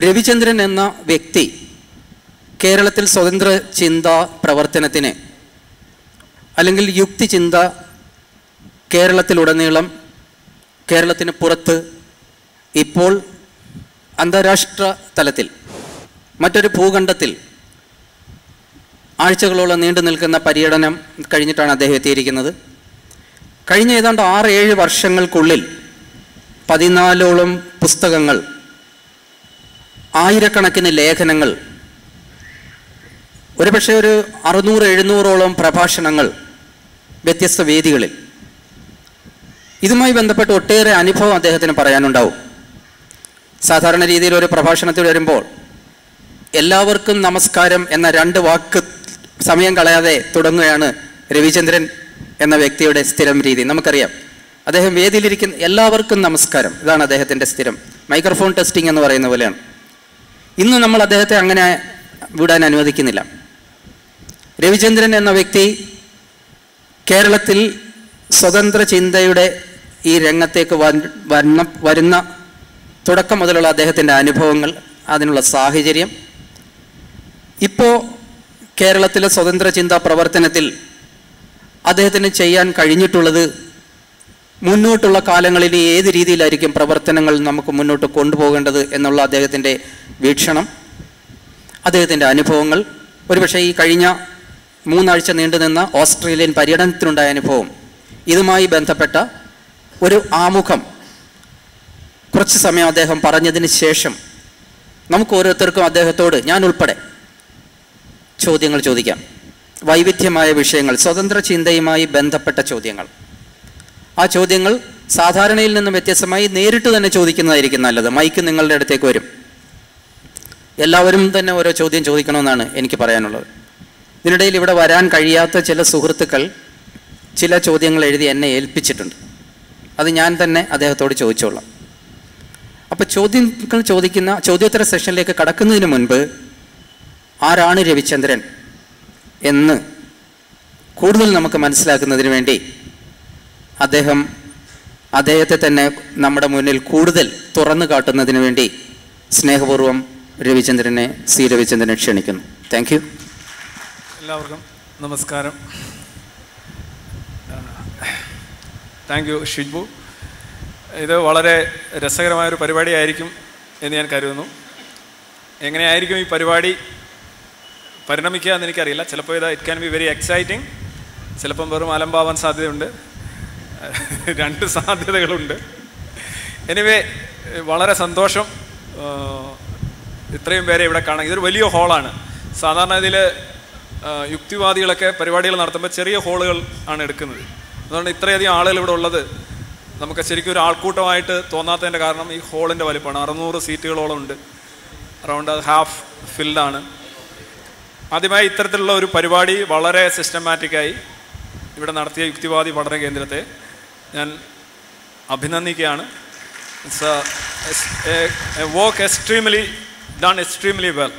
രവിചന്ദ്രൻ എന്ന വ്യക്തി കേരളത്തിൽ സ്വതന്ത്ര ചിന്ത പ്രവർത്തനത്തിന് അല്ലെങ്കിൽ യുക്തി ചിന്ത കേരളത്തിലുടനീളം കേരളത്തിന് പുറത്ത് ഇപ്പോൾ അന്താരാഷ്ട്ര തലത്തിൽ മറ്റൊരു ഭൂഖണ്ഡത്തിൽ ആഴ്ചകളോളം നീണ്ടു നിൽക്കുന്ന പര്യടനം കഴിഞ്ഞിട്ടാണ് അദ്ദേഹം എത്തിയിരിക്കുന്നത് കഴിഞ്ഞ ഏതാണ്ട് ആറ് ഏഴ് വർഷങ്ങൾക്കുള്ളിൽ പതിനാലോളം പുസ്തകങ്ങൾ ആയിരക്കണക്കിന് ലേഖനങ്ങൾ ഒരുപക്ഷെ ഒരു അറുന്നൂറ് എഴുന്നൂറോളം പ്രഭാഷണങ്ങൾ വ്യത്യസ്ത വേദികളിൽ ഇതുമായി ബന്ധപ്പെട്ട് ഒട്ടേറെ അനുഭവം അദ്ദേഹത്തിന് പറയാനുണ്ടാവും സാധാരണ രീതിയിൽ ഒരു പ്രഭാഷണത്തിൽ വരുമ്പോൾ എല്ലാവർക്കും നമസ്കാരം എന്ന രണ്ട് വാക്ക് സമയം കളയാതെ തുടങ്ങുകയാണ് രവിചന്ദ്രൻ എന്ന വ്യക്തിയുടെ സ്ഥിരം രീതി നമുക്കറിയാം അദ്ദേഹം വേദിയിലിരിക്കുന്ന എല്ലാവർക്കും നമസ്കാരം ഇതാണ് അദ്ദേഹത്തിൻ്റെ സ്ഥിരം മൈക്രോഫോൺ ടെസ്റ്റിംഗ് എന്ന് പറയുന്ന പോലെയാണ് ഇന്ന് നമ്മൾ അദ്ദേഹത്തെ അങ്ങനെ വിടാൻ അനുവദിക്കുന്നില്ല രവിചന്ദ്രൻ എന്ന വ്യക്തി കേരളത്തിൽ സ്വതന്ത്ര ചിന്തയുടെ ഈ രംഗത്തേക്ക് വൻ- വന്ന വരുന്ന തുടക്കം മുതലുള്ള അദ്ദേഹത്തിൻ്റെ അനുഭവങ്ങൾ അതിനുള്ള സാഹചര്യം ഇപ്പോൾ കേരളത്തിലെ സ്വതന്ത്ര ചിന്താ പ്രവർത്തനത്തിൽ അദ്ദേഹത്തിന് ചെയ്യാൻ കഴിഞ്ഞിട്ടുള്ളത് മുന്നോട്ടുള്ള കാലങ്ങളിൽ ഏത് രീതിയിലായിരിക്കും പ്രവർത്തനങ്ങൾ നമുക്ക് മുന്നോട്ട് കൊണ്ടുപോകേണ്ടത് എന്നുള്ള അദ്ദേഹത്തിൻ്റെ വീക്ഷണം അദ്ദേഹത്തിൻ്റെ അനുഭവങ്ങൾ ഒരുപക്ഷെ ഈ കഴിഞ്ഞ മൂന്നാഴ്ച നീണ്ടുനിന്ന ഓസ്ട്രേലിയൻ പര്യടനത്തിനുണ്ടായ അനുഭവം ഇതുമായി ബന്ധപ്പെട്ട ഒരു ആമുഖം കുറച്ച് സമയം അദ്ദേഹം പറഞ്ഞതിന് ശേഷം നമുക്ക് ഓരോരുത്തർക്കും അദ്ദേഹത്തോട് ഞാൻ ഉൾപ്പെടെ ചോദ്യങ്ങൾ ചോദിക്കാം വൈവിധ്യമായ വിഷയങ്ങൾ സ്വതന്ത്ര ചിന്തയുമായി ബന്ധപ്പെട്ട ചോദ്യങ്ങൾ ആ ചോദ്യങ്ങൾ സാധാരണയിൽ നിന്നും വ്യത്യസ്തമായി നേരിട്ട് തന്നെ ചോദിക്കുന്നതായിരിക്കും നല്ലത് മൈക്ക് നിങ്ങളുടെ അടുത്തേക്ക് വരും എല്ലാവരും തന്നെ ഓരോ ചോദ്യം ചോദിക്കണമെന്നാണ് എനിക്ക് പറയാനുള്ളത് ഇതിനിടയിൽ ഇവിടെ വരാൻ കഴിയാത്ത ചില സുഹൃത്തുക്കൾ ചില ചോദ്യങ്ങൾ എഴുതി എന്നെ ഏൽപ്പിച്ചിട്ടുണ്ട് അത് ഞാൻ തന്നെ അദ്ദേഹത്തോട് ചോദിച്ചോളാം അപ്പോൾ ചോദ്യങ്ങൾ ചോദിക്കുന്ന ചോദ്യോത്തര സെഷനിലേക്ക് കടക്കുന്നതിന് മുൻപ് ആരാണ് രവിചന്ദ്രൻ എന്ന് കൂടുതൽ നമുക്ക് മനസ്സിലാക്കുന്നതിന് വേണ്ടി അദ്ദേഹം അദ്ദേഹത്തെ തന്നെ നമ്മുടെ മുന്നിൽ കൂടുതൽ തുറന്നു കാട്ടുന്നതിന് വേണ്ടി സ്നേഹപൂർവ്വം രവിചന്ദ്രനെ സി രവിചന്ദ്രനെ ക്ഷണിക്കുന്നു താങ്ക് യു എല്ലാവർക്കും നമസ്കാരം താങ്ക് യു ഷിജ്ബു ഇത് വളരെ രസകരമായൊരു പരിപാടിയായിരിക്കും എന്ന് ഞാൻ കരുതുന്നു എങ്ങനെയായിരിക്കും ഈ പരിപാടി പരിണമിക്കുക എന്ന് എനിക്കറിയില്ല ചിലപ്പോൾ ഇത് it can be very exciting ചിലപ്പം വെറും അലമ്പാവാൻ സാധ്യതയുണ്ട് രണ്ട് സാധ്യതകളുണ്ട് എനിവേ വളരെ സന്തോഷം ആഹ് ഇത്രയും പേരെ ഇവിടെ കാണാം ഇതൊരു വലിയ ഹോളാണ് സാധാരണ ഇതിൽ യുക്തിവാദികളൊക്കെ പരിപാടികൾ നടത്തുമ്പോൾ ചെറിയ ഹോളുകൾ ആണ് എടുക്കുന്നത് അതുകൊണ്ട് ഇത്രയധികം ആളുകൾ ഇവിടെ ഉള്ളത് നമുക്ക് ശരിക്കും ഒരു ആൾക്കൂട്ടമായിട്ട് തോന്നാത്തതിൻ്റെ കാരണം ഈ ഹോളിൻ്റെ വലിപ്പമാണ് അറുന്നൂറ് സീറ്റുകളോളം ഉണ്ട് അറൗണ്ട് ഹാഫ് ഫിൽഡാണ് ആദ്യമായി ഇത്തരത്തിലുള്ള ഒരു പരിപാടി വളരെ സിസ്റ്റമാറ്റിക്കായി ഇവിടെ നടത്തിയ യുക്തിവാദി പഠന കേന്ദ്രത്തെ ഞാൻ അഭിനന്ദിക്കുകയാണ് it's work extremely done extremely well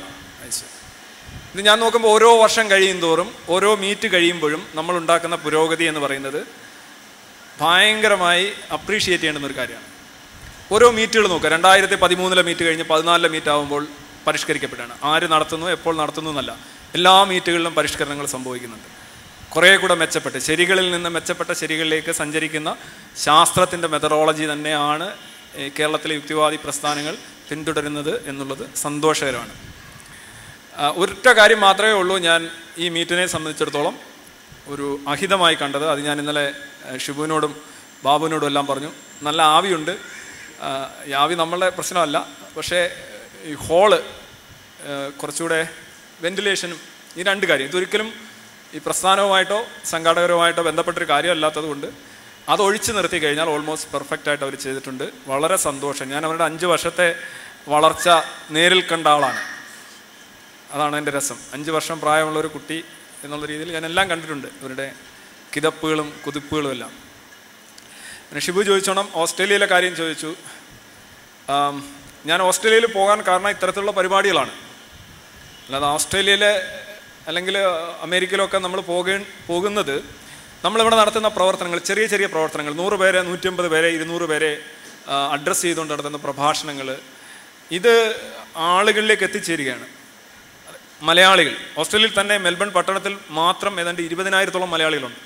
ഇത് ഞാൻ നോക്കുമ്പോൾ ഓരോ വർഷം കഴിയും തോറും ഓരോ മീറ്റ് കഴിയുമ്പോഴും നമ്മൾ ഉണ്ടാക്കുന്ന പുരോഗതി എന്ന് പറയുന്നത് ഭയങ്കരമായി അപ്രീഷിയേറ്റ് ചെയ്യേണ്ടുന്ന ഒരു കാര്യമാണ് ഓരോ മീറ്റുകൾ നോക്കുക രണ്ടായിരത്തി പതിമൂന്നിലെ മീറ്റ് കഴിഞ്ഞ് പതിനാലിലെ മീറ്റ് ആകുമ്പോൾ പരിഷ്കരിക്കപ്പെട്ടാണ് ആര് നടത്തുന്നു എപ്പോൾ നടത്തുന്നു എന്നല്ല എല്ലാ മീറ്റുകളിലും പരിഷ്കരണങ്ങൾ സംഭവിക്കുന്നുണ്ട് കുറേ കൂടെ മെച്ചപ്പെട്ട് ശരികളിൽ നിന്ന് മെച്ചപ്പെട്ട ശരികളിലേക്ക് സഞ്ചരിക്കുന്ന ശാസ്ത്രത്തിൻ്റെ മെത്തഡോളജി തന്നെയാണ് ഈ കേരളത്തിലെ യുക്തിവാദി പ്രസ്ഥാനങ്ങൾ പിന്തുടരുന്നത് എന്നുള്ളത് സന്തോഷകരമാണ് ആ, ഒരൊറ്റ കാര്യം മാത്രമേ ഉള്ളൂ ഞാൻ ഈ മീറ്റിനെ സംബന്ധിച്ചിടത്തോളം ഒരു അഹിതമായി കണ്ടത് അത് ഞാൻ ഇന്നലെ ആ, ഷിബുവിനോടും ബാബുവിനോടും എല്ലാം പറഞ്ഞു നല്ല ആവിയുണ്ട് ആ, ഈ ആവി നമ്മളുടെ പ്രശ്നമല്ല പക്ഷേ ഈ ഹോള് കുറച്ചുകൂടെ വെന്റിലേഷനും ഈ രണ്ട് കാര്യം ഇതൊരിക്കലും ഈ പ്രസ്ഥാനവുമായിട്ടോ സംഘാടകരുമായിട്ടോ ബന്ധപ്പെട്ടൊരു കാര്യമല്ലാത്തത് കൊണ്ട് അത് ഒഴിച്ചു നിർത്തി കഴിഞ്ഞാൽ ഓൾമോസ്റ്റ് പെർഫെക്റ്റ് ആയിട്ട് അവർ ചെയ്തിട്ടുണ്ട് വളരെ സന്തോഷം ഞാൻ അവരുടെ അഞ്ച് വർഷത്തെ വളർച്ച നേരിൽ കണ്ട ആളാണ് അതാണ് എൻ്റെ രസം അഞ്ച് വർഷം പ്രായമുള്ള ഒരു കുട്ടി എന്നുള്ള രീതിയിൽ ഞാൻ എല്ലാം കണ്ടിട്ടുണ്ട് ഇവരുടെ കിതപ്പുകളും കുതിപ്പുകളും എല്ലാം പിന്നെ ഷിബു ചോദിച്ചോണം ഓസ്ട്രേലിയയിലെ കാര്യം ചോദിച്ചു ആം, ഞാൻ ഓസ്ട്രേലിയയിൽ പോകാൻ കാരണം ഇത്തരത്തിലുള്ള പരിപാടികളാണ് അല്ലാതെ ഓസ്ട്രേലിയയിലെ അല്ലെങ്കിൽ അമേരിക്കയിലൊക്കെ നമ്മൾ പോകേ പോകുന്നത് നമ്മളിവിടെ നടത്തുന്ന പ്രവർത്തനങ്ങൾ ചെറിയ ചെറിയ പ്രവർത്തനങ്ങൾ നൂറ് പേരെ നൂറ്റമ്പത് പേരെ ഇരുന്നൂറ് പേരെ അഡ്രസ്സ് ചെയ്തുകൊണ്ട് നടത്തുന്ന പ്രഭാഷണങ്ങൾ ഇത് ആളുകളിലേക്ക് എത്തിച്ചേരുകയാണ് മലയാളികൾ ഓസ്ട്രേലിയയിൽ തന്നെ മെൽബൺ പട്ടണത്തിൽ മാത്രം ഏതാണ്ട് ഇരുപതിനായിരത്തോളം മലയാളികളുണ്ട്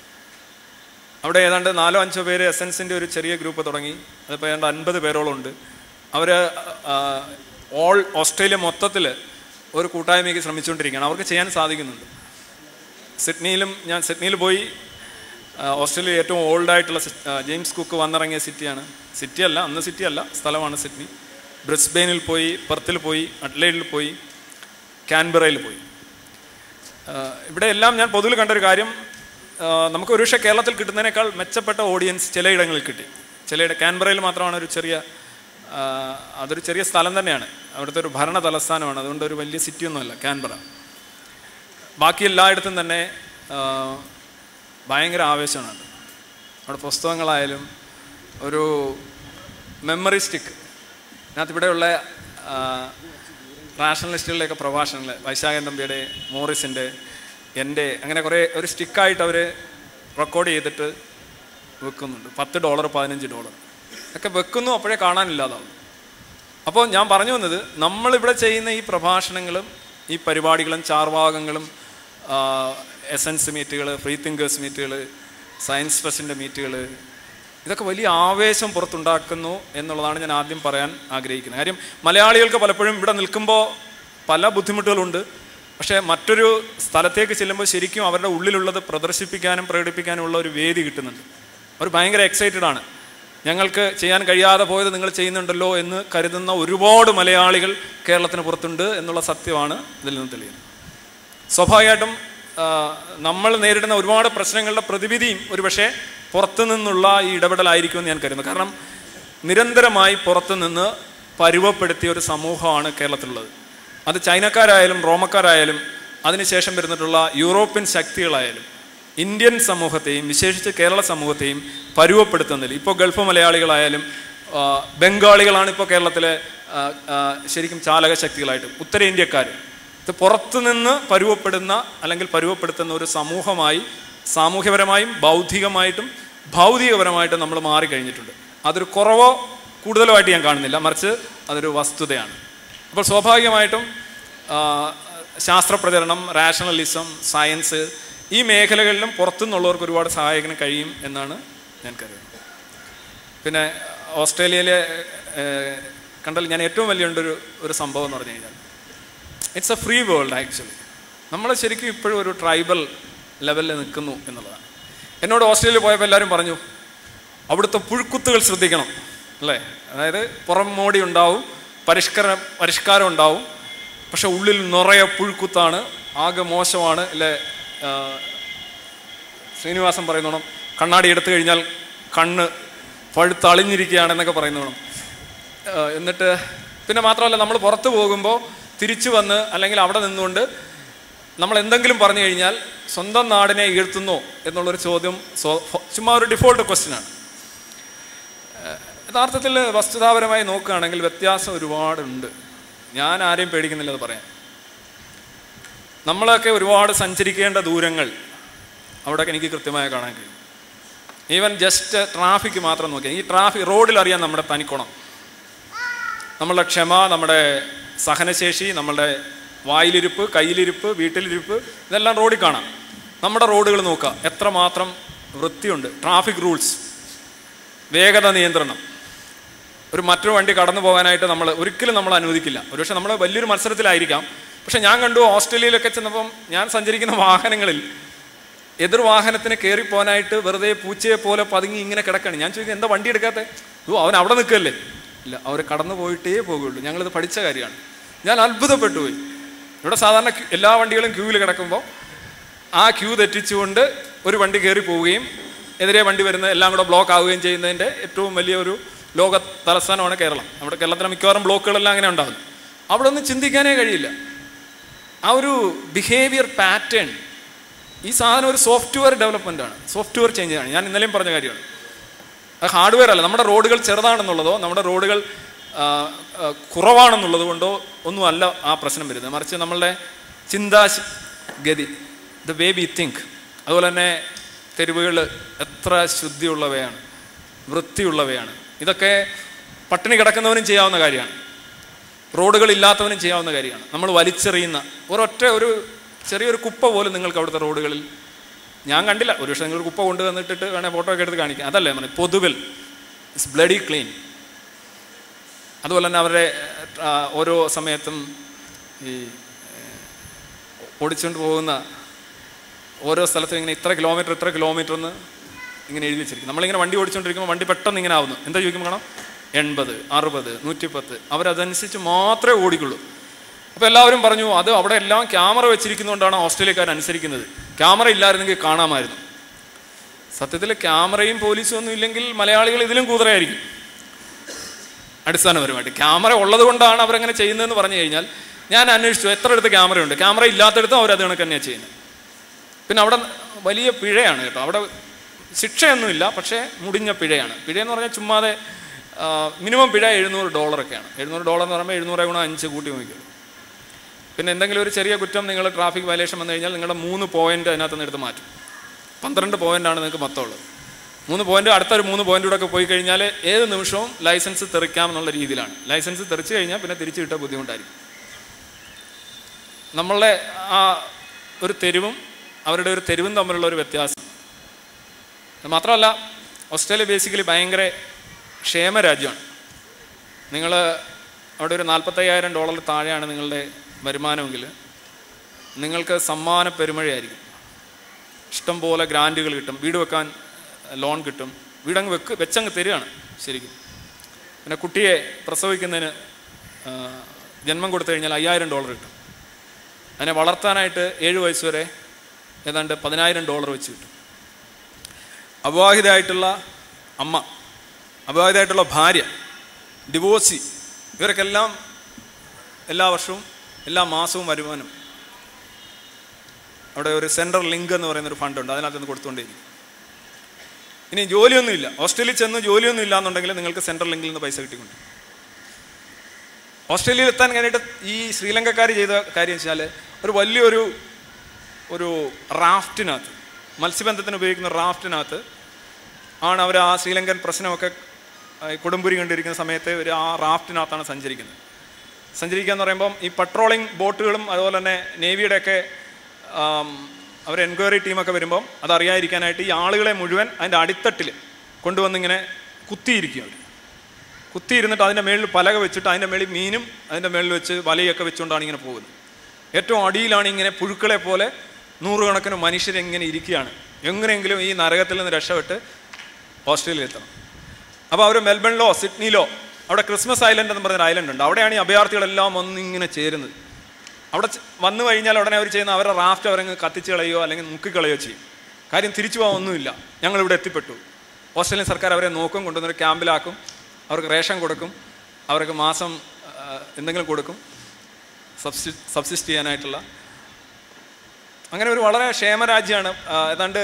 അവിടെ ഏതാണ്ട് നാലോ അഞ്ചോ പേര് എസൻസിൻ്റെ ഒരു ചെറിയ ഗ്രൂപ്പ് തുടങ്ങി അതിപ്പോൾ ഏതാണ്ട് അൻപത് പേരോളം ഉണ്ട് അവർ ഓൾ ഓസ്ട്രേലിയ മൊത്തത്തിൽ ഒരു കൂട്ടായ്മയ്ക്ക് ശ്രമിച്ചുകൊണ്ടിരിക്കുകയാണ് അവർക്ക് ചെയ്യാൻ സാധിക്കുന്നുണ്ട് സിഡ്നിയിലും ഞാൻ സിഡ്നിയിൽ പോയി ആ, ഓസ്ട്രേലിയ ഏറ്റവും ഓൾഡ് ആയിട്ടുള്ള സി- ആ, ജെയിംസ് കുക്ക് വന്നിറങ്ങിയ സിറ്റിയാണ് സിറ്റി അല്ല അന്ന് സിറ്റി അല്ല സ്ഥലമാണ് സിഡ്നി ബ്രിസ്ബെയിനിൽ പോയി പെർത്തിൽ പോയി അഡ്ലൈഡിൽ പോയി കാൻബറയിൽ പോയി ആ, ഇവിടെ എല്ലാം ഞാൻ പൊതുവിൽ കണ്ടൊരു കാര്യം ആ, നമുക്ക് ഒരുപക്ഷെ കേരളത്തിൽ കിട്ടുന്നതിനേക്കാൾ മെച്ചപ്പെട്ട ഓഡിയൻസ് ചിലയിടങ്ങളിൽ കിട്ടി ചിലയിട കാൻബറയിൽ മാത്രമാണ് ഒരു ചെറിയ ആ, അതൊരു ചെറിയ സ്ഥലം തന്നെയാണ് അവിടുത്തെ ഒരു ഭരണ തലസ്ഥാനമാണ് അതുകൊണ്ട് ഒരു വലിയ സിറ്റിയൊന്നുമല്ല കാൻബറ ബാക്കി എല്ലായിടത്തും തന്നെ ആ, ഭയങ്കര ആവേശമാണ് അത് അവിടെ പുസ്തകങ്ങളായാലും ഒരു മെമ്മറിസ്റ്റിക് അതിനകത്ത് ഇവിടെയുള്ള റാഷണലിസ്റ്റുകളുടെയൊക്കെ പ്രഭാഷണങ്ങൾ വൈശാഖൻ തമ്പിയുടെ മോറിസിൻ്റെ എൻ്റെ അങ്ങനെ കുറേ ഒരു സ്റ്റിക്കായിട്ട് അവർ റെക്കോർഡ് ചെയ്തിട്ട് വെക്കുന്നുണ്ട് പത്ത് ഡോളർ പതിനഞ്ച് ഡോളർ ഒക്കെ വെക്കുന്നു അപ്പോഴേ കാണാനില്ലാതാവും അപ്പോൾ ഞാൻ പറഞ്ഞു വന്നത് നമ്മളിവിടെ ചെയ്യുന്ന ഈ പ്രഭാഷണങ്ങളും ഈ പരിപാടികളും ചാർവാകങ്ങളും എസൻസ് മീറ്റുകൾ ഫ്രീ തിങ്കേഴ്സ് മീറ്റുകൾ സയൻസ് ഫെസ്റ്റിൻ്റെ മീറ്റുകൾ ഇതൊക്കെ വലിയ ആവേശം പുറത്തുണ്ടാക്കുന്നു എന്നുള്ളതാണ് ഞാൻ ആദ്യം പറയാൻ ആഗ്രഹിക്കുന്നത് കാര്യം മലയാളികൾക്ക് പലപ്പോഴും ഇവിടെ നിൽക്കുമ്പോൾ പല ബുദ്ധിമുട്ടുകളുണ്ട് പക്ഷേ മറ്റൊരു സ്ഥലത്തേക്ക് ചെല്ലുമ്പോൾ ശരിക്കും അവരുടെ ഉള്ളിലുള്ളത് പ്രദർശിപ്പിക്കാനും പ്രകടിപ്പിക്കാനും ഉള്ള ഒരു വേദി കിട്ടുന്നുണ്ട് അവർ ഭയങ്കര എക്സൈറ്റഡ് ആണ് ഞങ്ങൾക്ക് ചെയ്യാൻ കഴിയാതെ പോയത് നിങ്ങൾ ചെയ്യുന്നുണ്ടല്ലോ എന്ന് കരുതുന്ന ഒരുപാട് മലയാളികൾ കേരളത്തിന് പുറത്തുണ്ട് എന്നുള്ള സത്യമാണ് ഇതിൽ നിന്ന് തെളിയുന്നത് സ്വാഭാവികമായിട്ടും ആ, നമ്മൾ നേരിടുന്ന ഒരുപാട് പ്രശ്നങ്ങളുടെ പ്രതിവിധിയും ഒരുപക്ഷെ പുറത്തു നിന്നുള്ള ഈ ഇടപെടലായിരിക്കുമെന്ന് ഞാൻ കരുതുന്നു കാരണം നിരന്തരമായി പുറത്തു നിന്ന് പരുവപ്പെടുത്തിയ ഒരു സമൂഹമാണ് കേരളത്തിലുള്ളത് അത് ചൈനക്കാരായാലും റോമക്കാരായാലും അതിനുശേഷം വരുന്നിട്ടുള്ള യൂറോപ്യൻ ശക്തികളായാലും ഇന്ത്യൻ സമൂഹത്തെയും വിശേഷിച്ച് കേരള സമൂഹത്തെയും പരുവപ്പെടുത്തുന്നതിൽ ഇപ്പോൾ ഗൾഫ് മലയാളികളായാലും ആ, ബംഗാളികളാണ് ഇപ്പോൾ കേരളത്തിലെ ആ, ആ, ശരിക്കും ചാലക ശക്തികളായിട്ട് ഉത്തരേന്ത്യക്കാർ ഇത് പുറത്തുനിന്ന് പരുവപ്പെടുന്ന അല്ലെങ്കിൽ പരുവപ്പെടുത്തുന്ന ഒരു സമൂഹമായി സാമൂഹ്യപരമായും ബൗദ്ധികമായിട്ടും ഭൗതികപരമായിട്ടും നമ്മൾ മാറിക്കഴിഞ്ഞിട്ടുണ്ട് അതൊരു കുറവോ കൂടുതലോ ആയിട്ട് ഞാൻ കാണുന്നില്ല മറിച്ച് അതൊരു വസ്തുതയാണ് അപ്പോൾ സ്വാഭാവികമായിട്ടും ആ, ശാസ്ത്രപ്രചരണം റാഷണലിസം സയൻസ് ഈ മേഖലകളിലും പുറത്തുനിന്നുള്ളവർക്ക് ഒരുപാട് സഹായിക്കാൻ കഴിയും എന്നാണ് ഞാൻ കരുതുന്നത് പിന്നെ ഓസ്ട്രേലിയയിലെ ഏഹ്, കണ്ടാൽ ഞാൻ ഏറ്റവും വലിയ ഒരു ഒരു സംഭവം എന്ന് പറഞ്ഞു കഴിഞ്ഞാൽ it's a free world actually നമ്മൾ ശരിക്കും ഇപ്പോഴും ഒരു ട്രൈബൽ ലെവലിൽ നിൽക്കുന്നു എന്നുള്ളതാണ് എന്നോട് ഓസ്ട്രേലിയ പോയപ്പോൾ എല്ലാവരും പറഞ്ഞു അവിടുത്തെ പുഴുക്കുത്തുകൾ ശ്രദ്ധിക്കണം അല്ലേ അതായത് പുറം മോടി ഉണ്ടാവും പരിഷ്കരണം പരിഷ്കാരം ഉണ്ടാവും പക്ഷെ ഉള്ളിൽ നിറയെ പുഴുക്കുത്താണ് ആകെ മോശമാണ് അല്ലേ ആ, ശ്രീനിവാസൻ പറയുന്നോണം കണ്ണാടി എടുത്തു കഴിഞ്ഞാൽ കണ്ണ് പഴുത്തളിഞ്ഞിരിക്കുകയാണെന്നൊക്കെ പറയുന്നോണം ആ, എന്നിട്ട് പിന്നെ മാത്രമല്ല നമ്മൾ പുറത്ത് പോകുമ്പോൾ തിരിച്ചു വന്ന് അല്ലെങ്കിൽ അവിടെ നിന്നുകൊണ്ട് നമ്മൾ എന്തെങ്കിലും പറഞ്ഞു കഴിഞ്ഞാൽ സ്വന്തം നാടിനെ ഈഴ്ത്തുന്നോ എന്നുള്ളൊരു ചോദ്യം സ്വ- ചുമ്മാ ഒരു ഡിഫോൾട്ട് ക്വസ്റ്റ്യനാണ് യഥാർത്ഥത്തിൽ വസ്തുതാപരമായി നോക്കുകയാണെങ്കിൽ വ്യത്യാസം ഒരുപാടുണ്ട് ഞാൻ ആരെയും പേടിക്കുന്നില്ല അത് പറയാൻ നമ്മളൊക്കെ ഒരുപാട് സഞ്ചരിക്കേണ്ട ദൂരങ്ങൾ അവിടെയൊക്കെ എനിക്ക് കൃത്യമായി കാണാൻ കഴിയും ഈവൻ ജസ്റ്റ് ട്രാഫിക് മാത്രം നോക്കിയാൽ ഈ ട്രാഫിക് റോഡിൽ അറിയാം നമ്മുടെ തനിക്കുണം നമ്മളുടെ ക്ഷമ നമ്മുടെ സഹനശേഷി നമ്മളുടെ വായിലിരിപ്പ് കയ്യിലിരിപ്പ് വീട്ടിലിരിപ്പ് ഇതെല്ലാം റോഡിൽ കാണാം നമ്മുടെ റോഡുകൾ നോക്കുക എത്രമാത്രം വൃത്തിയുണ്ട് ട്രാഫിക് റൂൾസ് വേഗത നിയന്ത്രണം ഒരു മറ്റൊരു വണ്ടി കടന്നു പോകാനായിട്ട് നമ്മൾ ഒരിക്കലും നമ്മൾ അനുവദിക്കില്ല ഒരുപക്ഷെ നമ്മൾ വലിയൊരു മത്സരത്തിലായിരിക്കാം പക്ഷെ ഞാൻ കണ്ടു ഓസ്ട്രേലിയയിലൊക്കെ ചെന്നപ്പം ഞാൻ സഞ്ചരിക്കുന്ന വാഹനങ്ങളിൽ എതിർ വാഹനത്തിന് കയറി പോകാനായിട്ട് വെറുതെ പൂച്ചയെ പോലെ പതുങ്ങി ഇങ്ങനെ കിടക്കാണ് ഞാൻ ചോദിക്കുന്നത് എന്താ വണ്ടി എടുക്കാത്ത ഓ അവൻ അവിടെ നിൽക്കല്ലേ ഇല്ല അവർ കടന്നു പോയിട്ടേ പോകുള്ളൂ ഞങ്ങളിത് പഠിച്ച കാര്യമാണ് ഞാൻ അത്ഭുതപ്പെട്ടു പോയി ഇവിടെ സാധാരണ ക്യൂ- എല്ലാ വണ്ടികളും ക്യൂവിൽ കിടക്കുമ്പോൾ ആ ക്യൂ തെറ്റിച്ചുകൊണ്ട് ഒരു വണ്ടി കയറി പോവുകയും എതിരെ വണ്ടി വരുന്ന എല്ലാം കൂടെ ബ്ലോക്ക് ആവുകയും ചെയ്യുന്നതിൻ്റെ ഏറ്റവും വലിയ ഒരു ലോക തലസ്ഥാനമാണ് കേരളം നമ്മുടെ കേരളത്തിലെ മിക്കവാറും ബ്ലോക്കുകളെല്ലാം അങ്ങനെ ഉണ്ടാകുന്നു അവിടെ ഒന്നും ചിന്തിക്കാനേ കഴിയില്ല ആ ഒരു ബിഹേവിയർ പാറ്റേൺ ഈ സാധനം ഒരു സോഫ്റ്റ്വെയർ ഡെവലപ്മെൻ്റ് ആണ് സോഫ്റ്റ്വെയർ ചേഞ്ച് ആണ് ഞാൻ ഇന്നലെയും പറഞ്ഞ കാര്യമാണ് അത് ഹാർഡ്വെയർ അല്ല നമ്മുടെ റോഡുകൾ ചെറുതാണെന്നുള്ളതോ നമ്മുടെ റോഡുകൾ ആ, ആ, കുറവാണെന്നുള്ളത് കൊണ്ടോ ഒന്നുമല്ല ആ പ്രശ്നം വരുന്നത് മറിച്ച് നമ്മളുടെ ചിന്താ ഗതി ദ വേ ബി തിങ്ക് അതുപോലെ തന്നെ തെരുവുകൾ എത്ര ശുദ്ധിയുള്ളവയാണ് വൃത്തിയുള്ളവയാണ് ഇതൊക്കെ പട്ടിണി കിടക്കുന്നവനും ചെയ്യാവുന്ന കാര്യമാണ് റോഡുകൾ ഇല്ലാത്തവനും ചെയ്യാവുന്ന കാര്യമാണ് നമ്മൾ വലിച്ചെറിയുന്ന ഒരൊറ്റ ഒരു ചെറിയൊരു കുപ്പ പോലും നിങ്ങൾക്ക് അവിടുത്തെ റോഡുകളിൽ ഞാൻ കണ്ടില്ല ഒരു പക്ഷേ നിങ്ങൾ കുപ്പ കൊണ്ടുവന്നിട്ടിട്ട് വേണേൽ ഫോട്ടോ ഒക്കെ എടുത്ത് കാണിക്കാം അതല്ലേ നമ്മൾ പൊതുവിൽ ഇറ്റ്സ് ബ്ലഡി ക്ലീൻ അതുപോലെ തന്നെ അവരുടെ ആ, ഓരോ സമയത്തും ഈ ഏഹ്, ഓടിച്ചുകൊണ്ട് പോകുന്ന ഓരോ സ്ഥലത്തും ഇങ്ങനെ ഇത്ര കിലോമീറ്റർ ഇത്ര കിലോമീറ്റർ എന്ന് ഇങ്ങനെ എഴുതി വെച്ചിരിക്കും നമ്മളിങ്ങനെ വണ്ടി ഓടിച്ചുകൊണ്ടിരിക്കുമ്പോൾ വണ്ടി പെട്ടെന്ന് ഇങ്ങനെ ആവുന്നു എന്താ ചോദിക്കുമ്പോൾ കാണാം എൺപത് അറുപത് നൂറ്റിപ്പത്ത് അവരതനുസരിച്ച് മാത്രമേ ഓടിക്കുള്ളൂ അപ്പോൾ എല്ലാവരും പറഞ്ഞു അത് അവിടെ എല്ലാം ക്യാമറ വെച്ചിരിക്കുന്നതുകൊണ്ടാണ് ഓസ്ട്രേലിയക്കാർ അനുസരിക്കുന്നത് ക്യാമറ ഇല്ലായിരുന്നെങ്കിൽ കാണാമായിരുന്നു സത്യത്തിൽ ക്യാമറയും പോലീസും ഒന്നും ഇല്ലെങ്കിൽ മലയാളികൾ ഇതിലും കൂതറയായിരിക്കും അടിസ്ഥാനപരമായിട്ട് ക്യാമറ ഉള്ളത് കൊണ്ടാണ് അവരങ്ങനെ ചെയ്യുന്നതെന്ന് പറഞ്ഞു കഴിഞ്ഞാൽ ഞാൻ അന്വേഷിച്ചു എത്ര അടുത്ത് ക്യാമറയുണ്ട് ക്യാമറ ഇല്ലാത്തടത്തും അവരത് കണക്ക് തന്നെയാണ് ചെയ്യുന്നത് പിന്നെ അവിടെ വലിയ പിഴയാണ് കേട്ടോ അവിടെ ശിക്ഷയൊന്നുമില്ല പക്ഷേ മുടിഞ്ഞ പിഴയാണ് പിഴയെന്ന് പറഞ്ഞാൽ ചുമ്മാതെ മിനിമം പിഴ എഴുന്നൂറ് ഡോളറൊക്കെയാണ് എഴുന്നൂറ് ഡോളർ എന്ന് പറയുമ്പോൾ എഴുന്നൂറ് ഗുണം അഞ്ച് കൂട്ടി നോക്കിയുള്ളൂ പിന്നെ എന്തെങ്കിലും ഒരു ചെറിയ കുറ്റം നിങ്ങൾ ട്രാഫിക് വയലേഷൻ വന്നു കഴിഞ്ഞാൽ നിങ്ങളുടെ മൂന്ന് പോയിന്റ് അതിനകത്ത് നിന്ന് എടുത്ത് മാറ്റും പന്ത്രണ്ട് പോയിന്റാണ് നിങ്ങൾക്ക് മൊത്തമുള്ളത് മൂന്ന് പോയിന്റ് അടുത്തൊരു മൂന്ന് പോയിന്റ് കൂടെ ഒക്കെ പോയി കഴിഞ്ഞാൽ ഏത് നിമിഷവും ലൈസൻസ് തെറിക്കാം എന്നുള്ള രീതിയിലാണ് ലൈസൻസ് തെറിച്ച് കഴിഞ്ഞാൽ പിന്നെ തിരിച്ചു കിട്ടാൻ ബുദ്ധിമുട്ടായിരിക്കും നമ്മളുടെ ആ ഒരു തെരുവും അവരുടെ ഒരു തെരുവും തമ്മിലുള്ള ഒരു വ്യത്യാസം അത് മാത്രമല്ല ഓസ്ട്രേലിയ ബേസിക്കലി ഭയങ്കര ക്ഷേമ രാജ്യമാണ് നിങ്ങൾ അവിടെ ഒരു നാൽപ്പത്തയ്യായിരം ഡോളർ താഴെയാണ് നിങ്ങളുടെ വരുമാനമെങ്കിൽ നിങ്ങൾക്ക് സമ്മാന പെരുമഴയായിരിക്കും ഇഷ്ടം പോലെ ഗ്രാൻറ്റുകൾ കിട്ടും വീട് വെക്കാൻ ലോൺ കിട്ടും വീടങ്ങ് വെക്ക് വെച്ചങ്ങ് തരികയാണ് ശരിക്കും പിന്നെ കുട്ടിയെ പ്രസവിക്കുന്നതിന് ആ, ജന്മം കൊടുത്തു കഴിഞ്ഞാൽ അയ്യായിരം ഡോളർ കിട്ടും അതിനെ വളർത്താനായിട്ട് ഏഴ് വയസ്സ് വരെ ഏതാണ്ട് പതിനായിരം ഡോളർ വെച്ച് കിട്ടും അവിവാഹിതയായിട്ടുള്ള അമ്മ അവിവാഹിതയായിട്ടുള്ള ഭാര്യ ഡിവോഴ്സി ഇവർക്കെല്ലാം എല്ലാ വർഷവും എല്ലാ മാസവും വരുമാനം അവിടെ ഒരു സെൻട്രൽ ലിങ്ക് എന്ന് പറയുന്ന ഒരു ഫണ്ട് ഉണ്ട് അതിനകത്ത് നിന്ന് കൊടുത്തുകൊണ്ടേയിരിക്കും ഇനി ജോലിയൊന്നുമില്ല ഓസ്ട്രേലിയയിൽ ചെന്ന് ജോലിയൊന്നും ഇല്ല എന്നുണ്ടെങ്കിൽ നിങ്ങൾക്ക് സെൻട്രൽ ലിങ്കിൽ നിന്ന് പൈസ കിട്ടിക്കൊണ്ട് ഓസ്ട്രേലിയയിൽ എത്താൻ കഴിഞ്ഞിട്ട് ഈ ശ്രീലങ്കക്കാർ ചെയ്ത കാര്യം വെച്ചാൽ ഒരു വലിയൊരു ഒരു റാഫ്റ്റിനകത്ത് മത്സ്യബന്ധത്തിന് ഉപയോഗിക്കുന്ന റാഫ്റ്റിനകത്ത് ആണ് അവർ ആ ശ്രീലങ്കൻ പ്രശ്നമൊക്കെ ആ, ഈ കൊടുമ്പുരി കണ്ടിരിക്കുന്ന സമയത്ത് ഒരു ആ റാഫ്റ്റിനകത്താണ് സഞ്ചരിക്കുന്നത് സഞ്ചരിക്കുക എന്ന് പറയുമ്പം ഈ പട്രോളിംഗ് ബോട്ടുകളും അതുപോലെ തന്നെ നേവിയുടെയൊക്കെ അവർ എൻക്വയറി ടീമൊക്കെ വരുമ്പം അത് അറിയാതിരിക്കാനായിട്ട് ഈ ആളുകളെ മുഴുവൻ അതിൻ്റെ അടിത്തട്ടിൽ കൊണ്ടുവന്നിങ്ങനെ കുത്തിയിരിക്കും അവർ കുത്തിയിരുന്നിട്ട് അതിൻ്റെ മേളിൽ പലക വെച്ചിട്ട് അതിൻ്റെ മേളിൽ മീനും അതിൻ്റെ മേളിൽ വെച്ച് വലയൊക്കെ വെച്ചുകൊണ്ടാണ് ഇങ്ങനെ പോകുന്നത് ഏറ്റവും അടിയിലാണ് ഇങ്ങനെ പുഴുക്കളെ പോലെ നൂറുകണക്കിന് മനുഷ്യരിങ്ങനെ ഇരിക്കുകയാണ് എങ്ങനെയെങ്കിലും ഈ നരകത്തിൽ നിന്ന് രക്ഷപ്പെട്ട് ഓസ്ട്രേലിയയിൽ എത്തണം അപ്പോൾ അവർ മെൽബണിലോ സിഡ്നിയിലോ അവിടെ ക്രിസ്മസ് ഐലൻഡ് എന്ന് പറഞ്ഞൊരു ഐലൻഡ് ഉണ്ട് അവിടെയാണ് ഈ അഭയാർത്ഥികളെല്ലാം വന്ന് ഇങ്ങനെ ചേരുന്നത് അവിടെ ചെ- വന്നു കഴിഞ്ഞാൽ ഉടനെ അവർ ചെയ്യുന്ന അവരുടെ റാഫ്റ്റ് അവരങ്ങ് കത്തിച്ച് കളയോ അല്ലെങ്കിൽ മുക്കിക്കളയോ ചെയ്യും കാര്യം തിരിച്ചു പോകാൻ ഒന്നുമില്ല ഞങ്ങൾ ഇവിടെ എത്തിപ്പെട്ടു ഓസ്ട്രേലിയൻ സർക്കാർ അവരെ നോക്കും കൊണ്ടുവന്നൊരു ക്യാമ്പിലാക്കും അവർക്ക് റേഷൻ കൊടുക്കും അവർക്ക് മാസം ആ, എന്തെങ്കിലും കൊടുക്കും സബ്സി സബ്സിസ്റ്റ് ചെയ്യാനായിട്ടുള്ള അങ്ങനെ ഒരു വളരെ ക്ഷേമരാജ്യമാണ് ആ, ഏതാണ്ട്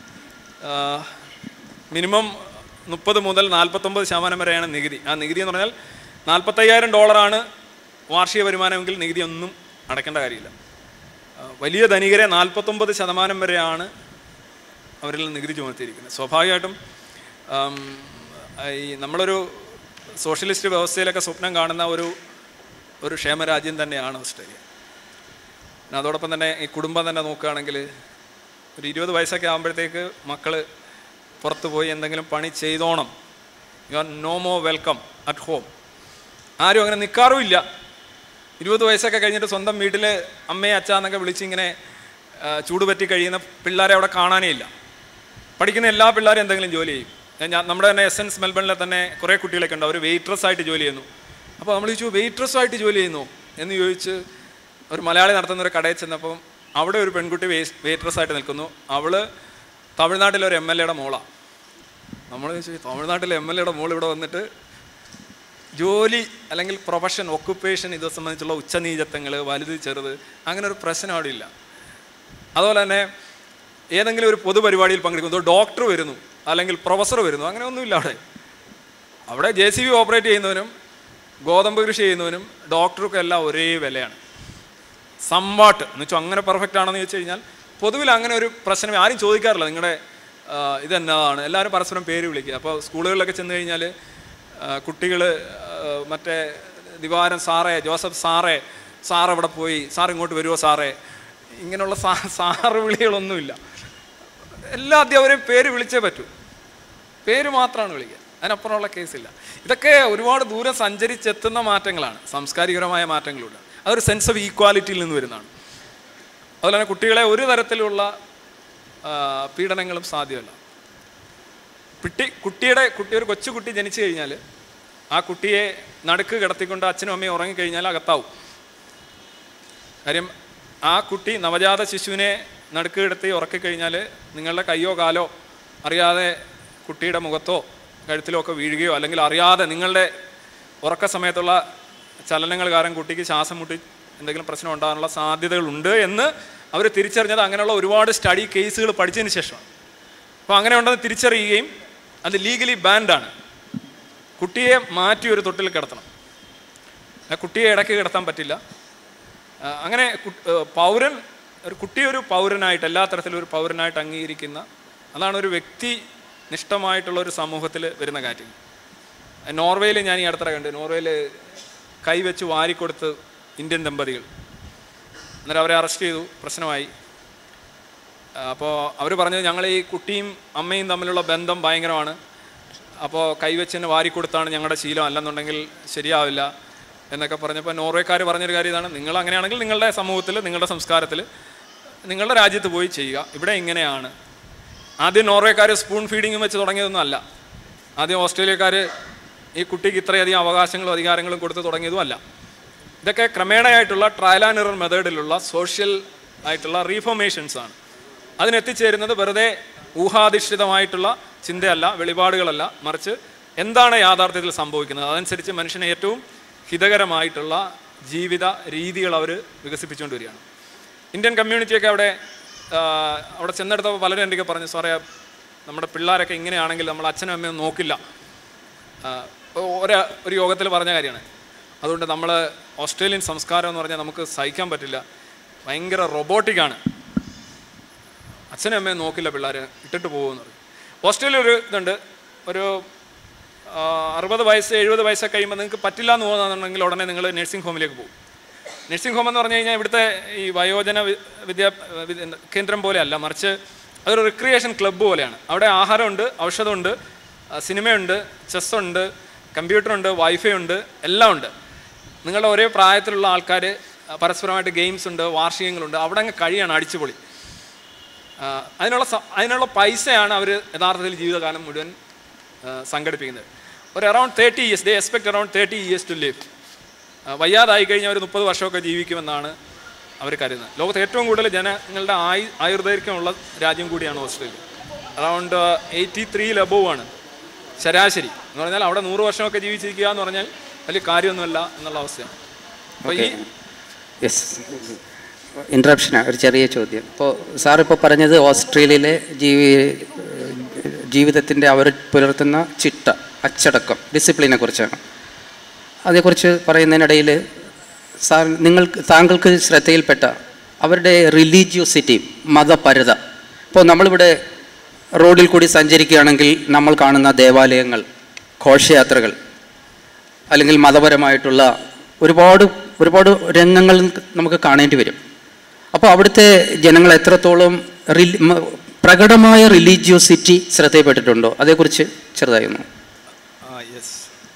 മിനിമം മുപ്പത് മുതൽ നാൽപ്പത്തൊമ്പത് ശതമാനം വരെയാണ് നികുതി ആ നികുതി എന്ന് പറഞ്ഞാൽ നാൽപ്പത്തയ്യായിരം ഡോളറാണ് വാർഷിക വരുമാനമെങ്കിൽ നികുതി ഒന്നും അടയ്ക്കേണ്ട കാര്യമില്ല ആ, വലിയ ധനികരെ നാൽപ്പത്തൊമ്പത് ശതമാനം വരെയാണ് അവരിൽ നിന്ന് നികുതി ചുമത്തിയിരിക്കുന്നത് സ്വാഭാവികമായിട്ടും ആം, ഈ നമ്മളൊരു സോഷ്യലിസ്റ്റ് വ്യവസ്ഥയിലൊക്കെ സ്വപ്നം കാണുന്ന ഒരു ഒരു ക്ഷേമരാജ്യം തന്നെയാണ് ഓസ്ട്രേലിയ പിന്നെ അതോടൊപ്പം തന്നെ ഈ കുടുംബം തന്നെ നോക്കുകയാണെങ്കിൽ ഒരു ഇരുപത് വയസ്സൊക്കെ ആകുമ്പോഴത്തേക്ക് മക്കൾ പുറത്ത് പോയി എന്തെങ്കിലും പണി ചെയ്തോണം you are no more welcome at home ആരും അങ്ങനെ നിൽക്കാറുമില്ല ഇരുപത് വയസ്സൊക്കെ കഴിഞ്ഞിട്ട് സ്വന്തം വീട്ടിൽ അമ്മയെ അച്ഛാന്നൊക്കെ വിളിച്ച് ഇങ്ങനെ ആ, ചൂട് പറ്റി കഴിയുന്ന പിള്ളേരെ അവിടെ കാണാനേ ഇല്ല പഠിക്കുന്ന എല്ലാ പിള്ളേരും എന്തെങ്കിലും ജോലി ചെയ്യും ഞാൻ- ഞാൻ നമ്മുടെ തന്നെ എസ് എൻസ് മെൽബണിലെ തന്നെ കുറേ കുട്ടികളൊക്കെ ഉണ്ട് അവർ വെയിറ്റ്രസ് ആയിട്ട് ജോലി ചെയ്യുന്നു അപ്പോൾ നമ്മൾ ചോദിച്ചു വെയിറ്റ്രസ് ആയിട്ട് ജോലി ചെയ്യുന്നു എന്ന് ചോദിച്ച് ഒരു മലയാളി നടത്തുന്ന ഒരു കടയിൽ ചെന്നപ്പം അവിടെ ഒരു പെൺകുട്ടി വെയിറ്റ്രസ് ആയിട്ട് നിൽക്കുന്നു അവള് തമിഴ്നാട്ടിലെ ഒരു എം എൽ എയുടെ മോളാണ് നമ്മൾ ചോദിച്ചു തമിഴ്നാട്ടിലെ എം എൽ എയുടെ മോൾ ഇവിടെ വന്നിട്ട് ജോലി അല്ലെങ്കിൽ പ്രൊഫഷൻ ഒക്കുപ്പേഷൻ ഇത് സംബന്ധിച്ചുള്ള ഉച്ചനീചത്വങ്ങൾ വലുത് ചെറുത് അങ്ങനെ ഒരു പ്രശ്നം അവിടെ ഇല്ല അതുപോലെ തന്നെ ഏതെങ്കിലും ഒരു പൊതുപരിപാടിയിൽ പങ്കെടുക്കുന്നു ഒരു ഡോക്ടർ വരുന്നു അല്ലെങ്കിൽ പ്രൊഫസർ വരുന്നു അങ്ങനെ ഒന്നുമില്ല അവിടെ അവിടെ ജെ സി ബി ഓപ്പറേറ്റ് ചെയ്യുന്നവനും ഗോതമ്പ് കൃഷി ചെയ്യുന്നവനും ഡോക്ടർക്കും എല്ലാം ഒരേ വിലയാണ് സംവാട്ട് എന്ന് വെച്ചാൽ അങ്ങനെ പെർഫെക്റ്റ് ആണെന്ന് ചോദിച്ചു കഴിഞ്ഞാൽ പൊതുവിൽ അങ്ങനെ ഒരു പ്രശ്നം ആരും ചോദിക്കാറില്ല നിങ്ങളുടെ ഇതെന്നതാണ് എല്ലാവരും പരസ്പരം പേര് വിളിക്കുക അപ്പോൾ സ്കൂളുകളിലൊക്കെ ചെന്ന് കഴിഞ്ഞാൽ കുട്ടികൾ മറ്റേ ദിവാരം സാറേ ജോസഫ് സാറേ സാർ എവിടെ പോയി സാർ ഇങ്ങോട്ട് വരുമോ സാറേ ഇങ്ങനെയുള്ള സാ സാറ് വിളികളൊന്നുമില്ല എല്ലാ അധ്യാപകരെയും പേര് വിളിച്ചേ പറ്റൂ പേര് മാത്രമാണ് വിളിക്കുക അതിനപ്പുറമുള്ള കേസില്ല ഇതൊക്കെ ഒരുപാട് ദൂരം സഞ്ചരിച്ചെത്തുന്ന മാറ്റങ്ങളാണ് സാംസ്കാരികപരമായ മാറ്റങ്ങളുണ്ട് അതൊരു സെൻസ് ഓഫ് ഈക്വാലിറ്റിയിൽ നിന്ന് വരുന്നതാണ് അതുപോലെ തന്നെ കുട്ടികളെ ഒരു തരത്തിലുള്ള ആ, പീഡനങ്ങളും സാധ്യമല്ല കുട്ടി കുട്ടിയുടെ കുട്ടി ഒരു കൊച്ചു കുട്ടി ജനിച്ചു കഴിഞ്ഞാൽ ആ കുട്ടിയെ നടുക്ക് കിടത്തിക്കൊണ്ട് അച്ഛനും അമ്മയും ഉറങ്ങിക്കഴിഞ്ഞാൽ അകത്താവും കാര്യം ആ കുട്ടി നവജാത ശിശുവിനെ നടുക്ക് കിടത്തി ഉറക്കിക്കഴിഞ്ഞാൽ നിങ്ങളുടെ കയ്യോ കാലോ അറിയാതെ കുട്ടിയുടെ മുഖത്തോ കഴുത്തിലോ ഒക്കെ വീഴുകയോ അല്ലെങ്കിൽ അറിയാതെ നിങ്ങളുടെ ഉറക്ക സമയത്തുള്ള ചലനങ്ങൾ കാരണം കുട്ടിക്ക് ശ്വാസം മുട്ടി എന്തെങ്കിലും പ്രശ്നം ഉണ്ടാകാനുള്ള സാധ്യതകളുണ്ട് എന്ന് അവർ തിരിച്ചറിഞ്ഞത് അങ്ങനെയുള്ള ഒരുപാട് സ്റ്റഡി കേസുകൾ പഠിച്ചതിന് ശേഷമാണ് അപ്പോൾ അങ്ങനെ ഉണ്ടെന്ന് തിരിച്ചറിയുകയും അത് ലീഗലി ബാൻഡാണ് കുട്ടിയെ മാറ്റി ഒരു തൊട്ടിൽ കിടത്തണം ആ കുട്ടിയെ ഇടയ്ക്ക് കിടത്താൻ പറ്റില്ല ആ, അങ്ങനെ കു- ഏ, പൗരൻ ഒരു കുട്ടിയെ ഒരു പൗരനായിട്ട് എല്ലാ തരത്തിലും ഒരു പൗരനായിട്ട് അംഗീകരിക്കുന്ന അതാണ് ഒരു വ്യക്തി നിഷ്ഠമായിട്ടുള്ള ഒരു സമൂഹത്തിൽ വരുന്ന കാര്യം നോർവേയിൽ ഞാൻ ഈ അടുത്തിടെ കണ്ടു നോർവേയിൽ കൈവച്ച് വാരിക്കൊടുത്ത് ഇന്ത്യൻ ദമ്പതികൾ അന്നേരം അവരെ അറസ്റ്റ് ചെയ്തു പ്രശ്നമായി അപ്പോൾ അവർ പറഞ്ഞത് ഞങ്ങൾ ഈ കുട്ടിയും അമ്മയും തമ്മിലുള്ള ബന്ധം ഭയങ്കരമാണ് അപ്പോൾ കൈവച്ചിന് വാരിക്കൊടുത്താണ് ഞങ്ങളുടെ ശീലം അല്ലെന്നുണ്ടെങ്കിൽ ശരിയാവില്ല എന്നൊക്കെ പറഞ്ഞപ്പോൾ നോർവേക്കാർ പറഞ്ഞൊരു കാര്യം ഇതാണ് നിങ്ങൾ അങ്ങനെയാണെങ്കിൽ നിങ്ങളുടെ സമൂഹത്തിൽ നിങ്ങളുടെ സംസ്കാരത്തിൽ നിങ്ങളുടെ രാജ്യത്ത് പോയി ചെയ്യുക ഇവിടെ ഇങ്ങനെയാണ് ആദ്യം നോർവേക്കാർ സ്പൂൺ ഫീഡിങ്ങും വെച്ച് തുടങ്ങിയതൊന്നും അല്ല ആദ്യം ഓസ്ട്രേലിയക്കാർ ഈ കുട്ടിക്ക് ഇത്രയധികം അവകാശങ്ങളും അധികാരങ്ങളും കൊടുത്ത് തുടങ്ങിയതും അല്ല ഇതൊക്കെ ക്രമേണയായിട്ടുള്ള ട്രയൽ ആൻഡ് എറർ മെത്തേഡിലുള്ള സോഷ്യൽ ആയിട്ടുള്ള റീഫോർമേഷൻസ് ആണ് അതിനെത്തിച്ചേരുന്നത് വെറുതെ ഊഹാധിഷ്ഠിതമായിട്ടുള്ള ചിന്തയല്ല വെളിപാടുകളല്ല മറിച്ച് എന്താണ് യാഥാർത്ഥ്യത്തിൽ സംഭവിക്കുന്നത് അതനുസരിച്ച് മനുഷ്യന് ഏറ്റവും ഹിതകരമായിട്ടുള്ള ജീവിത രീതികൾ അവർ വികസിപ്പിച്ചുകൊണ്ട് വരികയാണ് ഇന്ത്യൻ കമ്മ്യൂണിറ്റിയൊക്കെ അവിടെ ആ, അവിടെ ചെന്നെടുത്തപ്പോൾ പലരും എനിക്ക് പറഞ്ഞു സാറേ നമ്മുടെ പിള്ളേരൊക്കെ ഇങ്ങനെയാണെങ്കിൽ നമ്മൾ അച്ഛനും അമ്മയും നോക്കില്ല ആ, ഒരു ഒരു യോഗത്തിൽ പറഞ്ഞ കാര്യമാണ് അതുകൊണ്ട് നമ്മൾ ഓസ്ട്രേലിയൻ സംസ്കാരം എന്ന് പറഞ്ഞാൽ നമുക്ക് സഹിക്കാൻ പറ്റില്ല ഭയങ്കര റൊബോട്ടിക്കാണ് അച്ഛനും അമ്മയും നോക്കില്ല പിള്ളേർ ഇട്ടിട്ട് പോകുമെന്ന് പറയും ഓസ്ട്രേലിയ ഒരു ഇതുണ്ട് ഒരു ആ, അറുപത് വയസ്സ് എഴുപത് വയസ്സൊക്കെ കഴിയുമ്പോൾ നിങ്ങൾക്ക് പറ്റില്ല എന്ന് തോന്നുന്നുണ്ടെങ്കിൽ ഉടനെ നിങ്ങൾ നഴ്സിംഗ് ഹോമിലേക്ക് പോകും നഴ്സിംഗ് ഹോം എന്ന് പറഞ്ഞു കഴിഞ്ഞാൽ ഇവിടുത്തെ ഈ വയോജന വി- വിദ്യാ വിദ്യ- എന്താ, കേന്ദ്രം പോലെയല്ല മറിച്ച് അതൊരു റിക്രിയേഷൻ ക്ലബ്ബ് പോലെയാണ് അവിടെ ആഹാരമുണ്ട് ഔഷധമുണ്ട് ആ, സിനിമയുണ്ട് ചെസ്സുണ്ട് കമ്പ്യൂട്ടറുണ്ട് വൈഫൈ ഉണ്ട് എല്ലാം ഉണ്ട് നിങ്ങളുടെ ഒരേ പ്രായത്തിലുള്ള ആൾക്കാർ പരസ്പരമായിട്ട് ഗെയിംസ് ഉണ്ട് വാർഷികങ്ങളുണ്ട് അവിടെ അങ്ങ് കഴിയാണ് അടിച്ചുപൊളി ആ, അതിനുള്ള സ- അതിനുള്ള പൈസയാണ് അവർ യഥാർത്ഥത്തിൽ ജീവിതകാലം മുഴുവൻ ആ, സംഘടിപ്പിക്കുന്നത് ഒരു around thirty years they expect around thirty years to live വയ്യാതായി കഴിഞ്ഞാൽ ഒരു മുപ്പത് വർഷമൊക്കെ ജീവിക്കുമെന്നാണ് അവർ കരുതുന്നത് ലോകത്ത് ഏറ്റവും കൂടുതൽ ജനങ്ങളുടെ ആയു ആയുർദൈർഘ്യമുള്ള രാജ്യം കൂടിയാണ് Australia around eighty three above ആണ് ശരാശരി എന്ന് പറഞ്ഞാൽ അവിടെ നൂറ് വർഷമൊക്കെ ജീവിച്ചിരിക്കുക എന്ന് പറഞ്ഞാൽ വലിയ കാര്യമൊന്നുമല്ല എന്നുള്ള അവസ്ഥയാണ് അപ്പോൾ ഈ യെസ് ഇൻട്രപ്ഷനാണ് ഒരു ചെറിയ ചോദ്യം ഇപ്പോൾ സാർ ഇപ്പോൾ പറഞ്ഞത് ഓസ്ട്രേലിയയിലെ ജീവി ജീവിതത്തിൻ്റെ അവർ പുലർത്തുന്ന ചിട്ട അച്ചടക്കം ഡിസിപ്ലിനെ കുറിച്ചാണ് അതേക്കുറിച്ച് പറയുന്നതിനിടയിൽ സാർ നിങ്ങൾക്ക് താങ്കൾക്ക് ശ്രദ്ധയിൽപ്പെട്ട അവരുടെ റിലീജിയോസിറ്റി മതപരത ഇപ്പോൾ നമ്മളിവിടെ റോഡിൽ കൂടി സഞ്ചരിക്കുകയാണെങ്കിൽ നമ്മൾ കാണുന്ന ദേവാലയങ്ങൾ ഘോഷയാത്രകൾ അല്ലെങ്കിൽ മതപരമായിട്ടുള്ള ഒരുപാട് ഒരുപാട് രംഗങ്ങൾ നമുക്ക് കാണേണ്ടി വരും അപ്പോൾ അവിടുത്തെ ജനങ്ങൾ എത്രത്തോളം റിലി- മ- പ്രകടമായ റിലീജിയോസിറ്റി ശ്രദ്ധയിൽപ്പെട്ടിട്ടുണ്ടോ അതേക്കുറിച്ച് ചെറുതായി ഒന്ന് ആ യെസ്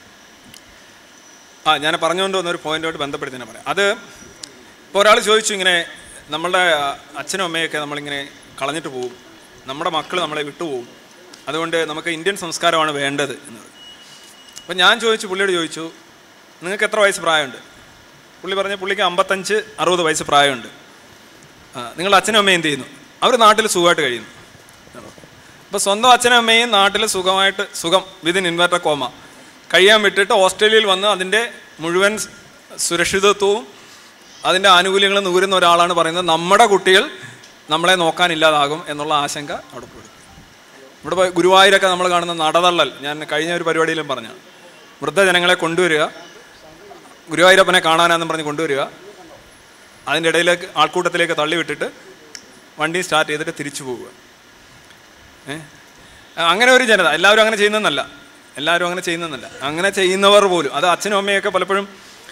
ആ ഞാൻ പറഞ്ഞുകൊണ്ട് വന്ന ഒരു പോയിന്റുമായിട്ട് ബന്ധപ്പെടുത്തി തന്നെ പറയാം അത് ഇപ്പോൾ ഒരാൾ ചോദിച്ചു ഇങ്ങനെ നമ്മളുടെ അച്ഛനും അമ്മയൊക്കെ നമ്മളിങ്ങനെ കളഞ്ഞിട്ട് പോകും നമ്മുടെ മക്കൾ നമ്മളെ വിട്ടുപോകും അതുകൊണ്ട് നമുക്ക് ഇന്ത്യൻ സംസ്കാരമാണ് വേണ്ടത് എന്ന് പറയും അപ്പം ഞാൻ ചോദിച്ചു പുള്ളിയോട് ചോദിച്ചു നിങ്ങൾക്ക് എത്ര വയസ്സ് പ്രായമുണ്ട് പുള്ളി പറഞ്ഞ പുള്ളിക്ക് അമ്പത്തഞ്ച് അറുപത് വയസ്സ് പ്രായമുണ്ട് ആ, നിങ്ങളുടെ അച്ഛനും അമ്മയും എന്ത് ചെയ്യുന്നു അവർ നാട്ടിൽ സുഖമായിട്ട് കഴിയുന്നു അപ്പോൾ സ്വന്തം അച്ഛനും അമ്മയും നാട്ടിൽ സുഖമായിട്ട് സുഖം വിതിൻ ഇൻവെർട്ടർ കോമ കഴിയാൻ വിട്ടിട്ട് ഓസ്ട്രേലിയയിൽ വന്ന് അതിൻ്റെ മുഴുവൻ സുരക്ഷിതത്വവും അതിൻ്റെ ആനുകൂല്യങ്ങളും നൂരുന്ന ഒരാളാണ് പറയുന്നത് നമ്മുടെ കുട്ടികൾ നമ്മളെ നോക്കാനില്ലാതാകും എന്നുള്ള ആശങ്ക അവിടെ പോയി ഇവിടെ പോയി ഗുരുവായൂരൊക്കെ നമ്മൾ കാണുന്ന നടതള്ളൽ ഞാൻ കഴിഞ്ഞ ഒരു പരിപാടിയിലും പറഞ്ഞാണ് വൃദ്ധജനങ്ങളെ കൊണ്ടുവരിക ഗുരുവായൂരപ്പനെ കാണാനാന്നും പറഞ്ഞ് കൊണ്ടുവരിക അതിൻ്റെ ഇടയിലേക്ക് ആൾക്കൂട്ടത്തിലേക്ക് തള്ളിവിട്ടിട്ട് വണ്ടി സ്റ്റാർട്ട് ചെയ്തിട്ട് തിരിച്ചു പോവുക ഏ? അങ്ങനെ ഒരു ജനത എല്ലാവരും അങ്ങനെ ചെയ്യുന്നതെന്നല്ല എല്ലാവരും അങ്ങനെ ചെയ്യുന്നതെന്നല്ല അങ്ങനെ ചെയ്യുന്നവർ പോലും അത് അച്ഛനും അമ്മയൊക്കെ പലപ്പോഴും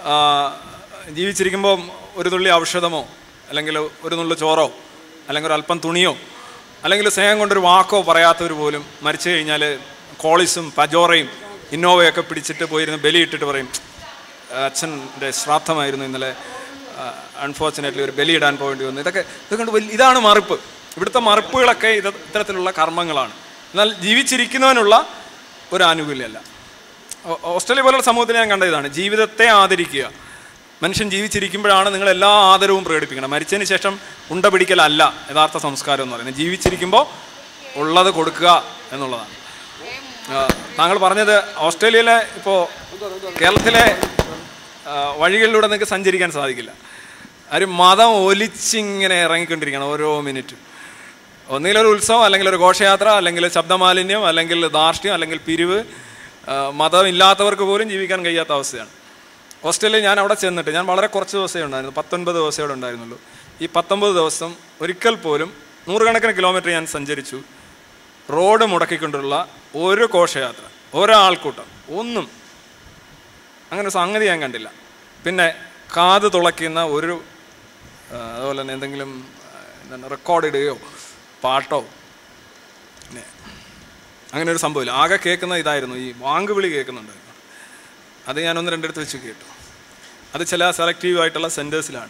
ആ, ജീവിച്ചിരിക്കുമ്പോൾ ഒരു തുള്ളി ഔഷധമോ അല്ലെങ്കിൽ ഒരു നുള്ളു ചോറോ അല്ലെങ്കിൽ ഒരു അല്പം തുണിയോ അല്ലെങ്കിൽ സ്നേഹം കൊണ്ടൊരു വാക്കോ പറയാത്തവർ പോലും മരിച്ചു കഴിഞ്ഞാൽ കോളിസും പജോറയും ഇന്നോവയൊക്കെ പിടിച്ചിട്ട് പോയിരുന്ന് ബലിയിട്ടിട്ട് പറയും അച്ഛൻ്റെ ശ്രാദ്ധമായിരുന്നു ഇന്നലെ അൺഫോർച്ചുനേറ്റ്ലി ഒരു ബലിയിടാൻ പോകേണ്ടി വന്നു ഇതൊക്കെ ഇതുകൊണ്ട് വലിയ ഇതാണ് മറുപ്പ് ഇവിടുത്തെ മറുപ്പുകളൊക്കെ ഇത് ഇത്തരത്തിലുള്ള കർമ്മങ്ങളാണ് എന്നാൽ ജീവിച്ചിരിക്കുന്നവനുള്ള ഒരു ആനുകൂല്യമല്ല ഓ- ഓസ്ട്രേലിയ പോലുള്ള സമൂഹത്തിൽ ഞാൻ കണ്ട ഇതാണ് ജീവിതത്തെ ആദരിക്കുക മനുഷ്യൻ ജീവിച്ചിരിക്കുമ്പോഴാണ് നിങ്ങൾ എല്ലാ ആദരവും പ്രകടിപ്പിക്കണം മരിച്ചതിന് ശേഷം ഉണ്ട പിടിക്കലല്ല യഥാർത്ഥ സംസ്കാരം എന്ന് പറയുന്നത് ജീവിച്ചിരിക്കുമ്പോൾ ഉള്ളത് കൊടുക്കുക എന്നുള്ളതാണ് ആ, താങ്കൾ പറഞ്ഞത് ഓസ്ട്രേലിയയിലെ ഇപ്പോൾ കേരളത്തിലെ ആ, വഴികളിലൂടെ നിങ്ങൾക്ക് സഞ്ചരിക്കാൻ സാധിക്കില്ല ഒരു മതം ഒലിച്ചിങ്ങനെ ഇറങ്ങിക്കൊണ്ടിരിക്കണം ഓരോ മിനിറ്റും ഒന്നുകിൽ ഒരു ഉത്സവം അല്ലെങ്കിൽ ഒരു ഘോഷയാത്ര അല്ലെങ്കിൽ ശബ്ദമാലിന്യം അല്ലെങ്കിൽ ധാർഷ്ട്യം അല്ലെങ്കിൽ പിരിവ് ആ, മതമില്ലാത്തവർക്ക് പോലും ജീവിക്കാൻ കഴിയാത്ത അവസ്ഥയാണ് ഓസ്ട്രേലിയ ഞാൻ അവിടെ ചെന്നിട്ട് ഞാൻ വളരെ കുറച്ച് ദിവസമേ ഉണ്ടായിരുന്നു പത്തൊൻപത് ദിവസമേ അവിടെ ഉണ്ടായിരുന്നുള്ളൂ ഈ പത്തൊമ്പത് ദിവസം ഒരിക്കൽ പോലും നൂറുകണക്കിന് കിലോമീറ്റർ ഞാൻ സഞ്ചരിച്ചു റോഡ് മുടക്കിക്കൊണ്ടുള്ള ഒരു ഘോഷയാത്ര ഒരാൾക്കൂട്ടം ഒന്നും അങ്ങനെ ഒരു സംഗതി ഞാൻ കണ്ടില്ല പിന്നെ കാത് തുളയ്ക്കുന്ന ഒരു ആ, അതുപോലെ തന്നെ എന്തെങ്കിലും ആ, എന്താണ് റെക്കോർഡ് ഇടുകയോ പാട്ടോ പിന്നെ അങ്ങനെ ഒരു സംഭവമില്ല ആകെ കേൾക്കുന്ന ഇതായിരുന്നു ഈ വാങ്കുവിളി കേൾക്കുന്നുണ്ടായിരുന്നു അത് ഞാൻ ഒന്ന് രണ്ടിടത്ത് വെച്ച് കേട്ടു അത് ചില സെലക്റ്റീവ് ആയിട്ടുള്ള സെൻറ്റേഴ്സിലാണ്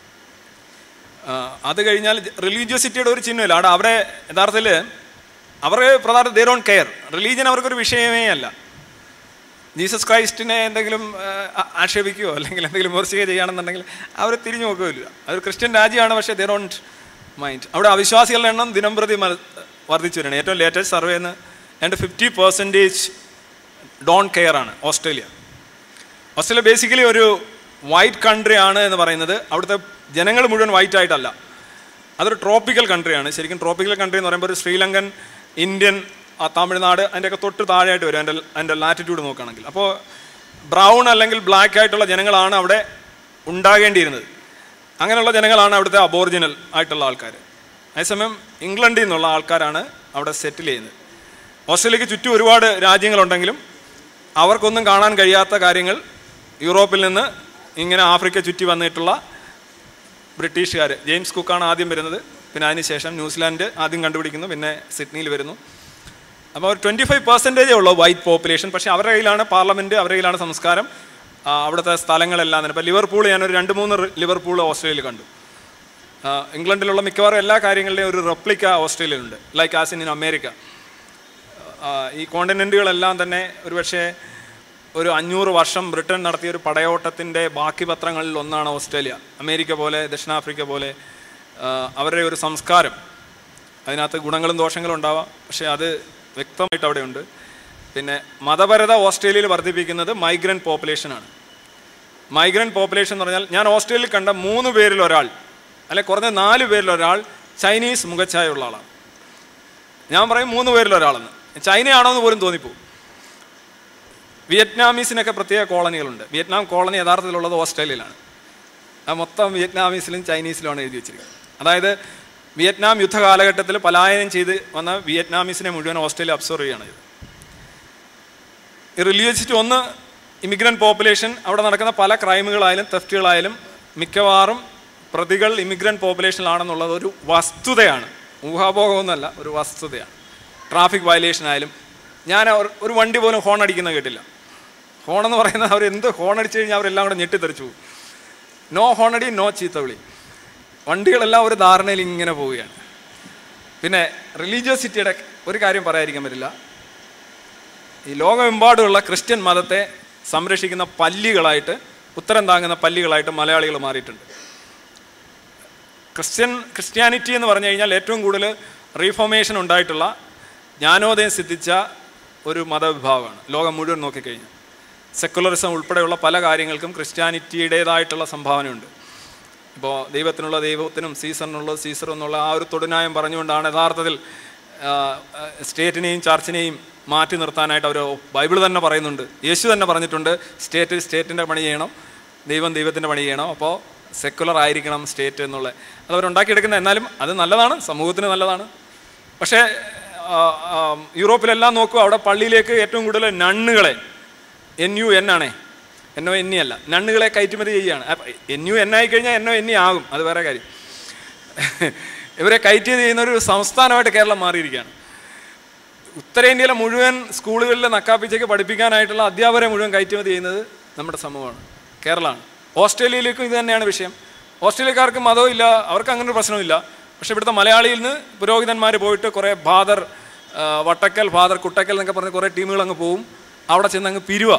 അത് കഴിഞ്ഞാൽ റിലീജിയോസിറ്റിയുടെ ഒരു ചിഹ്നമില്ല അവിടെ അവിടെ യഥാർത്ഥത്തിൽ അവർക്ക് പ്രധാന ദേ ഡോണ്ട് കെയർ റിലീജിയൻ അവർക്കൊരു വിഷയമേ അല്ല ജീസസ് ക്രൈസ്റ്റിനെ എന്തെങ്കിലും ആ, ആക്ഷേപിക്കുകയോ അല്ലെങ്കിൽ എന്തെങ്കിലും വിമർശിക്കുകയോ ചെയ്യുകയാണെന്നുണ്ടെങ്കിൽ അവർ തിരിഞ്ഞു നോക്കുകയില്ല അവർ ക്രിസ്ത്യൻ രാജ്യമാണ് പക്ഷേ ദേ ഡോണ്ട് മൈൻഡ് അവിടെ അവിശ്വാസികളുടെ എണ്ണം ദിനം പ്രതി മ- വർദ്ധിച്ചു വരികയാണ് ഏറ്റവും ലേറ്റസ്റ്റ് സർവേ എന്ന് രണ്ട് ഫിഫ്റ്റി പെർസെൻറ്റേജ് ഡോൺ കെയർ ആണ് ഓസ്ട്രേലിയ ഓസ്ട്രേലിയ ബേസിക്കലി ഒരു വൈറ്റ് കൺട്രി ആണ് എന്ന് പറയുന്നത് അവിടുത്തെ ജനങ്ങൾ മുഴുവൻ വൈറ്റ് ആയിട്ടല്ല അതൊരു ട്രോപ്പിക്കൽ കൺട്രിയാണ് ശരിക്കും ട്രോപ്പിക്കൽ കൺട്രി എന്ന് പറയുമ്പോൾ ഒരു ശ്രീലങ്കൻ ഇന്ത്യൻ ആ തമിഴ്നാട് അതിൻ്റെയൊക്കെ തൊട്ട് താഴെയായിട്ട് വരും അതിൻ്റെ അതിൻ്റെ ലാറ്റിറ്റ്യൂഡ് നോക്കുകയാണെങ്കിൽ അപ്പോൾ ബ്രൗൺ അല്ലെങ്കിൽ ബ്ലാക്ക് ആയിട്ടുള്ള ജനങ്ങളാണ് അവിടെ ഉണ്ടാകേണ്ടിയിരുന്നത് അങ്ങനെയുള്ള ജനങ്ങളാണ് അവിടുത്തെ അബോറിജിനൽ ആയിട്ടുള്ള ആൾക്കാർ അതേസമയം ഇംഗ്ലണ്ടിൽ നിന്നുള്ള ആൾക്കാരാണ് അവിടെ സെറ്റിൽ ചെയ്യുന്നത് ഓസ്ട്രേലിയക്ക് ചുറ്റും ഒരുപാട് രാജ്യങ്ങളുണ്ടെങ്കിലും അവർക്കൊന്നും കാണാൻ കഴിയാത്ത കാര്യങ്ങൾ യൂറോപ്പിൽ നിന്ന് ഇങ്ങനെ ആഫ്രിക്ക ചുറ്റി വന്നിട്ടുള്ള ബ്രിട്ടീഷുകാർ ജെയിംസ് കുക്കാണ് ആദ്യം വരുന്നത് പിന്നെ അതിനുശേഷം ന്യൂസിലാൻഡ് ആദ്യം കണ്ടുപിടിക്കുന്നു പിന്നെ സിഡ്നിയിൽ വരുന്നു അപ്പോൾ ഒരു ട്വൻറ്റി ഫൈവ് പെർസെൻറ്റേജേ ഉള്ളൂ വൈറ്റ് പോപ്പുലേഷൻ പക്ഷേ അവരുടെ കയ്യിലാണ് പാർലമെൻറ്റ് അവരുടെ കയ്യിലാണ് സംസ്കാരം ആ, അവിടുത്തെ സ്ഥലങ്ങളെല്ലാം തന്നെ ഇപ്പോൾ ലിവർപൂൾ ഞാനൊരു രണ്ട് മൂന്ന് റി- ലിവർപൂൾ ഓസ്ട്രേലിയയിൽ കണ്ടു ആ, ഇംഗ്ലണ്ടിലുള്ള മിക്കവാറും എല്ലാ കാര്യങ്ങളുടെയും ഒരു റെപ്ലിക്ക ഓസ്ട്രേലിയയിലുണ്ട് like as in in America ആ, ഈ കോണ്ടിനെൻറ്റുകളെല്ലാം തന്നെ ഒരുപക്ഷെ ഒരു അഞ്ഞൂറ് വർഷം ബ്രിട്ടൻ നടത്തിയ ഒരു പടയോട്ടത്തിൻ്റെ ബാക്കി പത്രങ്ങളിൽ ഒന്നാണ് ഓസ്ട്രേലിയ അമേരിക്ക പോലെ ദക്ഷിണാഫ്രിക്ക പോലെ ആ, അവരുടെ ഒരു സംസ്കാരം അതിനകത്ത് ഗുണങ്ങളും ദോഷങ്ങളും ഉണ്ടാവാം പക്ഷേ അത് വ്യക്തമായിട്ട് അവിടെയുണ്ട് പിന്നെ മതപരത ഓസ്ട്രേലിയയിൽ വർദ്ധിപ്പിക്കുന്നത് മൈഗ്രൻ്റ് പോപ്പുലേഷനാണ് മൈഗ്രൻ്റ് പോപ്പുലേഷൻ എന്ന് പറഞ്ഞാൽ ഞാൻ ഓസ്ട്രേലിയയിൽ കണ്ട മൂന്ന് പേരിൽ ഒരാൾ അല്ലെ കുറഞ്ഞ നാല് പേരിൽ ഒരാൾ ചൈനീസ് മുഖച്ഛായുള്ള ആളാണ് ഞാൻ പറയും മൂന്ന് പേരിൽ ഒരാളെന്ന് ചൈനയാണോ എന്ന് പോലും തോന്നിപ്പോവും വിയറ്റ്നാമീസിനൊക്കെ പ്രത്യേക കോളനികളുണ്ട് വിയറ്റ്നാം കോളനി യഥാർത്ഥത്തിലുള്ളത് ഓസ്ട്രേലിയയിലാണ് ആ മൊത്തം വിയറ്റ്നാമീസിലും ചൈനീസിലുമാണ് എഴുതി വെച്ചിരിക്കുന്നത് അതായത് വിയറ്റ്നാം യുദ്ധ കാലഘട്ടത്തിൽ പലായനം ചെയ്ത് വന്ന വിയറ്റ്നാമീസിനെ മുഴുവൻ ഓസ്ട്രേലിയ അബ്സോർവ് ചെയ്യണം ഇത് ഈ റിലീജിയസിറ്റി ഒന്ന് ഇമിഗ്രൻ്റ് പോപ്പുലേഷൻ അവിടെ നടക്കുന്ന പല ക്രൈമുകളായാലും തെഫ്റ്റുകളായാലും മിക്കവാറും പ്രതികൾ ഇമിഗ്രൻ്റ് പോപ്പുലേഷനിലാണെന്നുള്ളത് ഒരു വസ്തുതയാണ് ഊഹാഭോഗമൊന്നുമല്ല ഒരു വസ്തുതയാണ് ട്രാഫിക് വയലേഷൻ ആയാലും ഞാൻ അവർ- ഒരു വണ്ടി പോലും ഹോൺ അടിക്കുന്ന കേട്ടില്ല ഹോൺ എന്ന് പറയുന്നത് അവർ എന്ത് ഹോൺ അടിച്ചു കഴിഞ്ഞാൽ അവരെല്ലാം കൂടെ ഞെട്ടിത്തെറിച്ചു പോകും നോ ഹോണടി നോ ചീത്തവിളി വണ്ടികളെല്ലാം ഒരു ധാരണയിൽ ഇങ്ങനെ പോവുകയാണ് പിന്നെ റിലീജിയോസിറ്റിയുടെ ഒരു കാര്യം പറയാതിരിക്കാൻ പറ്റില്ല ഈ ലോകമെമ്പാടുമുള്ള ക്രിസ്ത്യൻ മതത്തെ സംരക്ഷിക്കുന്ന പല്ലികളായിട്ട് ഉത്തരം താങ്ങുന്ന പല്ലികളായിട്ട് മലയാളികൾ മാറിയിട്ടുണ്ട് ക്രിസ്ത്യൻ ക്രിസ്ത്യാനിറ്റി എന്ന് പറഞ്ഞു കഴിഞ്ഞാൽ ഏറ്റവും കൂടുതൽ റീഫോമേഷൻ ഉണ്ടായിട്ടുള്ള ജ്ഞാനോദയം സിദ്ധിച്ച ഒരു മതവിഭാഗമാണ് ലോകം മുഴുവൻ നോക്കിക്കഴിഞ്ഞാൽ സെക്കുലറിസം ഉൾപ്പെടെയുള്ള പല കാര്യങ്ങൾക്കും ക്രിസ്ത്യാനിറ്റിയുടേതായിട്ടുള്ള സംഭാവനയുണ്ട് ഇപ്പോൾ ദൈവത്തിനുള്ള ദൈവത്തിനും സീസറിനുള്ള സീസർ എന്നുള്ള ആ ഒരു തൊടുനായം പറഞ്ഞുകൊണ്ടാണ് യഥാർത്ഥത്തിൽ ആ, ആ, സ്റ്റേറ്റിനെയും ചർച്ചിനെയും മാറ്റി നിർത്താനായിട്ട് അവർ ബൈബിൾ തന്നെ പറയുന്നുണ്ട് യേശു തന്നെ പറഞ്ഞിട്ടുണ്ട് സ്റ്റേറ്റ് സ്റ്റേറ്റിൻ്റെ പണി ചെയ്യണം ദൈവം ദൈവത്തിൻ്റെ പണി ചെയ്യണം അപ്പോൾ സെക്കുലർ ആയിരിക്കണം സ്റ്റേറ്റ് എന്നുള്ള അത് അവരുണ്ടാക്കിയെടുക്കുന്ന എന്നാലും അത് നല്ലതാണ് സമൂഹത്തിന് നല്ലതാണ് പക്ഷേ ആ, ആ, യൂറോപ്പിലെല്ലാം നോക്കുക അവിടെ പള്ളിയിലേക്ക് ഏറ്റവും കൂടുതൽ നണ്ണുകളെ എൻ യു എൻ ആണേ എൻ ഒ എൻ ഇ അല്ല നണ്ണുകളെ കയറ്റുമതി ചെയ്യുകയാണ് എൻ യു എൻ ആയി കഴിഞ്ഞാൽ എൻ ഒ എൻ ഇ ആകും അത് വേറെ കാര്യം ഇവരെ കയറ്റുമതി ചെയ്യുന്ന ഒരു സംസ്ഥാനമായിട്ട് കേരളം മാറിയിരിക്കുകയാണ് ഉത്തരേന്ത്യയിലെ മുഴുവൻ സ്കൂളുകളിലെ നക്കാപ്പിച്ചയ്ക്ക് പഠിപ്പിക്കാനായിട്ടുള്ള അധ്യാപകരെ മുഴുവൻ കയറ്റുമതി ചെയ്യുന്നത് നമ്മുടെ സമൂഹമാണ് കേരളമാണ് ഓസ്ട്രേലിയയിലേക്കും ഇത് തന്നെയാണ് വിഷയം ഓസ്ട്രേലിയക്കാർക്ക് മതവും ഇല്ല അവർക്ക് അങ്ങനെ ഒരു പ്രശ്നമില്ല പക്ഷേ ഇവിടുത്തെ മലയാളിയിൽ നിന്ന് പുരോഹിതന്മാർ പോയിട്ട് കുറേ ഫാദർ ആ, വട്ടക്കൽ ഫാദർ കുട്ടക്കൽ എന്നൊക്കെ പറഞ്ഞ് കുറേ ടീമുകൾ അങ്ങ് പോവും അവിടെ ചെന്ന് അങ്ങ് പിരിവ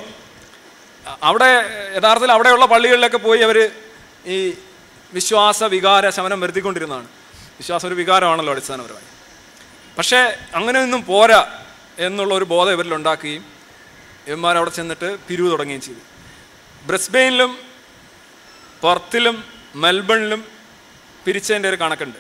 അവിടെ യഥാർത്ഥത്തിൽ അവിടെയുള്ള പള്ളികളിലൊക്കെ പോയി അവർ ഈ വിശ്വാസ വികാര ശമനം വരുത്തിക്കൊണ്ടിരുന്നതാണ് വിശ്വാസം ഒരു വികാരമാണല്ലോ അടിസ്ഥാനപരമായി പക്ഷേ അങ്ങനെയൊന്നും പോരാ എന്നുള്ള ഒരു ബോധം ഇവരിൽ ഉണ്ടാക്കുകയും ഇവന്മാർ അവിടെ ചെന്നിട്ട് പിരിവ് തുടങ്ങുകയും ചെയ്തു ബ്രിസ്ബെയിനിലും പെർത്തിലും മെൽബണിലും പിരിച്ചതിൻ്റെ ഒരു കണക്കുണ്ട്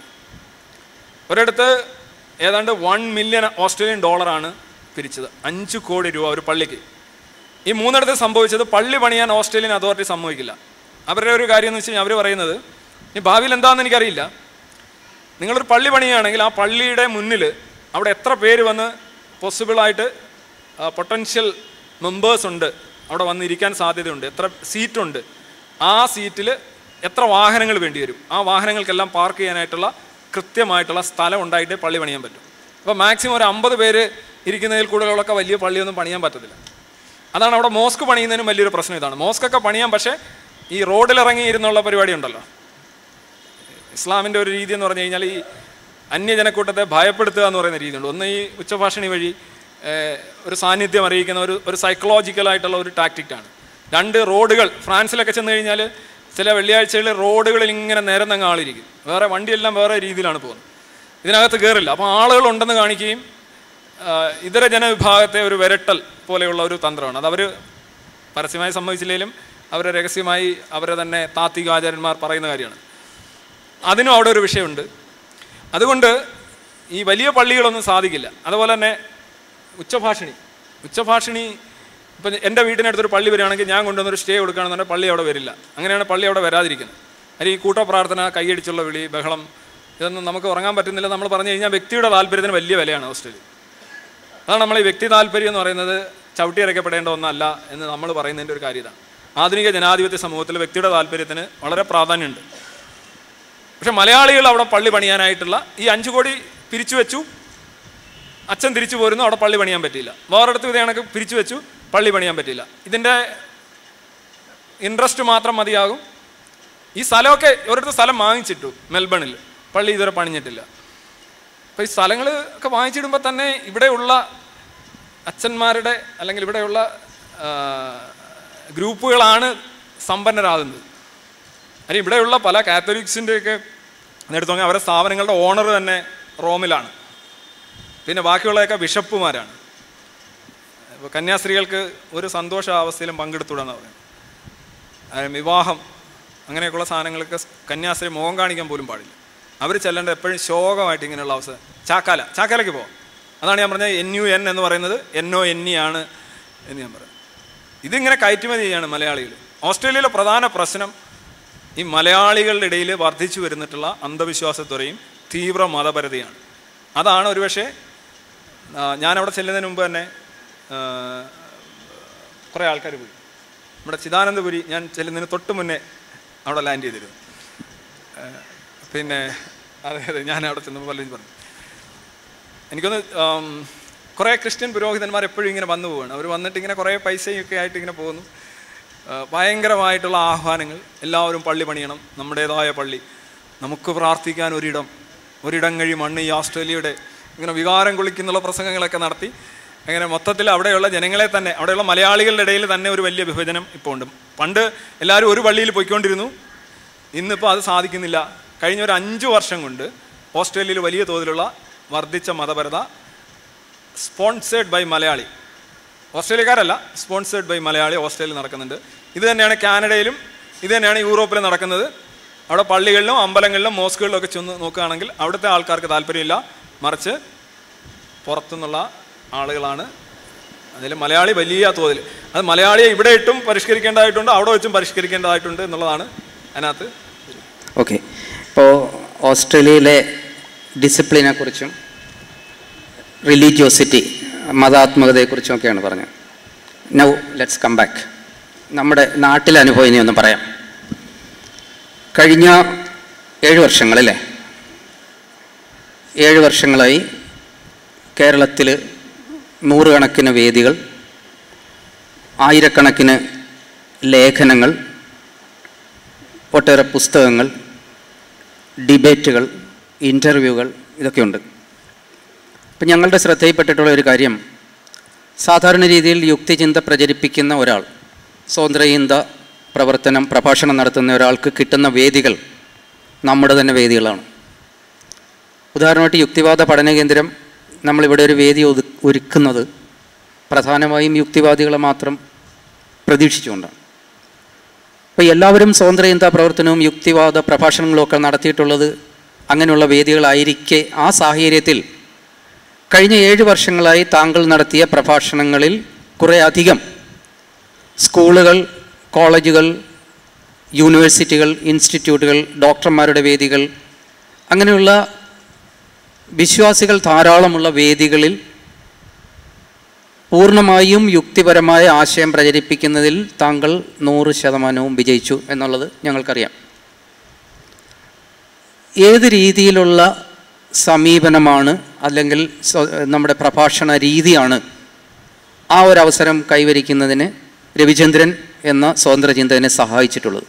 ഒരിടത്ത് ഏതാണ്ട് വൺ മില്യൺ ഓസ്ട്രേലിയൻ ഡോളറാണ് പിരിച്ചത് അഞ്ച് കോടി രൂപ ഒരു പള്ളിക്ക് ഈ മൂന്നിടത്ത് സംഭവിച്ചത് പള്ളി പണിയാൻ ഓസ്ട്രേലിയൻ അതോറിറ്റി സമ്മതിക്കില്ല അവരുടെ ഒരു കാര്യം എന്ന് വെച്ച് കഴിഞ്ഞാൽ അവർ പറയുന്നത് ഈ ഭാവിയിൽ എന്താണെന്ന് എനിക്കറിയില്ല നിങ്ങളൊരു പള്ളി പണിയുകയാണെങ്കിൽ ആ പള്ളിയുടെ മുന്നിൽ അവിടെ എത്ര പേര് വന്ന് പോസിബിളായിട്ട് പൊട്ടൻഷ്യൽ മെമ്പേഴ്സ് ഉണ്ട് അവിടെ വന്നിരിക്കാൻ സാധ്യതയുണ്ട് എത്ര സീറ്റുണ്ട് ആ സീറ്റിൽ എത്ര വാഹനങ്ങൾ വേണ്ടി വരും ആ വാഹനങ്ങൾക്കെല്ലാം പാർക്ക് ചെയ്യാനായിട്ടുള്ള കൃത്യമായിട്ടുള്ള സ്ഥലം ഉണ്ടായിട്ടേ പള്ളി പണിയാൻ പറ്റും അപ്പോൾ മാക്സിമം ഒരു അമ്പത് പേര് ഇരിക്കുന്നതിൽ കൂടുതലുള്ളൊക്കെ വലിയ പള്ളിയൊന്നും പണിയാൻ പറ്റത്തില്ല അതാണ് അവിടെ മോസ്ക് പണിയുന്നതിനും വലിയൊരു പ്രശ്നം ഇതാണ് മോസ്കൊക്കെ പണിയാൻ പക്ഷേ ഈ റോഡിലിറങ്ങി ഇരുന്നുള്ള പരിപാടി ഉണ്ടല്ലോ ഇസ്ലാമിൻ്റെ ഒരു രീതി എന്ന് പറഞ്ഞു കഴിഞ്ഞാൽ ഈ അന്യജനക്കൂട്ടത്തെ ഭയപ്പെടുത്തുക എന്ന് പറയുന്ന രീതിയുണ്ട് ഒന്ന് ഈ ഉച്ചഭാഷണി വഴി ഏഹ്, ഒരു സാന്നിധ്യം അറിയിക്കുന്ന ഒരു ഒരു സൈക്കോളജിക്കലായിട്ടുള്ള ഒരു ടാക്ടിക്കാണ് രണ്ട് റോഡുകൾ ഫ്രാൻസിലൊക്കെ ചെന്ന് കഴിഞ്ഞാൽ ചില വെള്ളിയാഴ്ചകളിൽ റോഡുകളിൽ ഇങ്ങനെ നിരന്നങ്ങ് ആളിരിക്കും വേറെ വണ്ടിയെല്ലാം വേറെ രീതിയിലാണ് പോകുന്നത് ഇതിനകത്ത് കയറില്ല അപ്പോൾ ആളുകൾ ഉണ്ടെന്ന് കാണിക്കുകയും ആ, ഇതര ജനവിഭാഗത്തെ ഒരു വിരട്ടൽ പോലെയുള്ള ഒരു തന്ത്രമാണ് അത് അവർ പരസ്യമായി സമ്മതിച്ചില്ലെങ്കിലും അവരെ രഹസ്യമായി അവരെ തന്നെ താത്വികാചാര്യന്മാർ പറയുന്ന കാര്യമാണ് അതിനും അവിടെ ഒരു വിഷയമുണ്ട് അതുകൊണ്ട് ഈ വലിയ പള്ളികളൊന്നും സാധിക്കില്ല അതുപോലെ തന്നെ ഉച്ചഭാഷിണി ഉച്ചഭാഷിണി ഇപ്പം എൻ്റെ വീട്ടിനടുത്തൊരു പള്ളി വരികയാണെങ്കിൽ ഞാൻ കൊണ്ടുവന്നൊരു സ്റ്റേ കൊടുക്കുകയാണെന്നുണ്ടെങ്കിൽ പള്ളി അവിടെ വരില്ല അങ്ങനെയാണ് പള്ളി അവിടെ വരാതിരിക്കുന്നത് അതിന് ഈ കൂട്ടപ്രാർത്ഥന കൈയടിച്ചുള്ള വിളി ബഹളം ഇതൊന്നും നമുക്ക് ഉറങ്ങാൻ പറ്റുന്നില്ല നമ്മൾ പറഞ്ഞു കഴിഞ്ഞാൽ വ്യക്തിയുടെ താല്പര്യത്തിന് വലിയ വിലയാണ് ഓസ്ട്രേലിയ അതാണ് നമ്മൾ ഈ വ്യക്തി താല്പര്യം എന്ന് പറയുന്നത് ചവിട്ടിയരയ്ക്കപ്പെടേണ്ട ഒന്നല്ല എന്ന് നമ്മൾ പറയുന്നതിൻ്റെ ഒരു കാര്യം ഇതാണ് ആധുനിക ജനാധിപത്യ സമൂഹത്തിൽ വ്യക്തിയുടെ താല്പര്യത്തിന് വളരെ പ്രാധാന്യമുണ്ട് പക്ഷെ മലയാളികൾ അവിടെ പള്ളി പണിയാനായിട്ടുള്ള ഈ അഞ്ചു കോടി പിരിച്ചു വെച്ചു അച്ഛൻ തിരിച്ചു പോരുന്നു അവിടെ പള്ളി പണിയാൻ പറ്റിയില്ല വേറെടുത്ത് ഇത് കണക്ക് പിരിച്ചു വെച്ചു പള്ളി പണിയാൻ പറ്റില്ല ഇതിൻ്റെ ഇൻട്രസ്റ്റ് മാത്രം മതിയാകും ഈ സ്ഥലമൊക്കെ ഒരിടത്ത് സ്ഥലം വാങ്ങിച്ചിട്ടു മെൽബണിൽ പള്ളി ഇതുവരെ പണിഞ്ഞിട്ടില്ല അപ്പോൾ ഈ സ്ഥലങ്ങൾ ഒക്കെ വാങ്ങിച്ചിടുമ്പോൾ തന്നെ ഇവിടെയുള്ള അച്ഛന്മാരുടെ അല്ലെങ്കിൽ ഇവിടെയുള്ള ആ, ഗ്രൂപ്പുകളാണ് സമ്പന്നരാകുന്നത് അതിന് ഇവിടെയുള്ള പല കാത്തലിക്സിൻ്റെയൊക്കെ എടുത്തു നോക്കിയാൽ അവരുടെ സ്ഥാപനങ്ങളുടെ ഓണർ തന്നെ റോമിലാണ് പിന്നെ ബാക്കിയുള്ളതൊക്കെ ബിഷപ്പുമാരാണ് ഇപ്പോൾ കന്യാസ്ത്രീകൾക്ക് ഒരു സന്തോഷ അവസ്ഥയിലും പങ്കെടുത്തുകൂടാന്ന് പറയുന്നത് അതായത് വിവാഹം അങ്ങനെയൊക്കെയുള്ള സാധനങ്ങൾക്ക് കന്യാസ്ത്രീ മുഖം കാണിക്കാൻ പോലും പാടില്ല അവർ ചെല്ലേണ്ടത് എപ്പോഴും ശോകമായിട്ട് ഇങ്ങനെയുള്ള അവസ്ഥ ചാക്കാല ചാക്കാലയ്ക്ക് പോകാം അതാണ് ഞാൻ പറഞ്ഞത് എൻ യു എൻ എന്ന് പറയുന്നത് എൻ ഒ എൻ ഇ ആണ് എന്ന് ഞാൻ പറയുന്നത് ഇതിങ്ങനെ കയറ്റുമതി ചെയ്യാണ് മലയാളികൾ ഓസ്ട്രേലിയയിലെ പ്രധാന പ്രശ്നം ഈ മലയാളികളുടെ ഇടയിൽ വർദ്ധിച്ചു വരുന്നിട്ടുള്ള അന്ധവിശ്വാസത്വരയും തീവ്ര മതപരതയാണ് അതാണ് ഒരുപക്ഷെ ആ, ഞാനവിടെ ചെല്ലുന്നതിന് മുമ്പ് തന്നെ ആ, കുറേ ആൾക്കാർ പോയി നമ്മുടെ ചിദാനന്ദപുരി ഞാൻ ചെല്ലുന്നതിന് തൊട്ട് മുന്നേ അവിടെ ലാൻഡ് ചെയ്തിരുന്നു ആ, പിന്നെ അതെ അതെ ഞാൻ അവിടെ ചെന്നപ്പോൾ പലരും പറഞ്ഞു എനിക്കൊന്ന് ആം, കുറേ ക്രിസ്ത്യൻ പുരോഹിതന്മാർ എപ്പോഴും ഇങ്ങനെ വന്നു പോവുകയാണ് അവർ വന്നിട്ട് ഇങ്ങനെ കുറേ പൈസയൊക്കെ ആയിട്ട് ഇങ്ങനെ പോകുന്നു ആ, ഭയങ്കരമായിട്ടുള്ള ആഹ്വാനങ്ങൾ എല്ലാവരും പള്ളി പണിയണം നമ്മുടേതായ പള്ളി നമുക്ക് പ്രാർത്ഥിക്കാൻ ഒരിടം ഒരിടം കഴി മണ്ണ് ഈ ഓസ്ട്രേലിയയുടെ ഇങ്ങനെ വികാരം കൊള്ളിക്കുന്നുള്ള പ്രസംഗങ്ങളൊക്കെ നടത്തി അങ്ങനെ മൊത്തത്തിൽ അവിടെയുള്ള ജനങ്ങളെ തന്നെ അവിടെയുള്ള മലയാളികളുടെ ഇടയിൽ തന്നെ ഒരു വലിയ വിഭജനം ഇപ്പോൾ ഉണ്ട് പണ്ട് എല്ലാവരും ഒരു പള്ളിയിൽ പോയിക്കൊണ്ടിരുന്നു ഇന്നിപ്പോൾ അത് സാധിക്കുന്നില്ല കഴിഞ്ഞ ഒരു അഞ്ച് വർഷം കൊണ്ട് ഓസ്ട്രേലിയയിൽ വലിയ തോതിലുള്ള വർദ്ധിച്ച മതപരത സ്പോൺസേഡ് ബൈ മലയാളി ഓസ്ട്രേലിയക്കാരല്ല സ്പോൺസേഡ് ബൈ മലയാളി ഓസ്ട്രേലിയയിൽ നടക്കുന്നുണ്ട് ഇത് തന്നെയാണ് കാനഡയിലും ഇത് തന്നെയാണ് യൂറോപ്പിൽ നടക്കുന്നത് അവിടെ പള്ളികളിലും അമ്പലങ്ങളിലും മോസ്കുകളിലും ഒക്കെ ചെന്ന് നോക്കുകയാണെങ്കിൽ അവിടുത്തെ ആൾക്കാർക്ക് താല്പര്യമില്ല മറിച്ച് പുറത്തുനിന്നുള്ള ആളുകളാണ് അതിൽ മലയാളി വലിയ തോതിൽ അത് മലയാളിയെ ഇവിടെ ഇട്ടും പരിഷ്കരിക്കേണ്ടതായിട്ടുണ്ട് അവിടെ വെച്ചും പരിഷ്കരിക്കേണ്ടതായിട്ടുണ്ട് എന്നുള്ളതാണ് അതിനകത്ത് ഓക്കെ ഇപ്പോൾ ഓസ്ട്രേലിയയിലെ ഡിസിപ്ലിനെ കുറിച്ചും റിലീജിയോസിറ്റി മതാത്മകതയെക്കുറിച്ചും ഒക്കെയാണ് പറഞ്ഞത് നൗ ലെറ്റ്സ് കം ബാക്ക് നമ്മുടെ നാട്ടിലെ അനുഭവം ഇനി ഒന്ന് പറയാം കഴിഞ്ഞ ഏഴ് വർഷങ്ങളല്ലേ ഏഴ് വർഷങ്ങളായി കേരളത്തിൽ നൂറുകണക്കിന് വേദികൾ ആയിരക്കണക്കിന് ലേഖനങ്ങൾ ഒട്ടേറെ പുസ്തകങ്ങൾ ഡിബേറ്റുകൾ ഇൻ്റർവ്യൂകൾ ഇതൊക്കെയുണ്ട് അപ്പം ഞങ്ങളുടെ ശ്രദ്ധയിൽപ്പെട്ടിട്ടുള്ള ഒരു കാര്യം സാധാരണ രീതിയിൽ യുക്തിചിന്ത പ്രചരിപ്പിക്കുന്ന ഒരാൾ സ്വതന്ത്രചിന്ത പ്രവർത്തനം പ്രഭാഷണം നടത്തുന്ന ഒരാൾക്ക് കിട്ടുന്ന വേദികൾ നമ്മുടെ തന്നെ വേദികളാണ് ഉദാഹരണമായിട്ട് യുക്തിവാദ പഠന കേന്ദ്രം നമ്മളിവിടെ ഒരു വേദി ഒതു ഒരുക്കുന്നത് പ്രധാനമായും യുക്തിവാദികളെ മാത്രം പ്രതീക്ഷിച്ചുകൊണ്ടാണ് അപ്പോൾ എല്ലാവരും സ്വതന്ത്രചിന്താ പ്രവർത്തനവും യുക്തിവാദ പ്രഭാഷണങ്ങളും ഒക്കെ നടത്തിയിട്ടുള്ളത് അങ്ങനെയുള്ള വേദികളായിരിക്കെ ആ സാഹചര്യത്തിൽ കഴിഞ്ഞ ഏഴ് വർഷങ്ങളായി താങ്കൾ നടത്തിയ പ്രഭാഷണങ്ങളിൽ കുറേ അധികം സ്കൂളുകൾ കോളേജുകൾ യൂണിവേഴ്സിറ്റികൾ ഇൻസ്റ്റിറ്റ്യൂട്ടുകൾ ഡോക്ടർമാരുടെ വേദികൾ അങ്ങനെയുള്ള വിശ്വാസികൾ ധാരാളമുള്ള വേദികളിൽ പൂർണ്ണമായും യുക്തിപരമായ ആശയം പ്രചരിപ്പിക്കുന്നതിൽ താങ്കൾ നൂറ് ശതമാനവും വിജയിച്ചു എന്നുള്ളത് ഞങ്ങൾക്കറിയാം ഏത് രീതിയിലുള്ള സമീപനമാണ് അല്ലെങ്കിൽ സ്വ- നമ്മുടെ പ്രഭാഷണ രീതിയാണ് ആ ഒരു അവസരം കൈവരിക്കുന്നതിന് രവിചന്ദ്രൻ എന്ന സ്വതന്ത്ര ചിന്തകനെ സഹായിച്ചിട്ടുള്ളത്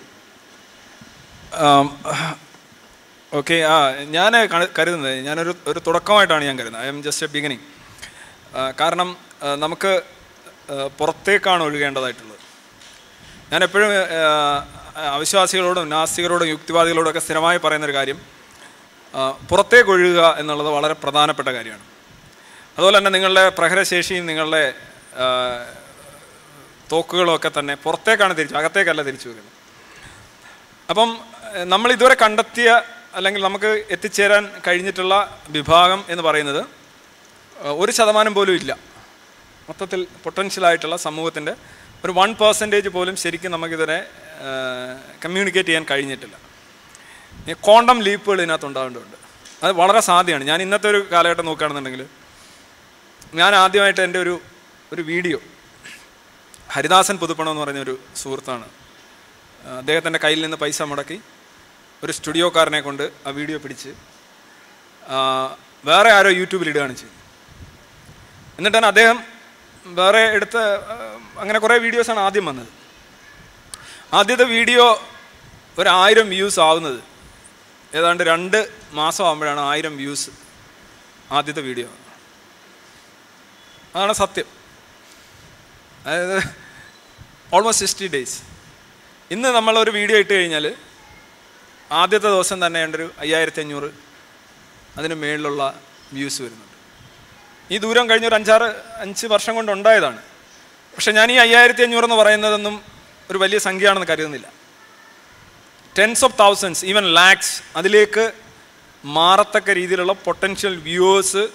ഓക്കെ ആ ഞാൻ കരുതുന്നത് ഞാനൊരു ഒരു തുടക്കമായിട്ടാണ് ഞാൻ കരുതുന്നത് I'm just a beginning കാരണം ആ, നമുക്ക് ആ, പുറത്തേക്കാണ് ഒഴുകേണ്ടതായിട്ടുള്ളത് ഞാൻ എപ്പോഴും ആ, അവിശ്വാസികളോടും നാസ്തികരോടും യുക്തിവാദികളോടും ഒക്കെ സ്ഥിരമായി പറയുന്നൊരു കാര്യം ആ, പുറത്തേക്ക് ഒഴുകുക എന്നുള്ളത് വളരെ പ്രധാനപ്പെട്ട കാര്യമാണ് അതുപോലെ തന്നെ നിങ്ങളുടെ പ്രഹരശേഷിയും നിങ്ങളുടെ ആ, തോക്കുകളും ഒക്കെ തന്നെ പുറത്തേക്കാണ് തിരിച്ചു അകത്തേക്കല്ല തിരിച്ചു വെക്കുന്നത് അപ്പം എഹ്, നമ്മൾ ഇതുവരെ കണ്ടെത്തിയ അല്ലെങ്കിൽ നമുക്ക് എത്തിച്ചേരാൻ കഴിഞ്ഞിട്ടുള്ള വിഭാഗം എന്ന് പറയുന്നത് ഏഹ്, ഒരു ശതമാനം പോലും ഇല്ല മൊത്തത്തിൽ പൊട്ടൻഷ്യലായിട്ടുള്ള സമൂഹത്തിൻ്റെ ഒരു വൺ പെർസെൻറ്റേജ് പോലും ശരിക്കും നമുക്കിതുവരെ കമ്മ്യൂണിക്കേറ്റ് ചെയ്യാൻ കഴിഞ്ഞിട്ടില്ല ഈ ക്വാണ്ടം ലീപ്പുകൾ ഇതിനകത്ത് ഉണ്ടാവേണ്ടതുണ്ട് അത് വളരെ സാധ്യമാണ് ഞാൻ ഇന്നത്തെ ഒരു കാലഘട്ടം നോക്കുകയാണെന്നുണ്ടെങ്കിൽ ഞാൻ ആദ്യമായിട്ട് എൻ്റെ ഒരു ഒരു വീഡിയോ ഹരിദാസൻ പുതുപ്പണം എന്ന് പറഞ്ഞ ഒരു സുഹൃത്താണ് ആ, അദ്ദേഹത്തിൻ്റെ കയ്യിൽ നിന്ന് പൈസ മുടക്കി ഒരു സ്റ്റുഡിയോക്കാരനെ കൊണ്ട് ആ വീഡിയോ പിടിച്ച് ആ, വേറെ ആരോ യൂട്യൂബിൽ ഇടുകയാണ് ചെയ്തത് എന്നിട്ടാണ് അദ്ദേഹം വേറെ എടുത്ത ആ, അങ്ങനെ കുറേ വീഡിയോസാണ് ആദ്യം വന്നത് ആദ്യത്തെ വീഡിയോ ഒരു ആയിരം വ്യൂസ് ആവുന്നത് ഏതാണ്ട് രണ്ട് മാസം ആകുമ്പോഴാണ് ആയിരം വ്യൂസ് ആദ്യത്തെ വീഡിയോ അതാണ് സത്യം അതായത് ഓൾമോസ്റ്റ് സിക്സ്റ്റി ഡേയ്സ് ഇന്ന് നമ്മളൊരു വീഡിയോ ഇട്ട് കഴിഞ്ഞാൽ ആദ്യത്തെ ദിവസം തന്നെ ഒരു അയ്യായിരത്തി അഞ്ഞൂറ് അതിന് മേളിലുള്ള വ്യൂസ് വരുന്നുണ്ട് ഈ ദൂരം കഴിഞ്ഞ ഒരു അഞ്ചാറ് അഞ്ച് വർഷം കൊണ്ട് ഉണ്ടായതാണ് പക്ഷെ ഞാൻ ഈ അയ്യായിരത്തി അഞ്ഞൂറ് എന്ന് പറയുന്നതൊന്നും ഒരു വലിയ സംഖ്യയാണെന്ന് കരുതുന്നില്ല tens of thousands even lakhs അതിലേക്ക് മാറത്തക്ക രീതിയിലുള്ള പൊട്ടൻഷ്യൽ വ്യൂവേഴ്സ്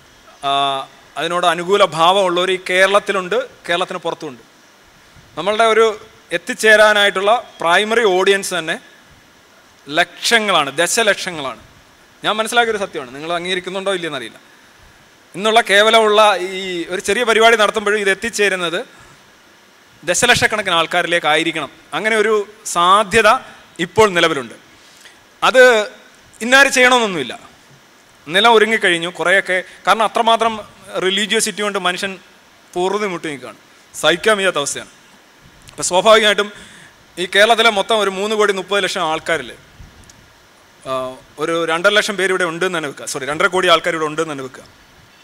അതിനോട് അനുകൂല ഭാവമുള്ളവർ ഈ കേരളത്തിലുണ്ട് കേരളത്തിന് പുറത്തുമുണ്ട് നമ്മളുടെ ഒരു എത്തിച്ചേരാനായിട്ടുള്ള പ്രൈമറി ഓഡിയൻസ് തന്നെ ലക്ഷങ്ങളാണ് ദശലക്ഷങ്ങളാണ് ഞാൻ മനസ്സിലാക്കിയൊരു സത്യമാണ് നിങ്ങൾ അംഗീകരിക്കുന്നുണ്ടോ ഇല്ലയെന്ന് അറിയില്ല ഇന്നുള്ള കേവലമുള്ള ഈ ഒരു ചെറിയ പരിപാടി നടത്തുമ്പോഴും ഇത് എത്തിച്ചേരുന്നത് ദശലക്ഷക്കണക്കിന് ആൾക്കാരിലേക്ക് ആയിരിക്കണം അങ്ങനെ ഒരു സാധ്യത ഇപ്പോൾ നിലവിലുണ്ട് അത് ഇന്നാര് ചെയ്യണമെന്നൊന്നുമില്ല നില ഒരുങ്ങിക്കഴിഞ്ഞു കുറേയൊക്കെ കാരണം അത്രമാത്രം റിലീജിയോസിറ്റി കൊണ്ട് മനുഷ്യൻ പൂർണ്ണ മുട്ടി നിൽക്കുകയാണ് സഹിക്കാൻ വയ്യാത്ത അവസ്ഥയാണ് അപ്പം സ്വാഭാവികമായിട്ടും ഈ കേരളത്തിലെ മൊത്തം ഒരു മൂന്ന് കോടി മുപ്പത് ലക്ഷം ആൾക്കാരിൽ ആ, ഒരു രണ്ടര ലക്ഷം പേര് ഇവിടെ ഉണ്ടെന്ന് തന്നെ വെക്കുക സോറി രണ്ടര കോടി ആൾക്കാർ ഇവിടെ ഉണ്ടെന്ന് തന്നെ വെക്കുക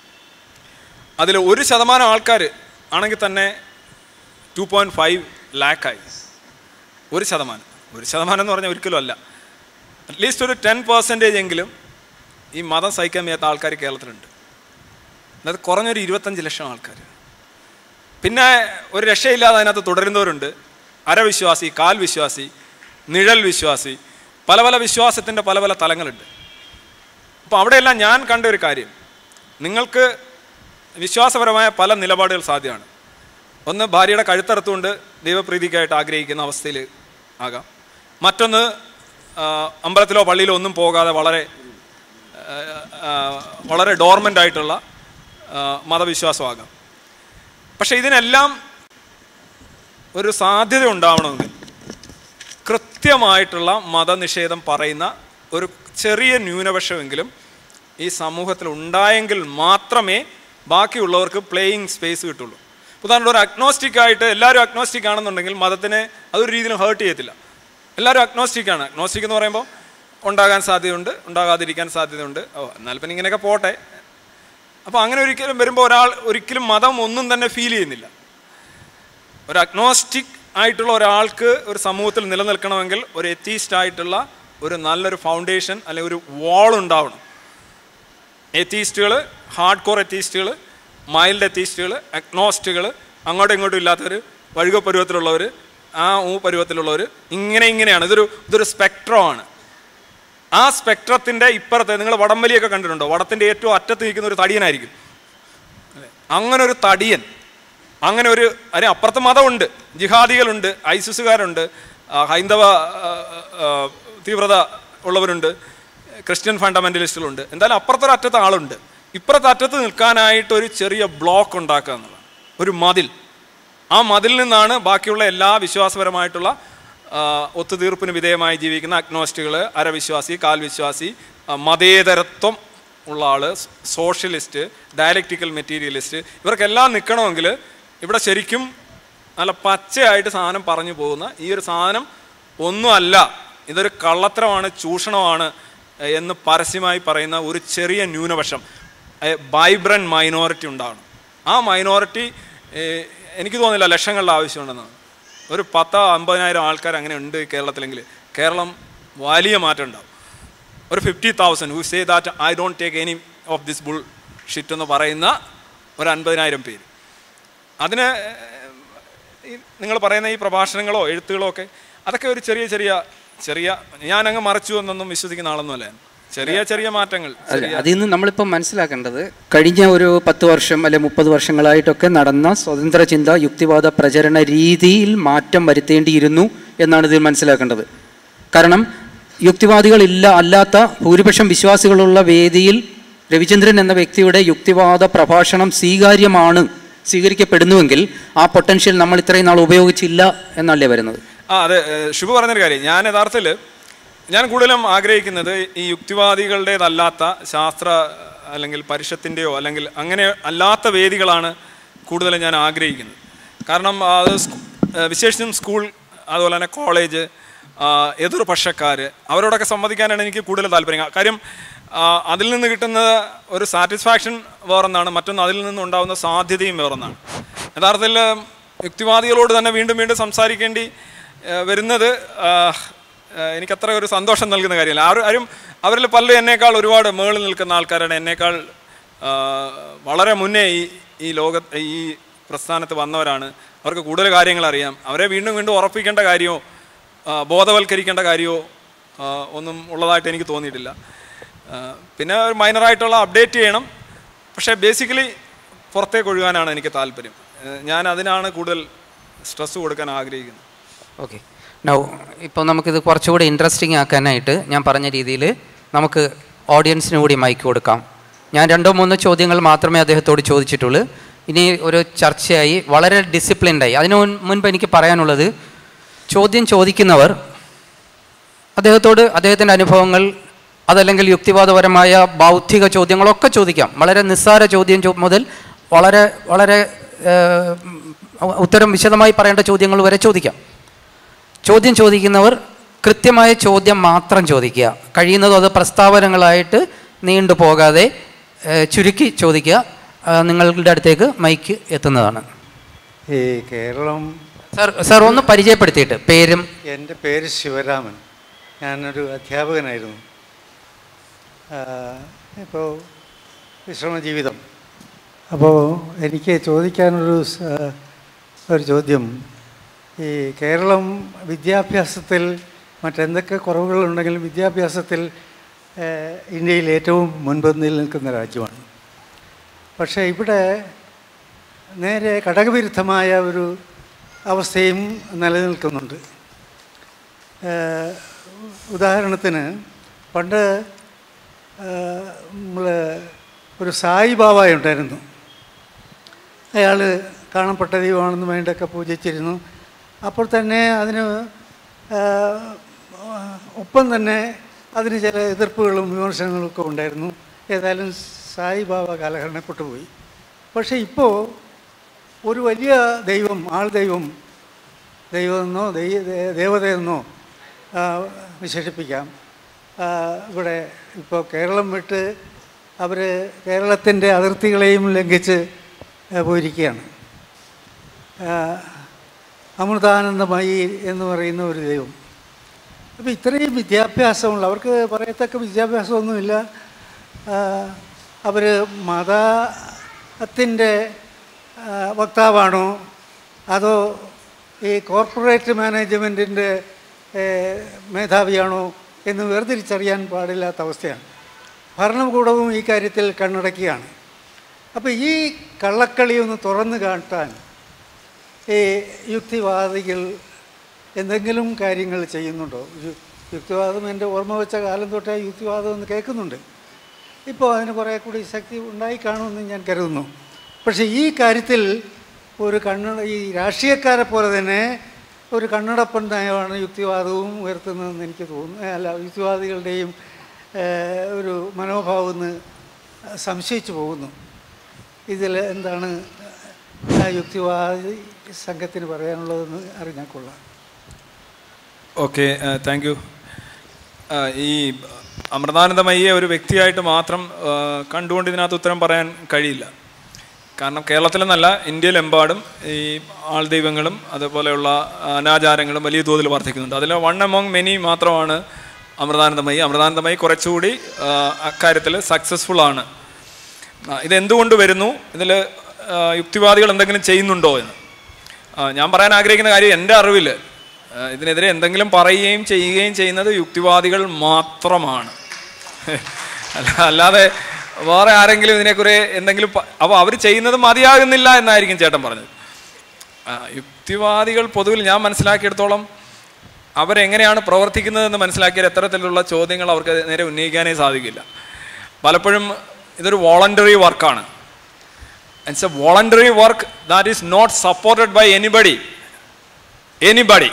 അതിൽ ഒരു ശതമാനം ആൾക്കാർ ആണെങ്കിൽ തന്നെ ടു പോയിൻറ്റ് ഫൈവ് ലാക്കായി ഒരു ശതമാനം ഒരു ശതമാനം എന്ന് പറഞ്ഞാൽ ഒരിക്കലും അല്ല അറ്റ്ലീസ്റ്റ് ഒരു ടെൻ പെർസെൻറ്റേജ് എങ്കിലും ഈ മതം സഹിക്കാൻ വയ്യാത്ത ആൾക്കാർ കേരളത്തിലുണ്ട് അതായത് കുറഞ്ഞൊരു ഇരുപത്തഞ്ച് ലക്ഷം ആൾക്കാർ പിന്നെ ഒരു രക്ഷയില്ലാതെ അതിനകത്ത് തുടരുന്നവരുണ്ട് അരവിശ്വാസി കാൽ വിശ്വാസി നിഴൽ വിശ്വാസി പല പല വിശ്വാസത്തിൻ്റെ പല പല തലങ്ങളുണ്ട് അപ്പോൾ അവിടെയെല്ലാം ഞാൻ കണ്ട ഒരു കാര്യം നിങ്ങൾക്ക് വിശ്വാസപരമായ പല നിലപാടുകൾ സാധ്യമാണ് ഒന്ന് ഭാര്യയുടെ കഴുത്തറുത്തുകൊണ്ട് ദൈവപ്രീതിക്കായിട്ട് ആഗ്രഹിക്കുന്ന അവസ്ഥയിൽ ആകാം മറ്റൊന്ന് ആ, അമ്പലത്തിലോ പള്ളിയിലോ ഒന്നും പോകാതെ വളരെ ആ, ആ, വളരെ ഡോർമെൻ്റ് ആയിട്ടുള്ള ആ, മതവിശ്വാസമാകാം പക്ഷെ ഇതിനെല്ലാം ഒരു സാധ്യത ഉണ്ടാവണമെങ്കിൽ കൃത്യമായിട്ടുള്ള മതനിഷേധം പറയുന്ന ഒരു ചെറിയ ന്യൂനപക്ഷമെങ്കിലും ഈ സമൂഹത്തിൽ ഉണ്ടായെങ്കിൽ മാത്രമേ ബാക്കിയുള്ളവർക്ക് പ്ലേയിങ് സ്പേസ് കിട്ടുള്ളൂ ഉദാഹരണം ഒരു അഗ്നോസ്റ്റിക് ആയിട്ട് എല്ലാവരും അഗ്നോസ്റ്റിക് ആണെന്നുണ്ടെങ്കിൽ മതത്തിനെ അതൊരു രീതിയിലും ഹേർട്ട് ചെയ്യത്തില്ല എല്ലാവരും അഗ്നോസ്റ്റിക് ആണ് അഗ്നോസ്റ്റിക് എന്ന് പറയുമ്പോൾ ഉണ്ടാകാൻ സാധ്യതയുണ്ട് ഉണ്ടാകാതിരിക്കാൻ സാധ്യതയുണ്ട് ഓ എന്നാൽ പിന്നെ ഇങ്ങനെയൊക്കെ പോട്ടെ അപ്പോൾ അങ്ങനെ ഒരിക്കലും വരുമ്പോൾ ഒരാൾ ഒരിക്കലും മതം ഒന്നും തന്നെ ഫീൽ ചെയ്യുന്നില്ല ഒരു അഗ്നോസ്റ്റിക് ആയിട്ടുള്ള ഒരാൾക്ക് ഒരു സമൂഹത്തിൽ നിലനിൽക്കണമെങ്കിൽ ഒരു എത്തീസ്റ്റ് ആയിട്ടുള്ള ഒരു നല്ലൊരു ഫൗണ്ടേഷൻ അല്ലെങ്കിൽ ഒരു വാൾ ഉണ്ടാവണം എത്തീസ്റ്റുകൾ ഹാർഡ് കോർ എത്തീസ്റ്റുകൾ മൈൽഡ് എത്തീസ്റ്റുകൾ അഗ്നോസ്റ്റുകൾ അങ്ങോട്ടും ഇങ്ങോട്ടും ഇല്ലാത്തവർ വഴുക പരുവത്തിലുള്ളവർ ആ ഊ പരുവത്തിലുള്ളവർ ഇങ്ങനെ ഇങ്ങനെയാണ് ഇതൊരു ഇതൊരു സ്പെക്ട്രമാണ് ആ സ്പെക്ട്രത്തിൻ്റെ ഇപ്പുറത്തെ നിങ്ങൾ വടംവലിയൊക്കെ കണ്ടിട്ടുണ്ടോ വടത്തിൻ്റെ ഏറ്റവും അറ്റത്ത് നിൽക്കുന്ന ഒരു തടിയനായിരിക്കും അല്ലേ? അങ്ങനെ ഒരു തടിയൻ അങ്ങനെ ഒരു അതിന് അപ്പുറത്ത് മതമുണ്ട് ജിഹാദികളുണ്ട് ഐസിസുകാരുണ്ട് ആ, ഹൈന്ദവ ആ, ആ, തീവ്രത ഉള്ളവരുണ്ട് ക്രിസ്ത്യൻ ഫണ്ടമെന്റലിസ്റ്റുകളുണ്ട് എന്തായാലും അപ്പുറത്തൊരു അറ്റത്ത് ആളുണ്ട് ഇപ്പുറത്തെ അറ്റത്ത് നിൽക്കാനായിട്ട് ഒരു ചെറിയ ബ്ലോക്ക് ഉണ്ടാക്കുക എന്നുള്ളതാണ് ഒരു മതിൽ ആ മതിൽ നിന്നാണ് ബാക്കിയുള്ള എല്ലാ വിശ്വാസപരമായിട്ടുള്ള ആ, ഒത്തുതീർപ്പിന് വിധേയമായി ജീവിക്കുന്ന അഗ്നോസ്റ്റുകൾ അരവിശ്വാസി കാൽവിശ്വാസി ആ, മതേതരത്വം ഉള്ള ആള് സോഷ്യലിസ്റ്റ് ഡയലക്റ്റിക്കൽ മെറ്റീരിയലിസ്റ്റ് ഇവർക്കെല്ലാം നിൽക്കണമെങ്കിൽ ഇവിടെ ശരിക്കും നല്ല പച്ചയായിട്ട് സാധനം പറഞ്ഞു പോകുന്ന ഈ ഒരു സാധനം ഒന്നുമല്ല ഇതൊരു കള്ളത്തരമാണ് ചൂഷണമാണ് എന്ന് പരസ്യമായി പറയുന്ന ഒരു ചെറിയ ന്യൂനപക്ഷം വൈബ്രൻ മൈനോറിറ്റി ഉണ്ടാവണം ആ മൈനോറിറ്റി എനിക്ക് തോന്നുന്നില്ല ലക്ഷങ്ങളുടെ ആവശ്യമുണ്ടെന്നാണ് ഒരു പത്തോ അമ്പതിനായിരം ആൾക്കാർ അങ്ങനെ ഉണ്ട് കേരളത്തിലെങ്കിൽ കേരളം വലിയ മാറ്റം ഉണ്ടാവും ഒരു fifty thousand who say that I don't take any of this bullshit എന്ന് പറയുന്ന ഒരു അൻപതിനായിരം പേര് അതിന് നിങ്ങൾ പറയുന്ന ഈ പ്രഭാഷണങ്ങളോ എഴുത്തുകളോ ഒക്കെ അതൊക്കെ ഒരു ചെറിയ ചെറിയ ചെറിയ ഞാനങ്ങ് മറച്ചു എന്നൊന്നും വിശ്വസിക്കുന്ന ആളൊന്നുമല്ല ഞാൻ ചെറിയ ചെറിയ മാറ്റങ്ങൾ അല്ല അതിൽ നിന്ന് നമ്മളിപ്പോൾ മനസ്സിലാക്കേണ്ടത് കഴിഞ്ഞ ഒരു പത്ത് വർഷം അല്ലെ മുപ്പത് വർഷങ്ങളായിട്ടൊക്കെ നടന്ന സ്വതന്ത്ര ചിന്ത യുക്തിവാദ പ്രചരണ രീതിയിൽ മാറ്റം വരുത്തേണ്ടിയിരുന്നു എന്നാണ് ഇതിൽ മനസ്സിലാക്കേണ്ടത് കാരണം യുക്തിവാദികൾ ഇല്ല അല്ലാത്ത ഭൂരിപക്ഷം വിശ്വാസികളുള്ള വേദിയിൽ രവിചന്ദ്രൻ എന്ന വ്യക്തിയുടെ യുക്തിവാദ പ്രഭാഷണം സ്വീകാര്യമാണ് സ്വീകരിക്കപ്പെടുന്നുവെങ്കിൽ ആ പൊട്ടൻഷ്യൽ നമ്മൾ ഇത്രയും നാൾ ഉപയോഗിച്ചില്ല എന്നല്ലേ വരുന്നത് ആ അതെ ഏഹ് ശുഭ പറഞ്ഞൊരു കാര്യം ഞാൻ യഥാർത്ഥത്തിൽ ഞാൻ കൂടുതലും ആഗ്രഹിക്കുന്നത് ഈ യുക്തിവാദികളുടേതല്ലാത്ത ശാസ്ത്ര അല്ലെങ്കിൽ പരിഷത്തിൻ്റെയോ അല്ലെങ്കിൽ അങ്ങനെ അല്ലാത്ത വേദികളാണ് കൂടുതലും ഞാൻ ആഗ്രഹിക്കുന്നത് കാരണം അത് സ്കൂ- ഏഹ് വിശേഷിച്ചും സ്കൂൾ അതുപോലെ തന്നെ കോളേജ് എതിർപക്ഷക്കാർ അവരോടൊക്കെ സംവദിക്കാനാണ് എനിക്ക് കൂടുതൽ താല്പര്യം കാര്യം ആ, അതിൽ നിന്ന് കിട്ടുന്ന ഒരു സാറ്റിസ്ഫാക്ഷൻ വേറൊന്നാണ് മറ്റൊന്ന് അതിൽ നിന്നുണ്ടാകുന്ന സാധ്യതയും വേറൊന്നാണ് യഥാർത്ഥത്തിൽ യുക്തിവാദികളോട് തന്നെ വീണ്ടും വീണ്ടും സംസാരിക്കേണ്ടി ആ, വരുന്നത് ആ, ആ, എനിക്കത്ര ഒരു സന്തോഷം നൽകുന്ന കാര്യമല്ല ആരും ആരും അവരിൽ പലരും എന്നേക്കാൾ ഒരുപാട് മുകളിൽ നിൽക്കുന്ന ആൾക്കാരാണ് എന്നേക്കാൾ ആ, വളരെ മുന്നേ ഈ ഈ ലോക ഈ പ്രസ്ഥാനത്ത് വന്നവരാണ് അവർക്ക് കൂടുതൽ കാര്യങ്ങൾ അറിയാം അവരെ വീണ്ടും വീണ്ടും ഉറപ്പിക്കേണ്ട കാര്യമോ ആ, ബോധവൽക്കരിക്കേണ്ട കാര്യമോ ആ, ഒന്നും ഉള്ളതായിട്ട് എനിക്ക് തോന്നിയിട്ടില്ല ആ, പിന്നെ ഒരു മൈനറായിട്ടുള്ള അപ്ഡേറ്റ് ചെയ്യണം പക്ഷേ ബേസിക്കലി പുറത്തേക്ക് ഒഴുകാനാണ് എനിക്ക് താല്പര്യം ഏഹ് ഞാൻ അതിനാണ് കൂടുതൽ സ്ട്രെസ് കൊടുക്കാൻ ആഗ്രഹിക്കുന്നത് ഓക്കെ നൗ ഇപ്പോൾ നമുക്കിത് കുറച്ചുകൂടി ഇൻട്രസ്റ്റിംഗ് ആക്കാനായിട്ട് ഞാൻ പറഞ്ഞ രീതിയിൽ നമുക്ക് ഓഡിയൻസിന് കൂടി മൈക്ക് കൊടുക്കാം ഞാൻ രണ്ടോ മൂന്നോ ചോദ്യങ്ങൾ മാത്രമേ അദ്ദേഹത്തോട് ചോദിച്ചിട്ടുള്ളൂ ഇനി ഒരു ചർച്ചയായി വളരെ ഡിസിപ്ലിൻഡായി അതിനു മുൻ- മുൻപ് എനിക്ക് പറയാനുള്ളത് ചോദ്യം ചോദിക്കുന്നവർ അദ്ദേഹത്തോട് അദ്ദേഹത്തിൻ്റെ അനുഭവങ്ങൾ അതല്ലെങ്കിൽ യുക്തിവാദപരമായ ബൗദ്ധിക ചോദ്യങ്ങളൊക്കെ ചോദിക്കാം വളരെ നിസ്സാര ചോദ്യം ചോ- മുതൽ വളരെ വളരെ ഏഹ്, ഉത്തരം വിശദമായി പറയേണ്ട ചോദ്യങ്ങൾ വരെ ചോദിക്കാം ചോദ്യം ചോദിക്കുന്നവർ കൃത്യമായ ചോദ്യം മാത്രം ചോദിക്കുക കഴിയുന്നതും അത് പ്രസ്താവനകളായിട്ട് നീണ്ടു പോകാതെ ഏഹ്, ചുരുക്കി ചോദിക്കുക ആ, നിങ്ങളുടെ അടുത്തേക്ക് മൈക്ക് എത്തുന്നതാണ് ഈ കേരളം സാർ സാർ ഒന്ന് പരിചയപ്പെടുത്തിയിട്ട് പേരും എൻ്റെ പേര് ശിവരാമൻ ഞാനൊരു അധ്യാപകനായിരുന്നു ഇപ്പോൾ വിശ്രമ ജീവിതം അപ്പോൾ എനിക്ക് ചോദിക്കാനൊരു സ- ഒരു ചോദ്യം ഈ കേരളം വിദ്യാഭ്യാസത്തിൽ മറ്റെന്തൊക്കെ കുറവുകളുണ്ടെങ്കിലും വിദ്യാഭ്യാസത്തിൽ ഏഹ്, ഇന്ത്യയിൽ ഏറ്റവും മുൻപന്തിയിൽ നിൽക്കുന്ന രാജ്യമാണ് പക്ഷേ ഇവിടെ നേരെ ഘടകവിരുദ്ധമായ ഒരു അവസ്ഥയും നിലനിൽക്കുന്നുണ്ട് ഏഹ് ഉദാഹരണത്തിന് പണ്ട് നമ്മൾ ഒരു സായി ബാബ ഉണ്ടായിരുന്നു അയാൾ കാണപ്പെട്ട ദൈവമാണെന്ന് വേണ്ടൊക്കെ പൂജിച്ചിരുന്നു അപ്പോൾ തന്നെ അതിന് ആ, ഒപ്പം തന്നെ അതിന് ചില എതിർപ്പുകളും വിമർശനങ്ങളും ഒക്കെ ഉണ്ടായിരുന്നു ഏതായാലും സായിബാബ കാലഹരണപ്പെട്ടു പോയി പക്ഷേ ഇപ്പോൾ ഒരു വലിയ ദൈവം ആൾ ദൈവം ദൈവമെന്നോ ദൈ ദേ- ദേവതയെന്നോ ആ, വിശേഷിപ്പിക്കാം ആ, ഇവിടെ ഇപ്പോൾ കേരളം വിട്ട് അവർ കേരളത്തിൻ്റെ അതിർത്തികളെയും ലംഘിച്ച് ആ, പോയിരിക്കുകയാണ് ആ, അമൃതാനന്ദമയി എന്ന് പറയുന്ന ഒരു ദൈവം അപ്പോൾ ഇത്രയും വിദ്യാഭ്യാസമുള്ള അവർക്ക് പറയത്തക്ക വിദ്യാഭ്യാസമൊന്നുമില്ല അവർ മതത്തിൻ്റെ വക്താവാണോ അതോ ഈ കോർപ്പറേറ്റ് മാനേജ്മെൻറ്റിൻ്റെ മേധാവിയാണോ എന്ന് വേർതിരിച്ചറിയാൻ പാടില്ലാത്ത അവസ്ഥയാണ് ഭരണകൂടവും ഈ കാര്യത്തിൽ കണ്ണടക്കുകയാണ് അപ്പോൾ ഈ കള്ളക്കളി ഒന്ന് തുറന്നു കാട്ടാൻ ഈ യുക്തിവാദികൾ എന്തെങ്കിലും കാര്യങ്ങൾ ചെയ്യുന്നുണ്ടോ യു- യുക്തിവാദം എൻ്റെ ഓർമ്മ വെച്ച കാലം തൊട്ടേ യുക്തിവാദം എന്ന് കേൾക്കുന്നുണ്ട് ഇപ്പോൾ അതിന് കുറേ കൂടി ശക്തി ഉണ്ടായി കാണുമെന്ന് ഞാൻ കരുതുന്നു പക്ഷേ ഈ കാര്യത്തിൽ ഒരു കണ്ണട ഈ രാഷ്ട്രീയക്കാരെ പോലെ തന്നെ ഒരു കണ്ണടപ്പൻ നയമാണ് യുക്തിവാദവും ഉയർത്തുന്നതെന്ന് എനിക്ക് തോന്നുന്നു അല്ല യുക്തിവാദികളുടെയും ഏഹ്, ഒരു മനോഭാവം എന്ന് സംശയിച്ചു പോകുന്നു ഇതിൽ എന്താണ് ആ യുക്തിവാദി സംഘത്തിന് പറയാനുള്ളതെന്ന് അറിഞ്ഞാൽ കൊള്ളാം ഓക്കെ താങ്ക് യു ഈ അമൃതാനന്ദമയ്യെ ഒരു വ്യക്തിയായിട്ട് മാത്രം ആ, കണ്ടുകൊണ്ട് ഇതിനകത്ത് ഉത്തരം പറയാൻ കഴിയില്ല കാരണം കേരളത്തിലെന്നല്ല ഇന്ത്യയിലെമ്പാടും ഈ ആൾദൈവങ്ങളും അതുപോലെയുള്ള അനാചാരങ്ങളും വലിയ തോതിൽ വർദ്ധിക്കുന്നുണ്ട് അതിൽ വൺ എമോങ് മെനി മാത്രമാണ് അമൃതാനന്ദമയി അമൃതാനന്ദമയി കുറച്ചുകൂടി ആ, അക്കാര്യത്തിൽ സക്സസ്ഫുൾ ആണ് ആ, ഇതെന്തുകൊണ്ട് വരുന്നു ഇതിൽ യുക്തിവാദികൾ എന്തെങ്കിലും ചെയ്യുന്നുണ്ടോ എന്ന് ആ, ഞാൻ പറയാൻ ആഗ്രഹിക്കുന്ന കാര്യം എൻ്റെ അറിവിൽ ആ, ഇതിനെതിരെ എന്തെങ്കിലും പറയുകയും ചെയ്യുകയും ചെയ്യുന്നത് യുക്തിവാദികൾ മാത്രമാണ് അല്ല അല്ലാതെ വേറെ ആരെങ്കിലും ഇതിനെക്കുറെ എന്തെങ്കിലും അപ്പോൾ അവർ ചെയ്യുന്നത് മതിയാകുന്നില്ല എന്നായിരിക്കും ചേട്ടൻ പറഞ്ഞത് ആ, യുക്തിവാദികൾ പൊതുവിൽ ഞാൻ മനസ്സിലാക്കിയെടുത്തോളം അവരെങ്ങനെയാണ് പ്രവർത്തിക്കുന്നതെന്ന് മനസ്സിലാക്കിയാൽ എത്തരത്തിലുള്ള ചോദ്യങ്ങൾ അവർക്ക് നേരെ ഉന്നയിക്കാനേ സാധിക്കില്ല പലപ്പോഴും ഇതൊരു വോളണ്ടറി വർക്കാണ് it's a voluntary work that is not supported by anybody anybody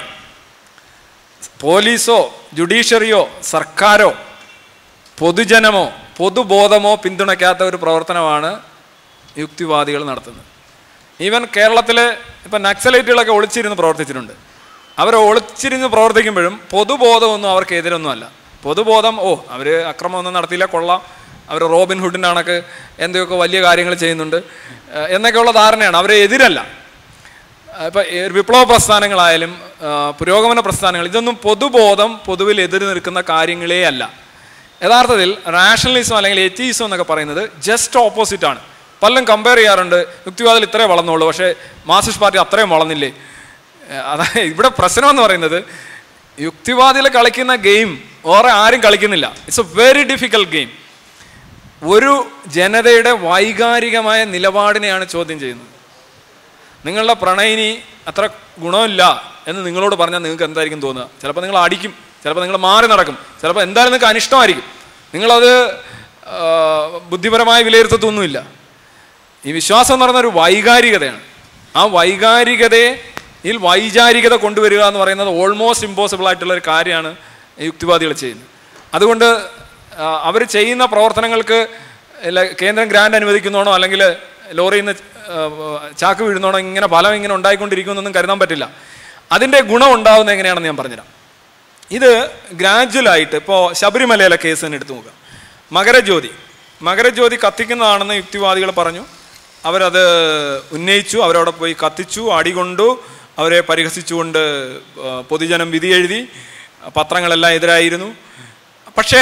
പോലീസോ ജുഡീഷ്യറിയോ സർക്കാരോ പൊതുജനമോ പൊതുബോധമോ പിന്തുണയ്ക്കാത്ത ഒരു പ്രവർത്തനമാണ് യുക്തിവാദികൾ നടത്തുന്നത് ഈവൻ കേരളത്തിൽ ഇപ്പം നക്സലൈറ്റുകളൊക്കെ ഒളിച്ചിരുന്ന് പ്രവർത്തിച്ചിട്ടുണ്ട് അവർ ഒളിച്ചിരുന്ന് പ്രവർത്തിക്കുമ്പോഴും പൊതുബോധമൊന്നും അവർക്ക് എതിരൊന്നുമല്ല പൊതുബോധം ഓ അവർ അക്രമമൊന്നും നടത്തിയില്ല കൊള്ളാം അവർ റോബിൻ ഹുഡിൻ്റെ കണക്ക് എന്തൊക്കെ വലിയ കാര്യങ്ങൾ ചെയ്യുന്നുണ്ട് ഏഹ് എന്നൊക്കെയുള്ള ധാരണയാണ് അവരെ എതിരല്ല ഇപ്പം വിപ്ലവ പ്രസ്ഥാനങ്ങളായാലും ആ, പുരോഗമന പ്രസ്ഥാനങ്ങൾ ഇതൊന്നും പൊതുബോധം പൊതുവിൽ എതിര് നിൽക്കുന്ന കാര്യങ്ങളേ അല്ല യഥാർത്ഥത്തിൽ റാഷണലിസം അല്ലെങ്കിൽ എത്തീസം എന്നൊക്കെ പറയുന്നത് ജസ്റ്റ് ഓപ്പോസിറ്റ് ആണ് പലരും കമ്പയർ ചെയ്യാറുണ്ട് യുക്തിവാദിൽ ഇത്രേ വളർന്നുള്ളൂ പക്ഷേ മാർക്സിസ്റ്റ് പാർട്ടി അത്രയും വളർന്നില്ലേ ഏഹ് അതായത് ഇവിടെ പ്രശ്നം എന്ന് പറയുന്നത് യുക്തിവാദികൾ കളിക്കുന്ന ഗെയിം വേറെ ആരും കളിക്കുന്നില്ല it's a very difficult game ഒരു ജനതയുടെ വൈകാരികമായ നിലപാടിനെയാണ് ചോദ്യം ചെയ്യുന്നത് നിങ്ങളുടെ പ്രണയിനി അത്ര ഗുണമില്ല എന്ന് നിങ്ങളോട് പറഞ്ഞാൽ നിങ്ങൾക്ക് എന്തായിരിക്കും തോന്നുക ചിലപ്പോൾ നിങ്ങൾ അടിക്കും ചിലപ്പോൾ നിങ്ങൾ മാറി നടക്കും ചിലപ്പോൾ എന്തായാലും നിങ്ങൾക്ക് അനിഷ്ടമായിരിക്കും നിങ്ങളത് ആ, ബുദ്ധിപരമായി വിലയിരുത്തത്തൊന്നുമില്ല ഈ വിശ്വാസം എന്ന് പറയുന്ന ഒരു വൈകാരികതയാണ് ആ വൈകാരികതയെ ഇതിൽ വൈചാരികത കൊണ്ടുവരിക എന്ന് പറയുന്നത് ഓൾമോസ്റ്റ് ഇമ്പോസിബിൾ ആയിട്ടുള്ള ഒരു കാര്യമാണ് ഈ യുക്തിവാദികൾ ചെയ്യുന്നത് അതുകൊണ്ട് അവർ ചെയ്യുന്ന പ്രവർത്തനങ്ങൾക്ക് ഇല്ല- കേന്ദ്രം ഗ്രാൻഡ് അനുവദിക്കുന്നോണോ അല്ലെങ്കിൽ ലോറിയിൽ നിന്ന് ആ, ചാക്ക് വീഴുന്നോണോ ഇങ്ങനെ ഫലം ഇങ്ങനെ ഉണ്ടായിക്കൊണ്ടിരിക്കുമെന്നൊന്നും കരുതാൻ പറ്റില്ല അതിൻ്റെ ഗുണം ഉണ്ടാവുന്നത് എങ്ങനെയാണെന്ന് ഞാൻ പറഞ്ഞുതരാം ഇത് ഗ്രാജുവലായിട്ട് ഇപ്പോൾ ശബരിമലയിലെ കേസ് തന്നെ എടുത്തു നോക്കുക മകരജ്യോതി മകരജ്യോതി കത്തിക്കുന്നതാണെന്ന് യുക്തിവാദികൾ പറഞ്ഞു അവരത് ഉന്നയിച്ചു അവരവിടെ പോയി കത്തിച്ചു അടികൊണ്ടു അവരെ പരിഹസിച്ചുകൊണ്ട് ആ, പൊതുജനം വിധി എഴുതി പത്രങ്ങളെല്ലാം എതിരായിരുന്നു പക്ഷേ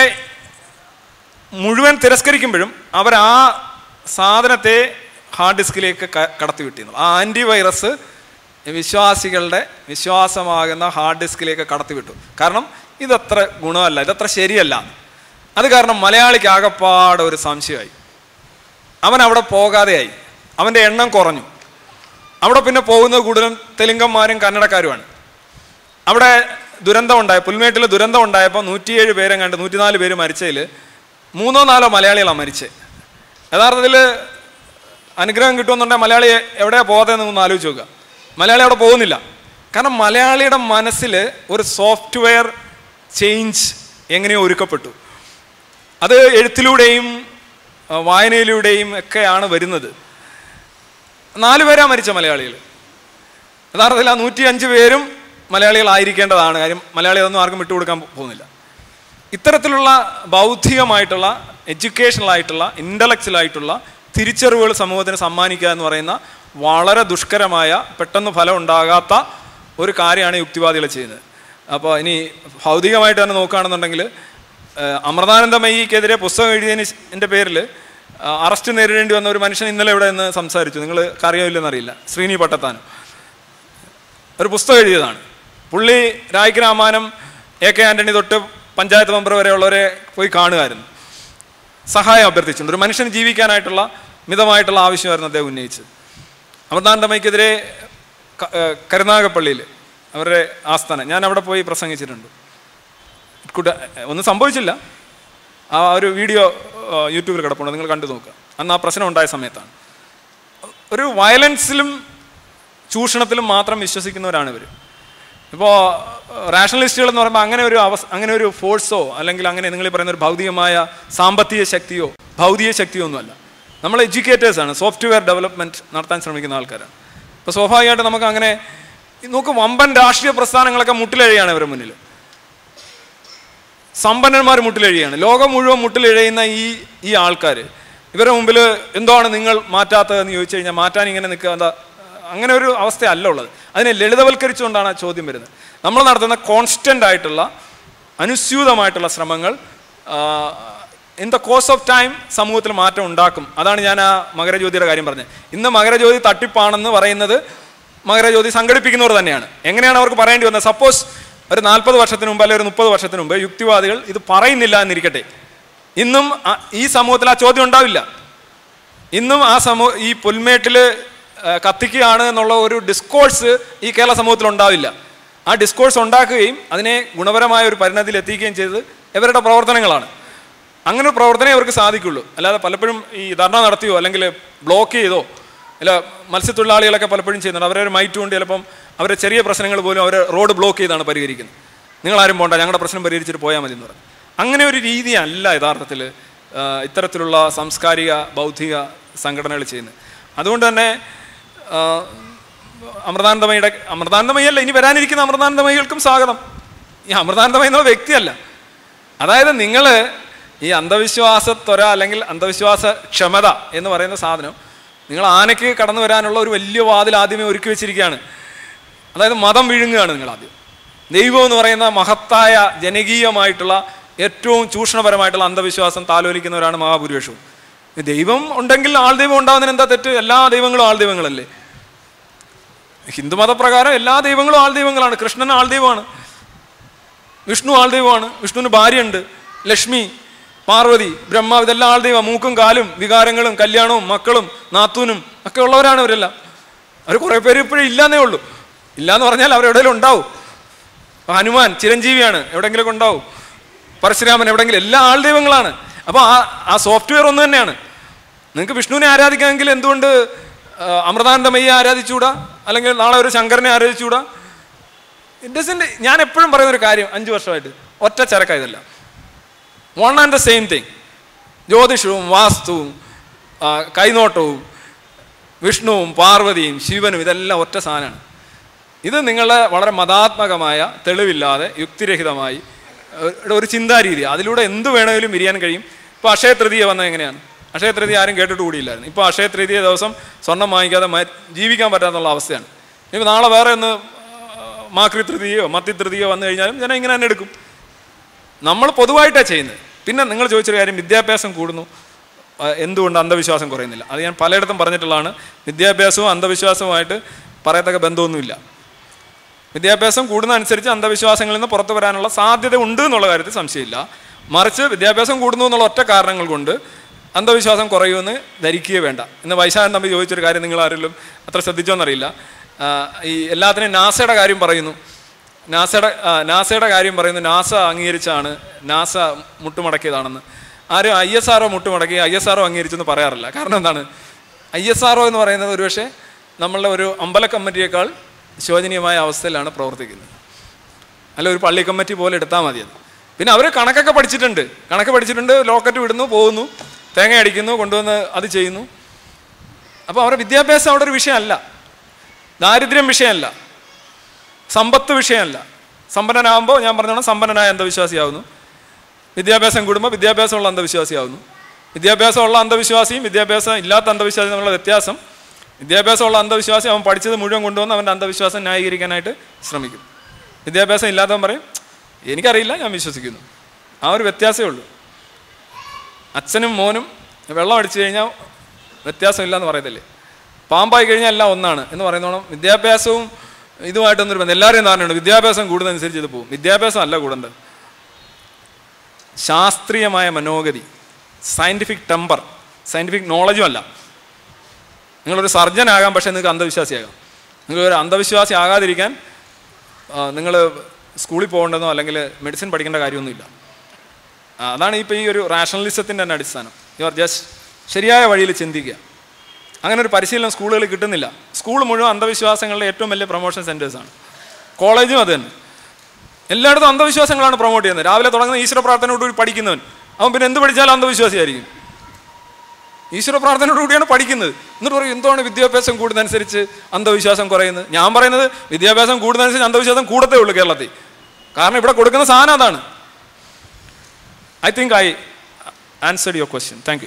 മുഴുവൻ തിരസ്കരിക്കുമ്പോഴും അവർ ആ സാധനത്തെ ഹാർഡ് ഡിസ്കിലേക്ക് ക- കടത്തിവിട്ടിരുന്നു ആ ആൻറ്റിവൈറസ് വിശ്വാസികളുടെ വിശ്വാസമാകുന്ന ഹാർഡ് ഡിസ്കിലേക്ക് കടത്തിവിട്ടു കാരണം ഇതത്ര ഗുണമല്ല ഇതത്ര ശരിയല്ല അത് കാരണം മലയാളിക്ക് ആകപ്പാടെ ഒരു സംശയമായി അവൻ അവിടെ പോകാതെയായി അവൻ്റെ എണ്ണം കുറഞ്ഞു അവിടെ പിന്നെ പോകുന്നത് കൂടുതലും തെലുങ്കന്മാരും കന്നഡക്കാരുമാണ് അവിടെ ദുരന്തം ഉണ്ടായ പുൽമേട്ടിൽ ദുരന്തം ഉണ്ടായപ്പോൾ നൂറ്റിയേഴ് പേരെ കണ്ട് നൂറ്റിനാല് പേര് മരിച്ചതിൽ മൂന്നോ നാലോ മലയാളികളാണ് മരിച്ചത് യഥാർത്ഥത്തിൽ അനുഗ്രഹം കിട്ടുമെന്നുണ്ടെങ്കിൽ മലയാളി എവിടെയാണ് പോകാത്തതെന്ന് ഒന്ന് ആലോചിച്ച് നോക്കുക മലയാളി അവിടെ പോകുന്നില്ല കാരണം മലയാളിയുടെ മനസ്സിൽ ഒരു സോഫ്റ്റ്വെയർ ചേഞ്ച് എങ്ങനെയോ ഒരുക്കപ്പെട്ടു അത് എഴുത്തിലൂടെയും ആ, വായനയിലൂടെയും ഒക്കെയാണ് വരുന്നത് നാല് പേരാ മരിച്ച മലയാളികൾ യഥാർത്ഥത്തിൽ ആ നൂറ്റി അഞ്ച് പേരും മലയാളികളായിരിക്കേണ്ടതാണ് കാര്യം മലയാളികളൊന്നും ആർക്കും വിട്ടുകൊടുക്കാൻ പോകുന്നില്ല ഇത്തരത്തിലുള്ള ബൗദ്ധികമായിട്ടുള്ള എഡ്യൂക്കേഷണൽ ആയിട്ടുള്ള ഇൻ്റലക്ച്വൽ ആയിട്ടുള്ള തിരിച്ചറിവുകൾ സമൂഹത്തിന് സമ്മാനിക്കുക എന്ന് പറയുന്ന വളരെ ദുഷ്കരമായ പെട്ടെന്ന് ഫലം ഉണ്ടാകാത്ത ഒരു കാര്യമാണ് യുക്തിവാദികൾ ചെയ്യുന്നത് അപ്പോൾ ഇനി ഭൗതികമായിട്ട് തന്നെ നോക്കുകയാണെന്നുണ്ടെങ്കിൽ ഏഹ്, അമൃതാനന്ദമയിക്കെതിരെ പുസ്തകം എഴുതിയതിന് എൻ്റെ പേരിൽ അറസ്റ്റ് നേരിടേണ്ടി വന്ന ഒരു മനുഷ്യൻ ഇന്നലെ ഇവിടെ നിന്ന് സംസാരിച്ചു നിങ്ങൾ അറിയില്ലെന്നറിയില്ല ശ്രീനി പട്ടത്താനം ഒരു പുസ്തകം എഴുതിയതാണ് പുള്ളി രായ്ക്ക് രാമാനം എ കെ ആന്റണി തൊട്ട് പഞ്ചായത്ത് മെമ്പർ വരെയുള്ളവരെ പോയി കാണുമായിരുന്നു സഹായം അഭ്യർത്ഥിച്ചിട്ടുണ്ട് ഒരു മനുഷ്യന് ജീവിക്കാനായിട്ടുള്ള മിതമായിട്ടുള്ള ആവശ്യമായിരുന്നു അദ്ദേഹം ഉന്നയിച്ചത് അമൃതാനന്ദമയ്ക്കെതിരെ ക- ഏഹ് കരുനാഗപ്പള്ളിയിൽ അവരുടെ ആസ്ഥാനം ഞാൻ അവിടെ പോയി പ്രസംഗിച്ചിട്ടുണ്ട് കുട്ട ഒന്നും സംഭവിച്ചില്ല ആ ഒരു വീഡിയോ ആ, യൂട്യൂബിൽ കിടപ്പുണ്ട് നിങ്ങൾ കണ്ടു നോക്കുക അന്ന് ആ പ്രശ്നം ഉണ്ടായ സമയത്താണ് ഒരു വയലൻസിലും ചൂഷണത്തിലും മാത്രം വിശ്വസിക്കുന്നവരാണ് ഇവർ ഇപ്പോൾ റാഷണലിസ്റ്റുകൾ എന്ന് പറയുമ്പോൾ അങ്ങനെ ഒരു അവസ് അങ്ങനെ ഒരു ഫോഴ്സോ അല്ലെങ്കിൽ അങ്ങനെ നിങ്ങൾ ഈ പറയുന്ന ഒരു ഭൗതികമായ സാമ്പത്തിക ശക്തിയോ ഭൗതിക ശക്തിയോ ഒന്നുമല്ല നമ്മൾ എഡ്യൂക്കേറ്റേഴ്സാണ് സോഫ്റ്റ്വെയർ ഡെവലപ്മെൻറ്റ് നടത്താൻ ശ്രമിക്കുന്ന ആൾക്കാരാണ് അപ്പോൾ സ്വാഭാവികമായിട്ട് നമുക്ക് അങ്ങനെ നോക്ക് വമ്പൻ രാഷ്ട്രീയ പ്രസ്ഥാനങ്ങളൊക്കെ മുട്ടിലെഴുകയാണ് ഇവരുടെ മുന്നിൽ സമ്പന്നന്മാർ മുട്ടിലെഴുകയാണ് ലോകം മുഴുവൻ മുട്ടിലെഴുയുന്ന ഈ ഈ ആൾക്കാർ ഇവരുടെ മുമ്പിൽ എന്താണ് നിങ്ങൾ മാറ്റാത്തതെന്ന് ചോദിച്ചു കഴിഞ്ഞാൽ മാറ്റാൻ ഇങ്ങനെ നിൽക്കുക എന്താ അങ്ങനെ ഒരു അവസ്ഥയല്ല ഉള്ളത് അതിനെ ലളിതവൽക്കരിച്ചുകൊണ്ടാണ് ആ ചോദ്യം വരുന്നത് നമ്മൾ നടത്തുന്ന കോൺസ്റ്റൻ്റ് ആയിട്ടുള്ള അനുസ്യൂതമായിട്ടുള്ള ശ്രമങ്ങൾ in the course of time സമൂഹത്തിൽ മാറ്റം ഉണ്ടാക്കും അതാണ് ഞാൻ ആ മകരജ്യോതിയുടെ കാര്യം പറഞ്ഞത് ഇന്ന് മകരജ്യോതി തട്ടിപ്പാണെന്ന് പറയുന്നത് മകരജ്യോതി സംഘടിപ്പിക്കുന്നവർ തന്നെയാണ് എങ്ങനെയാണ് അവർക്ക് പറയേണ്ടി വന്നത് സപ്പോസ് ഒരു നാൽപ്പത് വർഷത്തിന് മുമ്പ് അല്ലെങ്കിൽ ഒരു മുപ്പത് വർഷത്തിന് മുമ്പ് യുക്തിവാദികൾ ഇത് പറയുന്നില്ല എന്നിരിക്കട്ടെ ഇന്നും ആ- ഈ സമൂഹത്തിൽ ആ ചോദ്യം ഉണ്ടാവില്ല ഇന്നും ആ സമൂഹ ഈ പുൽമേട്ടിൽ കത്തിക്കുകയാണ് എന്നുള്ള ഒരു ഡിസ്കോഴ്സ് ഈ കേരള സമൂഹത്തിൽ ഉണ്ടാവില്ല ആ ഡിസ്കോഴ്സ് ഉണ്ടാക്കുകയും അതിനെ ഗുണപരമായ ഒരു പരിണതിയിൽ എത്തിക്കുകയും ചെയ്തത് ഇവരുടെ പ്രവർത്തനങ്ങളാണ് അങ്ങനെ ഒരു പ്രവർത്തനമേ അവർക്ക് സാധിക്കുള്ളൂ അല്ലാതെ പലപ്പോഴും ഈ ധർണ നടത്തിയോ അല്ലെങ്കിൽ ബ്ലോക്ക് ചെയ്തോ അല്ല മത്സ്യത്തൊഴിലാളികളൊക്കെ പലപ്പോഴും ചെയ്യുന്നുണ്ട് അവരെ ഒരു മൈറ്റ് കൊണ്ട് ചിലപ്പം അവരെ ചെറിയ പ്രശ്നങ്ങൾ പോലും അവർ റോഡ് ബ്ലോക്ക് ചെയ്താണ് പരിഹരിക്കുന്നത് നിങ്ങളാരും പോണ്ട ഞങ്ങളുടെ പ്രശ്നം പരിഹരിച്ചിട്ട് പോയാൽ മതി എന്ന് പറഞ്ഞു അങ്ങനെ ഒരു രീതിയല്ല യഥാർത്ഥത്തിൽ ആ, ഇത്തരത്തിലുള്ള സാംസ്കാരിക ബൗദ്ധിക സംഘടനകൾ ചെയ്യുന്നത് അതുകൊണ്ട് തന്നെ ആ, അമൃതാനന്ദമയുടെ അമൃതാനന്ദമയല്ല ഇനി വരാനിരിക്കുന്ന അമൃതാനന്ദമയികൾക്കും സ്വാഗതം ഈ അമൃതാനന്ദമയ എന്നുള്ള വ്യക്തിയല്ല അതായത് നിങ്ങൾ ഈ അന്ധവിശ്വാസത്വര അല്ലെങ്കിൽ അന്ധവിശ്വാസ ക്ഷമത എന്ന് പറയുന്ന സാധനം നിങ്ങൾ ആനയ്ക്ക് കടന്നു വരാനുള്ള ഒരു വലിയ വാതിൽ ആദ്യമേ ഒരുക്കി വെച്ചിരിക്കുകയാണ് അതായത് മതം വിഴുങ്ങുകയാണ് നിങ്ങൾ ആദ്യം ദൈവം എന്ന് പറയുന്ന മഹത്തായ ജനകീയമായിട്ടുള്ള ഏറ്റവും ചൂഷണപരമായിട്ടുള്ള അന്ധവിശ്വാസം താലോലിക്കുന്നവരാണ് മഹാഭൂരിപക്ഷവും ഈ ദൈവം ഉണ്ടെങ്കിൽ ആൾ ദൈവം ഉണ്ടാകുന്നതിന് എന്താ തെറ്റ് എല്ലാ ദൈവങ്ങളും ആൾ ദൈവങ്ങളല്ലേ ഹിന്ദുമതപ്രകാരം എല്ലാ ദൈവങ്ങളും ആൾ ദൈവങ്ങളാണ് കൃഷ്ണൻ ആൾ ദൈവമാണ് വിഷ്ണു ആൾ ദൈവമാണ് വിഷ്ണുവിന് ഭാര്യയുണ്ട് ലക്ഷ്മി പാർവതി ബ്രഹ്മ ഇതെല്ലാം ആൾ ദൈവം മൂക്കും കാലും വികാരങ്ങളും കല്യാണവും മക്കളും നാത്തൂനും ഒക്കെ ഉള്ളവരാണ് അവരെല്ലാം അവർ കുറേ പേര് ഇപ്പോഴും ഇല്ലാന്നേ ഉള്ളൂ ഇല്ലാന്ന് പറഞ്ഞാൽ അവരെവിടെയെങ്കിലും ഉണ്ടാവും ഇപ്പൊ ഹനുമാൻ ചിരഞ്ജീവിയാണ് എവിടെയെങ്കിലുമൊക്കെ ഉണ്ടാവും പരശുരാമൻ എവിടെയെങ്കിലും എല്ലാ ആൾ ദൈവങ്ങളാണ് അപ്പോൾ ആ ആ സോഫ്റ്റ്വെയർ ഒന്ന് തന്നെയാണ് നിങ്ങൾക്ക് വിഷ്ണുവിനെ ആരാധിക്കാമെങ്കിൽ എന്തുകൊണ്ട് ആ, അമൃതാനന്ദമയ്യെ ആരാധിച്ചുകൂടാ അല്ലെങ്കിൽ നാളെ ഒരു ശങ്കരനെ ആരാധിച്ചുകൂടാ ഇറ്റ് ഡസൻറ്റ് ഞാൻ എപ്പോഴും പറയുന്ന ഒരു കാര്യം അഞ്ച് വർഷമായിട്ട് ഒറ്റ ചരക്ക ഇതല്ല one and the same thing ജ്യോതിഷവും വാസ്തുവും ആ, കൈനോട്ടവും വിഷ്ണുവും പാർവതിയും ശിവനും ഇതെല്ലാം ഒറ്റ സാധനമാണ് ഇത് നിങ്ങളെ വളരെ മതാത്മകമായ തെളിവില്ലാതെ യുക്തിരഹിതമായി ഒരു- ഒരു ചിന്താരീതി അതിലൂടെ എന്ത് വേണമെങ്കിലും വിരിയാൻ കഴിയും ഇപ്പോൾ അക്ഷയ തൃതീയ വന്നത് എങ്ങനെയാണ് അക്ഷയ തൃതീയ ആരും കേട്ടിട്ട് കൂടിയില്ലായിരുന്നു ഇപ്പോൾ അക്ഷയ തൃതീയ ദിവസം സ്വർണം വാങ്ങിക്കാതെ മ- ജീവിക്കാൻ പറ്റാത്തുള്ള അവസ്ഥയാണ് ഇനി നാളെ വേറെ ഒന്ന് മാക്രി തൃതീയോ മത്തി തൃതീയോ വന്നു കഴിഞ്ഞാലും ജനം ഇങ്ങനെ തന്നെ എടുക്കും നമ്മൾ പൊതുവായിട്ടാണ് ചെയ്യുന്നത് പിന്നെ നിങ്ങൾ ചോദിച്ചൊരു കാര്യം വിദ്യാഭ്യാസം കൂടുന്നു ആ, എന്തുകൊണ്ട് അന്ധവിശ്വാസം കുറയുന്നില്ല അത് ഞാൻ പലയിടത്തും പറഞ്ഞിട്ടുള്ളതാണ് വിദ്യാഭ്യാസവും അന്ധവിശ്വാസവുമായിട്ട് പറയത്തക്ക ബന്ധമൊന്നുമില്ല വിദ്യാഭ്യാസം കൂടുന്നതനുസരിച്ച് അന്ധവിശ്വാസങ്ങളിൽ നിന്ന് പുറത്തു വരാനുള്ള സാധ്യത ഉണ്ട് എന്നുള്ള കാര്യത്തിൽ സംശയമില്ല മറിച്ച് വിദ്യാഭ്യാസം കൂടുന്നു എന്നുള്ള ഒറ്റ കാരണങ്ങൾ കൊണ്ട് അന്ധവിശ്വാസം കുറയുമെന്ന് ധരിക്കുകയേ വേണ്ട ഇന്ന് വൈശാഖൻ തമ്മിൽ ചോദിച്ചൊരു കാര്യം നിങ്ങൾ ആരെങ്കിലും അത്ര ശ്രദ്ധിച്ചോന്നറിയില്ല ആ, ഈ എല്ലാത്തിനും നാസയുടെ കാര്യം പറയുന്നു നാസയുടെ ആ, നാസയുടെ കാര്യം പറയുന്നു നാസ അംഗീകരിച്ചാണ് നാസ മുട്ടുമടക്കിയതാണെന്ന് ആരും ഐ എസ് ആർഒ മുട്ടുമടക്കി ഐ എസ് ആർഒ അംഗീകരിച്ചെന്ന് പറയാറില്ല കാരണം എന്താണ് ഐ എസ് ആർഒ എന്ന് പറയുന്നത് ഒരുപക്ഷെ നമ്മളുടെ ഒരു അമ്പല കമ്മിറ്റിയേക്കാൾ ശോചനീയമായ അവസ്ഥയിലാണ് പ്രവർത്തിക്കുന്നത് അല്ല ഒരു പള്ളി കമ്മിറ്റി പോലെ എടുത്താൽ മതി അത് പിന്നെ അവർ കണക്കൊക്കെ പഠിച്ചിട്ടുണ്ട് കണക്ക് പഠിച്ചിട്ടുണ്ട് ലോക്കറ്റ് വിടുന്നു പോകുന്നു തേങ്ങ അടിക്കുന്നു കൊണ്ടുവന്ന് അത് ചെയ്യുന്നു അപ്പോൾ അവരുടെ വിദ്യാഭ്യാസം അവിടെ ഒരു വിഷയമല്ല ദാരിദ്ര്യം വിഷയമല്ല സമ്പത്ത് വിഷയമല്ല സമ്പന്നനാകുമ്പോൾ ഞാൻ പറഞ്ഞോണം സമ്പന്നനായ അന്ധവിശ്വാസിയാവുന്നു വിദ്യാഭ്യാസം കൂടുമ്പോൾ വിദ്യാഭ്യാസമുള്ള അന്ധവിശ്വാസിയാവുന്നു വിദ്യാഭ്യാസമുള്ള അന്ധവിശ്വാസിയും വിദ്യാഭ്യാസം ഇല്ലാത്ത അന്ധവിശ്വാസിയും തമ്മിലുള്ള വ്യത്യാസം വിദ്യാഭ്യാസമുള്ള അന്ധവിശ്വാസി അവൻ പഠിച്ചത് മുഴുവൻ കൊണ്ടുവന്ന് അവൻ്റെ അന്ധവിശ്വാസം ന്യായീകരിക്കാനായിട്ട് ശ്രമിക്കും വിദ്യാഭ്യാസം ഇല്ലാത്തവൻ പറയും എനിക്കറിയില്ല ഞാൻ വിശ്വസിക്കുന്നു ആ ഒരു വ്യത്യാസമേ ഉള്ളൂ അച്ഛനും മോനും വെള്ളം അടിച്ചു കഴിഞ്ഞാൽ വ്യത്യാസമില്ല എന്ന് പറയത്തില്ലേ പാമ്പായി കഴിഞ്ഞാൽ എല്ലാം ഒന്നാണ് എന്ന് പറയുന്നോണം വിദ്യാഭ്യാസവും ഇതുമായിട്ടൊന്നൊരു ബന്ധം എല്ലാവരെയും ധാരണയുണ്ട് വിദ്യാഭ്യാസം കൂടുന്നതനുസരിച്ച് ഇത് പോകും വിദ്യാഭ്യാസം അല്ല കൂടേണ്ടത് ശാസ്ത്രീയമായ മനോഗതി സയൻറ്റിഫിക് ടെമ്പർ സയൻറ്റിഫിക് നോളജും അല്ല നിങ്ങളൊരു സർജൻ ആകാം പക്ഷേ നിങ്ങൾക്ക് അന്ധവിശ്വാസിയാകാം നിങ്ങളൊരു അന്ധവിശ്വാസി ആകാതിരിക്കാൻ നിങ്ങൾ സ്കൂളിൽ പോകേണ്ടതോ അല്ലെങ്കിൽ മെഡിസിൻ പഠിക്കേണ്ട കാര്യമൊന്നുമില്ല ആ, അതാണ് ഇപ്പോൾ ഈ ഒരു റാഷണലിസത്തിൻ്റെ തന്നെ അടിസ്ഥാനം യു ആർ ജസ്റ്റ് ശരിയായ വഴിയിൽ ചിന്തിക്കുക അങ്ങനെ ഒരു പരിശീലനം സ്കൂളുകളിൽ കിട്ടുന്നില്ല സ്കൂൾ മുഴുവൻ അന്ധവിശ്വാസങ്ങളുടെ ഏറ്റവും വലിയ പ്രൊമോഷൻ സെൻറ്റേഴ്സാണ് കോളേജും അത് തന്നെ എല്ലായിടത്തും അന്ധവിശ്വാസങ്ങളാണ് പ്രൊമോട്ട് ചെയ്യുന്നത് രാവിലെ തുടങ്ങുന്ന ഈശ്വര പ്രാർത്ഥനയോടുകൂടി പഠിക്കുന്നവൻ അവൻ പിന്നെ എന്ത് പഠിച്ചാലും അന്ധവിശ്വാസിയായിരിക്കും ഈശ്വര പ്രാർത്ഥനയോടുകൂടിയാണ് പഠിക്കുന്നത് എന്നിട്ട് പറയും എന്താണ് വിദ്യാഭ്യാസം കൂടുന്നതനുസരിച്ച് അന്ധവിശ്വാസം കുറയുന്നത് ഞാൻ പറയുന്നത് വിദ്യാഭ്യാസം കൂടുന്നതനുസരിച്ച് അന്ധവിശ്വാസം കൂടത്തേ ഉള്ളൂ കേരളത്തിൽ കാരണം ഇവിടെ കൊടുക്കുന്ന സാധനം അതാണ് I think I answered your question thank you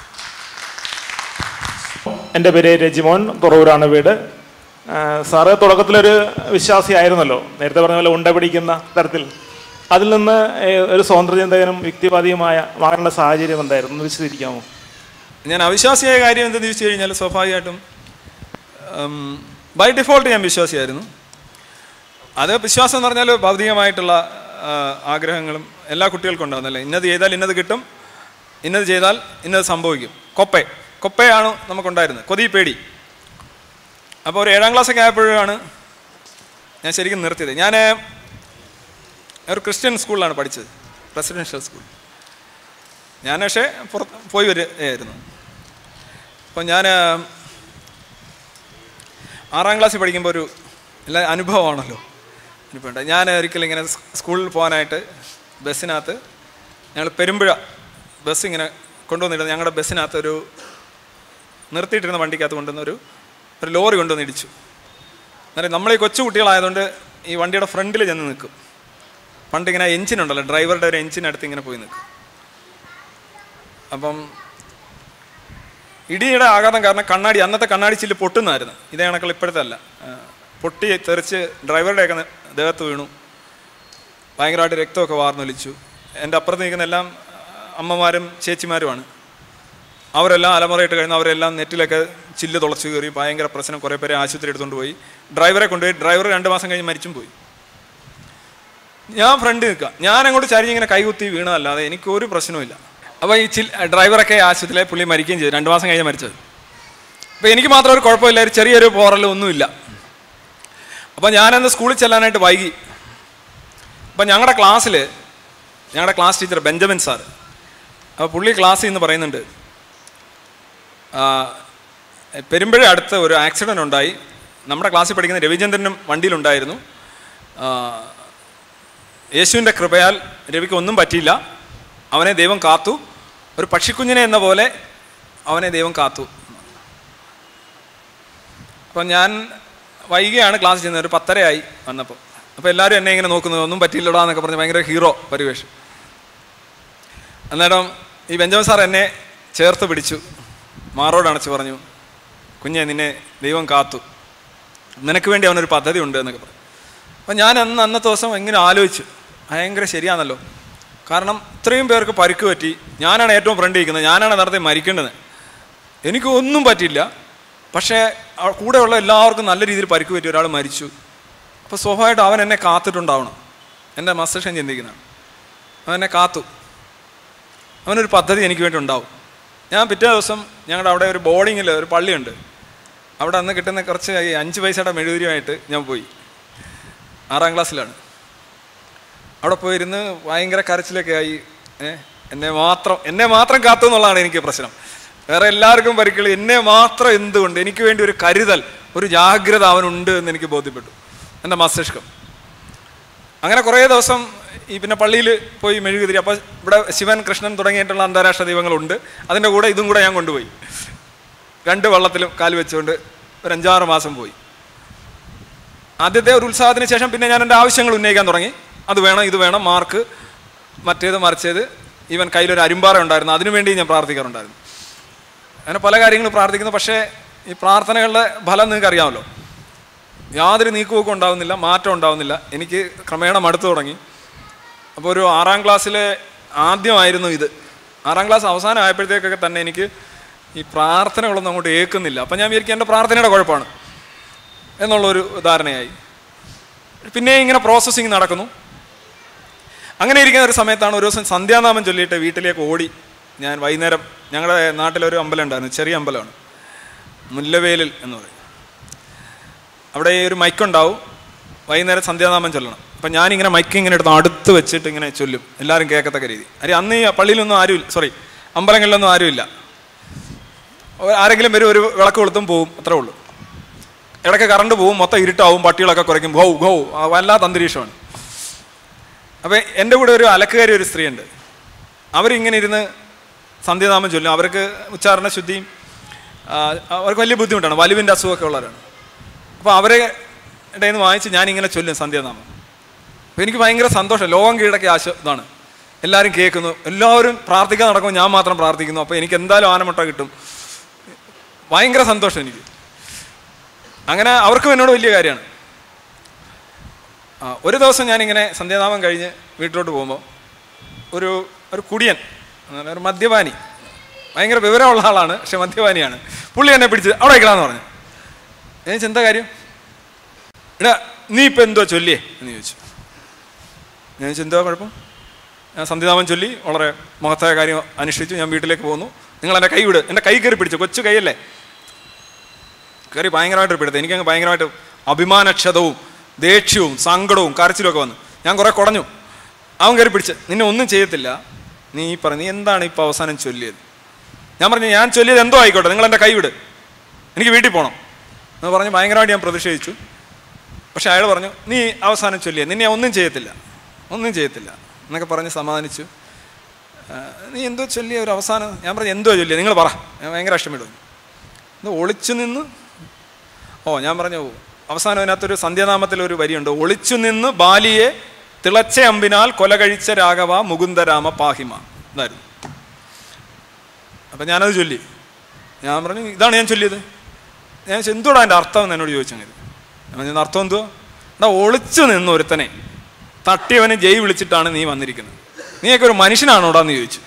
എൻ്റെ പേര് രജിമോൻ തുറവൂരാണ് വീട് ആ, സാറ് തുടക്കത്തിലൊരു വിശ്വാസിയായിരുന്നല്ലോ നേരത്തെ പറഞ്ഞ പോലെ ഉണ്ട പിടിക്കുന്ന തരത്തിൽ അതിൽ നിന്ന് ഏ, ഒരു സ്വതന്ത്ര ചിന്തകനും യുക്തിവാദിയുമായ മാറേണ്ട സാഹചര്യം എന്തായിരുന്നു ഒന്ന് വിശദീകരിക്കാമോ ഞാൻ അവിശ്വാസിയായ കാര്യം എന്തെന്ന് ചോദിച്ചു കഴിഞ്ഞാൽ സ്വാഭാവികമായിട്ടും ബൈ ഡിഫോൾട്ട് ഞാൻ വിശ്വാസിയായിരുന്നു അത് വിശ്വാസം എന്ന് പറഞ്ഞാൽ ഭൗതികമായിട്ടുള്ള ആ, ആഗ്രഹങ്ങളും എല്ലാ കുട്ടികൾക്കും ഉണ്ടാകുന്നല്ലേ ഇന്നത് ചെയ്താൽ ഇന്നത് കിട്ടും ഇന്നത് ചെയ്താൽ ഇന്നത് സംഭവിക്കും കൊപ്പെ കൊപ്പയാണ് നമുക്കുണ്ടായിരുന്നത് കൊതി പേടി അപ്പോൾ ഒരു ഏഴാം ക്ലാസ്സൊക്കെ ആയപ്പോഴാണ് ഞാൻ ശരിക്കും നിർത്തിയത് ഞാൻ ഒരു ക്രിസ്ത്യൻ സ്കൂളിലാണ് പഠിച്ചത് റെസിഡൻഷ്യൽ സ്കൂൾ ഞാൻ പക്ഷേ പുറത്ത് പോയി വരികയായിരുന്നു അപ്പോൾ ഞാൻ ആറാം ക്ലാസ്സിൽ പഠിക്കുമ്പോൾ ഒരു എല്ലാ അനുഭവമാണല്ലോ അനുഭവമുണ്ട് ഞാൻ ഒരിക്കലും ഇങ്ങനെ സ് സ്കൂളിൽ പോകാനായിട്ട് ബസ്സിനകത്ത് ഞങ്ങൾ പെരുമ്പുഴ ബസ് ഇങ്ങനെ കൊണ്ടുവന്നിട്ട് ഞങ്ങളുടെ ബസ്സിനകത്ത് ഒരു നിർത്തിയിട്ടിരുന്ന വണ്ടിക്കകത്ത് കൊണ്ടുവന്ന ഒരു ഒരു ലോറി കൊണ്ടുവന്ന് ഇടിച്ചു അന്നേരം നമ്മൾ ഈ കൊച്ചു കുട്ടികളായതുകൊണ്ട് ഈ വണ്ടിയുടെ ഫ്രണ്ടിൽ ചെന്ന് നിൽക്കും പണ്ട് ഇങ്ങനെ എഞ്ചിൻ ഉണ്ടല്ലോ ഡ്രൈവറുടെ ഒരു എഞ്ചിൻ അടുത്ത് ഇങ്ങനെ പോയി നിൽക്കും അപ്പം ഇടിയുടെ ആഘാതം കാരണം കണ്ണാടി അന്നത്തെ കണ്ണാടി ചില്ല് പൊട്ടുന്നായിരുന്നു ഇതേ കണക്കുള്ള ഇപ്പോഴത്തെ അല്ല ആ, പൊട്ടി തെറിച്ച് ഡ്രൈവറുടെയൊക്കെ നെ- ദേഹത്ത് വീണു ഭയങ്കരമായിട്ട് രക്തമൊക്കെ വാർന്നൊലിച്ചു എൻ്റെ അപ്പുറത്ത് നിൽക്കുന്ന എല്ലാം അമ്മമാരും ചേച്ചിമാരുമാണ് അവരെല്ലാം അലമുറയിട്ട് കഴിഞ്ഞ് അവരെല്ലാം നെറ്റിലൊക്കെ ചില്ല് തുളച്ച് കയറി ഭയങ്കര പ്രശ്നം കുറേ പേരെ ആശുപത്രി എടുത്തുകൊണ്ട് പോയി ഡ്രൈവറെ കൊണ്ടുപോയി ഡ്രൈവർ രണ്ട് മാസം കഴിഞ്ഞ് മരിച്ചും പോയി ഞാൻ ഫ്രണ്ട് നിൽക്കുക ഞാൻ അങ്ങോട്ട് ചരിഞ്ഞിങ്ങനെ കൈകുത്തി വീണതല്ലാതെ എനിക്ക് ഒരു പ്രശ്നവുമില്ല അപ്പോൾ ഈ ചിൽ ഡ്രൈവറൊക്കെ ആശുപത്രിയിലെ പുള്ളി മരിക്കുകയും ചെയ്തു രണ്ട് മാസം കഴിഞ്ഞ് മരിച്ചത് അപ്പോൾ എനിക്ക് മാത്രം ഒരു കുഴപ്പമില്ല ഒരു ചെറിയൊരു പോറലും ഒന്നുമില്ല അപ്പോൾ ഞാനന്ന് സ്കൂളിൽ ചെല്ലാനായിട്ട് വൈകി അപ്പം ഞങ്ങളുടെ ക്ലാസ്സിൽ ഞങ്ങളുടെ ക്ലാസ് ടീച്ചർ ബെഞ്ചമിൻ സാർ അപ്പോൾ പുള്ളി ക്ലാസ്സിൽ നിന്ന് പറയുന്നുണ്ട് ആ, പെരുമ്പഴ അടുത്ത് ഒരു ആക്സിഡൻ്റ് ഉണ്ടായി നമ്മുടെ ക്ലാസ്സിൽ പഠിക്കുന്ന രവിചന്ദ്രനും വണ്ടിയിലുണ്ടായിരുന്നു ആ, യേശുവിൻ്റെ കൃപയാൽ രവിക്ക് ഒന്നും പറ്റിയില്ല അവനെ ദൈവം കാത്തു ഒരു പക്ഷിക്കുഞ്ഞിനെ എന്ന പോലെ അവനെ ദൈവം കാത്തു അപ്പം ഞാൻ വൈകിയാണ് ക്ലാസ് ചെയ്യുന്നത് ഒരു പത്തരയായി വന്നപ്പോൾ അപ്പോൾ എല്ലാവരും എന്നെ ഇങ്ങനെ നോക്കുന്നത് ഒന്നും പറ്റിയില്ലടാ എന്നൊക്കെ പറഞ്ഞ് ഭയങ്കര ഹീറോ പരിവേഷം അന്നേരം ഈ ബെഞ്ചമിൻ സാർ എന്നെ ചേർത്ത് പിടിച്ചു മാറോട് അണച്ച് പറഞ്ഞു കുഞ്ഞെ നിന്നെ ദൈവം കാത്തു നിനക്ക് വേണ്ടി അവനൊരു പദ്ധതി ഉണ്ട് എന്നൊക്കെ പറഞ്ഞു അപ്പം ഞാൻ അന്ന് അന്നത്തെ ദിവസം ഇങ്ങനെ ആലോചിച്ചു ഭയങ്കര ശരിയാണല്ലോ കാരണം ഇത്രയും പേർക്ക് പരിക്ക് പറ്റി ഞാനാണ് ഏറ്റവും ഫ്രണ്ട് ഇരിക്കുന്നത് ഞാനാണ് നേരത്തെ മരിക്കേണ്ടത് എനിക്ക് ഒന്നും പറ്റില്ല പക്ഷേ ആ കൂടെയുള്ള എല്ലാവർക്കും നല്ല രീതിയിൽ പരിക്ക് പറ്റി ഒരാൾ മരിച്ചു അപ്പോൾ സ്വാഭാവികമായിട്ടും അവൻ എന്നെ കാത്തിട്ടുണ്ടാവണം എൻ്റെ മസ്തിഷ്കം ചിന്തിക്കുന്നതാണ് അവൻ എന്നെ കാത്തു അവനൊരു പദ്ധതി എനിക്ക് വേണ്ടി ഉണ്ടാവും ഞാൻ പിറ്റേ ദിവസം ഞങ്ങളുടെ അവിടെ ഒരു ബോർഡിങ്ങിൽ ഒരു പള്ളിയുണ്ട് അവിടെ അന്ന് കിട്ടുന്ന കുറച്ച് ഈ അഞ്ച് പൈസയുടെ മെഴുകുതിരിയുമായിട്ട് ഞാൻ പോയി ആറാം ക്ലാസ്സിലാണ് അവിടെ പോയിരുന്ന് ഭയങ്കര കരച്ചിലൊക്കെ ആയി ഏ, എന്നെ മാത്രം എന്നെ മാത്രം കാത്തു എന്നുള്ളതാണ് എനിക്ക് പ്രശ്നം വേറെ എല്ലാവർക്കും പരിക്കളി എന്നെ മാത്രം എന്തുകൊണ്ട് എനിക്ക് വേണ്ടി ഒരു കരുതൽ ഒരു ജാഗ്രത അവനുണ്ട് എന്ന് എനിക്ക് ബോധ്യപ്പെട്ടു എൻ്റെ മസ്തിഷ്കം അങ്ങനെ കുറേ ദിവസം ഈ പിന്നെ പള്ളിയിൽ പോയി മെഴുകുതിരി അപ്പോൾ ഇവിടെ ശിവൻ കൃഷ്ണൻ തുടങ്ങിയിട്ടുള്ള അന്താരാഷ്ട്ര ദൈവങ്ങളുണ്ട് അതിൻ്റെ കൂടെ ഇതും കൂടെ ഞാൻ കൊണ്ടുപോയി രണ്ട് വള്ളത്തിലും കാല് വെച്ചുകൊണ്ട് ഒരു അഞ്ചാറ് മാസം പോയി ആദ്യത്തെ ഒരു ഉത്സാഹത്തിന് ശേഷം പിന്നെ ഞാൻ എൻ്റെ ആവശ്യങ്ങൾ ഉന്നയിക്കാൻ തുടങ്ങി അത് വേണം ഇത് വേണം മാർക്ക് മറ്റേത് മറിച്ചത് ഈവൻ കയ്യിലൊരു അരുമ്പാറ ഉണ്ടായിരുന്നു അതിനുവേണ്ടി ഞാൻ പ്രാർത്ഥിക്കാറുണ്ടായിരുന്നു അങ്ങനെ പല കാര്യങ്ങളും പ്രാർത്ഥിക്കുന്നു പക്ഷേ ഈ പ്രാർത്ഥനകളുടെ ഫലം നിങ്ങൾക്ക് അറിയാമല്ലോ യാതൊരു നീക്കുപോക്കും ഉണ്ടാവുന്നില്ല മാറ്റം ഉണ്ടാവുന്നില്ല എനിക്ക് ക്രമേണ മടുത്തു തുടങ്ങി അപ്പോൾ ഒരു ആറാം ക്ലാസ്സിലെ ആദ്യമായിരുന്നു ഇത് ആറാം ക്ലാസ് അവസാനം ആയപ്പോഴത്തേക്കൊക്കെ തന്നെ എനിക്ക് ഈ പ്രാർത്ഥനകളൊന്നും അങ്ങോട്ട് ഏൽക്കുന്നില്ല അപ്പം ഞാൻ വിചാരിക്കും എൻ്റെ പ്രാർത്ഥനയുടെ കുഴപ്പമാണ് എന്നുള്ളൊരു ധാരണയായി പിന്നെ ഇങ്ങനെ പ്രോസസ്സിങ് നടക്കുന്നു അങ്ങനെ ഇരിക്കുന്ന ഒരു സമയത്താണ് ഒരു ദിവസം സന്ധ്യാനാമം ചൊല്ലിയിട്ട് വീട്ടിലേക്ക് ഓടി ഞാൻ വൈകുന്നേരം ഞങ്ങളുടെ നാട്ടിലൊരു അമ്പലം ഉണ്ടായിരുന്നു ചെറിയ അമ്പലമാണ് മുല്ലവേലിൽ എന്ന് പറയും അവിടെ ഒരു മൈക്കുണ്ടാവും വൈകുന്നേരം സന്ധ്യാനാമം ചൊല്ലണം അപ്പം ഞാനിങ്ങനെ മൈക്ക് ഇങ്ങനെ എടുത്ത് അടുത്ത് വെച്ചിട്ട് ഇങ്ങനെ ചൊല്ലും എല്ലാവരും കേൾക്കത്തക്ക രീതി അരി അന്ന് ഈ പള്ളിയിലൊന്നും ആരുമില്ല സോറി അമ്പലങ്ങളിലൊന്നും ആരുമില്ല ഒ- ആരെങ്കിലും വരും ഒരു വിളക്ക് കൊളുത്തും പോവും അത്രേ ഉള്ളൂ ഇടയ്ക്ക് കറണ്ട് പോവും മൊത്തം ഇരുട്ടാവും പട്ടികളൊക്കെ കുറയ്ക്കും ഗൗ ഗൗ ആ വല്ലാത്ത അന്തരീക്ഷമാണ് അപ്പം എൻ്റെ കൂടെ ഒരു അലക്കുകാരി ഒരു സ്ത്രീയുണ്ട് അവരിങ്ങനെ ഇരുന്ന് സന്ധ്യാനാമം ചൊല്ലും അവർക്ക് ഉച്ചാരണ ശുദ്ധിയും ആ, അവർക്ക് വലിയ ബുദ്ധിമുട്ടാണ് വലിവിൻ്റെ അസുഖമൊക്കെ ഉള്ളവരാണ് അപ്പോൾ അവരെ ഇടയിൽ നിന്ന് വാങ്ങിച്ച് ഞാനിങ്ങനെ ചൊല്ലും സന്ധ്യാനാമം അപ്പോൾ എനിക്ക് ഭയങ്കര സന്തോഷം ലോകം കീഴടക്കിയ ആശ ഇതാണ് എല്ലാവരും കേൾക്കുന്നു എല്ലാവരും പ്രാർത്ഥിക്കാൻ നടക്കുമ്പോൾ ഞാൻ മാത്രം പ്രാർത്ഥിക്കുന്നു അപ്പോൾ എനിക്ക് എന്തായാലും ആനമുട്ട കിട്ടും ഭയങ്കര സന്തോഷം എനിക്ക് അങ്ങനെ അവർക്കും എന്നോട് വലിയ കാര്യമാണ് ആ, ഒരു ദിവസം ഞാനിങ്ങനെ സന്ധ്യാനാമം കഴിഞ്ഞ് വീട്ടിലോട്ട് പോകുമ്പോൾ ഒരു ഒരു കുടിയൻ അങ്ങനെ ഒരു മദ്യപാനി ഭയങ്കര വിവരമുള്ള ആളാണ് പക്ഷെ മദ്യപാനിയാണ് പുള്ളി എന്നെ പിടിച്ച് അവിടെ വയ്ക്കണമെന്ന് പറഞ്ഞു ഞാൻ ചോദിച്ചു, എന്താ കാര്യം എടാ നീ ഇപ്പം എന്തോ ചൊല്ലിയേ എന്ന് ചോദിച്ചു ഞാൻ ചോദിച്ചു എന്താ കുഴപ്പം ഞാൻ സന്ധ്യാനാമം ചൊല്ലി വളരെ മഹത്തായ കാര്യം അനുഷ്ഠിച്ചു ഞാൻ വീട്ടിലേക്ക് പോകുന്നു നിങ്ങൾ എൻ്റെ കൈ വിട് എൻ്റെ കൈ കയറി പിടിച്ചു കൊച്ചു കൈയല്ലേ കയറി ഭയങ്കരമായിട്ട് പിടുത്തം എനിക്കങ്ങ് ഭയങ്കരമായിട്ട് അഭിമാനക്ഷതവും ദേഷ്യവും സങ്കടവും കരച്ചിലും ഒക്കെ വന്നു ഞാൻ കുറേ കുടഞ്ഞു അവൻ കയറി പിടിച്ച് നിന്നെ ഒന്നും ചെയ്യത്തില്ല നീ ഈ പറഞ്ഞു നീ എന്താണ് ഇപ്പോൾ അവസാനം ചൊല്ലിയത് ഞാൻ പറഞ്ഞു ഞാൻ ചൊല്ലിയത് എന്തോ ആയിക്കോട്ടെ നിങ്ങൾ എൻ്റെ കൈ വിട് എനിക്ക് വീട്ടിൽ പോകണം എന്ന് പറഞ്ഞ് ഭയങ്കരമായിട്ട് ഞാൻ പ്രതിഷേധിച്ചു പക്ഷെ അയാൾ പറഞ്ഞു നീ അവസാനം ചൊല്ലിയത് നിന്നെ ഒന്നും ചെയ്യത്തില്ല ഒന്നും ചെയ്യത്തില്ല എന്നൊക്കെ പറഞ്ഞ് സമാധാനിച്ചു ആ, നീ എന്തോ ചൊല്ലിയ ഒരു അവസാനം ഞാൻ പറഞ്ഞു എന്തോ ചൊല്ലിയ നിങ്ങൾ പറ ഞാൻ ഭയങ്കര ഇഷ്ടമിടും ഇത് ഒളിച്ചു നിന്ന് ഓ ഞാൻ പറഞ്ഞു അവസാനം അതിനകത്തൊരു സന്ധ്യാനാമത്തിൽ ഒരു വരിയുണ്ട് ഒളിച്ചു നിന്ന് ബാലിയെ തിളച്ച അമ്പിനാൽ കൊല കഴിച്ച രാഘവ മുകുന്ദരാമ പാഹിമ ഇതായിരുന്നു അപ്പം ഞാനത് ചൊല്ലി ഞാൻ പറഞ്ഞു ഇതാണ് ഞാൻ ചൊല്ലിയത് ഞാൻ ചോദിച്ചു, എന്തുവാടാ എൻ്റെ അർത്ഥം എന്ന് എന്നോട് ചോദിച്ചത് ഞാൻ പറഞ്ഞു അർത്ഥം എന്തുവാ എടാ ഒളിച്ചു നിന്ന് ഒരുത്തനെ തട്ടിയവനെ ജയ് വിളിച്ചിട്ടാണ് നീ വന്നിരിക്കുന്നത് നീയൊക്കെ ഒരു മനുഷ്യനാണോടാ എന്ന് ചോദിച്ചു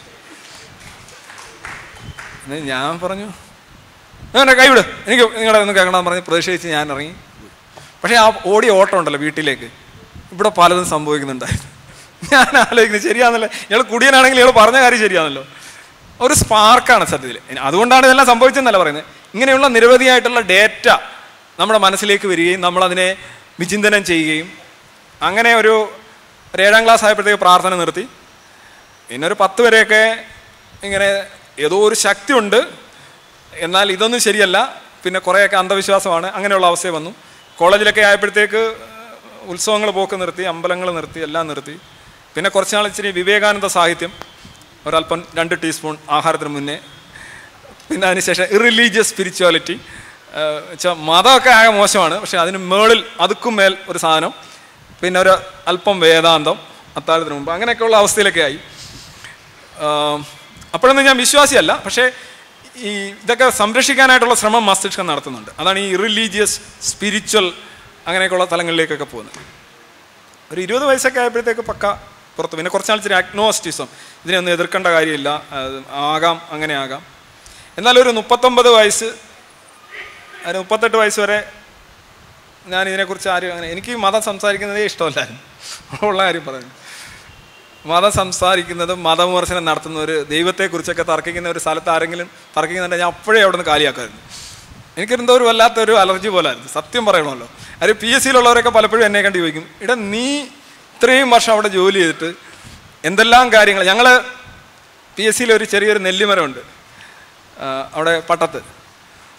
എന്നിട്ട് ഞാൻ പറഞ്ഞു അങ്ങനെ കൈവിട് എനിക്ക് നിങ്ങളെ ഒന്ന് കേൾക്കണമെന്ന് പറഞ്ഞ് പ്രതിഷേധിച്ച് ഞാൻ ഇറങ്ങി പക്ഷേ ആ ഓടിയ ഓട്ടം ഉണ്ടല്ലോ വീട്ടിലേക്ക് ഇവിടെ പലതും സംഭവിക്കുന്നുണ്ടായിരുന്നു ഞാൻ ആലോചിക്കുന്നത് ശരിയാണല്ലോ ഇയാൾ കുടിയനാണെങ്കിൽ ഇയാൾ പറഞ്ഞ കാര്യം ശരിയാണല്ലോ ഒരു സ്പാർക്കാണ് സത്യത്തിൽ ഇനി അതുകൊണ്ടാണ് ഇതെല്ലാം സംഭവിച്ചതെന്നല്ല പറയുന്നത് ഇങ്ങനെയുള്ള നിരവധിയായിട്ടുള്ള ഡേറ്റ നമ്മുടെ മനസ്സിലേക്ക് വരികയും നമ്മളതിനെ വിചിന്തനം ചെയ്യുകയും അങ്ങനെ ഒരു ഒരു ഏഴാം ക്ലാസ് ആയപ്പോഴത്തേക്ക് പ്രാർത്ഥന നിർത്തി പിന്നെ ഒരു പത്ത് വരെയൊക്കെ ഇങ്ങനെ ഏതോ ഒരു ശക്തി ഉണ്ട് എന്നാൽ ഇതൊന്നും ശരിയല്ല പിന്നെ കുറേയൊക്കെ അന്ധവിശ്വാസമാണ് അങ്ങനെയുള്ള അവസ്ഥ വന്നു കോളേജിലൊക്കെ ആയപ്പോഴത്തേക്ക് ഉത്സവങ്ങൾ പോക്ക് നിർത്തി അമ്പലങ്ങൾ നിർത്തി എല്ലാം നിർത്തി പിന്നെ കുറച്ച് നാൾ ഇച്ചിരി വിവേകാനന്ദ സാഹിത്യം ഒരല്പം രണ്ട് ടീസ്പൂൺ ആഹാരത്തിന് മുന്നേ പിന്നെ അതിനുശേഷം ഇറിലീജിയസ് സ്പിരിച്വാലിറ്റി വെച്ചാൽ മതമൊക്കെ ആകെ മോശമാണ് പക്ഷെ അതിന് മേളിൽ അതുക്കും മേൽ ഒരു സാധനം പിന്നെ ഒരു അല്പം വേദാന്തം അത്താഴത്തിന് മുമ്പ് അങ്ങനെയൊക്കെയുള്ള അവസ്ഥയിലൊക്കെ ആയി ആം, അപ്പോഴൊന്നും ഞാൻ വിശ്വാസിയല്ല പക്ഷേ ഈ ഇതൊക്കെ സംരക്ഷിക്കാനായിട്ടുള്ള ശ്രമം മസ്തിഷ്കം നടത്തുന്നുണ്ട് അതാണ് ഈ ഇറിലീജിയസ് സ്പിരിച്വൽ അങ്ങനെയൊക്കെയുള്ള തലങ്ങളിലേക്കൊക്കെ പോകുന്നത് ഒരു ഇരുപത് വയസ്സൊക്കെ ആയപ്പോഴത്തേക്ക് പക്ക പുറത്ത് പിന്നെ കുറച്ചാൾ ഇച്ചിരി അഗ്നോസ്റ്റിസം ഇതിനെ ഒന്നും എതിർക്കേണ്ട കാര്യമില്ല അത് ആകാം അങ്ങനെ ആകാം എന്നാൽ ഒരു മുപ്പത്തൊമ്പത് വയസ്സ് അതിന് മുപ്പത്തെട്ട് വയസ്സ് വരെ ഞാൻ ഇതിനെക്കുറിച്ച് ആരും അങ്ങനെ എനിക്ക് മതം സംസാരിക്കുന്നതേ ഇഷ്ടമല്ലായിരുന്നു ഉള്ള കാര്യം പറയുന്നു മതം സംസാരിക്കുന്നതും മതവിമർശനം നടത്തുന്ന ഒരു ദൈവത്തെക്കുറിച്ചൊക്കെ തർക്കിക്കുന്ന ഒരു സ്ഥലത്ത് ആരെങ്കിലും തർക്കിക്കുന്നുണ്ടെങ്കിൽ ഞാൻ അപ്പോഴേ അവിടെ നിന്ന് കാലിയാക്കുമായിരുന്നു എനിക്കെന്തോ ഒരു വല്ലാത്തൊരു അലർജി പോലായിരുന്നു സത്യം പറയണമല്ലോ അത് പി എസ് സിയിലുള്ളവരൊക്കെ പലപ്പോഴും എന്നെ കണ്ട് ചോദിക്കും ഇടാ നീ ഇത്രയും വർഷം അവിടെ ജോലി ചെയ്തിട്ട് എന്തെല്ലാം കാര്യങ്ങൾ ഞങ്ങൾ പി എസ് സിയിൽ ഒരു ചെറിയൊരു നെല്ലിമരമുണ്ട് ആ, അവിടെ പട്ടത്ത്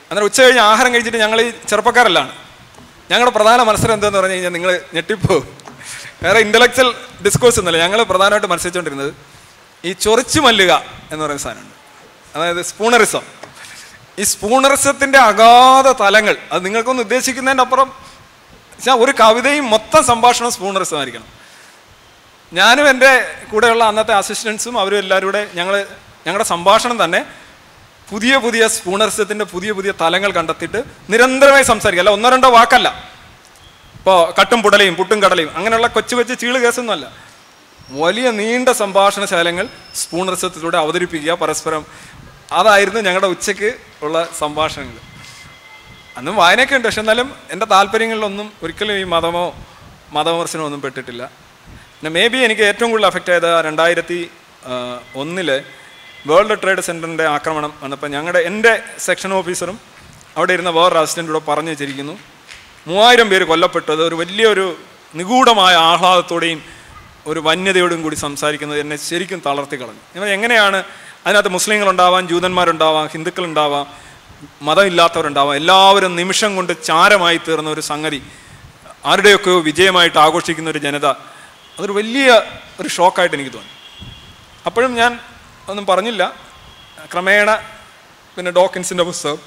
അന്നേരം ഉച്ച കഴിഞ്ഞ് ആഹാരം കഴിച്ചിട്ട് ഞങ്ങൾ ഈ ചെറുപ്പക്കാരല്ലാണ് ഞങ്ങളുടെ പ്രധാന മത്സരം എന്താന്ന് പറഞ്ഞു കഴിഞ്ഞാൽ നിങ്ങൾ ഞെട്ടിപ്പോവും വേറെ ഇന്റലക്ച്വൽ ഡിസ്കോഴ്സ് ഒന്നുമില്ല ഞങ്ങൾ പ്രധാനമായിട്ട് മത്സരിച്ചുകൊണ്ടിരുന്നത് ഈ ചൊറിച്ചു മല്ലുക എന്ന് പറയുന്ന സാധനമുണ്ട് അതായത് സ്പൂണറിസം ഈ സ്പൂണറിസത്തിന്റെ അഗാധ തലങ്ങൾ അത് നിങ്ങൾക്കൊന്ന് ഉദ്ദേശിക്കുന്നതിൻ്റെ അപ്പുറം വെച്ചാൽ ഒരു കവിതയും മൊത്തം സംഭാഷണം സ്പൂണറിസം ആയിരിക്കണം ഞാനും എൻ്റെ കൂടെയുള്ള അന്നത്തെ അസിസ്റ്റൻസും അവരും എല്ലാവരും കൂടെ ഞങ്ങൾ ഞങ്ങളുടെ സംഭാഷണം തന്നെ പുതിയ പുതിയ സ്പൂണറിസത്തിൻ്റെ പുതിയ പുതിയ തലങ്ങൾ കണ്ടെത്തിയിട്ട് നിരന്തരമായി സംസാരിക്കുക അല്ല ഒന്നോ രണ്ടോ വാക്കല്ല ഇപ്പോൾ കട്ടും പുടലയും പുട്ടും കടലയും അങ്ങനെയുള്ള കൊച്ചു കൊച്ചു ചീള് കേസൊന്നുമല്ല വലിയ നീണ്ട സംഭാഷണശാലങ്ങൾ സ്പൂണറിസത്തിലൂടെ അവതരിപ്പിക്കുക പരസ്പരം അതായിരുന്നു ഞങ്ങളുടെ ഉച്ചയ്ക്ക് ഉള്ള സംഭാഷണങ്ങൾ അന്നും വായനയൊക്കെ ഉണ്ട് പക്ഷെ എന്നാലും എൻ്റെ താല്പര്യങ്ങളിലൊന്നും ഒരിക്കലും ഈ മതമോ മതവിമർശനമോ ഒന്നും പെട്ടിട്ടില്ല പിന്നെ മേ ബി എനിക്ക് ഏറ്റവും കൂടുതൽ അഫക്റ്റ് ആയത് രണ്ടായിരത്തി ഒന്നില് വേൾഡ് ട്രേഡ് സെൻറ്ററിൻ്റെ ആക്രമണം വന്നപ്പോൾ ഞങ്ങളുടെ എൻ്റെ സെക്ഷൻ ഓഫീസറും അവിടെ ഇരുന്ന വേറൊരു അസിസ്റ്റൻ്റ് കൂടെ പറഞ്ഞു വെച്ചിരിക്കുന്നു മൂവായിരം പേര് കൊല്ലപ്പെട്ടത് ഒരു വലിയൊരു നിഗൂഢമായ ആഹ്ലാദത്തോടെയും ഒരു വന്യതയോടും കൂടി സംസാരിക്കുന്നത് എന്നെ ശരിക്കും തളർത്തി കളഞ്ഞു നിങ്ങൾ എങ്ങനെയാണ് അതിനകത്ത് മുസ്ലിങ്ങളുണ്ടാവാം ജൂതന്മാരുണ്ടാവാം ഹിന്ദുക്കളുണ്ടാവാം മതമില്ലാത്തവരുണ്ടാവാം എല്ലാവരും നിമിഷം കൊണ്ട് ചാരമായി തീർന്ന ഒരു സംഗതി ആരുടെയൊക്കെയോ വിജയമായിട്ട് ആഘോഷിക്കുന്ന ഒരു ജനത അതൊരു വലിയ ഒരു ഷോക്കായിട്ട് എനിക്ക് തോന്നി അപ്പോഴും ഞാൻ ഒന്നും പറഞ്ഞില്ല ക്രമേണ പിന്നെ ഡോക്കിൻസിൻ്റെ പുസ്തകം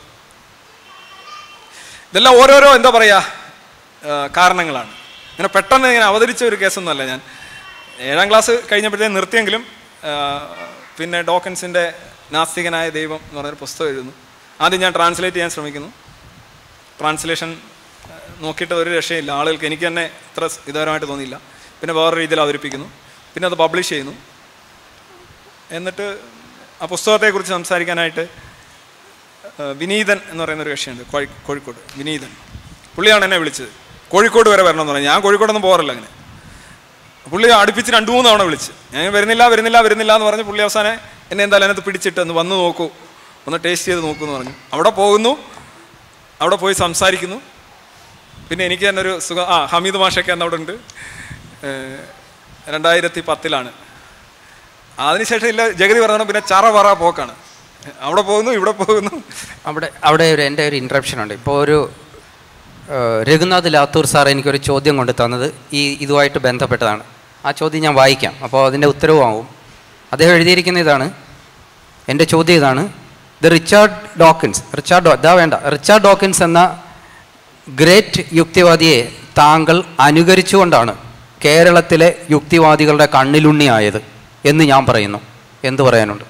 ഇതെല്ലാം ഓരോരോ എന്താ പറയുക കാരണങ്ങളാണ് ഇങ്ങനെ പെട്ടെന്ന് ഇങ്ങനെ അവതരിച്ച ഒരു കേസൊന്നുമല്ല ഞാൻ ഏഴാം ക്ലാസ് കഴിഞ്ഞപ്പോഴത്തേക്കും നിർത്തിയെങ്കിലും ആ, പിന്നെ ഡോക്കൻസിൻ്റെ നാസ്തികനായ ദൈവം എന്ന് പറഞ്ഞൊരു പുസ്തകം എഴുതുന്നു ആദ്യം ഞാൻ ട്രാൻസ്ലേറ്റ് ചെയ്യാൻ ശ്രമിക്കുന്നു ട്രാൻസ്ലേഷൻ ആ, നോക്കിയിട്ട് ഒരു രക്ഷയില്ല ആളുകൾക്ക് എനിക്ക് തന്നെ ഇത്ര ഇതരമായിട്ട് തോന്നിയില്ല പിന്നെ വേറെ രീതിയിൽ അവതരിപ്പിക്കുന്നു പിന്നെ അത് പബ്ലിഷ് ചെയ്യുന്നു എന്നിട്ട് ആ പുസ്തകത്തെക്കുറിച്ച് സംസാരിക്കാനായിട്ട് ആ, വിനീതൻ എന്ന് പറയുന്ന ഒരു കക്ഷിയുണ്ട് കോഴി കോഴിക്കോട് വിനീതൻ പുള്ളിയാണ് എന്നെ വിളിച്ചത് കോഴിക്കോട് വരെ വരണം എന്ന് പറഞ്ഞു ഞാൻ കോഴിക്കോടൊന്നും പോകാറില്ല അങ്ങനെ പുള്ളി അടുപ്പിച്ച് രണ്ട് മൂന്ന് തവണ വിളിച്ച് ഞാൻ വരുന്നില്ല വരുന്നില്ല വരുന്നില്ല എന്ന് പറഞ്ഞ് പുള്ളി അവസാനം എന്നെ എന്തായാലും അതിനകത്ത് പിടിച്ചിട്ട് ഒന്ന് വന്ന് നോക്കൂ ഒന്ന് ടേസ്റ്റ് ചെയ്ത് നോക്കൂ എന്ന് പറഞ്ഞു അവിടെ പോകുന്നു അവിടെ പോയി സംസാരിക്കുന്നു പിന്നെ എനിക്ക് തന്നെ ഒരു സുഖ ആ ഹമീദ് മാഷൊക്കെ അന്ന് അവിടെ ഉണ്ട് ഏഹ്, രണ്ടായിരത്തി പത്തിലാണ് അതിനുശേഷം ഇല്ല ജഗതി പറഞ്ഞാൽ പിന്നെ ചറ പറ പോക്കാണ് അവിടെ പോകുന്നു ഇവിടെ പോകുന്നു അവിടെ അവിടെ ഒരു എൻ്റെ ഒരു ഇൻട്രപ്ഷൻ ഉണ്ട് ഇപ്പോൾ ഒരു ഏഹ്, രഘുനാഥ് ലാത്തൂർ സാർ എനിക്കൊരു ചോദ്യം കൊണ്ട് തന്നത് ഈ ഇതുമായിട്ട് ബന്ധപ്പെട്ടതാണ് ആ ചോദ്യം ഞാൻ വായിക്കാം അപ്പോൾ അതിൻ്റെ ഉത്തരവുമാവും അദ്ദേഹം എഴുതിയിരിക്കുന്ന ഇതാണ് എൻ്റെ ചോദ്യം ഇതാണ് ദ റിച്ചാർഡ് ഡോക്കിൻസ് റിച്ചാർഡ് ഡോ ഇതാ വേണ്ട റിച്ചാർഡ് ഡോക്കിൻസ് എന്ന ഗ്രേറ്റ് യുക്തിവാദിയെ താങ്കൾ അനുകരിച്ചുകൊണ്ടാണ് കേരളത്തിലെ യുക്തിവാദികളുടെ കണ്ണിലുണ്ണിയായത് എന്ന് ഞാൻ പറയുന്നു എന്ത് പറയാനുണ്ട്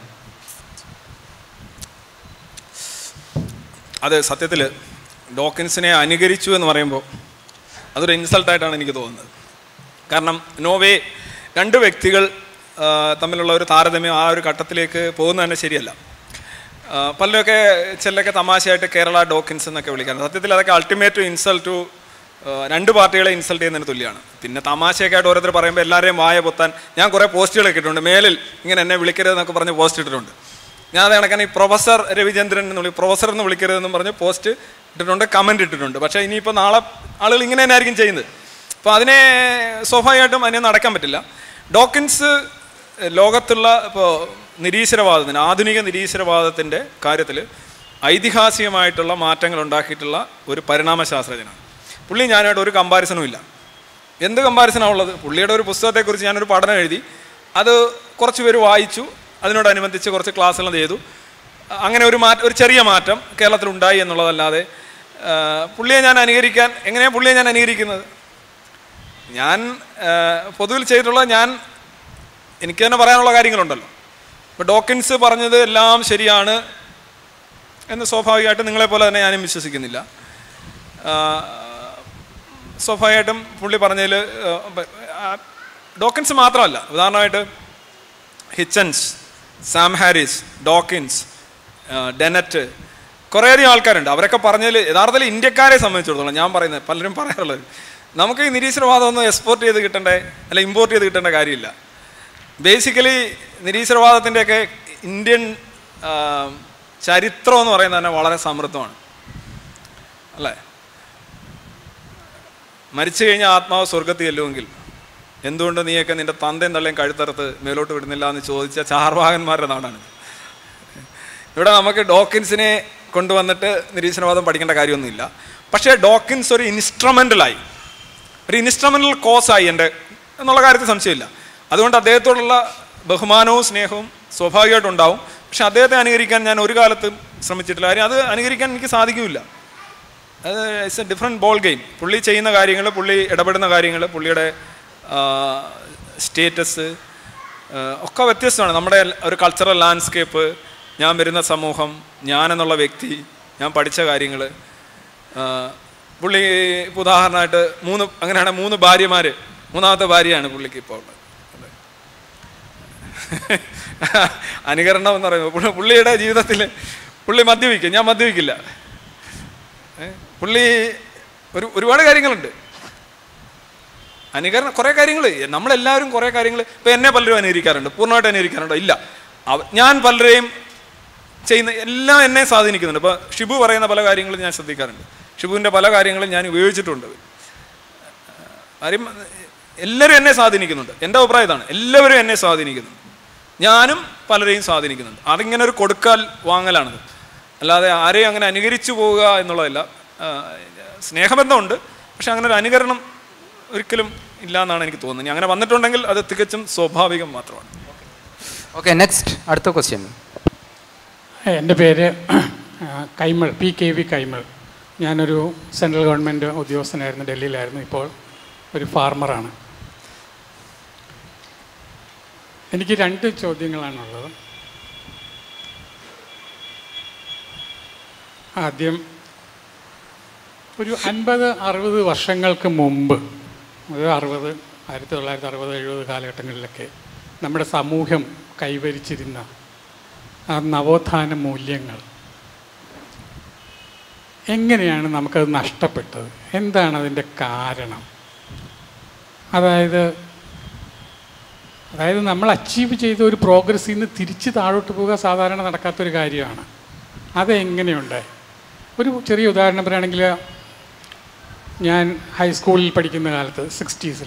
അത് സത്യത്തിൽ ഡോക്കിൻസിനെ അനുകരിച്ചു എന്ന് പറയുമ്പോൾ അതൊരു ഇൻസൾട്ടായിട്ടാണ് എനിക്ക് തോന്നുന്നത് കാരണം നോവേ രണ്ട് വ്യക്തികൾ ആ, തമ്മിലുള്ള ഒരു താരതമ്യം ആ ഒരു ഘട്ടത്തിലേക്ക് പോകുന്നത് തന്നെ ശരിയല്ല ആ, പലരൊക്കെ ചിലരൊക്കെ തമാശയായിട്ട് കേരള ഡോക്കിൻസ് എന്നൊക്കെ വിളിക്കാറുണ്ട് സത്യത്തിൽ അതൊക്കെ അൾട്ടിമേറ്റ് ഇൻസൾട്ട് ടു രണ്ട് പാർട്ടികളെ ഇൻസൾട്ട് ചെയ്യുന്നതിന് തുല്യമാണ് പിന്നെ തമാശയൊക്കെ ആയിട്ട് ഓരോരുത്തർ പറയുമ്പോൾ എല്ലാവരെയും വായ പൊത്താൻ ഞാൻ കുറേ പോസ്റ്റുകളൊക്കെ ഇട്ടിട്ടുണ്ട് മേലിൽ ഇങ്ങനെ എന്നെ വിളിക്കരുതെന്നൊക്കെ പറഞ്ഞ് പോസ്റ്റ് ഇട്ടിട്ടുണ്ട് ഞാൻ അത് കണക്കാണ് ഈ പ്രൊഫസർ രവിചന്ദ്രൻ എന്ന് വിളി പ്രൊഫസർ എന്ന് വിളിക്കരുതെന്നും പറഞ്ഞ് പോസ്റ്റ് ഇട്ടിട്ടുണ്ട് കമൻറ്റ് ഇട്ടിട്ടുണ്ട് പക്ഷേ ഇനിയിപ്പോൾ നാളെ ആളുകൾ ഇങ്ങനെ തന്നെ ആയിരിക്കും ചെയ്യുന്നത് അപ്പോൾ അതിനെ സ്വാഭാവികമായിട്ടും അതിനെ നടക്കാൻ പറ്റില്ല ഡോക്കിൻസ് ലോകത്തുള്ള ഇപ്പോൾ നിരീശ്വരവാദത്തിന് ആധുനിക നിരീശ്വരവാദത്തിൻ്റെ കാര്യത്തിൽ ഐതിഹാസികമായിട്ടുള്ള മാറ്റങ്ങൾ ഉണ്ടാക്കിയിട്ടുള്ള ഒരു പരിണാമശാസ്ത്രജ്ഞനാണ് പുള്ളി ഞാനായിട്ട് ഒരു കമ്പാരിസണും ഇല്ല എന്ത് കമ്പാരിസനാണ് ഉള്ളത് പുള്ളിയുടെ ഒരു പുസ്തകത്തെക്കുറിച്ച് ഞാനൊരു പഠനം എഴുതി അത് കുറച്ച് പേര് വായിച്ചു അതിനോടനുബന്ധിച്ച് കുറച്ച് ക്ലാസ്സുകൾ ചെയ്തു അങ്ങനെ ഒരു മാറ്റം ഒരു ചെറിയ മാറ്റം കേരളത്തിൽ ഉണ്ടായി എന്നുള്ളതല്ലാതെ ആ, പുള്ളിയെ ഞാൻ അനുകരിക്കാൻ എങ്ങനെയാണ് പുള്ളിയെ ഞാൻ അനുകരിക്കുന്നത് ഞാൻ ആ, പൊതുവിൽ ചെയ്തിട്ടുള്ള ഞാൻ എനിക്ക് തന്നെ പറയാനുള്ള കാര്യങ്ങളുണ്ടല്ലോ ഇപ്പോൾ ഡോക്കിൻസ് പറഞ്ഞത് എല്ലാം ശരിയാണ് എന്ന് സ്വാഭാവികമായിട്ടും നിങ്ങളെപ്പോലെ തന്നെ ഞാനും വിശ്വസിക്കുന്നില്ല ആ, സ്വാഭാവികമായിട്ടും പുള്ളി പറഞ്ഞതിൽ ഡോക്കിൻസ് മാത്രമല്ല ഉദാഹരണമായിട്ട് ഹിച്ചൻസ് സാം ഹാരിസ് ഡോക്കിൻസ് ആ, ഡെനറ്റ് കുറേയധികം ആൾക്കാരുണ്ട് അവരൊക്കെ പറഞ്ഞതിൽ യഥാർത്ഥത്തിൽ ഇന്ത്യക്കാരെ സംബന്ധിച്ചിടത്തോളം ഞാൻ പറയുന്നത് പലരും പറയാറുള്ളത് നമുക്ക് ഈ നിരീശ്വരവാദം ഒന്നും എക്സ്പോർട്ട് ചെയ്ത് കിട്ടണ്ടേ അല്ല ഇമ്പോർട്ട് ചെയ്ത് കിട്ടേണ്ട കാര്യമില്ല ബേസിക്കലി നിരീശ്വരവാദത്തിൻ്റെയൊക്കെ ഇന്ത്യൻ ആ, ചരിത്രം എന്ന് പറയുന്നത് തന്നെ വളരെ സമൃദ്ധമാണ് അല്ലേ മരിച്ചു കഴിഞ്ഞാൽ ആത്മാവ് സ്വർഗത്തിൽ ചെല്ലുമെങ്കിൽ എന്തുകൊണ്ട് നീയൊക്കെ നിന്റെ തന്തയും തള്ളയും കഴുത്തറുത്ത് മേലോട്ട് വിടുന്നില്ല എന്ന് ചോദിച്ച ചാർവാകന്മാരുടെ നാടാണ് ഇവിടെ നമുക്ക് ഡോക്കിൻസിനെ കൊണ്ടുവന്നിട്ട് നിരീശ്വരവാദം പഠിക്കേണ്ട കാര്യമൊന്നുമില്ല പക്ഷേ ഡോക്കിൻസ് ഒരു ഇൻസ്ട്രുമെൻ്റലായി ഒരു ഇൻസ്ട്രുമെൻ്റൽ കോസായി എൻ്റെ എന്നുള്ള കാര്യത്തിൽ സംശയമില്ല അതുകൊണ്ട് അദ്ദേഹത്തോടുള്ള ബഹുമാനവും സ്നേഹവും സ്വാഭാവികമായിട്ടും ഉണ്ടാവും പക്ഷെ അദ്ദേഹത്തെ അനുകരിക്കാൻ ഞാൻ ഒരു കാലത്തും ശ്രമിച്ചിട്ടില്ല കാര്യം അത് അനുകരിക്കാൻ എനിക്ക് സാധിക്കില്ല അത് it's a different ball game പുള്ളി ചെയ്യുന്ന കാര്യങ്ങൾ പുള്ളി ഇടപെടുന്ന കാര്യങ്ങൾ പുള്ളിയുടെ സ്റ്റേറ്റസ് ഒക്കെ വ്യത്യസ്തമാണ് നമ്മുടെ ഒരു കൾച്ചറൽ ലാൻഡ്സ്കേപ്പ് ഞാൻ വരുന്ന സമൂഹം ഞാനെന്നുള്ള വ്യക്തി ഞാൻ പഠിച്ച കാര്യങ്ങൾ പുള്ളി ഇപ്പോൾ ഉദാഹരണമായിട്ട് മൂന്ന് അങ്ങനെയാണെങ്കിൽ മൂന്ന് ഭാര്യമാർ മൂന്നാമത്തെ ഭാര്യയാണ് പുള്ളിക്ക് ഇപ്പോൾ ഉള്ളത് അനുകരണം എന്ന് പറയുമ്പോൾ പുള്ളി- പുള്ളിയുടെ ജീവിതത്തിൽ പുള്ളി മദ്യപിക്കും ഞാൻ മദ്യപിക്കില്ല ഏ? പുള്ളി ഒരു ഒരുപാട് കാര്യങ്ങളുണ്ട് അനുകരണം കുറേ കാര്യങ്ങൾ നമ്മളെല്ലാവരും കുറേ കാര്യങ്ങൾ ഇപ്പം എന്നെ പലരും അനുകരിക്കാറുണ്ട് പൂർണ്ണമായിട്ട് അനുകരിക്കാറുണ്ടോ ഇല്ല അവ- ഞാൻ പലരെയും ചെയ്യുന്ന എല്ലാം എന്നെ സ്വാധീനിക്കുന്നുണ്ട് ഇപ്പോൾ ഷിബു പറയുന്ന പല കാര്യങ്ങളും ഞാൻ ശ്രദ്ധിക്കാറുണ്ട് ഷിബുവിൻ്റെ പല കാര്യങ്ങളും ഞാൻ ഉപയോഗിച്ചിട്ടുണ്ട് കാര്യം എല്ലാവരും എന്നെ സ്വാധീനിക്കുന്നുണ്ട് എൻ്റെ അഭിപ്രായം ഇതാണ് എല്ലാവരും എന്നെ സ്വാധീനിക്കുന്നുണ്ട് ഞാനും പലരെയും സ്വാധീനിക്കുന്നുണ്ട് അതിങ്ങനെ ഒരു കൊടുക്കാൽ വാങ്ങലാണത് അല്ലാതെ ആരെയും അങ്ങനെ അനുകരിച്ചു പോവുക എന്നുള്ളതല്ല ആ, സ്നേഹബന്ധമുണ്ട് പക്ഷെ അങ്ങനെ ഒരു അനുകരണം ഒരിക്കലും ഇല്ല എന്നാണ് എനിക്ക് തോന്നുന്നത് ഇനി അങ്ങനെ വന്നിട്ടുണ്ടെങ്കിൽ അത് തികച്ചും സ്വാഭാവികം മാത്രമാണ് ഓക്കെ നെക്സ്റ്റ് അടുത്ത ക്വസ്റ്റ്യൻ എൻ്റെ പേര് ആ, Kaimal P K V Kaimal ഞാനൊരു സെൻട്രൽ ഗവൺമെൻറ് ഉദ്യോഗസ്ഥനായിരുന്നു ഡൽഹിയിലായിരുന്നു ഇപ്പോൾ ഒരു ഫാർമറാണ് എനിക്ക് രണ്ട് ചോദ്യങ്ങളാണുള്ളത് ആദ്യം ഒരു അൻപത് അറുപത് വർഷങ്ങൾക്ക് മുമ്പ് ഒരു അറുപത് ആയിരത്തി തൊള്ളായിരത്തി അറുപത് എഴുപത് കാലഘട്ടങ്ങളിലൊക്കെ നമ്മുടെ സമൂഹം കൈവരിച്ചിരുന്ന ആ നവോത്ഥാന മൂല്യങ്ങൾ എങ്ങനെയാണ് നമുക്കത് നഷ്ടപ്പെട്ടത് എന്താണ് അതിൻ്റെ കാരണം അതായത് അതായത് നമ്മൾ അച്ചീവ് ചെയ്ത ഒരു പ്രോഗ്രസ്സിൽ നിന്ന് തിരിച്ച് താഴോട്ട് പോവുക സാധാരണ നടക്കാത്തൊരു കാര്യമാണ് അതെങ്ങനെയുണ്ടായി ഒരു ചെറിയ ഉദാഹരണം പറയുകയാണെങ്കിൽ ഞാൻ ഹൈസ്കൂളിൽ പഠിക്കുന്ന കാലത്ത് സിക്സ്റ്റീസിൽ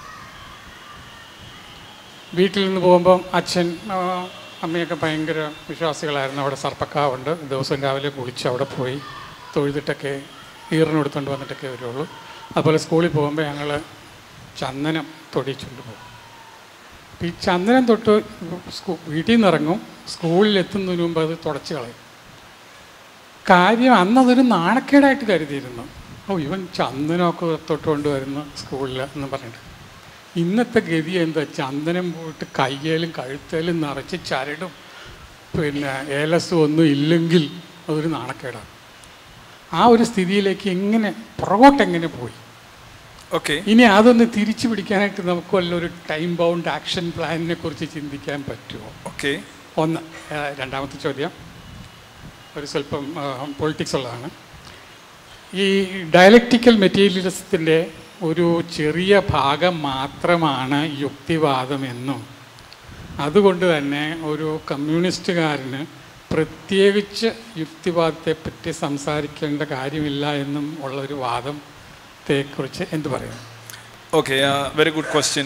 വീട്ടിൽ നിന്ന് പോകുമ്പം അച്ഛൻ ആ, അമ്മയൊക്കെ ഭയങ്കര വിശ്വാസികളായിരുന്നു അവിടെ സർപ്പക്കാവുണ്ട് ദിവസം രാവിലെ കുളിച്ച് അവിടെ പോയി തൊഴുതിട്ടൊക്കെ ഈറിനെടുത്തുകൊണ്ട് വന്നിട്ടൊക്കെ വരുള്ളൂ അതുപോലെ സ്കൂളിൽ പോകുമ്പോൾ ഞങ്ങൾ ചന്ദനം തൊടിച്ചുകൊണ്ട് പോകും അപ്പം ഈ ചന്ദനം തൊട്ട് സ്കൂ വീട്ടിൽ നിന്ന് ഇറങ്ങും സ്കൂളിൽ എത്തുന്നതിന് മുമ്പ് അത് തുടച്ച് കളയും കാര്യം അന്നതൊരു നാണക്കേടായിട്ട് കരുതിയിരുന്നു ഓ ഇവൻ ചന്ദനമൊക്കെ തൊട്ടുകൊണ്ട് വരുന്നു സ്കൂളിൽ എന്ന് പറഞ്ഞിട്ട് ഇന്നത്തെ ഗതി എന്താ ചന്ദനം പോയിട്ട് കയ്യേലും കഴുത്തേലും നിറച്ച് ചരടും പിന്നെ ഏലസും ഒന്നും ഇല്ലെങ്കിൽ അതൊരു നാണക്കേടാണ് ആ ഒരു സ്ഥിതിയിലേക്ക് എങ്ങനെ പുറകോട്ട് എങ്ങനെ പോയി ഓക്കെ ഇനി അതൊന്ന് തിരിച്ചു പിടിക്കാനായിട്ട് നമുക്ക് വല്ലൊരു ടൈം ബൗണ്ട് ആക്ഷൻ പ്ലാനിനെ കുറിച്ച് ചിന്തിക്കാൻ പറ്റുമോ ഓക്കെ ഒന്ന് ആ, രണ്ടാമത്തെ ചോദ്യം ഒരു സ്വല്പം പൊളിറ്റിക്സ് ഉള്ളതാണ് ഈ ഡയലക്റ്റിക്കൽ മെറ്റീരിയലിസത്തിൻ്റെ ഒരു ചെറിയ ഭാഗം മാത്രമാണ് യുക്തിവാദമെന്നും അതുകൊണ്ട് തന്നെ ഒരു കമ്മ്യൂണിസ്റ്റുകാരന് പ്രത്യേകിച്ച് യുക്തിവാദത്തെപ്പറ്റി സംസാരിക്കേണ്ട കാര്യമില്ല എന്നും ഉള്ളൊരു വാദത്തെക്കുറിച്ച് എന്ത് പറയുന്നു okay very good question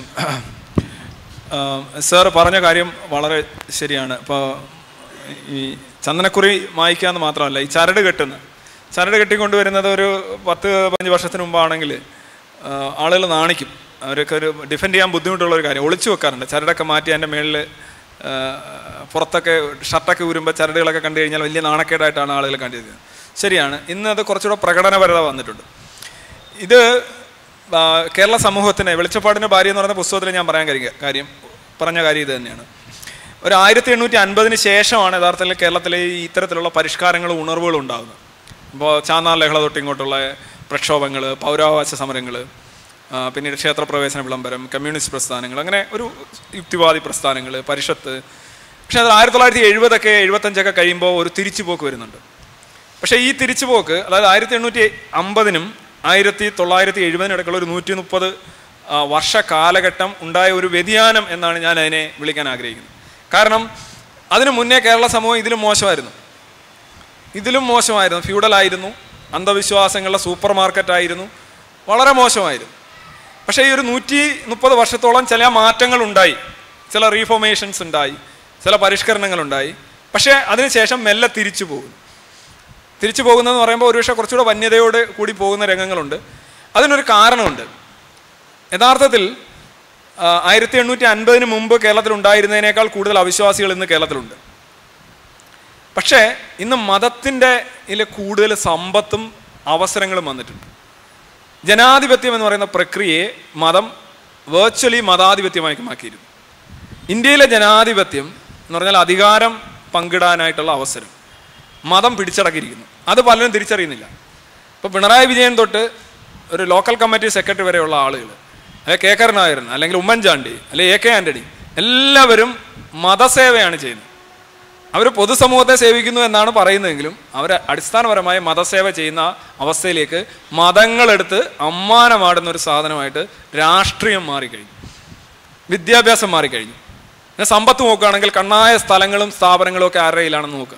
sir പറഞ്ഞ കാര്യം വളരെ ശരിയാണ് ഇപ്പോൾ ഈ ചന്ദനക്കുറി മായ്ക്കാന്ന് മാത്രമല്ല ഈ ചരട് കെട്ടുന്ന ചരട് കെട്ടിക്കൊണ്ടുവരുന്നത് ഒരു പത്ത് പതിനഞ്ച് വർഷത്തിന് മുമ്പാണെങ്കിൽ ആളുകൾ നാണിക്കും അവരൊക്കെ ഒരു ഡിഫെൻഡ് ചെയ്യാൻ ബുദ്ധിമുട്ടുള്ള ഒരു കാര്യം ഒളിച്ചു വെക്കാറുണ്ട് ചരടൊക്കെ മാറ്റി അതിൻ്റെ മേളിൽ പുറത്തൊക്കെ ഷർട്ടൊക്കെ ഊരുമ്പോൾ ചരടുകളൊക്കെ കണ്ടു കഴിഞ്ഞാൽ വലിയ നാണക്കേടായിട്ടാണ് ആളുകൾ കണ്ടിരുന്നത് ശരിയാണ് ഇന്ന് അത് കുറച്ചുകൂടെ പ്രകടനപരത വന്നിട്ടുണ്ട് ഇത് ആ, കേരള സമൂഹത്തിന് വെളിച്ചപ്പാടിൻ്റെ ഭാര്യ എന്ന് പറയുന്ന പുസ്തകത്തിൽ ഞാൻ പറയാൻ കാര്യം കാര്യം പറഞ്ഞ കാര്യം ഇത് തന്നെയാണ് ഒരു ആയിരത്തി എണ്ണൂറ്റി അൻപതിന് ശേഷമാണ് യഥാർത്ഥത്തിൽ കേരളത്തിലെ ഈ ഇത്തരത്തിലുള്ള പരിഷ്കാരങ്ങളും ഉണർവുകളും ഉണ്ടാകുന്നത് ഇപ്പോൾ ചാന്നാർ ലഹള തൊട്ട് ഇങ്ങോട്ടുള്ള പ്രക്ഷോഭങ്ങൾ പൗരാവകാശ സമരങ്ങൾ പിന്നീട് ക്ഷേത്രപ്രവേശന വിളംബരം കമ്മ്യൂണിസ്റ്റ് പ്രസ്ഥാനങ്ങൾ അങ്ങനെ ഒരു യുക്തിവാദി പ്രസ്ഥാനങ്ങൾ പരിഷത്ത് പക്ഷേ അത് ആയിരത്തി തൊള്ളായിരത്തി എഴുപതൊക്കെ എഴുപത്തഞ്ചൊക്കെ കഴിയുമ്പോൾ ഒരു തിരിച്ചുപോക്ക് വരുന്നുണ്ട് പക്ഷേ ഈ തിരിച്ചുപോക്ക് അതായത് ആയിരത്തി എണ്ണൂറ്റി അമ്പതിനും ആയിരത്തി തൊള്ളായിരത്തി എഴുപതിനും ഇടയ്ക്കുള്ള ഒരു നൂറ്റി മുപ്പത് വർഷ കാലഘട്ടം ഉണ്ടായ ഒരു വ്യതിയാനം എന്നാണ് ഞാൻ അതിനെ വിളിക്കാൻ ആഗ്രഹിക്കുന്നത് കാരണം അതിനു മുന്നേ കേരള സമൂഹം ഇതിലും മോശമായിരുന്നു ഇതിലും മോശമായിരുന്നു ഫ്യൂഡലായിരുന്നു അന്ധവിശ്വാസങ്ങളുടെ സൂപ്പർ മാർക്കറ്റായിരുന്നു വളരെ മോശമായിരുന്നു പക്ഷേ ഈ ഒരു നൂറ്റി മുപ്പത് വർഷത്തോളം ചില മാറ്റങ്ങൾ ഉണ്ടായി ചില റീഫോർമേഷൻസ് ഉണ്ടായി ചില പരിഷ്കരണങ്ങൾ ഉണ്ടായി പക്ഷേ അതിനുശേഷം മെല്ലെ തിരിച്ചു പോകുന്നു തിരിച്ചു പോകുന്നതെന്ന് പറയുമ്പോൾ ഒരുപക്ഷെ കുറച്ചുകൂടെ വന്യതയോട് കൂടി പോകുന്ന രംഗങ്ങളുണ്ട് അതിനൊരു കാരണമുണ്ട് യഥാർത്ഥത്തിൽ ആ, ആയിരത്തി എണ്ണൂറ്റി അൻപതിന് മുമ്പ് കേരളത്തിൽ ഉണ്ടായിരുന്നതിനേക്കാൾ കൂടുതൽ അവിശ്വാസികൾ ഇന്ന് കേരളത്തിലുണ്ട് പക്ഷേ ഇന്ന് മതത്തിൻ്റെ ഇതിൽ കൂടുതൽ സമ്പത്തും അവസരങ്ങളും വന്നിട്ടുണ്ട് ജനാധിപത്യം എന്ന് പറയുന്ന പ്രക്രിയയെ മതം വേർച്വലി മതാധിപത്യമായി മാക്കിയിരുന്നു ഇന്ത്യയിലെ ജനാധിപത്യം എന്ന് പറഞ്ഞാൽ അധികാരം പങ്കിടാനായിട്ടുള്ള അവസരം മതം പിടിച്ചടക്കിയിരിക്കുന്നു അത് പലരും തിരിച്ചറിയുന്നില്ല ഇപ്പോൾ പിണറായി വിജയൻ തൊട്ട് ഒരു ലോക്കൽ കമ്മിറ്റി സെക്രട്ടറി വരെയുള്ള ആളുകൾ അല്ലെ കെ കരുണാകരൻ അല്ലെങ്കിൽ ഉമ്മൻചാണ്ടി അല്ലെ എ കെ ആന്റണി എല്ലാവരും മതസേവയാണ് ചെയ്യുന്നത് അവർ പൊതുസമൂഹത്തെ സേവിക്കുന്നു എന്നാണ് പറയുന്നതെങ്കിലും അവർ അടിസ്ഥാനപരമായി മതസേവ ചെയ്യുന്ന അവസ്ഥയിലേക്ക് മതങ്ങളെടുത്ത് അമ്മാനമാടുന്ന ഒരു സാധനമായിട്ട് രാഷ്ട്രീയം മാറിക്കഴിഞ്ഞു വിദ്യാഭ്യാസം മാറിക്കഴിഞ്ഞു പിന്നെ സമ്പത്ത് നോക്കുകയാണെങ്കിൽ കണ്ണായ സ്ഥലങ്ങളും സ്ഥാപനങ്ങളും ഒക്കെ ആരുടെ കയ്യിലാണെന്ന് നോക്കുക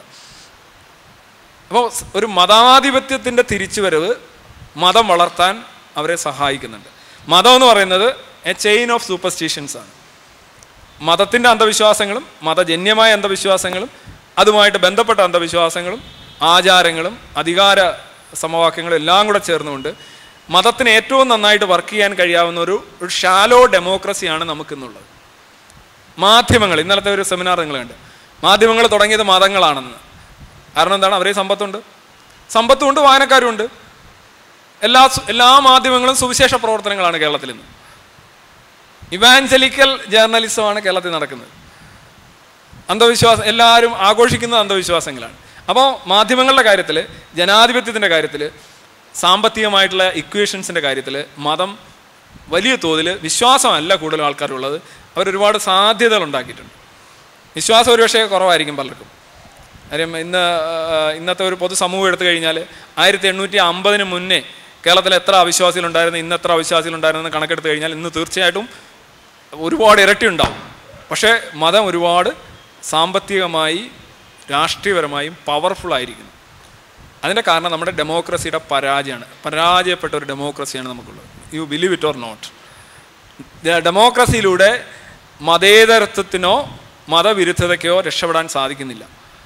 അപ്പോൾ ഒരു മതാധിപത്യത്തിൻ്റെ തിരിച്ചുവരവ് മതം വളർത്താൻ അവരെ സഹായിക്കുന്നുണ്ട് മതം എന്ന് പറയുന്നത് എ ചെയിൻ ഓഫ് സൂപ്പർസ്റ്റിഷ്യൻസ് ആണ് മതത്തിൻ്റെ അന്ധവിശ്വാസങ്ങളും മതജന്യമായ അന്ധവിശ്വാസങ്ങളും അതുമായിട്ട് ബന്ധപ്പെട്ട അന്ധവിശ്വാസങ്ങളും ആചാരങ്ങളും അധികാര സമവാക്യങ്ങളും എല്ലാം കൂടെ ചേർന്നുകൊണ്ട് മതത്തിന് ഏറ്റവും നന്നായിട്ട് വർക്ക് ചെയ്യാൻ കഴിയാവുന്ന ഒരു ഒരു ഷാലോ ഡെമോക്രസിയാണ് നമുക്കിന്നുള്ളത് മാധ്യമങ്ങൾ ഇന്നലത്തെ ഒരു സെമിനാർ നിങ്ങൾ കണ്ട് മാധ്യമങ്ങൾ തുടങ്ങിയത് മതങ്ങളാണെന്ന് കാരണം എന്താണ് അവരെ സമ്പത്തുണ്ട് സമ്പത്തുമുണ്ട് വായനക്കാരുമുണ്ട് എല്ലാ സു- എല്ലാ മാധ്യമങ്ങളും സുവിശേഷ പ്രവർത്തനങ്ങളാണ് കേരളത്തിൽ ഇന്ന് ഇവാഞ്ചലിക്കൽ ജേർണലിസമാണ് കേരളത്തിൽ നടക്കുന്നത് അന്ധവിശ്വാസം എല്ലാവരും ആഘോഷിക്കുന്ന അന്ധവിശ്വാസങ്ങളാണ് അപ്പോൾ മാധ്യമങ്ങളുടെ കാര്യത്തിൽ ജനാധിപത്യത്തിൻ്റെ കാര്യത്തിൽ സാമ്പത്തികമായിട്ടുള്ള ഇക്വേഷൻസിൻ്റെ കാര്യത്തിൽ മതം വലിയ തോതിൽ വിശ്വാസമല്ല കൂടുതൽ ആൾക്കാരുള്ളത് അവരൊരുപാട് സാധ്യതകൾ ഉണ്ടാക്കിയിട്ടുണ്ട് വിശ്വാസം ഒരുപക്ഷെ കുറവായിരിക്കും പലർക്കും കാര്യം ഇന്ന് ആ, ഇന്നത്തെ ഒരു പൊതുസമൂഹം എടുത്തു കഴിഞ്ഞാൽ ആയിരത്തി എണ്ണൂറ്റി അമ്പതിന് മുന്നേ കേരളത്തിൽ എത്ര അവിശ്വാസികളുണ്ടായിരുന്നു ഇന്ന് എത്ര അവിശ്വാസികളുണ്ടായിരുന്നു എന്ന് കണക്കെടുത്ത് കഴിഞ്ഞാൽ ഇന്ന് തീർച്ചയായിട്ടും ഒരുപാട് ഇരട്ടി ഉണ്ടാവും പക്ഷേ മതം ഒരുപാട് സാമ്പത്തികമായി രാഷ്ട്രീയപരമായും പവർഫുൾ ആയിരിക്കുന്നു അതിൻ്റെ കാരണം നമ്മുടെ ഡെമോക്രസിയുടെ പരാജയമാണ് പരാജയപ്പെട്ട ഒരു ഡെമോക്രസിയാണ് നമുക്കുള്ളത് you believe it or not ഡെമോക്രസിയിലൂടെ മതേതരത്വത്തിനോ മതവിരുദ്ധതയ്ക്കോ രക്ഷപ്പെടാൻ സാധിക്കുന്നില്ല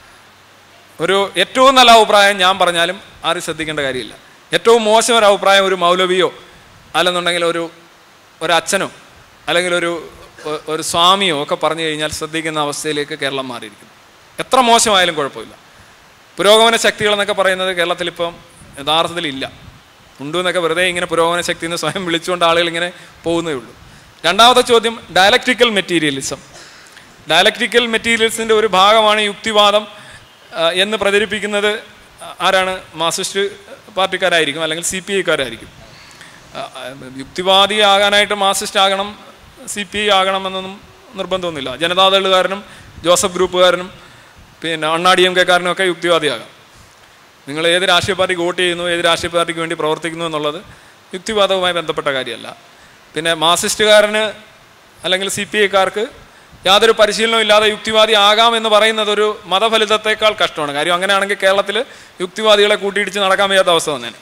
ഒരു ഏറ്റവും നല്ല അഭിപ്രായം ഞാൻ പറഞ്ഞാലും ആരും ശ്രദ്ധിക്കേണ്ട കാര്യമില്ല ഏറ്റവും മോശം ഒരു അഭിപ്രായം ഒരു മൗലവിയോ അല്ലെന്നുണ്ടെങ്കിൽ ഒരു ഒരു അച്ഛനോ അല്ലെങ്കിൽ ഒരു ഒ- ഒരു സ്വാമിയോ ഒക്കെ പറഞ്ഞു കഴിഞ്ഞാൽ ശ്രദ്ധിക്കുന്ന അവസ്ഥയിലേക്ക് കേരളം മാറിയിരിക്കുന്നു എത്ര മോശമായാലും കുഴപ്പമില്ല പുരോഗമന ശക്തികൾ എന്നൊക്കെ പറയുന്നത് കേരളത്തിൽ ഇപ്പം യഥാർത്ഥത്തിൽ ഇല്ല ഉണ്ട് എന്നൊക്കെ വെറുതെ ഇങ്ങനെ പുരോഗമന ശക്തി എന്ന് സ്വയം വിളിച്ചുകൊണ്ട് ആളുകൾ ഇങ്ങനെ പോകുന്നേ ഉള്ളൂ രണ്ടാമത്തെ ചോദ്യം ഡയലക്ട്രിക്കൽ മെറ്റീരിയലിസം ഡയലക്ട്രിക്കൽ മെറ്റീരിയൽസിൻ്റെ ഒരു ഭാഗമാണ് യുക്തിവാദം ആ, എന്ന് പ്രചരിപ്പിക്കുന്നത് ആരാണ് മാർസിസ്റ്റ് പാർട്ടിക്കാരായിരിക്കും അല്ലെങ്കിൽ സി പി ഐക്കാരായിരിക്കും യുക്തിവാദി ആകാനായിട്ട് മാർസിസ്റ്റ് ആകണം സി പി ഐ ആകണമെന്നൊന്നും നിർബന്ധമൊന്നുമില്ല ജനതാദളുകാരനും ജോസഫ് ഗ്രൂപ്പുകാരനും പിന്നെ അണ്ണാ ഡി എം കെക്കാരനും ഒക്കെ യുക്തിവാദിയാകാം നിങ്ങൾ ഏത് രാഷ്ട്രീയ പാർട്ടിക്ക് വോട്ട് ചെയ്യുന്നു ഏത് രാഷ്ട്രീയ പാർട്ടിക്ക് വേണ്ടി പ്രവർത്തിക്കുന്നു എന്നുള്ളത് യുക്തിവാദവുമായി ബന്ധപ്പെട്ട കാര്യമല്ല പിന്നെ മാർസിസ്റ്റുകാരന് അല്ലെങ്കിൽ സി പി ഐക്കാർക്ക് യാതൊരു പരിശീലനവും ഇല്ലാതെ യുക്തിവാദി ആകാം എന്ന് പറയുന്നത് ഒരു മതഫലിതത്തെക്കാൾ കഷ്ടമാണ് കാര്യം അങ്ങനെയാണെങ്കിൽ കേരളത്തിൽ യുക്തിവാദികളെ കൂട്ടിയിടിച്ച് നടക്കാൻ വയ്യാത്ത അവസ്ഥ വന്നേനെ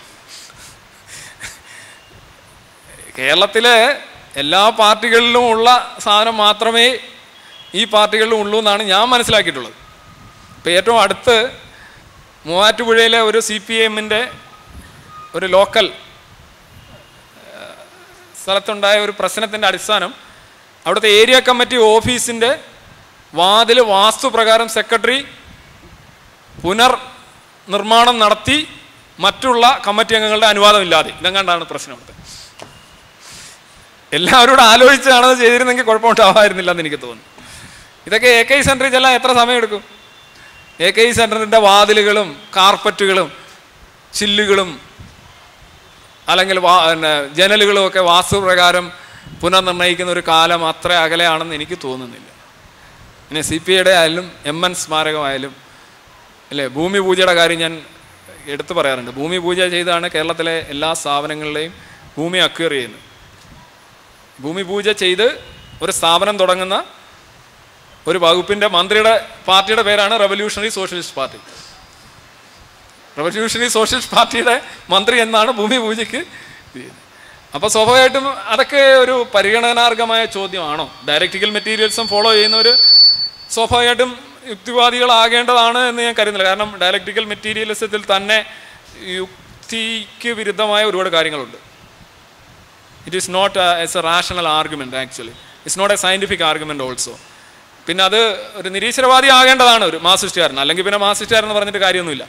കേരളത്തിലെ എല്ലാ പാർട്ടികളിലും ഉള്ള സാധനം മാത്രമേ ഈ പാർട്ടികളിലും ഉള്ളൂ എന്നാണ് ഞാൻ മനസ്സിലാക്കിയിട്ടുള്ളത് ഇപ്പം ഏറ്റവും അടുത്ത് മൂവാറ്റുപുഴയിലെ ഒരു സി പി എമ്മിൻ്റെ ഒരു ലോക്കൽ ഏഹ്, സ്ഥലത്തുണ്ടായ ഒരു പ്രശ്നത്തിൻ്റെ അടിസ്ഥാനം അവിടുത്തെ ഏരിയ കമ്മിറ്റി ഓഫീസിൻ്റെ വാതിൽ വാസ്തുപ്രകാരം സെക്രട്ടറി പുനർ നിർമ്മാണം നടത്തി മറ്റുള്ള കമ്മിറ്റി അംഗങ്ങളുടെ അനുവാദമില്ലാതെ ഇതെങ്ങാണ്ടാണ് പ്രശ്നം അവിടുത്തെ എല്ലാവരോടും ആലോചിച്ചാണെന്ന് ചെയ്തിരുന്നെങ്കിൽ കുഴപ്പമുണ്ടാവായിരുന്നില്ല എന്ന് എനിക്ക് തോന്നുന്നു ഇതൊക്കെ എ കെ സെൻറ്ററിൽ ചെല്ലാൻ എത്ര സമയമെടുക്കും എ കെ സെൻറ്ററിൻ്റെ വാതിലുകളും കാർപ്പറ്റുകളും ചില്ലുകളും അല്ലെങ്കിൽ വാ പിന്നെ ജനലുകളും ഒക്കെ വാസ്തുപ്രകാരം പുനർനിർണ്ണയിക്കുന്ന ഒരു കാലം അത്ര അകലെയാണെന്ന് എനിക്ക് തോന്നുന്നില്ല പിന്നെ സി പി ഐയുടെ ആയാലും എം എൻ സ്മാരകമായാലും അല്ലേ ഭൂമി പൂജയുടെ കാര്യം ഞാൻ എടുത്തു പറയാറുണ്ട് ഭൂമി പൂജ ചെയ്താണ് കേരളത്തിലെ എല്ലാ സ്ഥാപനങ്ങളുടെയും ഭൂമി അക്വയർ ചെയ്യുന്നത് ഭൂമി പൂജ ചെയ്ത് ഒരു സ്ഥാപനം തുടങ്ങുന്ന ഒരു വകുപ്പിൻ്റെ മന്ത്രിയുടെ പാർട്ടിയുടെ പേരാണ് revolutionary socialist party revolutionary socialist പാർട്ടിയുടെ മന്ത്രി എന്നാണ് ഭൂമി പൂജയ്ക്ക് അപ്പോൾ സ്വാഭാവികമായിട്ടും അതൊക്കെ ഒരു പരിഗണനാർഹമായ ചോദ്യമാണോ ഡയലക്റ്റിക്കൽ മെറ്റീരിയൽസും ഫോളോ ചെയ്യുന്നവർ സ്വാഭാവികമായിട്ടും യുക്തിവാദികളാകേണ്ടതാണ് എന്ന് ഞാൻ കരുതുന്നില്ല കാരണം ഡയലക്റ്റിക്കൽ മെറ്റീരിയലിസത്തിൽ തന്നെ യുക്തിക്ക് വിരുദ്ധമായ ഒരുപാട് കാര്യങ്ങളുണ്ട് it is not as a rational argument actually it's not a scientific argument also പിന്നെ അത് ഒരു നിരീശ്വരവാദി ആകേണ്ടതാണ് ഒരു മാസിസ്റ്റുകാരൻ അല്ലെങ്കിൽ പിന്നെ മാസിസ്റ്റുകാരൻ എന്ന് പറഞ്ഞിട്ട് കാര്യമൊന്നുമില്ല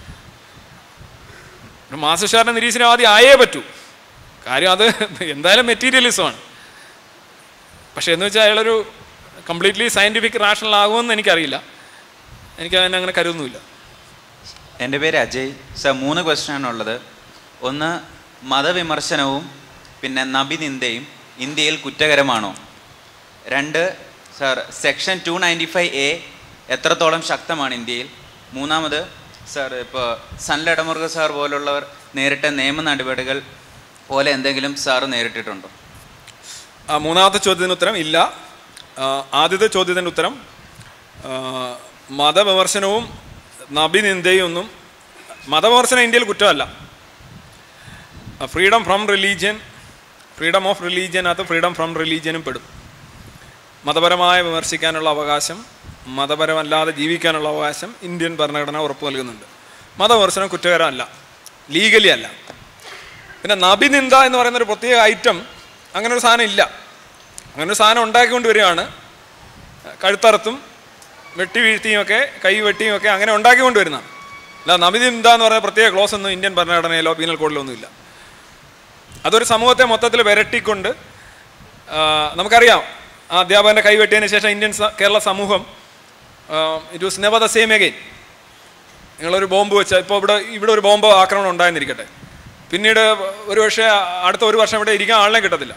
ഒരു മാസിസ്റ്റുകാരൻ നിരീശ്വരവാദി ആയേ പറ്റൂ കാര്യം അത് എന്തായാലും മെറ്റീരിയലിസമാണ് പക്ഷേ എന്ന് വെച്ചാൽ അയാളൊരു കംപ്ലീറ്റ്ലി സയൻറ്റിഫിക് റാഷണൽ ആകുമെന്ന് എനിക്കറിയില്ല എനിക്ക് അതിനെ അങ്ങനെ കരുതുന്നുമില്ല എൻ്റെ പേര് അജയ് സർ മൂന്ന് ക്വസ്റ്റ്യൻ ആണുള്ളത് ഒന്ന് മതവിമർശനവും പിന്നെ നബിനിന്ദയും ഇന്ത്യയിൽ കുറ്റകരമാണോ രണ്ട് sir section two ninety five A എത്രത്തോളം ശക്തമാണ് ഇന്ത്യയിൽ മൂന്നാമത് സർ ഇപ്പോൾ സൻലടമുറുക സാർ പോലുള്ളവർ നേരിട്ട നിയമ നടപടികൾ പോലെ എന്തെങ്കിലും സാർ നേരിട്ടിട്ടുണ്ടോ ആ, മൂന്നാമത്തെ ചോദ്യത്തിന് ഉത്തരം ഇല്ല ആ, ആദ്യത്തെ ചോദ്യത്തിൻ്റെ ഉത്തരം ആ, മതവിമർശനവും നബിനിന്ദയും ഒന്നും മതവിമർശനം ഇന്ത്യയിൽ കുറ്റമല്ല freedom from religion freedom of റിലീജിയനകത്ത് ഫ്രീഡം ഫ്രം റിലീജിയനും പെടും മതപരമായ വിമർശിക്കാനുള്ള അവകാശം മതപരമല്ലാതെ ജീവിക്കാനുള്ള അവകാശം ഇന്ത്യൻ ഭരണഘടന ഉറപ്പു നൽകുന്നുണ്ട് മതവിമർശനം കുറ്റകരമല്ല ലീഗലി അല്ല പിന്നെ നബിനിന്ദ എന്ന് പറയുന്ന ഒരു പ്രത്യേക ഐറ്റം അങ്ങനെ ഒരു സാധനം ഇല്ല അങ്ങനെ ഒരു സാധനം ഉണ്ടാക്കിക്കൊണ്ട് വരികയാണ് കഴുത്തറുത്തും വെട്ടി വീഴ്ത്തിയും ഒക്കെ കൈ വെട്ടിയും ഒക്കെ അങ്ങനെ ഉണ്ടാക്കിക്കൊണ്ട് വരുന്നതാണ് അല്ല നബിനിന്ദ എന്ന് പറയുന്ന പ്രത്യേക ക്ലോസ് ഒന്നും ഇന്ത്യൻ ഭരണഘടനയിലോ പീനൽ കോഡിലോ ഒന്നുമില്ല അതൊരു സമൂഹത്തെ മൊത്തത്തിൽ വിരട്ടിക്കൊണ്ട് ആ, നമുക്കറിയാം ആ അധ്യാപകൻ്റെ കൈവെട്ടിയതിന് ശേഷം ഇന്ത്യൻ സ- കേരള സമൂഹം it was never the same again നിങ്ങളൊരു ബോംബ് വെച്ചാൽ ഇപ്പോൾ ഇവിടെ ഇവിടെ ഒരു ബോംബ് ആക്രമണം ഉണ്ടായെന്നിരിക്കട്ടെ പിന്നീട് ഒരു പക്ഷേ അടുത്ത ഒരു വർഷം ഇവിടെ ഇരിക്കാൻ ആളിനെ കിട്ടത്തില്ല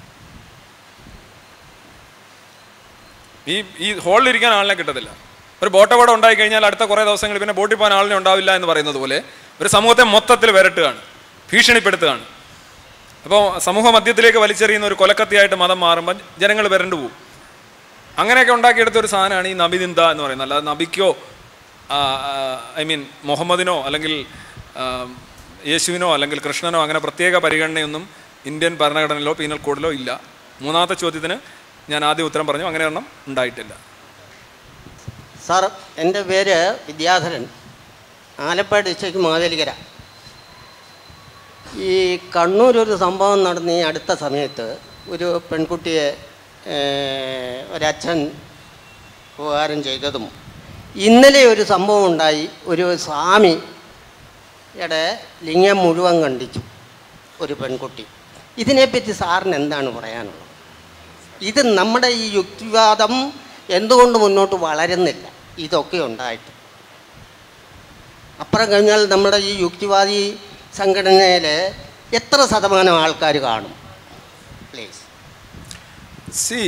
ഈ ഈ ഹോളിൽ ഇരിക്കാൻ ആളിനെ കിട്ടത്തില്ല ഒരു ബോട്ട് അപകടം ഉണ്ടായി കഴിഞ്ഞാൽ അടുത്ത കുറേ ദിവസങ്ങളിൽ പിന്നെ ബോട്ടിൽ പോകാൻ ആളിനെ ഉണ്ടാവില്ല എന്ന് പറയുന്നത് പോലെ ഒരു സമൂഹത്തെ മൊത്തത്തിൽ വിരട്ടുകയാണ് ഭീഷണിപ്പെടുത്തുകയാണ് അപ്പോൾ സമൂഹ മധ്യത്തിലേക്ക് വലിച്ചെറിയുന്ന ഒരു കൊലക്കത്തിയായിട്ട് മതം മാറുമ്പോൾ ജനങ്ങൾ വരണ്ടു പോകും അങ്ങനെയൊക്കെ ഉണ്ടാക്കിയെടുത്ത ഒരു സാധനമാണ് ഈ നബിനിന്ദ എന്ന് പറയുന്നത് അല്ലാതെ നബിക്കോ ഐ മീൻ മുഹമ്മദിനോ അല്ലെങ്കിൽ ആ, യേശുവിനോ അല്ലെങ്കിൽ കൃഷ്ണനോ അങ്ങനെ പ്രത്യേക പരിഗണനയൊന്നും ഇന്ത്യൻ ഭരണഘടനയിലോ പീനൽ കോഡിലോ ഇല്ല മൂന്നാമത്തെ ചോദ്യത്തിന് ഞാൻ ആദ്യം ഉത്തരം പറഞ്ഞു അങ്ങനെ ഒന്നും ഉണ്ടായിട്ടില്ല സാർ എൻ്റെ പേര് വിദ്യാധരൻ ആലപ്പുഴ ഡിസ്ട്രിക്ട് മാവേലിക്കര ഈ കണ്ണൂർ ഒരു സംഭവം നടന്ന ഈ അടുത്ത സമയത്ത് ഒരു പെൺകുട്ടിയെ ഏഹ്, ഒരച്ഛൻ ഉപകാരം ചെയ്തതും ഇന്നലെ ഒരു സംഭവം ഉണ്ടായി ഒരു സ്വാമിയുടെ ലിംഗം മുഴുവൻ കണ്ടിച്ചു ഒരു പെൺകുട്ടി ഇതിനെപ്പറ്റി സാറിന് എന്താണ് പറയാനുള്ളത് ഇത് നമ്മുടെ ഈ യുക്തിവാദം എന്തുകൊണ്ട് മുന്നോട്ട് വളരുന്നില്ല ഇതൊക്കെ ഉണ്ടായിട്ട് അപ്പുറം കഴിഞ്ഞാൽ നമ്മുടെ ഈ യുക്തിവാദി സംഘടനയിൽ എത്ര ശതമാനം ആൾക്കാർ കാണും പ്ലീസ് സി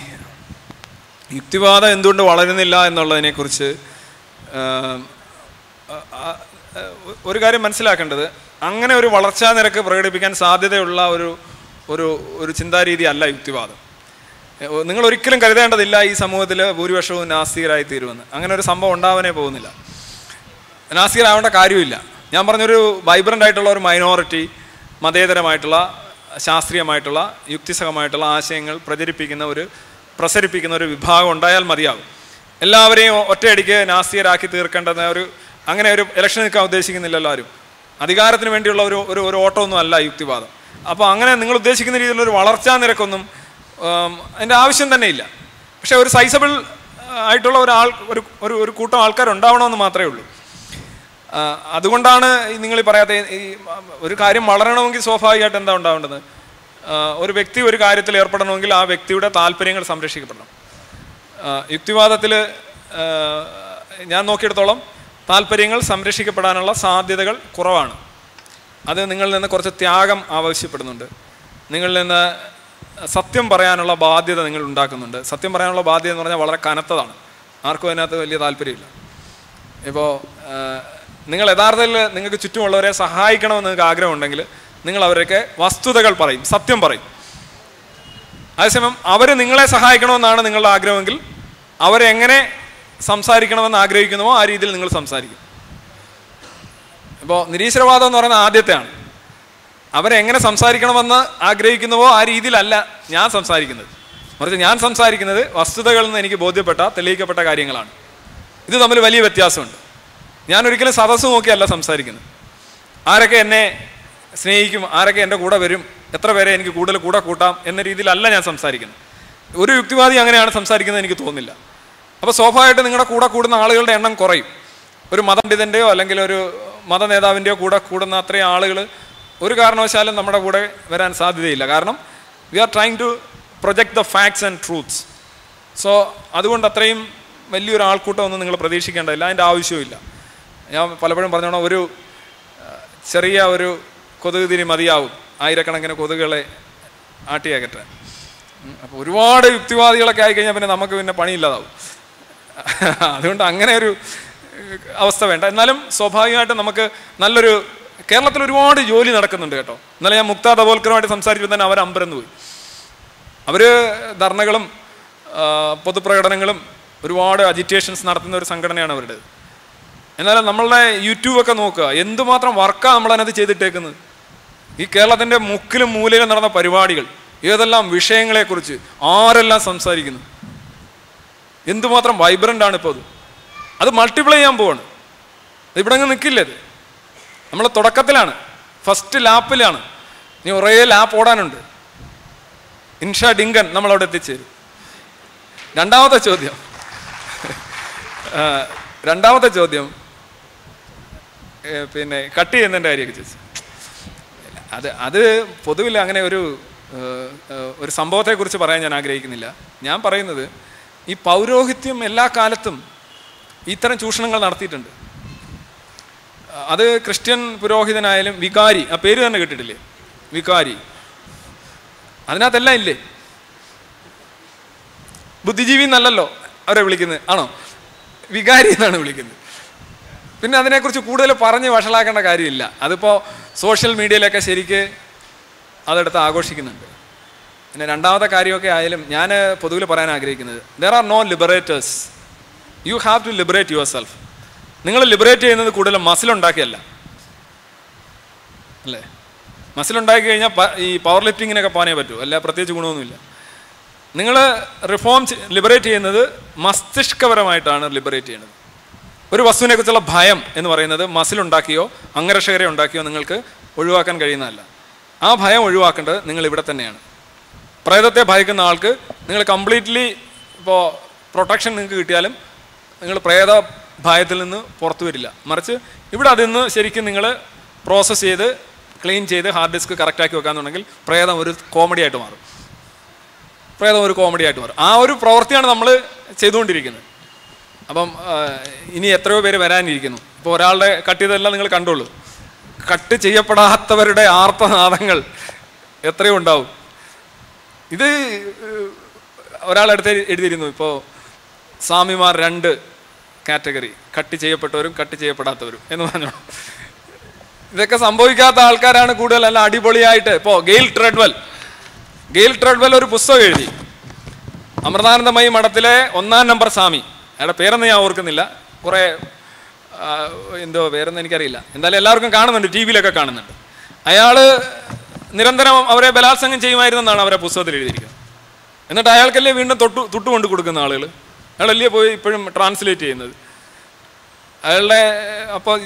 യുക്തിവാദം എന്തുകൊണ്ട് വളരുന്നില്ല എന്നുള്ളതിനെക്കുറിച്ച് ആം, ആ, ആ, ഒരു കാര്യം മനസ്സിലാക്കേണ്ടത് അങ്ങനെ ഒരു വളർച്ചാ നിരക്ക് പ്രകടിപ്പിക്കാൻ സാധ്യതയുള്ള ഒരു ഒരു ഒരു ചിന്താരീതി അല്ല യുക്തിവാദം ഏ, ഒ- നിങ്ങൾ ഒരിക്കലും കരുതേണ്ടതില്ല ഈ സമൂഹത്തിൽ ഭൂരിപക്ഷവും നാസ്തികരായി തീരുമെന്ന് അങ്ങനെ ഒരു സംഭവം ഉണ്ടാവാനേ പോകുന്നില്ല നാസ്തികരാവേണ്ട കാര്യമില്ല ഞാൻ പറഞ്ഞൊരു വൈബ്രൻ്റ് ആയിട്ടുള്ള ഒരു മൈനോറിറ്റി മതേതരമായിട്ടുള്ള ശാസ്ത്രീയമായിട്ടുള്ള യുക്തിസഹമായിട്ടുള്ള ആശയങ്ങൾ പ്രചരിപ്പിക്കുന്ന ഒരു പ്രസരിപ്പിക്കുന്ന ഒരു വിഭാഗം ഉണ്ടായാൽ മതിയാകും എല്ലാവരെയും ഒറ്റയടിക്ക് നാസ്തികരാക്കി തീർക്കേണ്ടുന്ന ഒരു അങ്ങനെ ഒരു ഇലക്ഷൻ നിൽക്കാൻ ഉദ്ദേശിക്കുന്നില്ലല്ലോ ആരും അധികാരത്തിന് വേണ്ടിയുള്ള ഒരു ഒരു ഒരു ഓട്ടമൊന്നും അല്ല യുക്തിവാദം അപ്പോൾ അങ്ങനെ നിങ്ങൾ ഉദ്ദേശിക്കുന്ന രീതിയിലുള്ള ഒരു വളർച്ചാ നിരക്കൊന്നും ആം, അതിൻ്റെ ആവശ്യം തന്നെ ഇല്ല പക്ഷേ ഒരു സൈസബിൾ ആയിട്ടുള്ള ഒരാൾ ഒരു ഒരു ഒരു കൂട്ടം ആൾക്കാരുണ്ടാവണമെന്ന് മാത്രമേ ഉള്ളൂ ആ, അതുകൊണ്ടാണ് ഈ നിങ്ങൾ ഈ പറയാത്ത ഈ- ഈ ഒരു കാര്യം വളരണമെങ്കിൽ സ്വാഭാവികമായിട്ട് എന്താ ഉണ്ടാവേണ്ടത് ആ, ഒരു വ്യക്തി ഒരു കാര്യത്തിൽ ഏർപ്പെടണമെങ്കിൽ ആ വ്യക്തിയുടെ താല്പര്യങ്ങൾ സംരക്ഷിക്കപ്പെടണം യുക്തിവാദത്തിൽ ഞാൻ നോക്കിയെടുത്തോളം താല്പര്യങ്ങൾ സംരക്ഷിക്കപ്പെടാനുള്ള സാധ്യതകൾ കുറവാണ് അത് നിങ്ങളിൽ നിന്ന് കുറച്ച് ത്യാഗം ആവശ്യപ്പെടുന്നുണ്ട് നിങ്ങളിൽ നിന്ന് സത്യം പറയാനുള്ള ബാധ്യത നിങ്ങൾ ഉണ്ടാക്കുന്നുണ്ട് സത്യം പറയാനുള്ള ബാധ്യത എന്ന് പറഞ്ഞാൽ വളരെ കനത്തതാണ് ആർക്കും അതിനകത്ത് വലിയ താല്പര്യമില്ല ഇപ്പോൾ നിങ്ങൾ യഥാർത്ഥത്തിൽ നിങ്ങൾക്ക് ചുറ്റുമുള്ളവരെ സഹായിക്കണമെന്ന് നിങ്ങൾക്ക് ആഗ്രഹമുണ്ടെങ്കിൽ നിങ്ങൾ അവരൊക്കെ വസ്തുതകൾ പറയും സത്യം പറയും അതേസമയം അവർ നിങ്ങളെ സഹായിക്കണമെന്നാണ് നിങ്ങളുടെ ആഗ്രഹമെങ്കിൽ അവരെങ്ങനെ സംസാരിക്കണമെന്ന് ആഗ്രഹിക്കുന്നുവോ ആ രീതിയിൽ നിങ്ങൾ സംസാരിക്കും ഇപ്പോൾ നിരീശ്വരവാദം എന്ന് പറയുന്നത് ആദ്യത്തെയാണ് അവരെങ്ങനെ സംസാരിക്കണമെന്ന് ആഗ്രഹിക്കുന്നുവോ ആ രീതിയിലല്ല ഞാൻ സംസാരിക്കുന്നത് മറിച്ച് ഞാൻ സംസാരിക്കുന്നത് വസ്തുതകളിൽ നിന്ന് എനിക്ക് ബോധ്യപ്പെട്ട തെളിയിക്കപ്പെട്ട കാര്യങ്ങളാണ് ഇത് തമ്മിൽ വലിയ വ്യത്യാസമുണ്ട് ഞാൻ ഒരിക്കലും സദസ്സ് നോക്കിയല്ല സംസാരിക്കുന്നത് ആരൊക്കെ എന്നെ സ്നേഹിക്കും ആരൊക്കെ എൻ്റെ കൂടെ വരും എത്ര പേരെ എനിക്ക് കൂടുതൽ കൂടെ കൂട്ടാം എന്ന രീതിയിലല്ല ഞാൻ സംസാരിക്കുന്നത് ഒരു യുക്തിവാദി അങ്ങനെയാണ് സംസാരിക്കുന്നത് എനിക്ക് തോന്നുന്നില്ല അപ്പോൾ സ്വാഭാവികമായിട്ട് നിങ്ങളുടെ കൂടെ കൂടുന്ന ആളുകളുടെ എണ്ണം കുറയും ഒരു മതപണ്ഡിതൻ്റെയോ അല്ലെങ്കിൽ ഒരു മത നേതാവിൻ്റെയോ കൂടെ കൂടുന്ന അത്രയും ആളുകൾ ഒരു കാരണവശാലും നമ്മുടെ കൂടെ വരാൻ സാധ്യതയില്ല കാരണം we are trying to project the facts and truths so അതുകൊണ്ട് അത്രയും വലിയൊരു ആൾക്കൂട്ടമൊന്നും നിങ്ങൾ പ്രതീക്ഷിക്കേണ്ടതില്ല അതിൻ്റെ ആവശ്യവുമില്ല ഞാൻ പലപ്പോഴും പറഞ്ഞോണം ഒരു ആ, ചെറിയ ഒരു കൊതുക് തിരി മതിയാവും ആയിരക്കണക്കിന് കൊതുകുകളെ ആട്ടിയകറ്റാൻ അപ്പോൾ ഒരുപാട് യുക്തിവാദികളൊക്കെ ആയിക്കഴിഞ്ഞാൽ പിന്നെ നമുക്ക് പിന്നെ പണിയില്ലാതാവും അതുകൊണ്ട് അങ്ങനെ ഒരു ഏഹ്, അവസ്ഥ വേണ്ട എന്നാലും സ്വാഭാവികമായിട്ടും നമുക്ക് നല്ലൊരു കേരളത്തിൽ ഒരുപാട് ജോലി നടക്കുന്നുണ്ട് കേട്ടോ ഇന്നലെ ഞാൻ മുക്ത ദബോൽക്കറുമായിട്ട് സംസാരിച്ചപ്പോൾ തന്നെ അവർ അമ്പരന്ന് പോയി അവർ ധർണകളും ആ, പൊതുപ്രകടനങ്ങളും ഒരുപാട് അജിറ്റേഷൻസ് നടത്തുന്ന ഒരു സംഘടനയാണ് അവരുടേത് എന്നാൽ നമ്മളുടെ യൂട്യൂബൊക്കെ നോക്കുക എന്തുമാത്രം വർക്കാണ് നമ്മളതിനകത്ത് ചെയ്തിട്ടേക്കുന്നത് ഈ കേരളത്തിൻ്റെ മുക്കിലും മൂലയിലും നടന്ന പരിപാടികൾ ഏതെല്ലാം വിഷയങ്ങളെക്കുറിച്ച് ആരെല്ലാം സംസാരിക്കുന്നു എന്തുമാത്രം വൈബ്രൻ്റ് ആണ് ഇപ്പോൾ അത് അത് മൾട്ടിപ്ലൈ ചെയ്യാൻ പോവാണ് ഇവിടെ അങ്ങ് നിൽക്കില്ല ഇത് നമ്മൾ തുടക്കത്തിലാണ് ഫസ്റ്റ് ലാപ്പിലാണ് ഇനി കുറേ ലാപ്പ് ഓടാനുണ്ട് ഇൻഷാ ഡിങ്കൻ നമ്മളവിടെ എത്തിച്ചേരും രണ്ടാമത്തെ ചോദ്യം ആ, രണ്ടാമത്തെ ചോദ്യം ഏ, പിന്നെ കട്ട് ചെയ്യുന്നതിൻ്റെ കാര്യമൊക്കെ ചോദിച്ചു അത് അത് പൊതുവിൽ അങ്ങനെ ഒരു ഏ, ഏ, ഒരു സംഭവത്തെക്കുറിച്ച് പറയാൻ ഞാൻ ആഗ്രഹിക്കുന്നില്ല ഞാൻ പറയുന്നത് ഈ പൗരോഹിത്യം എല്ലാ കാലത്തും ഇത്തരം ചൂഷണങ്ങൾ നടത്തിയിട്ടുണ്ട് അത് ക്രിസ്ത്യൻ പുരോഹിതനായാലും വികാരി ആ പേര് തന്നെ കേട്ടിട്ടില്ലേ വികാരി അതിനകത്തെല്ലാം ഇല്ലേ ബുദ്ധിജീവി എന്നല്ലല്ലോ അവരെ വിളിക്കുന്നത് ആണോ വികാരി എന്നാണ് വിളിക്കുന്നത് പിന്നെ അതിനെക്കുറിച്ച് കൂടുതൽ പറഞ്ഞ് വഷളാക്കേണ്ട കാര്യമില്ല അതിപ്പോൾ സോഷ്യൽ മീഡിയയിലൊക്കെ ശരിക്ക് അതെടുത്ത് ആഘോഷിക്കുന്നുണ്ട് പിന്നെ രണ്ടാമത്തെ കാര്യമൊക്കെ ആയാലും ഞാൻ പൊതുവിൽ പറയാൻ ആഗ്രഹിക്കുന്നത് there are no liberators you have to liberate yourself നിങ്ങൾ ലിബറേറ്റ് ചെയ്യുന്നത് കൂടുതലും മസിലുണ്ടാക്കിയല്ല അല്ലേ മസിലുണ്ടാക്കി കഴിഞ്ഞാൽ പ- ഈ പവർ ലിഫ്റ്റിങ്ങിനൊക്കെ പോകാനേ പറ്റൂ അല്ല പ്രത്യേകിച്ച് ഗുണമൊന്നുമില്ല നിങ്ങൾ റിഫോം ലിബറേറ്റ് ചെയ്യുന്നത് മസ്തിഷ്കപരമായിട്ടാണ് ലിബറേറ്റ് ചെയ്യുന്നത് ഒരു വസ്തുവിനെ കുറിച്ചുള്ള ഭയം എന്ന് പറയുന്നത് മസിലുണ്ടാക്കിയോ അംഗരക്ഷകരെ ഉണ്ടാക്കിയോ നിങ്ങൾക്ക് ഒഴിവാക്കാൻ കഴിയുന്നതല്ല ആ ഭയം ഒഴിവാക്കേണ്ടത് നിങ്ങൾ ഇവിടെ തന്നെയാണ് പ്രേതത്തെ ഭയക്കുന്ന ആൾക്ക് നിങ്ങൾ കംപ്ലീറ്റ്ലി ഇപ്പോൾ പ്രൊട്ടക്ഷൻ നിങ്ങൾക്ക് കിട്ടിയാലും നിങ്ങൾ പ്രേത ഭയത്തിൽ നിന്ന് പുറത്തു വരില്ല മറിച്ച് ഇവിടെ അതിൽ നിന്ന് ശരിക്കും നിങ്ങൾ പ്രോസസ്സ് ചെയ്ത് ക്ലീൻ ചെയ്ത് ഹാർഡ് ഡിസ്ക് കറക്റ്റാക്കി വെക്കാന്നുണ്ടെങ്കിൽ പ്രേതം ഒരു കോമഡി ആയിട്ട് മാറും പ്രേതം ഒരു കോമഡി ആയിട്ട് മാറും ആ ഒരു പ്രവൃത്തിയാണ് നമ്മൾ ചെയ്തുകൊണ്ടിരിക്കുന്നത് അപ്പം ആ, ഇനി എത്രയോ പേര് വരാനിരിക്കുന്നു ഇപ്പോൾ ഒരാളുടെ കട്ട് ചെയ്തതെല്ലാം നിങ്ങൾ കണ്ടോളൂ കട്ട് ചെയ്യപ്പെടാത്തവരുടെ ആർത്തനാദങ്ങൾ എത്രയോ ഉണ്ടാവും ഇത് ഒരാളടുത്ത് എഴുതിയിരുന്നു ഇപ്പോൾ സ്വാമിമാർ രണ്ട് കാറ്റഗറി കട്ട് ചെയ്യപ്പെട്ടവരും കട്ട് ചെയ്യപ്പെടാത്തവരും എന്ന് പറഞ്ഞു ഇതൊക്കെ സംഭവിക്കാത്ത ആൾക്കാരാണ് കൂടുതൽ നല്ല അടിപൊളിയായിട്ട് ഇപ്പോൾ ഗെയിൽ ട്രെഡ്വൽ ഗെയിൽ ട്രെഡ്വൽ ഒരു പുസ്തകം എഴുതി അമൃതാനന്ദമയി മഠത്തിലെ ഒന്നാം നമ്പർ സ്വാമി അയാളുടെ പേരൊന്നും ഞാൻ ഓർക്കുന്നില്ല കുറേ ആ, എന്തോ പേരൊന്നും എനിക്കറിയില്ല എന്തായാലും എല്ലാവർക്കും കാണുന്നുണ്ട് ടി വിയിലൊക്കെ കാണുന്നുണ്ട് അയാൾ നിരന്തരം അവരെ ബലാത്സംഗം ചെയ്യുമായിരുന്നെന്നാണ് അവരെ പുസ്തകത്തിൽ എഴുതിയിരിക്കുന്നത് എന്നിട്ട് അയാൾക്കല്ലേ വീണ്ടും തൊട്ടു തൊട്ട് കൊണ്ട് കൊടുക്കുന്ന ആളുകൾ അയാളല്ലേ പോയി ഇപ്പോഴും ട്രാൻസ്ലേറ്റ് ചെയ്യുന്നത് അയാളുടെ അപ്പോൾ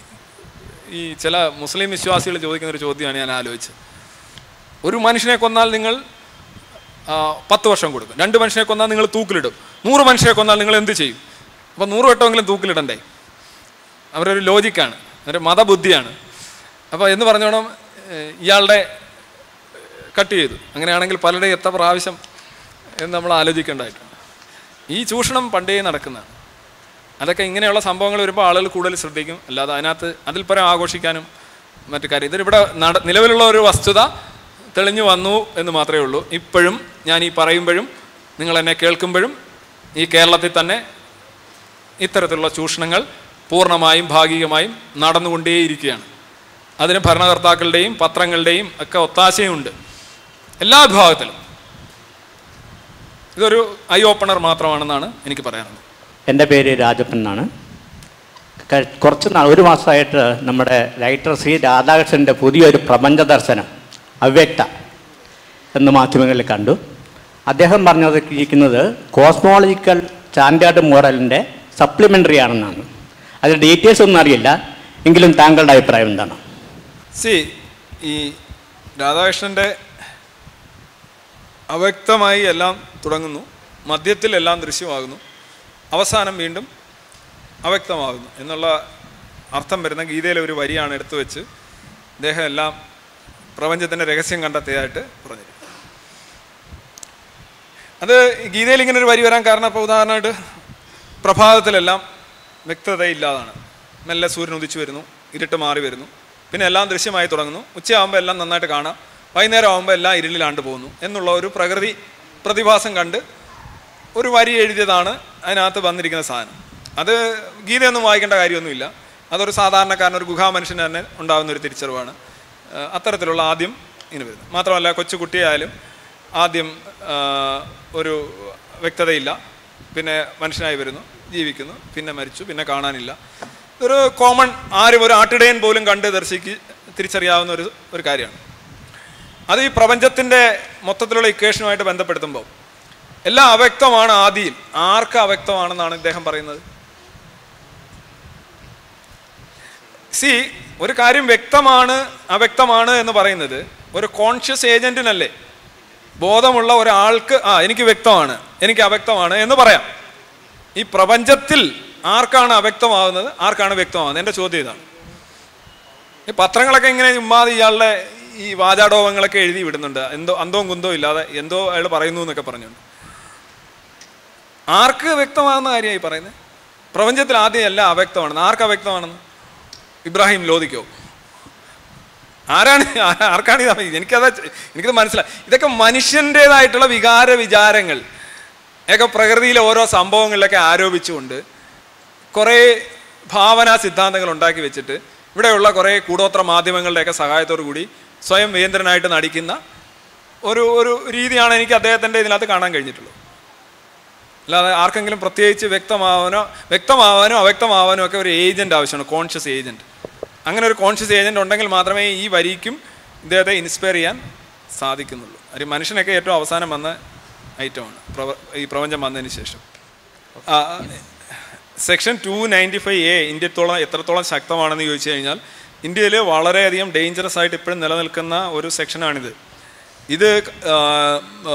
ഈ ചില മുസ്ലിം വിശ്വാസികൾ ചോദിക്കുന്ന ഒരു ചോദ്യമാണ് ഞാൻ ആലോചിച്ചത് ഒരു മനുഷ്യനെ കൊന്നാൽ നിങ്ങൾ ആ, പത്ത് വർഷം കൊടുക്കും രണ്ട് മനുഷ്യനെ കൊന്നാൽ നിങ്ങൾ തൂക്കിലിടും നൂറ് മനുഷ്യനെ കൊന്നാൽ നിങ്ങൾ എന്ത് ചെയ്യും അപ്പോൾ നൂറ് വട്ടമെങ്കിലും തൂക്കിലിടണ്ടേ അവരൊരു ലോജിക്കാണ് ഒരു മതബുദ്ധിയാണ് അപ്പോൾ എന്ന് പറഞ്ഞോണം ഏഹ്, ഇയാളുടെ കട്ട് ചെയ്തു അങ്ങനെയാണെങ്കിൽ പലരുടെയും എത്ര പ്രാവശ്യം എന്ന് നമ്മൾ ആലോചിക്കേണ്ടതായിട്ടുണ്ട് ഈ ചൂഷണം പണ്ടേ നടക്കുന്നതാണ് അതൊക്കെ ഇങ്ങനെയുള്ള സംഭവങ്ങൾ വരുമ്പോൾ ആളുകൾ കൂടുതൽ ശ്രദ്ധിക്കും അല്ലാതെ അതിനകത്ത് അതിൽ പരം ആഘോഷിക്കാനും മറ്റു കാര്യം ഇതിലിവിടെ നട നിലവിലുള്ള ഒരു വസ്തുത തെളിഞ്ഞു വന്നു എന്ന് മാത്രമേ ഉള്ളൂ ഇപ്പോഴും ഞാൻ ഈ പറയുമ്പോഴും നിങ്ങൾ എന്നെ കേൾക്കുമ്പോഴും ഈ കേരളത്തിൽ തന്നെ ഇത്തരത്തിലുള്ള ചൂഷണങ്ങൾ പൂർണ്ണമായും ഭാഗികമായും നടന്നുകൊണ്ടേയിരിക്കുകയാണ് അതിന് ഭരണകർത്താക്കളുടെയും പത്രങ്ങളുടെയും ഒക്കെ ഒത്താശയുണ്ട് എല്ലാ വിഭാഗത്തിലും ഇതൊരു ഐ ഓപ്പണർ മാത്രമാണെന്നാണ് എനിക്ക് പറയാനുള്ളത് എൻ്റെ പേര് രാജപ്പൻ എന്നാണ് ക- കുറച്ച് നാൾ ഒരു മാസമായിട്ട് നമ്മുടെ റൈറ്റർ സി രാധാകൃഷ്ണൻ്റെ പുതിയൊരു പ്രപഞ്ച ദർശനം അവ്യക്ത എന്ന് മാധ്യമങ്ങളിൽ കണ്ടു അദ്ദേഹം പറഞ്ഞിരിക്കുന്നത് കോസ്മോളജിക്കൽ സ്റ്റാൻഡേർഡ് മോറലിൻ്റെ സപ്ലിമെൻ്ററി ആണെന്നാണ് അതിൽ ഡീറ്റെയിൽസ് ഒന്നും അറിയില്ല എങ്കിലും താങ്കളുടെ അഭിപ്രായം എന്താണ് സി ഈ രാധാകൃഷ്ണൻ്റെ അവ്യക്തമായി എല്ലാം തുടങ്ങുന്നു മധ്യത്തിൽ എല്ലാം ദൃശ്യമാകുന്നു അവസാനം വീണ്ടും അവ്യക്തമാകുന്നു എന്നുള്ള അർത്ഥം വരുന്ന ഗീതയിലെ ഒരു വരിയാണ് എടുത്തു വെച്ച് അദ്ദേഹം എല്ലാം പ്രപഞ്ചത്തിൻ്റെ രഹസ്യം കണ്ടെത്തിയതായിട്ട് പറഞ്ഞിരിക്കുന്നത് അത് ഗീതയിൽ ഇങ്ങനെ ഒരു വരി വരാൻ കാരണം ഇപ്പോൾ ഉദാഹരണമായിട്ട് പ്രഭാതത്തിലെല്ലാം വ്യക്തതയില്ലാതാണ് മെല്ലെ സൂര്യൻ ഉദിച്ചു വരുന്നു ഇരുട്ട് മാറി വരുന്നു പിന്നെ എല്ലാം ദൃശ്യമായി തുടങ്ങുന്നു ഉച്ചയാകുമ്പോൾ എല്ലാം നന്നായിട്ട് കാണാം വൈകുന്നേരം ആകുമ്പോൾ എല്ലാം ഇരുളിലാണ്ട് പോകുന്നു എന്നുള്ള ഒരു പ്രകൃതി പ്രതിഭാസം കണ്ട് ഒരു വരി എഴുതിയതാണ് അതിനകത്ത് വന്നിരിക്കുന്ന സാധനം അത് ഗീതയൊന്നും വായിക്കേണ്ട കാര്യമൊന്നുമില്ല അതൊരു സാധാരണക്കാരൻ ഒരു ഗുഹാ മനുഷ്യന് തന്നെ ഉണ്ടാകുന്ന ഒരു തിരിച്ചറിവാണ് ആ, അത്തരത്തിലുള്ള ആദ്യം ഇങ്ങനെ വരുന്നത് മാത്രമല്ല കൊച്ചു കുട്ടിയായാലും ആദ്യം ആ, ഒരു വ്യക്തതയില്ല പിന്നെ മനുഷ്യനായി വരുന്നു ജീവിക്കുന്നു പിന്നെ മരിച്ചു പിന്നെ കാണാനില്ല ഇതൊരു കോമൺ ആരും ഒരു ആട്ടിടയൻ പോലും കണ്ട് ദർശിക്ക് തിരിച്ചറിയാവുന്ന ഒരു ഒരു കാര്യമാണ് അത് ഈ പ്രപഞ്ചത്തിൻ്റെ മൊത്തത്തിലുള്ള ഇക്വേഷനുമായിട്ട് ബന്ധപ്പെടുത്തുമ്പോൾ എല്ലാം അവ്യക്തമാണ് ആദിയിൽ ആർക്ക് അവ്യക്തമാണെന്നാണ് ഇദ്ദേഹം പറയുന്നത് സി ഒരു കാര്യം വ്യക്തമാണ് അവ്യക്തമാണ് എന്ന് പറയുന്നത് ഒരു കോൺഷ്യസ് ഏജന്റിനല്ലേ ബോധമുള്ള ഒരാൾക്ക് ആ എനിക്ക് വ്യക്തമാണ് എനിക്ക് അവ്യക്തമാണ് എന്ന് പറയാം ഈ പ്രപഞ്ചത്തിൽ ആർക്കാണ് അവ്യക്തമാകുന്നത് ആർക്കാണ് വ്യക്തമാകുന്നത് എൻ്റെ ചോദ്യം ഇതാണ് ഈ പത്രങ്ങളൊക്കെ ഇങ്ങനെ ചുമ്മാതെ ഇയാളുടെ ഈ വാചാടോപങ്ങളൊക്കെ എഴുതി വിടുന്നുണ്ട് എന്തോ അന്തോ കുന്തോ ഇല്ലാതെ എന്തോ അയാൾ പറയുന്നു എന്നൊക്കെ പറഞ്ഞുകൊണ്ട് ആർക്ക് വ്യക്തമാകുന്ന കാര്യമായി പറയുന്നത് പ്രപഞ്ചത്തിൽ ആദ്യം എല്ലാം അവ്യക്തമാണെന്ന് ആർക്ക് അവ്യക്തമാണെന്ന് ഇബ്രാഹിം ലോദിക്കോ ആരാണ് ആ- ആർക്കാണ് ഇത് എനിക്കത് എനിക്കത് മനസ്സിലായി ഇതൊക്കെ മനുഷ്യൻ്റെതായിട്ടുള്ള വികാര വിചാരങ്ങൾ ഒക്കെ പ്രകൃതിയിലെ ഓരോ സംഭവങ്ങളിലൊക്കെ ആരോപിച്ചുകൊണ്ട് കുറേ ഭാവനാ സിദ്ധാന്തങ്ങൾ ഉണ്ടാക്കി വെച്ചിട്ട് ഇവിടെയുള്ള കുറേ കൂടോത്ര മാധ്യമങ്ങളുടെയൊക്കെ സഹായത്തോടു കൂടി സ്വയം വേന്ദ്രനായിട്ട് നടിക്കുന്ന ഒരു ഒരു രീതിയാണ് എനിക്ക് അദ്ദേഹത്തിൻ്റെ ഇതിനകത്ത് കാണാൻ കഴിഞ്ഞിട്ടുള്ളത് അല്ലാതെ ആർക്കെങ്കിലും പ്രത്യേകിച്ച് വ്യക്തമാവാനോ വ്യക്തമാവാനോ അവ്യക്തമാവാനോ ഒക്കെ ഒരു ഏജന്റ് ആവശ്യമാണ് കോൺഷ്യസ് ഏജന്റ് അങ്ങനെ ഒരു കോൺഷ്യസ് ഏജന്റ് ഉണ്ടെങ്കിൽ മാത്രമേ ഈ വരിക്കും ഇദ്ദേഹത്തെ ഇൻസ്പയർ ചെയ്യാൻ സാധിക്കുന്നുള്ളൂ ഒരു മനുഷ്യനൊക്കെ ഏറ്റവും അവസാനം വന്ന ഐറ്റമാണ് പ്രപ- ഈ പ്രപഞ്ചം വന്നതിന് ശേഷം section two ninety five A ഇന്ത്യത്തോളം എത്രത്തോളം ശക്തമാണെന്ന് ചോദിച്ചു കഴിഞ്ഞാൽ ഇന്ത്യയിൽ വളരെയധികം ഡേഞ്ചറസ് ആയിട്ട് ഇപ്പോഴും നിലനിൽക്കുന്ന ഒരു സെക്ഷനാണിത് ഇത് ആ, ആ,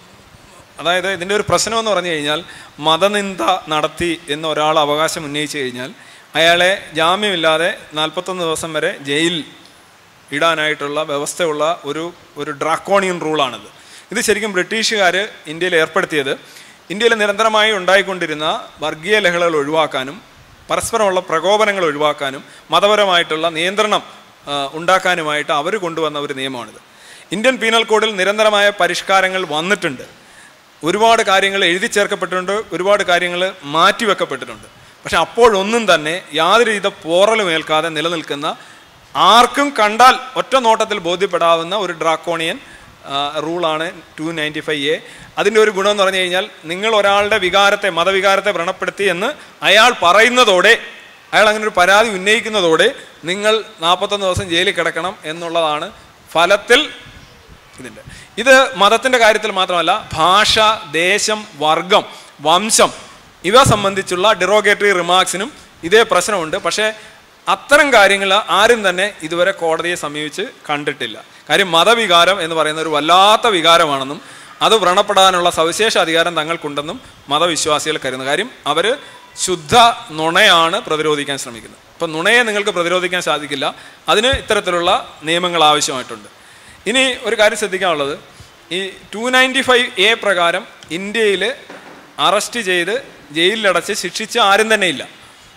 അതായത് ഇതിൻ്റെ ഒരു പ്രശ്നം എന്ന് പറഞ്ഞു കഴിഞ്ഞാൽ മതനിന്ദ നടത്തി എന്ന് ഒരാൾ അവകാശം ഉന്നയിച്ചു കഴിഞ്ഞാൽ അയാളെ ജാമ്യമില്ലാതെ നാൽപ്പത്തൊന്ന് ദിവസം വരെ ജയിലിൽ ഇടാനായിട്ടുള്ള വ്യവസ്ഥയുള്ള ഒരു ഒരു ഡ്രാക്കോണിയൻ റൂളാണിത് ഇത് ശരിക്കും ബ്രിട്ടീഷുകാർ ഇന്ത്യയിൽ ഏർപ്പെടുത്തിയത് ഇന്ത്യയിൽ നിരന്തരമായി ഉണ്ടായിക്കൊണ്ടിരുന്ന വർഗീയ ലഹളകൾ ഒഴിവാക്കാനും പരസ്പരമുള്ള പ്രകോപനങ്ങൾ ഒഴിവാക്കാനും മതപരമായിട്ടുള്ള നിയന്ത്രണം ആ, ഉണ്ടാക്കാനുമായിട്ട് അവർ കൊണ്ടുവന്ന ഒരു നിയമമാണിത് ഇന്ത്യൻ പീനൽ കോഡിൽ നിരന്തരമായ പരിഷ്കാരങ്ങൾ വന്നിട്ടുണ്ട് ഒരുപാട് കാര്യങ്ങൾ എഴുതി ചേർക്കപ്പെട്ടിട്ടുണ്ട് ഒരുപാട് കാര്യങ്ങൾ മാറ്റിവെക്കപ്പെട്ടിട്ടുണ്ട് പക്ഷെ അപ്പോഴൊന്നും തന്നെ യാതൊരു വിധ പോറലും ഏൽക്കാതെ നിലനിൽക്കുന്ന ആർക്കും കണ്ടാൽ ഒറ്റ നോട്ടത്തിൽ ബോധ്യപ്പെടാവുന്ന ഒരു ഡ്രാക്കോണിയൻ റൂളാണ് ടു നയൻറ്റി ഫൈവ് എ അതിൻ്റെ ഒരു ഗുണം എന്ന് പറഞ്ഞു കഴിഞ്ഞാൽ നിങ്ങൾ ഒരാളുടെ വികാരത്തെ മതവികാരത്തെ വ്രണപ്പെടുത്തി എന്ന് അയാൾ പറയുന്നതോടെ അയാൾ അങ്ങനെ ഒരു പരാതി ഉന്നയിക്കുന്നതോടെ നിങ്ങൾ നാൽപ്പത്തൊന്ന് ദിവസം ജയിലിൽ കിടക്കണം എന്നുള്ളതാണ് ഫലത്തിൽ ഇതിൻ്റെ ഇത് മതത്തിൻ്റെ കാര്യത്തിൽ മാത്രമല്ല ഭാഷ ദേശം വർഗം വംശം ഇവ സംബന്ധിച്ചുള്ള ഡിറോഗേറ്ററി റിമാർക്സിനും ഇതേ പ്രശ്നമുണ്ട് പക്ഷേ അത്തരം കാര്യങ്ങൾ ആരും തന്നെ ഇതുവരെ കോടതിയെ സമീപിച്ച് കണ്ടിട്ടില്ല കാര്യം മതവികാരം എന്ന് പറയുന്ന ഒരു വല്ലാത്ത വികാരമാണെന്നും അത് വ്രണപ്പെടാനുള്ള സവിശേഷ അധികാരം തങ്ങൾക്കുണ്ടെന്നും മതവിശ്വാസികൾ കരുതുന്നു കാര്യം അവർ ശുദ്ധ നുണയാണ് പ്രതിരോധിക്കാൻ ശ്രമിക്കുന്നത് അപ്പം നുണയെ നിങ്ങൾക്ക് പ്രതിരോധിക്കാൻ സാധിക്കില്ല അതിന് ഇത്തരത്തിലുള്ള നിയമങ്ങൾ ആവശ്യമായിട്ടുണ്ട് ഇനി ഒരു കാര്യം ശ്രദ്ധിക്കാനുള്ളത് ഈ ടു നയൻറ്റി ഫൈവ് എ പ്രകാരം ഇന്ത്യയിൽ അറസ്റ്റ് ചെയ്ത് ജയിലിലടച്ച് ശിക്ഷിച്ച ആരും തന്നെ ഇല്ല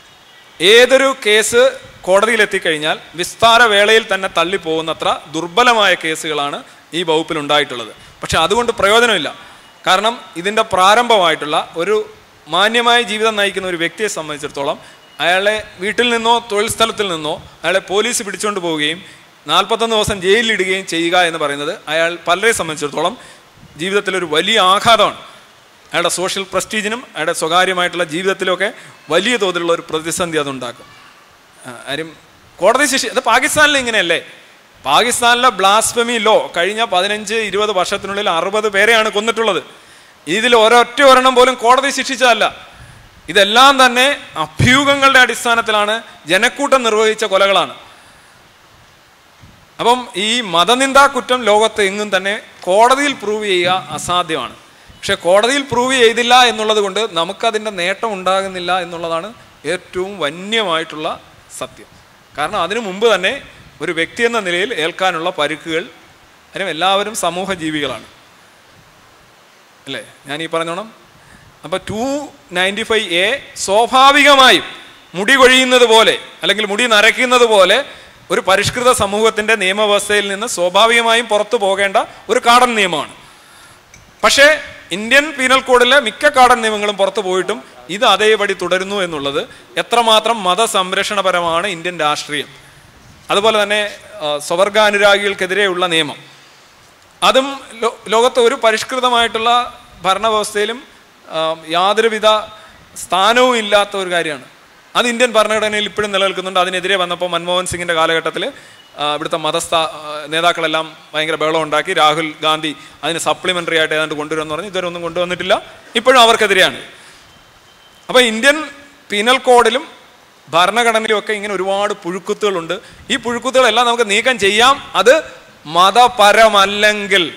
ഏതൊരു കേസ് കോടതിയിൽ എത്തിക്കഴിഞ്ഞാൽ വിസ്താര വേളയിൽ തന്നെ തള്ളിപ്പോകുന്നത്ര ദുർബലമായ കേസുകളാണ് ഈ വകുപ്പിൽ ഉണ്ടായിട്ടുള്ളത് പക്ഷെ അതുകൊണ്ട് പ്രയോജനമില്ല കാരണം ഇതിൻ്റെ പ്രാരംഭമായിട്ടുള്ള ഒരു മാന്യമായ ജീവിതം നയിക്കുന്ന ഒരു വ്യക്തിയെ സംബന്ധിച്ചിടത്തോളം അയാളെ വീട്ടിൽ നിന്നോ തൊഴിൽ സ്ഥലത്തിൽ നിന്നോ അയാളെ പോലീസ് പിടിച്ചുകൊണ്ട് പോവുകയും നാൽപ്പത്തൊന്ന് ദിവസം ജയിലിലിടുകയും ചെയ്യുക എന്ന് പറയുന്നത് അയാൾ പലരെ സംബന്ധിച്ചിടത്തോളം ജീവിതത്തിലൊരു വലിയ ആഘാതമാണ് അയാളുടെ സോഷ്യൽ പ്രസ്റ്റീജിനും അയാളുടെ സ്വകാര്യമായിട്ടുള്ള ജീവിതത്തിലൊക്കെ വലിയ തോതിലുള്ള ഒരു പ്രതിസന്ധി അതുണ്ടാക്കും ആ, ആരും കോടതി ശിക്ഷ ഇത് പാകിസ്ഥാനിൽ ഇങ്ങനെയല്ലേ പാകിസ്ഥാനിലെ ബ്ലാസ്ഫമി ലോ കഴിഞ്ഞ പതിനഞ്ച് ഇരുപത് വർഷത്തിനുള്ളിൽ അറുപത് പേരെയാണ് കൊന്നിട്ടുള്ളത് ഇതിൽ ഒരൊറ്റ ഒരെണ്ണം പോലും കോടതി ശിക്ഷിച്ചതല്ല ഇതെല്ലാം തന്നെ അഭ്യൂഹങ്ങളുടെ അടിസ്ഥാനത്തിലാണ് ജനക്കൂട്ടം നിർവഹിച്ച കൊലകളാണ് അപ്പം ഈ മതനിന്ദാ കുറ്റം ലോകത്ത് എങ്ങും തന്നെ കോടതിയിൽ പ്രൂവ് ചെയ്യുക അസാധ്യമാണ് പക്ഷെ കോടതിയിൽ പ്രൂവ് ചെയ്തില്ല എന്നുള്ളത് കൊണ്ട് നമുക്കതിൻ്റെ നേട്ടം ഉണ്ടാകുന്നില്ല എന്നുള്ളതാണ് ഏറ്റവും വന്യമായിട്ടുള്ള സത്യം കാരണം അതിനു മുമ്പ് തന്നെ ഒരു വ്യക്തി എന്ന നിലയിൽ ഏൽക്കാനുള്ള പരുക്കുകൾ അതിനും എല്ലാവരും സമൂഹ ജീവികളാണ് അല്ലേ ഞാൻ ഈ പറഞ്ഞോണം അപ്പോൾ ടു നയൻറ്റി ഫൈവ് എ സ്വാഭാവികമായും മുടി കൊഴിയുന്നത് പോലെ അല്ലെങ്കിൽ മുടി നരയ്ക്കുന്നത് പോലെ ഒരു പരിഷ്കൃത സമൂഹത്തിൻ്റെ നിയമവ്യവസ്ഥയിൽ നിന്ന് സ്വാഭാവികമായും പുറത്തു പോകേണ്ട ഒരു കാടൻ നിയമമാണ് പക്ഷേ ഇന്ത്യൻ പീനൽ കോഡിലെ മിക്ക കാടൻ നിയമങ്ങളും പുറത്തു പോയിട്ടും ഇത് അതേപടി തുടരുന്നു എന്നുള്ളത് എത്രമാത്രം മതസംരക്ഷണപരമാണ് ഇന്ത്യൻ രാഷ്ട്രീയം അതുപോലെ തന്നെ ആ, സ്വവർഗാനുരാഗികൾക്കെതിരെയുള്ള നിയമം അതും ലോ- ലോകത്ത് ഒരു പരിഷ്കൃതമായിട്ടുള്ള ഭരണവ്യവസ്ഥയിലും ആ, യാതൊരുവിധ സ്ഥാനവും ഇല്ലാത്ത ഒരു കാര്യമാണ് അത് ഇന്ത്യൻ ഭരണഘടനയിൽ ഇപ്പോഴും നിലനിൽക്കുന്നുണ്ട് അതിനെതിരെ വന്നപ്പോൾ മൻമോഹൻ സിംഗിന്റെ കാലഘട്ടത്തിൽ ഇവിടുത്തെ മതസ്ഥ ആ, നേതാക്കളെല്ലാം ഭയങ്കര ബഹളം ഉണ്ടാക്കി രാഹുൽ ഗാന്ധി അതിന് സപ്ലിമെന്ററി ആയിട്ട് ഏതാണ്ട് കൊണ്ടുവരുമെന്ന് പറഞ്ഞ് ഇതുവരെ ഒന്നും കൊണ്ടുവന്നിട്ടില്ല ഇപ്പോഴും അവർക്കെതിരെയാണ് അപ്പോൾ ഇന്ത്യൻ പീനൽ കോഡിലും ഭരണഘടനയിലും ഒക്കെ ഇങ്ങനെ ഒരുപാട് പുഴുക്കുത്തുകളുണ്ട് ഈ പുഴുക്കുത്തുകളെല്ലാം നമുക്ക് നീക്കം ചെയ്യാം അത് മതപരമല്ലെങ്കിൽ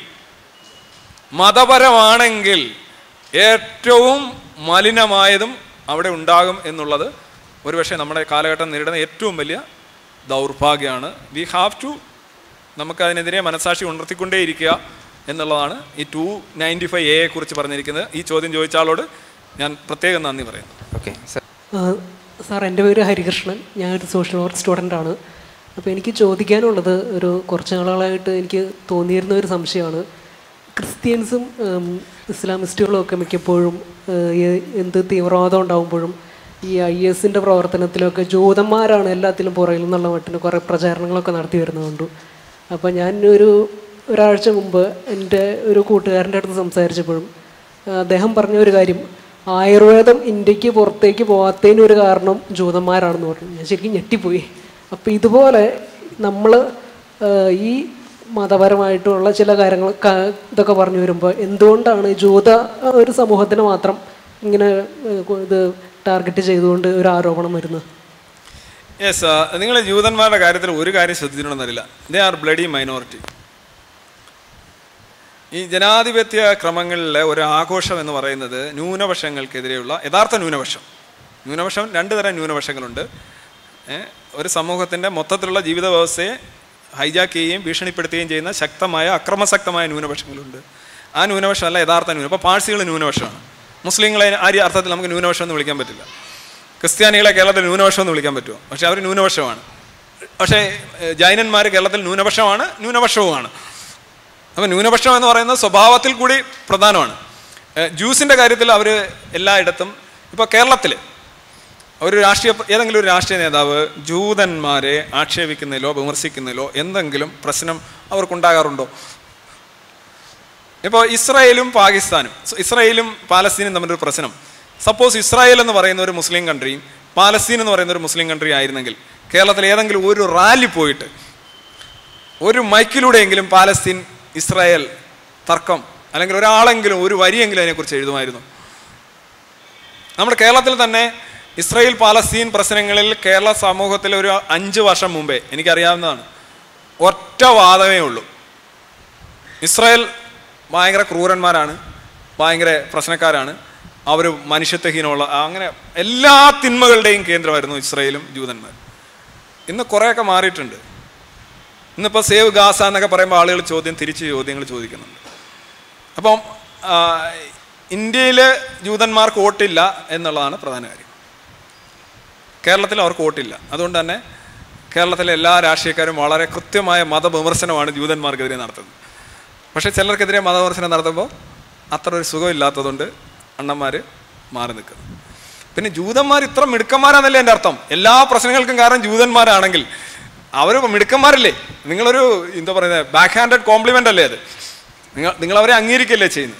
മതപരമാണെങ്കിൽ ഏറ്റവും മലിനമായതും അവിടെ ഉണ്ടാകും എന്നുള്ളത് ഒരുപക്ഷെ നമ്മുടെ കാലഘട്ടം നേരിടുന്ന ഏറ്റവും വലിയ ദൗർഭാഗ്യമാണ് വി ഹാവ് ടു നമുക്കതിനെതിരെ മനസാക്ഷി ഉണർത്തിക്കൊണ്ടേയിരിക്കുക എന്നുള്ളതാണ് ഈ ടു നയൻറ്റി ഫൈവ് എയെ കുറിച്ച് പറഞ്ഞിരിക്കുന്നത് ഈ ചോദ്യം ചോദിച്ച ആളോട് ഞാൻ പ്രത്യേകം നന്ദി പറയുന്നു ഓക്കെ സർ ആ, സാർ എൻ്റെ പേര് ഹരികൃഷ്ണൻ ഞാനൊരു സോഷ്യൽ വർക്ക് സ്റ്റുഡൻ്റ് ആണ് അപ്പോൾ എനിക്ക് ചോദിക്കാനുള്ളത് ഒരു കുറച്ച് നാളുകളായിട്ട് എനിക്ക് തോന്നിയിരുന്ന ഒരു സംശയമാണ് ക്രിസ്ത്യൻസും ഉം, ഇസ്ലാമിസ്റ്റുകളും ഒക്കെ മിക്കപ്പോഴും ഏഹ്, ഈ എന്ത് തീവ്രവാദം ഉണ്ടാകുമ്പോഴും ഈ ഐ എസിൻ്റെ പ്രവർത്തനത്തിലൊക്കെ ജൂതന്മാരാണ് എല്ലാത്തിലും പുറകിൽ നിന്നുള്ള മട്ടിന് കുറേ പ്രചാരണങ്ങളൊക്കെ നടത്തി വരുന്നതുകൊണ്ട് അപ്പോൾ ഞാൻ ഒരു ഒരാഴ്ച മുമ്പ് എൻ്റെ ഒരു കൂട്ടുകാരൻ്റെ അടുത്ത് സംസാരിച്ചപ്പോഴും ആ, അദ്ദേഹം പറഞ്ഞ ഒരു കാര്യം ആയുർവേദം ഇന്ത്യക്ക് പുറത്തേക്ക് പോകാത്തതിന് ഒരു കാരണം ജൂതന്മാരാണെന്ന് പറഞ്ഞു ഞാൻ ശരിക്കും ഞെട്ടിപ്പോയി അപ്പോൾ ഇതുപോലെ നമ്മൾ ഈ മതപരമായിട്ടുള്ള ചില കാര്യങ്ങൾ ക- ഇതൊക്കെ പറഞ്ഞു വരുമ്പോൾ എന്തുകൊണ്ടാണ് ജൂത ഒരു സമൂഹത്തിന് മാത്രം ഇങ്ങനെ ഏഹ്, ഇത് ടാർഗറ്റ് ചെയ്തുകൊണ്ട് ഒരു ആരോപണം വരുന്നത് യെസ് നിങ്ങൾ ജൂതന്മാരുടെ കാര്യത്തിൽ ഒരു കാര്യം ശ്രദ്ധിച്ചിട്ടുണ്ടെന്നറിയില്ല ദേ ആർ ബ്ലഡി മൈനോറിറ്റി ഈ ജനാധിപത്യ ക്രമങ്ങളിലെ ഒരു ആഘോഷം എന്ന് പറയുന്നത് ന്യൂനപക്ഷങ്ങൾക്കെതിരെയുള്ള യഥാർത്ഥ ന്യൂനപക്ഷം ന്യൂനപക്ഷം രണ്ട് തരം ന്യൂനപക്ഷങ്ങളുണ്ട് ഏ, ഒരു സമൂഹത്തിൻ്റെ മൊത്തത്തിലുള്ള ജീവിത വ്യവസ്ഥയെ ഹൈജാക്ക് ചെയ്യുകയും ഭീഷണിപ്പെടുത്തുകയും ചെയ്യുന്ന ശക്തമായ അക്രമസക്തമായ ന്യൂനപക്ഷങ്ങളുണ്ട് ആ ന്യൂനപക്ഷമല്ല യഥാർത്ഥ ന്യൂനം ഇപ്പോൾ പാഴ്സികൾ ന്യൂനപക്ഷമാണ് മുസ്ലിങ്ങളെ ആ ഒരു അർത്ഥത്തിൽ നമുക്ക് ന്യൂനപക്ഷം എന്ന് വിളിക്കാൻ പറ്റില്ല ക്രിസ്ത്യാനികളെ കേരളത്തിൽ ന്യൂനപക്ഷം എന്ന് വിളിക്കാൻ പറ്റുമോ പക്ഷേ അവർ ന്യൂനപക്ഷമാണ് പക്ഷേ ജൈനന്മാർ കേരളത്തിൽ ന്യൂനപക്ഷമാണ് ന്യൂനപക്ഷവുമാണ് അപ്പോൾ ന്യൂനപക്ഷം എന്ന് പറയുന്നത് സ്വഭാവത്തിൽ കൂടി പ്രധാനമാണ് ഏഹ് ജ്യൂസിൻ്റെ കാര്യത്തിൽ അവർ എല്ലായിടത്തും ഇപ്പോൾ കേരളത്തിൽ ഒരു രാഷ്ട്രീയ ഏതെങ്കിലും ഒരു രാഷ്ട്രീയ നേതാവ് ജൂതന്മാരെ ആക്ഷേപിക്കുന്നതിലോ വിമർശിക്കുന്നതിലോ എന്തെങ്കിലും പ്രശ്നം അവർക്കുണ്ടാകാറുണ്ടോ ഇപ്പോൾ ഇസ്രായേലും പാകിസ്ഥാനും സ- ഇസ്രായേലും പാലസ്തീനും തമ്മിലൊരു പ്രശ്നം സപ്പോസ് ഇസ്രായേൽ എന്ന് പറയുന്ന ഒരു മുസ്ലിം കൺട്രിയും പാലസ്തീൻ എന്ന് പറയുന്ന ഒരു മുസ്ലിം കൺട്രി ആയിരുന്നെങ്കിൽ കേരളത്തിൽ ഏതെങ്കിലും ഒരു റാലി പോയിട്ട് ഒരു മൈക്കിലൂടെയെങ്കിലും പാലസ്തീൻ ഇസ്രായേൽ തർക്കം അല്ലെങ്കിൽ ഒരാളെങ്കിലും ഒരു വരിയെങ്കിലും അതിനെക്കുറിച്ച് എഴുതുമായിരുന്നു നമ്മുടെ കേരളത്തിൽ തന്നെ ഇസ്രായേൽ പാലസ്തീൻ പ്രശ്നങ്ങളിൽ കേരള സമൂഹത്തിൽ ഒരു അഞ്ച് വർഷം മുമ്പേ എനിക്കറിയാവുന്നതാണ് ഒറ്റ വാദമേ ഉള്ളൂ ഇസ്രായേൽ ഭയങ്കര ക്രൂരന്മാരാണ് ഭയങ്കര പ്രശ്നക്കാരാണ് അവർ മനുഷ്യത്വഹീനമുള്ള അങ്ങനെ എല്ലാ തിന്മകളുടെയും കേന്ദ്രമായിരുന്നു ഇസ്രായേലും ജൂതന്മാർ ഇന്ന് കുറേയൊക്കെ മാറിയിട്ടുണ്ട് ഇന്നിപ്പോൾ സേവ് ഗാസ എന്നൊക്കെ പറയുമ്പോൾ ആളുകൾ ചോദ്യം തിരിച്ച് ചോദ്യങ്ങൾ ചോദിക്കുന്നുണ്ട് അപ്പം ആ, ഇന്ത്യയിൽ ജൂതന്മാർക്ക് വോട്ടില്ല എന്നുള്ളതാണ് പ്രധാന കാര്യം കേരളത്തിൽ അവർക്ക് വോട്ടില്ല അതുകൊണ്ട് തന്നെ കേരളത്തിലെ എല്ലാ രാഷ്ട്രീയക്കാരും വളരെ കൃത്യമായ മതവിമർശനമാണ് ജൂതന്മാർക്കെതിരെ നടത്തുന്നത് പക്ഷേ ചിലർക്കെതിരെ മതവിമർശനം നടത്തുമ്പോൾ അത്ര ഒരു സുഖമില്ലാത്തതുകൊണ്ട് അണ്ണന്മാർ മാറി നിൽക്കുന്നു പിന്നെ ജൂതന്മാർ ഇത്ര മിടുക്കന്മാരാന്നല്ലേ എൻ്റെ അർത്ഥം എല്ലാ പ്രശ്നങ്ങൾക്കും കാരണം ജൂതന്മാരാണെങ്കിൽ അവർ മിടുക്കന്മാരല്ലേ നിങ്ങളൊരു എന്താ പറയുന്നത് ബാക്ക് ഹാൻഡഡ് കോംപ്ലിമെൻ്റ് അല്ലേ അത് നിങ്ങൾ നിങ്ങൾ അവരെ അംഗീകരിക്കല്ലേ ചെയ്യുന്നത്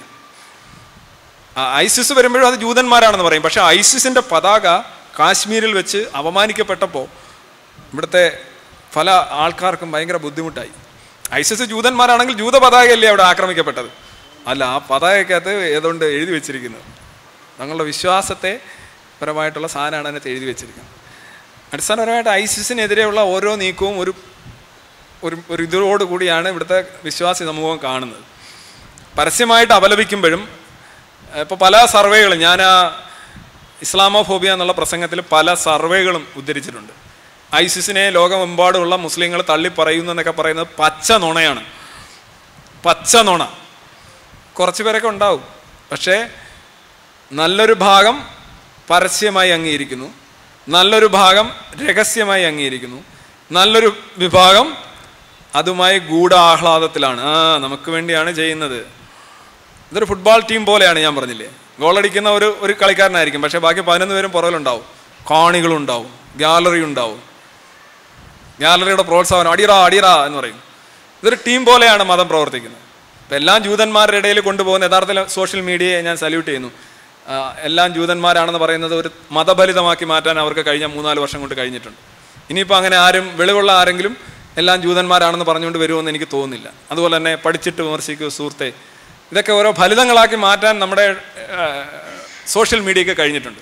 ആ, ഐസിസ് വരുമ്പോഴും അത് ജൂതന്മാരാണെന്ന് പറയും പക്ഷേ ഐസിസിൻ്റെ പതാക കാശ്മീരിൽ വെച്ച് അപമാനിക്കപ്പെട്ടപ്പോൾ ഇവിടുത്തെ പല ആൾക്കാർക്കും ഭയങ്കര ബുദ്ധിമുട്ടായി ഐസിസ് ജൂതന്മാരാണെങ്കിൽ ജൂത പതാകയല്ലേ അവിടെ ആക്രമിക്കപ്പെട്ടത് അല്ല ആ പതാകയ്ക്കകത്ത് ഏതുകൊണ്ട് എഴുതി വെച്ചിരിക്കുന്നത് തങ്ങളുടെ വിശ്വാസത്തെ പരമായിട്ടുള്ള സാധനമാണ് അതിനകത്ത് എഴുതി വെച്ചിരിക്കുന്നത് അടിസ്ഥാനപരമായിട്ട് ഐസിസിനെതിരെയുള്ള ഓരോ നീക്കവും ഒരു ഒരു ഒരു ഇതോട് കൂടിയാണ് ഇവിടുത്തെ വിശ്വാസി സമൂഹം കാണുന്നത് പരസ്യമായിട്ട് അപലപിക്കുമ്പോഴും ഇപ്പോൾ പല സർവേകളും ഞാൻ ആ ഇസ്ലാമോഫോബിയ എന്നുള്ള പ്രസംഗത്തിൽ പല സർവേകളും ഉദ്ധരിച്ചിട്ടുണ്ട് ഐസിസിനെ ലോകമെമ്പാടുമുള്ള മുസ്ലിങ്ങൾ തള്ളിപ്പറയുന്നു എന്നൊക്കെ പറയുന്നത് പച്ച നുണയാണ് പച്ച നുണ കുറച്ച് പേരൊക്കെ ഉണ്ടാവും പക്ഷേ നല്ലൊരു ഭാഗം പരസ്യമായി അംഗീകരിക്കുന്നു നല്ലൊരു ഭാഗം രഹസ്യമായി അംഗീകരിക്കുന്നു നല്ലൊരു വിഭാഗം അതുമായി ഗൂഢാഹ്ലാദത്തിലാണ് ആ നമുക്ക് വേണ്ടിയാണ് ചെയ്യുന്നത് ഇതൊരു ഫുട്ബോൾ ടീം പോലെയാണ് ഞാൻ പറഞ്ഞില്ലേ ഗോളടിക്കുന്ന ഒരു ഒരു കളിക്കാരനായിരിക്കും പക്ഷേ ബാക്കി പതിനൊന്ന് പേരും പുറകിലുണ്ടാവും കാണികളുണ്ടാവും ഗാലറി ഉണ്ടാവും ഗാലറിയുടെ പ്രോത്സാഹനം അടിയറാ അടിയറാ എന്ന് പറയും ഇതൊരു ടീം പോലെയാണ് മതം പ്രവർത്തിക്കുന്നത് ഇപ്പം എല്ലാം ജൂതന്മാരുടെ ഇടയിൽ കൊണ്ടുപോകുന്ന യഥാർത്ഥത്തിൽ സോഷ്യൽ മീഡിയയെ ഞാൻ സല്യൂട്ട് ചെയ്യുന്നു ആ, എല്ലാം ജൂതന്മാരാണെന്ന് പറയുന്നത് ഒരു മതഫലിതമാക്കി മാറ്റാൻ അവർക്ക് കഴിഞ്ഞ മൂന്നാല് വർഷം കൊണ്ട് കഴിഞ്ഞിട്ടുണ്ട് ഇനിയിപ്പോൾ അങ്ങനെ ആരും വെളിവുള്ള ആരെങ്കിലും എല്ലാം ജൂതന്മാരാണെന്ന് പറഞ്ഞുകൊണ്ട് വരുമെന്ന് എനിക്ക് തോന്നുന്നില്ല അതുപോലെ തന്നെ പഠിച്ചിട്ട് വിമർശിക്കൂ സുഹൃത്തെ ഇതൊക്കെ ഓരോ ഫലിതങ്ങളാക്കി മാറ്റാൻ നമ്മുടെ സോഷ്യൽ മീഡിയയ്ക്ക് കഴിഞ്ഞിട്ടുണ്ട്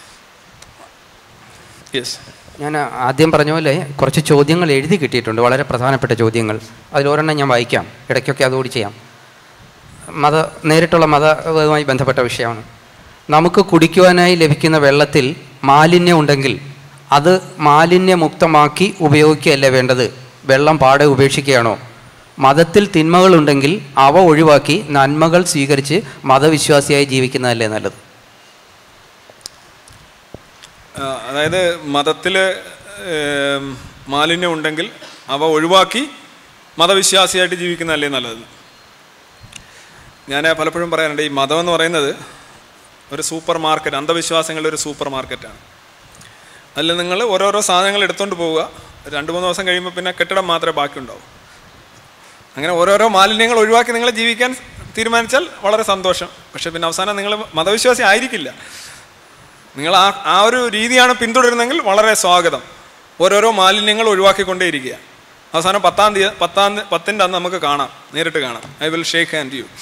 യെസ് ഞാൻ ആദ്യം പറഞ്ഞ പോലെ കുറച്ച് ചോദ്യങ്ങൾ എഴുതി കിട്ടിയിട്ടുണ്ട് വളരെ പ്രധാനപ്പെട്ട ചോദ്യങ്ങൾ അതിലൊരെണ്ണം ഞാൻ വായിക്കാം ഇടയ്ക്കൊക്കെ അതുകൂടി ചെയ്യാം മത നേരിട്ടുള്ള മതവുമായി ബന്ധപ്പെട്ട വിഷയമാണ് നമുക്ക് കുടിക്കുവാനായി ലഭിക്കുന്ന വെള്ളത്തിൽ മാലിന്യം ഉണ്ടെങ്കിൽ അത് മാലിന്യമുക്തമാക്കി ഉപയോഗിക്കുകയല്ലേ വേണ്ടത് വെള്ളം പാടെ ഉപേക്ഷിക്കുകയാണോ മതത്തിൽ തിന്മകളുണ്ടെങ്കിൽ അവ ഒഴിവാക്കി നന്മകൾ സ്വീകരിച്ച് മതവിശ്വാസിയായി ജീവിക്കുന്നതല്ലേ നല്ലത് ആ, അതായത് മതത്തിൽ മാലിന്യം ഉണ്ടെങ്കിൽ അവ ഒഴിവാക്കി മതവിശ്വാസിയായിട്ട് ജീവിക്കുന്നതല്ലേ നല്ലത് ഞാൻ പലപ്പോഴും പറയാറുണ്ട് ഈ മതം എന്ന് പറയുന്നത് ഒരു സൂപ്പർ മാർക്കറ്റ് അന്ധവിശ്വാസങ്ങളുടെ ഒരു സൂപ്പർ മാർക്കറ്റാണ് അതിൽ നിങ്ങൾ ഓരോരോ സാധനങ്ങൾ എടുത്തുകൊണ്ട് പോവുക രണ്ട് മൂന്ന് ദിവസം കഴിയുമ്പോൾ പിന്നെ കെട്ടിടം മാത്രമേ ബാക്കിയുണ്ടാവൂ അങ്ങനെ ഓരോരോ മാലിന്യങ്ങൾ ഒഴിവാക്കി നിങ്ങൾ ജീവിക്കാൻ തീരുമാനിച്ചാൽ വളരെ സന്തോഷം പക്ഷെ പിന്നെ അവസാനം നിങ്ങൾ മതവിശ്വാസി ആയിരിക്കില്ല നിങ്ങൾ ആ ആ ഒരു രീതിയാണ് പിന്തുടരുന്നതെങ്കിൽ വളരെ സ്വാഗതം ഓരോരോ മാലിന്യങ്ങൾ ഒഴിവാക്കിക്കൊണ്ടേയിരിക്കുക അവസാനം പത്താം തീയതി പത്താം തീ- പത്തിൻ്റെ അന്ന് നമുക്ക് കാണാം നേരിട്ട് കാണാം I will shake hand you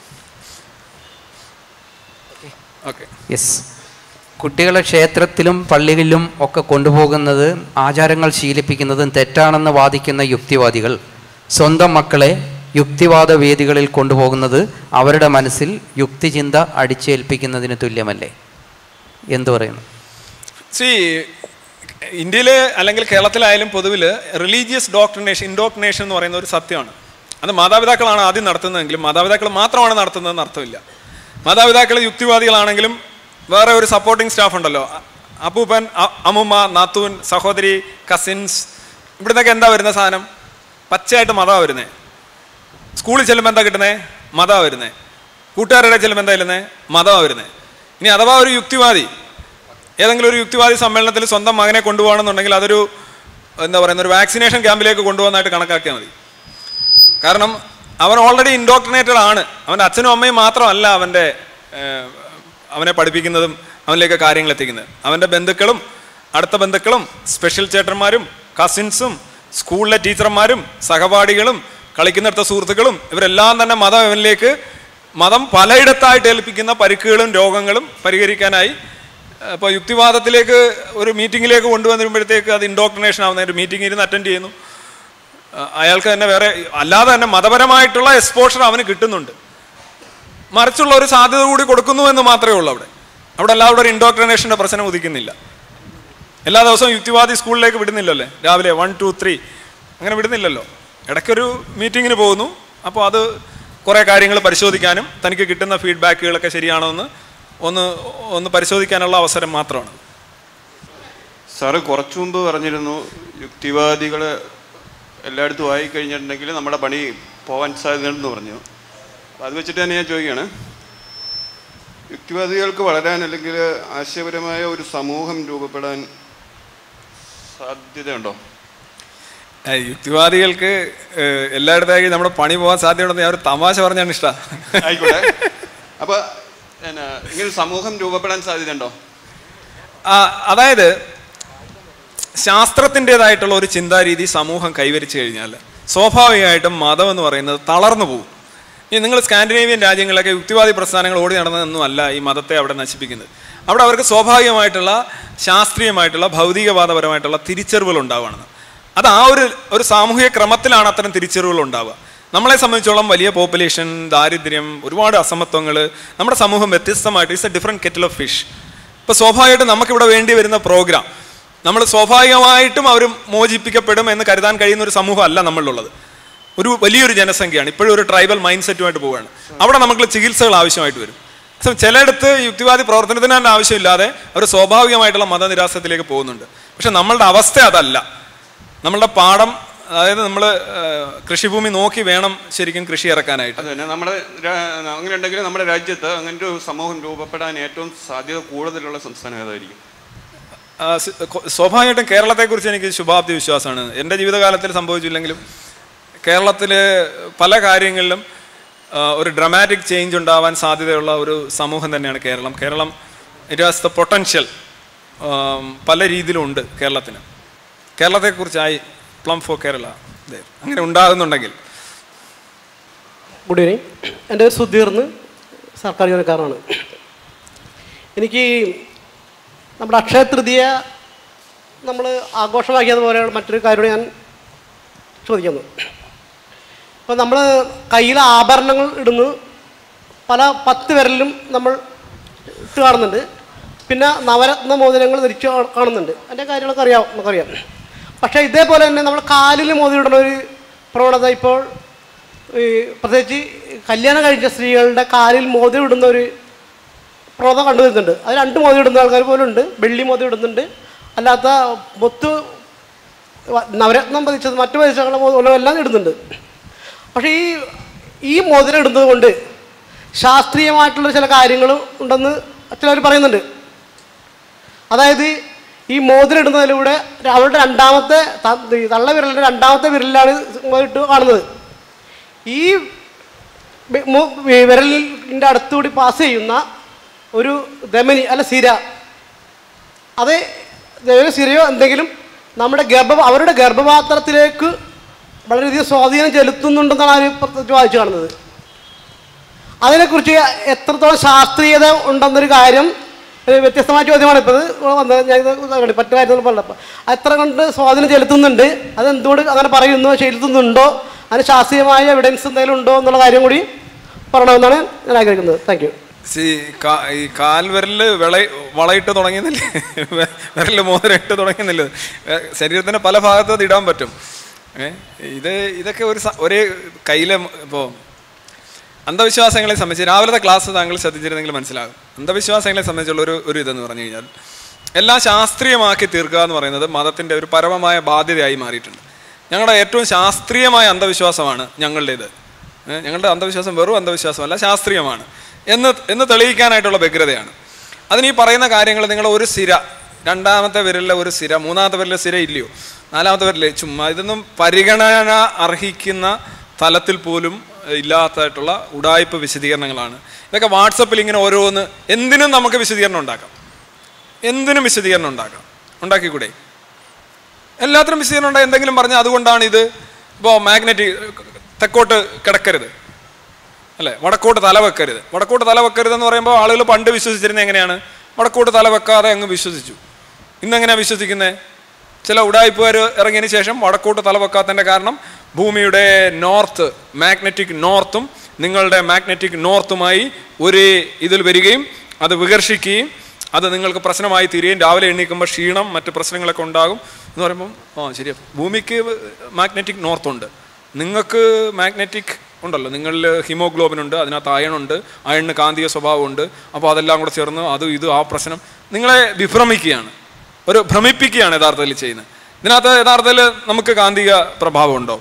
okay yes കുട്ടികളെ ക്ഷേത്രത്തിലും പള്ളികളിലും ഒക്കെ കൊണ്ടുപോകുന്നത് ആചാരങ്ങൾ ശീലിപ്പിക്കുന്നതും തെറ്റാണെന്ന് വാദിക്കുന്ന യുക്തിവാദികൾ സ്വന്തം മക്കളെ യുക്തിവാദ വേദികളിൽ കൊണ്ടുപോകുന്നത് അവരുടെ മനസ്സിൽ യുക്തിചിന്ത അടിച്ചേൽപ്പിക്കുന്നതിന് തുല്യമല്ലേ എന്തു പറയുന്നു സി ഇന്ത്യയിൽ അല്ലെങ്കിൽ കേരളത്തിലായാലും പൊതുവിൽ റിലീജിയസ് ഡോക്ടറിനേഷൻ ഇൻഡോക്ടിനേഷൻ എന്ന് പറയുന്ന ഒരു സത്യമാണ് അത് മാതാപിതാക്കളാണ് ആദ്യം നടത്തുന്നതെങ്കിലും മാതാപിതാക്കൾ മാത്രമാണ് നടത്തുന്നതെന്ന് അർത്ഥമില്ല മാതാപിതാക്കൾ യുക്തിവാദികളാണെങ്കിലും വേറെ ഒരു സപ്പോർട്ടിംഗ് സ്റ്റാഫ് ഉണ്ടല്ലോ അ- അപ്പൂപ്പൻ അ- അമ്മുമ്മ നാത്തൂൻ സഹോദരി കസിൻസ് ഇവിടുന്നൊക്കെ എന്താ വരുന്ന സാധനം പച്ചയായിട്ട് മതമാണ് വരുന്നത് സ്കൂളിൽ ചെല്ലുമ്പോൾ എന്താ കിട്ടുന്നത് മതമാണ് വരുന്നത് കൂട്ടുകാരുടെ ചെല്ലുമ്പോൾ എന്താ ചെല്ലുന്നത് മതമാണ് വരുന്നത് ഇനി അഥവാ ഒരു യുക്തിവാദി ഏതെങ്കിലും ഒരു യുക്തിവാദി സമ്മേളനത്തിൽ സ്വന്തം മകനെ കൊണ്ടുപോകണമെന്നുണ്ടെങ്കിൽ അതൊരു എന്താ പറയുന്ന ഒരു വാക്സിനേഷൻ ക്യാമ്പിലേക്ക് കൊണ്ടുപോകുന്നതായിട്ട് കണക്കാക്കിയാൽ മതി കാരണം അവൻ ഓൾറെഡി ഇൻഡോക്ട്രിനേറ്റഡ് ആണ് അവൻ്റെ അച്ഛനും അമ്മയും മാത്രമല്ല അവൻ്റെ ഏഹ്, അവനെ പഠിപ്പിക്കുന്നതും അവനിലേക്ക് കാര്യങ്ങൾ എത്തിക്കുന്നത് അവൻ്റെ ബന്ധുക്കളും അടുത്ത ബന്ധുക്കളും സ്പെഷ്യൽ ചേട്ടന്മാരും കസിൻസും സ്കൂളിലെ ടീച്ചർമാരും സഹപാഠികളും കളിക്കുന്നിടത്ത സുഹൃത്തുക്കളും ഇവരെല്ലാം തന്നെ മതം ഇവനിലേക്ക് മതം പലയിടത്തായിട്ട് ഏൽപ്പിക്കുന്ന പരിക്കുകളും രോഗങ്ങളും പരിഹരിക്കാനായി ഇപ്പോൾ യുക്തിവാദത്തിലേക്ക് ഒരു മീറ്റിങ്ങിലേക്ക് കൊണ്ടുവന്നിരുമ്പോഴത്തേക്ക് അത് ഇൻഡോക്ട്രിനേഷൻ ആവുന്ന ഒരു മീറ്റിംഗ് ഇരുന്ന് അറ്റൻഡ് ചെയ്യുന്നു ആ, അയാൾക്ക് തന്നെ വേറെ അല്ലാതെ തന്നെ മതപരമായിട്ടുള്ള എക്സ്പോഷർ അവന് കിട്ടുന്നുണ്ട് മറിച്ചുള്ള ഒരു സാധ്യത കൂടി കൊടുക്കുന്നു എന്ന് മാത്രമേ ഉള്ളൂ അവിടെ അവിടെ അല്ലാതെ അവിടെ ഒരു ഇൻഡോക്ട്രിനേഷൻ്റെ പ്രശ്നം ഉദിക്കുന്നില്ല എല്ലാ ദിവസവും യുക്തിവാദി സ്കൂളിലേക്ക് വിടുന്നില്ലല്ലേ രാവിലെ വൺ ടു ത്രീ അങ്ങനെ വിടുന്നില്ലല്ലോ ഇടയ്ക്കൊരു മീറ്റിങ്ങിന് പോകുന്നു അപ്പോൾ അത് കുറേ കാര്യങ്ങൾ പരിശോധിക്കാനും തനിക്ക് കിട്ടുന്ന ഫീഡ്ബാക്കുകളൊക്കെ ശരിയാണോ എന്ന് ഒന്ന് ഒന്ന് പരിശോധിക്കാനുള്ള അവസരം മാത്രമാണ് സാറ് കുറച്ചു മുമ്പ് പറഞ്ഞിരുന്നു യുക്തിവാദികൾ എല്ലായിടത്തും ആയി കഴിഞ്ഞിട്ടുണ്ടെങ്കിൽ നമ്മുടെ പണി പോവാൻ സാധ്യതയുണ്ടെന്ന് പറഞ്ഞു അപ്പോൾ അത് വെച്ചിട്ട് തന്നെ ഞാൻ ചോദിക്കുകയാണ് യുക്തിവാദികൾക്ക് വളരാൻ അല്ലെങ്കിൽ ആശയപരമായ ഒരു സമൂഹം രൂപപ്പെടാൻ സാധ്യതയുണ്ടോ ഏ, യുക്തിവാദികൾക്ക് ഏഹ്, എല്ലായിടത്തേക്ക് നമ്മുടെ പണി പോകാൻ സാധ്യതയുണ്ടെന്ന് ഞാൻ ഒരു തമാശ പറഞ്ഞാണ് ഇഷ്ടം ആയിക്കോട്ടെ അപ്പോൾ പിന്നെ ഇങ്ങനെ ഒരു സമൂഹം രൂപപ്പെടാൻ സാധ്യതയുണ്ടോ ആ, അതായത് ശാസ്ത്രത്തിൻ്റെതായിട്ടുള്ള ഒരു ചിന്താരീതി സമൂഹം കൈവരിച്ചു കഴിഞ്ഞാൽ സ്വാഭാവികമായിട്ടും മതം എന്ന് പറയുന്നത് തളർന്നു പോകും ഈ നിങ്ങൾ സ്കാൻഡിനേവിയൻ രാജ്യങ്ങളിലൊക്കെ യുക്തിവാദി പ്രസ്ഥാനങ്ങൾ ഓടി നടന്നതൊന്നും അല്ല ഈ മതത്തെ അവിടെ നശിപ്പിക്കുന്നത് അവിടെ അവർക്ക് സ്വാഭാവികമായിട്ടുള്ള ശാസ്ത്രീയമായിട്ടുള്ള ഭൗതികവാദപരമായിട്ടുള്ള തിരിച്ചറിവുകൾ ഉണ്ടാവുകയാണ് അത് ആ ഒരു ഒരു സാമൂഹിക ക്രമത്തിലാണ് അത്തരം തിരിച്ചറിവുകൾ ഉണ്ടാവുക നമ്മളെ സംബന്ധിച്ചോളം വലിയ പോപ്പുലേഷൻ ദാരിദ്ര്യം ഒരുപാട് അസമത്വങ്ങൾ നമ്മുടെ സമൂഹം വ്യത്യസ്തമായിട്ട് it's a different kettle of fish ഇപ്പോൾ സ്വാഭാവികമായിട്ടും നമുക്കിവിടെ വേണ്ടി വരുന്ന പ്രോഗ്രാം നമ്മൾ സ്വാഭാവികമായിട്ടും അവർ മോചിപ്പിക്കപ്പെടും എന്ന് കരുതാൻ കഴിയുന്ന ഒരു സമൂഹം അല്ല നമ്മളിലുള്ളത് ഒരു വലിയൊരു ജനസംഖ്യയാണ് ഇപ്പോഴും ഒരു ട്രൈബൽ മൈൻഡ് സെറ്റുമായിട്ട് പോവുകയാണ് അവിടെ നമുക്ക് ചികിത്സകൾ ആവശ്യമായിട്ട് വരും സോ ചിലയിടത്ത് യുക്തിവാദി പ്രവർത്തനത്തിന് തന്നെ ആവശ്യമില്ലാതെ അവർ സ്വാഭാവികമായിട്ടുള്ള മതനിരാസത്തിലേക്ക് പോകുന്നുണ്ട് പക്ഷെ നമ്മളുടെ അവസ്ഥ അതല്ല നമ്മളുടെ പാഠം അതായത് നമ്മൾ കൃഷിഭൂമി നോക്കി വേണം ശരിക്കും കൃഷി ഇറക്കാനായിട്ട് അത് തന്നെ നമ്മുടെ രാ- അങ്ങനെ ഉണ്ടെങ്കിൽ നമ്മുടെ രാജ്യത്ത് അങ്ങനത്തെ ഒരു സമൂഹം രൂപപ്പെടാൻ ഏറ്റവും സാധ്യത കൂടുതലുള്ള സംസ്ഥാനം ഏതായിരിക്കും ആ, സ്- കൊ- സ്വാഭാവികമായിട്ടും കേരളത്തെക്കുറിച്ച് എനിക്ക് ശുഭാപ്തി വിശ്വാസമാണ് എൻ്റെ ജീവിതകാലത്തിൽ സംഭവിച്ചില്ലെങ്കിലും കേരളത്തിൽ പല കാര്യങ്ങളിലും ആ, ഒരു ഡ്രമാറ്റിക് ചേഞ്ച് ഉണ്ടാവാൻ സാധ്യതയുള്ള ഒരു സമൂഹം തന്നെയാണ് Keralam Keralam it has the potential പല രീതിയിലും ഉണ്ട് കേരളത്തിന് കേരളത്തെക്കുറിച്ചായി പ്ലം ഫോർ കേരള ദേ, അങ്ങനെ ഉണ്ടാകുന്നുണ്ടെങ്കിൽ ഗുഡ് ഈവനിങ് എൻ്റെ പേര് സുധീർന്ന് സർക്കാർ ജീവനക്കാരനാണ് എനിക്ക് നമ്മുടെ അക്ഷയ തൃതീയ നമ്മൾ ആഘോഷമാക്കിയതുപോലെയുള്ള മറ്റൊരു കാര്യമാണ് ഞാൻ ചോദിക്കുന്നത് ഇപ്പോൾ നമ്മൾ കയ്യിൽ ആഭരണങ്ങൾ ഇടുന്നു പല പത്ത് വിരലിലും നമ്മൾ ഇട്ട് കാണുന്നുണ്ട് പിന്നെ നവരത്ന മോതിരങ്ങൾ ധരിച്ച് കാ- കാണുന്നുണ്ട് അതിൻ്റെ കാര്യങ്ങളൊക്കെ അറിയാം നമുക്കറിയാം പക്ഷേ ഇതേപോലെ തന്നെ നമ്മൾ കാലിൽ മോതിരിടുന്ന ഒരു പ്രവണത ഇപ്പോൾ ഈ പ്രത്യേകിച്ച് കല്യാണം കഴിച്ച സ്ത്രീകളുടെ കാലിൽ മോതിരം ഇടുന്ന ഒരു പ്രവണത കണ്ടുവരുന്നുണ്ട് അത് രണ്ട് മോതിരം ഇടുന്ന ആൾക്കാർ പോലും ഉണ്ട് വെള്ളി മോതിരം ഇടുന്നുണ്ട് അല്ലാത്ത മുത്ത് വ- നവരത്നം പതിച്ചത് മറ്റു പതിച്ചകളുടെ മോതിരം എല്ലാം ഇടുന്നുണ്ട് പക്ഷേ ഈ ഈ മോതിരം ഇടുന്നത് കൊണ്ട് ശാസ്ത്രീയമായിട്ടുള്ള ചില കാര്യങ്ങൾ ഉണ്ടെന്ന് ചിലർ പറയുന്നുണ്ട് അതായത് ഈ മോതിരം ഇടുന്നതിലൂടെ അവരുടെ രണ്ടാമത്തെ ത- ഈ തള്ള വിരലിൻ്റെ രണ്ടാമത്തെ വിരലിലാണ് ഇട്ട് കാണുന്നത് ഈ വി- മു- വി- വിരലിൻ്റെ അടുത്തുകൂടി പാസ് ചെയ്യുന്ന ഒരു ധമനി അല്ല സിര അത് ധമനി സിരയോ എന്തെങ്കിലും നമ്മുടെ ഗർഭ അവരുടെ ഗർഭപാത്രത്തിലേക്ക് വളരെയധികം സ്വാധീനം ചെലുത്തുന്നുണ്ടെന്നാണ് അവർ പ്രത്യേകിച്ച് വായിച്ചു കാണുന്നത് അതിനെക്കുറിച്ച് എത്രത്തോളം ശാസ്ത്രീയത ഉണ്ടെന്നൊരു കാര്യം ഒരു വ്യത്യസ്തമായ ചോദ്യമാണ് ഇപ്പോൾ ഇത് വന്നത് ഞാൻ ഇത് കണ്ടു. മറ്റു കാര്യങ്ങൾ പറഞ്ഞപ്പോൾ എത്ര കൊണ്ട് സ്വാധീനം ചെലുത്തുന്നുണ്ട് അത് എന്തുകൊണ്ട് അങ്ങനെ പറയുന്നു ചെലുത്തുന്നുണ്ടോ അതിന് ശാസ്ത്രീയമായ എവിഡൻസ് എന്തെങ്കിലും ഉണ്ടോ എന്നുള്ള കാര്യം കൂടി പറയണമെന്നാണ് ഞാൻ ആഗ്രഹിക്കുന്നത് താങ്ക് യു സി കാ- ഈ കാൽ വിരല് വിള വളയിട്ട് തുടങ്ങിയെന്നില്ലേ വിരല് മോതിരം ഇട്ട് തുടങ്ങിയെന്നില്ല ശരീരത്തിന്റെ പല ഭാഗത്തും അത് ഇടാൻ പറ്റും ഏ ഇത് ഇതൊക്കെ ഒരു സ- ഒരേ കയ്യിലെ ഇപ്പോൾ അന്ധവിശ്വാസങ്ങളെ സംബന്ധിച്ച് രാവിലത്തെ ക്ലാസ് താങ്കൾ ശ്രദ്ധിച്ചിരുന്നെങ്കിൽ മനസ്സിലാകും അന്ധവിശ്വാസങ്ങളെ സംബന്ധിച്ചുള്ള ഒരു ഒരു ഇതെന്ന് പറഞ്ഞു കഴിഞ്ഞാൽ എല്ലാം ശാസ്ത്രീയമാക്കി തീർക്കുക എന്ന് പറയുന്നത് മതത്തിൻ്റെ ഒരു പരമമായ ബാധ്യതയായി മാറിയിട്ടുണ്ട് ഞങ്ങളുടെ ഏറ്റവും ശാസ്ത്രീയമായ അന്ധവിശ്വാസമാണ് ഞങ്ങളുടേത് ഏ, ഞങ്ങളുടെ അന്ധവിശ്വാസം വെറും അന്ധവിശ്വാസമല്ല ശാസ്ത്രീയമാണ് എന്ന് എന്ന് തെളിയിക്കാനായിട്ടുള്ള വ്യഗ്രതയാണ് അതിന് ഈ പറയുന്ന കാര്യങ്ങൾ നിങ്ങൾ ഒരു സിര രണ്ടാമത്തെ വിരലിലെ ഒരു സിര മൂന്നാമത്തെ വിരലിലെ സിര ഇല്ലയോ നാലാമത്തെ വിരലിലെ ചുമ്മാ ഇതൊന്നും പരിഗണന അർഹിക്കുന്ന തലത്തിൽ പോലും ഏഹ്, ഇല്ലാത്തതായിട്ടുള്ള ഉടായ്പ വിശദീകരണങ്ങളാണ് ഇതൊക്കെ വാട്സപ്പിൽ ഇങ്ങനെ ഓരോന്ന് എന്തിനും നമുക്ക് വിശദീകരണം ഉണ്ടാക്കാം എന്തിനും വിശദീകരണം ഉണ്ടാക്കാം ഉണ്ടാക്കിക്കൂടെ എല്ലാത്തിനും വിശദീകരണം ഉണ്ടായി എന്തെങ്കിലും പറഞ്ഞാൽ അതുകൊണ്ടാണ് ഇത് ഇപ്പോൾ മാഗ്നറ്റിക് തെക്കോട്ട് കിടക്കരുത് അല്ലേ വടക്കോട്ട് തല വെക്കരുത് വടക്കോട്ട് തല വെക്കരുത് എന്ന് പറയുമ്പോൾ ആളുകൾ പണ്ട് വിശ്വസിച്ചിരുന്നത് എങ്ങനെയാണ് വടക്കോട്ട് തല വെക്കാതെ അങ്ങ് വിശ്വസിച്ചു ഇന്നെങ്ങനെയാണ് വിശ്വസിക്കുന്നത് ചില ഉടായ്പുകാർ ഇറങ്ങിയതിന് ശേഷം വടക്കോട്ട് തല വെക്കാത്തതിൻ്റെ കാരണം ഭൂമിയുടെ നോർത്ത് മാഗ്നറ്റിക് നോർത്തും നിങ്ങളുടെ മാഗ്നറ്റിക് നോർത്തുമായി ഒരേ ഇതിൽ വരികയും അത് വികർഷിക്കുകയും അത് നിങ്ങൾക്ക് പ്രശ്നമായി തീരുകയും രാവിലെ എണീക്കുമ്പോൾ ക്ഷീണം മറ്റ് പ്രശ്നങ്ങളൊക്കെ ഉണ്ടാകും എന്ന് പറയുമ്പം ആ ശരിയാ ഭൂമിക്ക് മാഗ്നറ്റിക് നോർത്തുണ്ട് നിങ്ങൾക്ക് മാഗ്നറ്റിക് ഉണ്ടല്ലോ നിങ്ങളിൽ ഹിമോഗ്ലോബിൻ ഉണ്ട് അതിനകത്ത് അയൺ ഉണ്ട് അയണിന് കാന്തിക സ്വഭാവമുണ്ട് അപ്പോൾ അതെല്ലാം കൂടെ ചേർന്ന് അതും ഇത് ആ പ്രശ്നം നിങ്ങളെ വിഭ്രമിക്കുകയാണ് ഒരു ഭ്രമിപ്പിക്കുകയാണ് യഥാർത്ഥത്തിൽ ചെയ്യുന്നത് ഇതിനകത്ത് യഥാർത്ഥത്തിൽ നമുക്ക് കാന്തിക പ്രഭാവം ഉണ്ടോ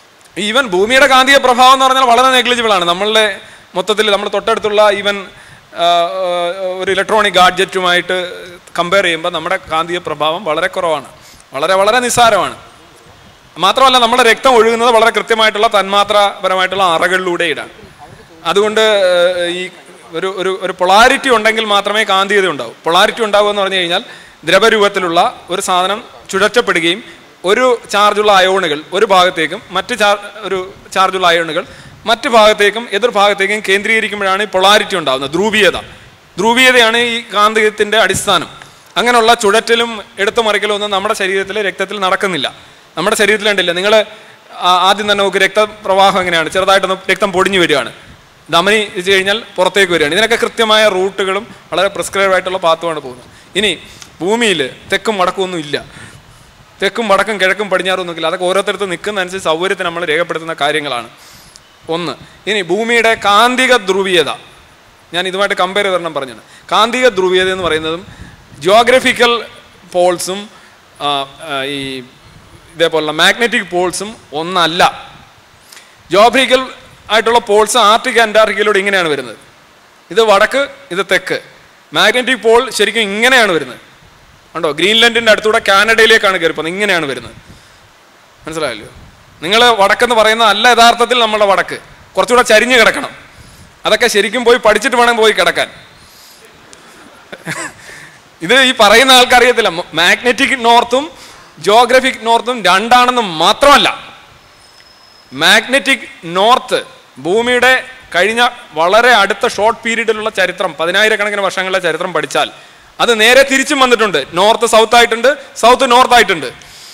ഈവൻ ഭൂമിയുടെ കാന്തിക പ്രഭാവം എന്ന് പറഞ്ഞാൽ വളരെ നെഗ്ലിജിബിൾ ആണ് നമ്മളുടെ മൊത്തത്തിൽ നമ്മുടെ തൊട്ടടുത്തുള്ള ഈവൻ ആ, ആ, ഒരു ഇലക്ട്രോണിക് ഗാഡ്ജറ്റുമായിട്ട് കമ്പയർ ചെയ്യുമ്പോൾ നമ്മുടെ കാന്തിക പ്രഭാവം വളരെ കുറവാണ് വളരെ വളരെ നിസ്സാരമാണ് മാത്രമല്ല നമ്മുടെ രക്തം ഒഴുകുന്നത് വളരെ കൃത്യമായിട്ടുള്ള തന്മാത്രപരമായിട്ടുള്ള അറകളിലൂടെയിടാണ് അതുകൊണ്ട് ഏഹ്, ഈ ഒരു ഒരു ഒരു പൊളാരിറ്റി ഉണ്ടെങ്കിൽ മാത്രമേ കാന്തികത ഉണ്ടാവൂ പൊളാരിറ്റി ഉണ്ടാവുക എന്ന് പറഞ്ഞു കഴിഞ്ഞാൽ ദ്രവരൂപത്തിലുള്ള ഒരു സാധനം ചുഴറ്റപ്പെടുകയും ഒരു ചാർജുള്ള അയോണുകൾ ഒരു ഭാഗത്തേക്കും മറ്റ് ചാർ ഒരു ചാർജുള്ള അയോണുകൾ മറ്റ് ഭാഗത്തേക്കും എതിർ ഭാഗത്തേക്കും കേന്ദ്രീകരിക്കുമ്പോഴാണ് ഈ പൊളാരിറ്റി ഉണ്ടാകുന്നത് ധ്രുവീയത ധ്രുവീയതയാണ് ഈ കാന്തികത്തിൻ്റെ അടിസ്ഥാനം അങ്ങനെയുള്ള ചുഴറ്റലും എടുത്തു മറിക്കലും ഒന്നും നമ്മുടെ ശരീരത്തിലെ രക്തത്തിൽ നടക്കുന്നില്ല നമ്മുടെ ശരീരത്തിൽ ഉണ്ടില്ല നിങ്ങൾ ആദ്യം തന്നെ നോക്ക് രക്തപ്രവാഹം എങ്ങനെയാണ് ചെറുതായിട്ടൊന്ന് രക്തം പൊടിഞ്ഞു വരികയാണ് ധമനി വെച്ച് കഴിഞ്ഞാൽ പുറത്തേക്ക് വരികയാണ് ഇതിനൊക്കെ കൃത്യമായ റൂട്ടുകളും വളരെ പ്രിസ്ക്രൈബ് ആയിട്ടുള്ള പാത്തുമാണ് പോകുന്നത് ഇനി ഭൂമിയിൽ തെക്കും വടക്കും ഒന്നും ഇല്ല തെക്കും വടക്കും കിഴക്കും പടിഞ്ഞാറും ഒന്നുമില്ല അതൊക്കെ ഓരോരുത്തരത്ത് നിൽക്കുന്നതനുസരിച്ച് സൗകര്യത്തിന് നമ്മൾ രേഖപ്പെടുത്തുന്ന കാര്യങ്ങളാണ് ഒന്ന് ഇനി ഭൂമിയുടെ കാന്തിക ധ്രുവീയത ഞാൻ ഇതുമായിട്ട് കമ്പയർ ചെയ്തൊരെണ്ണം പറഞ്ഞാണ് കാന്തിക ധ്രുവീയത എന്ന് പറയുന്നതും ജിയോഗ്രഫിക്കൽ പോൾസും ഈ ഇതേപോലുള്ള മാഗ്നറ്റിക് പോൾസും ഒന്നല്ല ജോഗ്രഫിക്കൽ ആയിട്ടുള്ള പോൾസ് ആർട്ടിക് അന്റാർട്ടിക്കയിലൂടെ ഇങ്ങനെയാണ് വരുന്നത് ഇത് വടക്ക് ഇത് തെക്ക് മാഗ്നറ്റിക് പോൾ ശരിക്കും ഇങ്ങനെയാണ് വരുന്നത് കണ്ടോ ഗ്രീൻലൻഡിൻ്റെ അടുത്തൂടെ കാനഡയിലേക്കാണ് കയറിപ്പോകുന്നത് ഇങ്ങനെയാണ് വരുന്നത് മനസ്സിലായല്ലോ നിങ്ങൾ വടക്കെന്ന് പറയുന്ന അല്ല യഥാർത്ഥത്തിൽ നമ്മുടെ വടക്ക് കുറച്ചുകൂടെ ചരിഞ്ഞ് കിടക്കണം അതൊക്കെ ശരിക്കും പോയി പഠിച്ചിട്ട് വേണം പോയി കിടക്കാൻ ഇത് ഈ പറയുന്ന ആൾക്കറിയത്തില്ല മാഗ്നറ്റിക് നോർത്തും ജോഗ്രഫിക് നോർത്തും രണ്ടാണെന്ന് മാത്രമല്ല മാഗ്നറ്റിക് നോർത്ത് ഭൂമിയുടെ കഴിഞ്ഞ വളരെ അടുത്ത ഷോർട്ട് പീരീഡിലുള്ള ചരിത്രം പതിനായിരക്കണക്കിന് വർഷങ്ങളിലെ ചരിത്രം പഠിച്ചാൽ അത് നേരെ തിരിച്ചും വന്നിട്ടുണ്ട് നോർത്ത് സൗത്ത് ആയിട്ടുണ്ട് സൗത്ത് നോർത്ത് ആയിട്ടുണ്ട്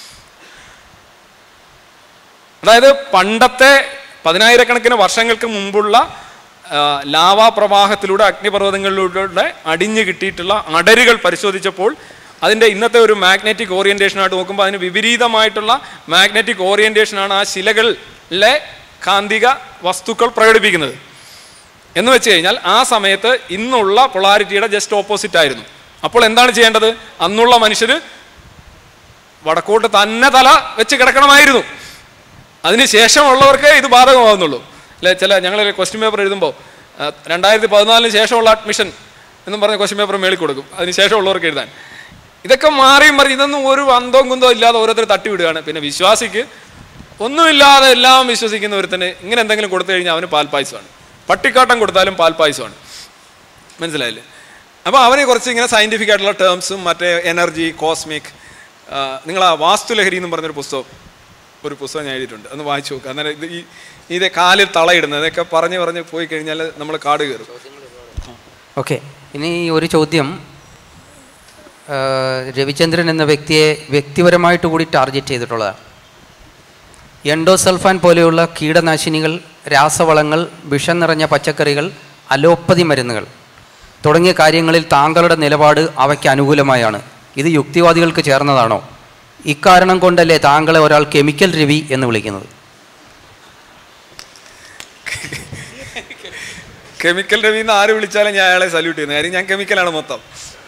അതായത് പണ്ടത്തെ പതിനായിരക്കണക്കിന് വർഷങ്ങൾക്ക് മുമ്പുള്ള ആ, ലാവാ പ്രവാഹത്തിലൂടെ അഗ്നിപർവ്വതങ്ങളിലൂടെ അടിഞ്ഞു കിട്ടിയിട്ടുള്ള അടരുകൾ പരിശോധിച്ചപ്പോൾ അതിൻ്റെ ഇന്നത്തെ ഒരു മാഗ്നറ്റിക് ഓറിയന്റേഷനായിട്ട് നോക്കുമ്പോൾ അതിന് വിപരീതമായിട്ടുള്ള മാഗ്നറ്റിക് ഓറിയന്റേഷനാണ് ആ ശിലകളിലെ കാന്തിക വസ്തുക്കൾ പ്രകടിപ്പിക്കുന്നത് എന്ന് വെച്ച് കഴിഞ്ഞാൽ ആ സമയത്ത് ഇന്നുള്ള പൊളാരിറ്റിയുടെ ജസ്റ്റ് ഓപ്പോസിറ്റ് ആയിരുന്നു അപ്പോൾ എന്താണ് ചെയ്യേണ്ടത് അന്നുള്ള മനുഷ്യർ വടക്കോട്ട് തന്നെ തല വെച്ച് കിടക്കണമായിരുന്നു അതിന് ശേഷമുള്ളവർക്ക് ഇത് ബാധകമാകുന്നുള്ളൂ അല്ലെ ചില ഞങ്ങൾ ക്വസ്റ്റ്യൻ പേപ്പർ എഴുതുമ്പോൾ ആ, രണ്ടായിരത്തി പതിനാലിന് ശേഷമുള്ള അഡ്മിഷൻ എന്നും പറഞ്ഞ ക്വസ്റ്റ്യൻ പേപ്പർ മേളിൽ കൊടുക്കും അതിന് ശേഷമുള്ളവർക്ക് എഴുതാൻ ഇതൊക്കെ മാറിയും മറി ഇതൊന്നും ഒരു അന്തവും കുന്തവും ഇല്ലാതെ ഓരോരുത്തർ തട്ടിവിടുകയാണ് പിന്നെ വിശ്വാസിക്ക് ഒന്നുമില്ലാതെ എല്ലാം വിശ്വസിക്കുന്ന ഒരുത്തന് ഇങ്ങനെ എന്തെങ്കിലും കൊടുത്തു കഴിഞ്ഞാൽ അവന് പാൽപ്പായസമാണ് പട്ടിക്കാട്ടം കൊടുത്താലും പാൽപ്പായസമാണ് മനസ്സിലായില്ലേ അപ്പോൾ അവനെ കുറച്ച് ഇങ്ങനെ സയൻറ്റിഫിക് ആയിട്ടുള്ള ടേംസും മറ്റേ എനർജി കോസ്മിക് നിങ്ങൾ ആ വാസ്തുലഹരി എന്ന് പറഞ്ഞൊരു പുസ്തകം ഒരു പുസ്തകം ഞാൻ എഴുതിയിട്ടുണ്ട് ഒന്ന് വായിച്ചു നോക്കുക അന്നേരം ഇത് ഈ ഇത് കാലിൽ തളയിടുന്നത് ഇതൊക്കെ പറഞ്ഞ് പറഞ്ഞ് പോയി കഴിഞ്ഞാൽ നമ്മൾ കാട് കയറും ഓക്കെ ഇനി ഒരു ചോദ്യം ആ, രവിചന്ദ്രൻ എന്ന വ്യക്തിയെ വ്യക്തിപരമായിട്ട് കൂടി ടാർഗറ്റ് ചെയ്തിട്ടുള്ളതാണ് എൻഡോസൾഫാൻ പോലെയുള്ള കീടനാശിനികൾ രാസവളങ്ങൾ വിഷം നിറഞ്ഞ പച്ചക്കറികൾ അലോപ്പതി മരുന്നുകൾ തുടങ്ങിയ കാര്യങ്ങളിൽ താങ്കളുടെ നിലപാട് അവയ്ക്ക് അനുകൂലമായാണ് ഇത് യുക്തിവാദികൾക്ക് ചേർന്നതാണോ ഇക്കാരണം കൊണ്ടല്ലേ താങ്കളെ ഒരാൾ കെമിക്കൽ രവി എന്ന് വിളിക്കുന്നത് കെമിക്കൽ രവി എന്ന് ആര് വിളിച്ചാലും ഞാൻ അയാളെ സല്യൂട്ട് ചെയ്യുന്നത് കാര്യം ഞാൻ കെമിക്കലാണ് മൊത്തം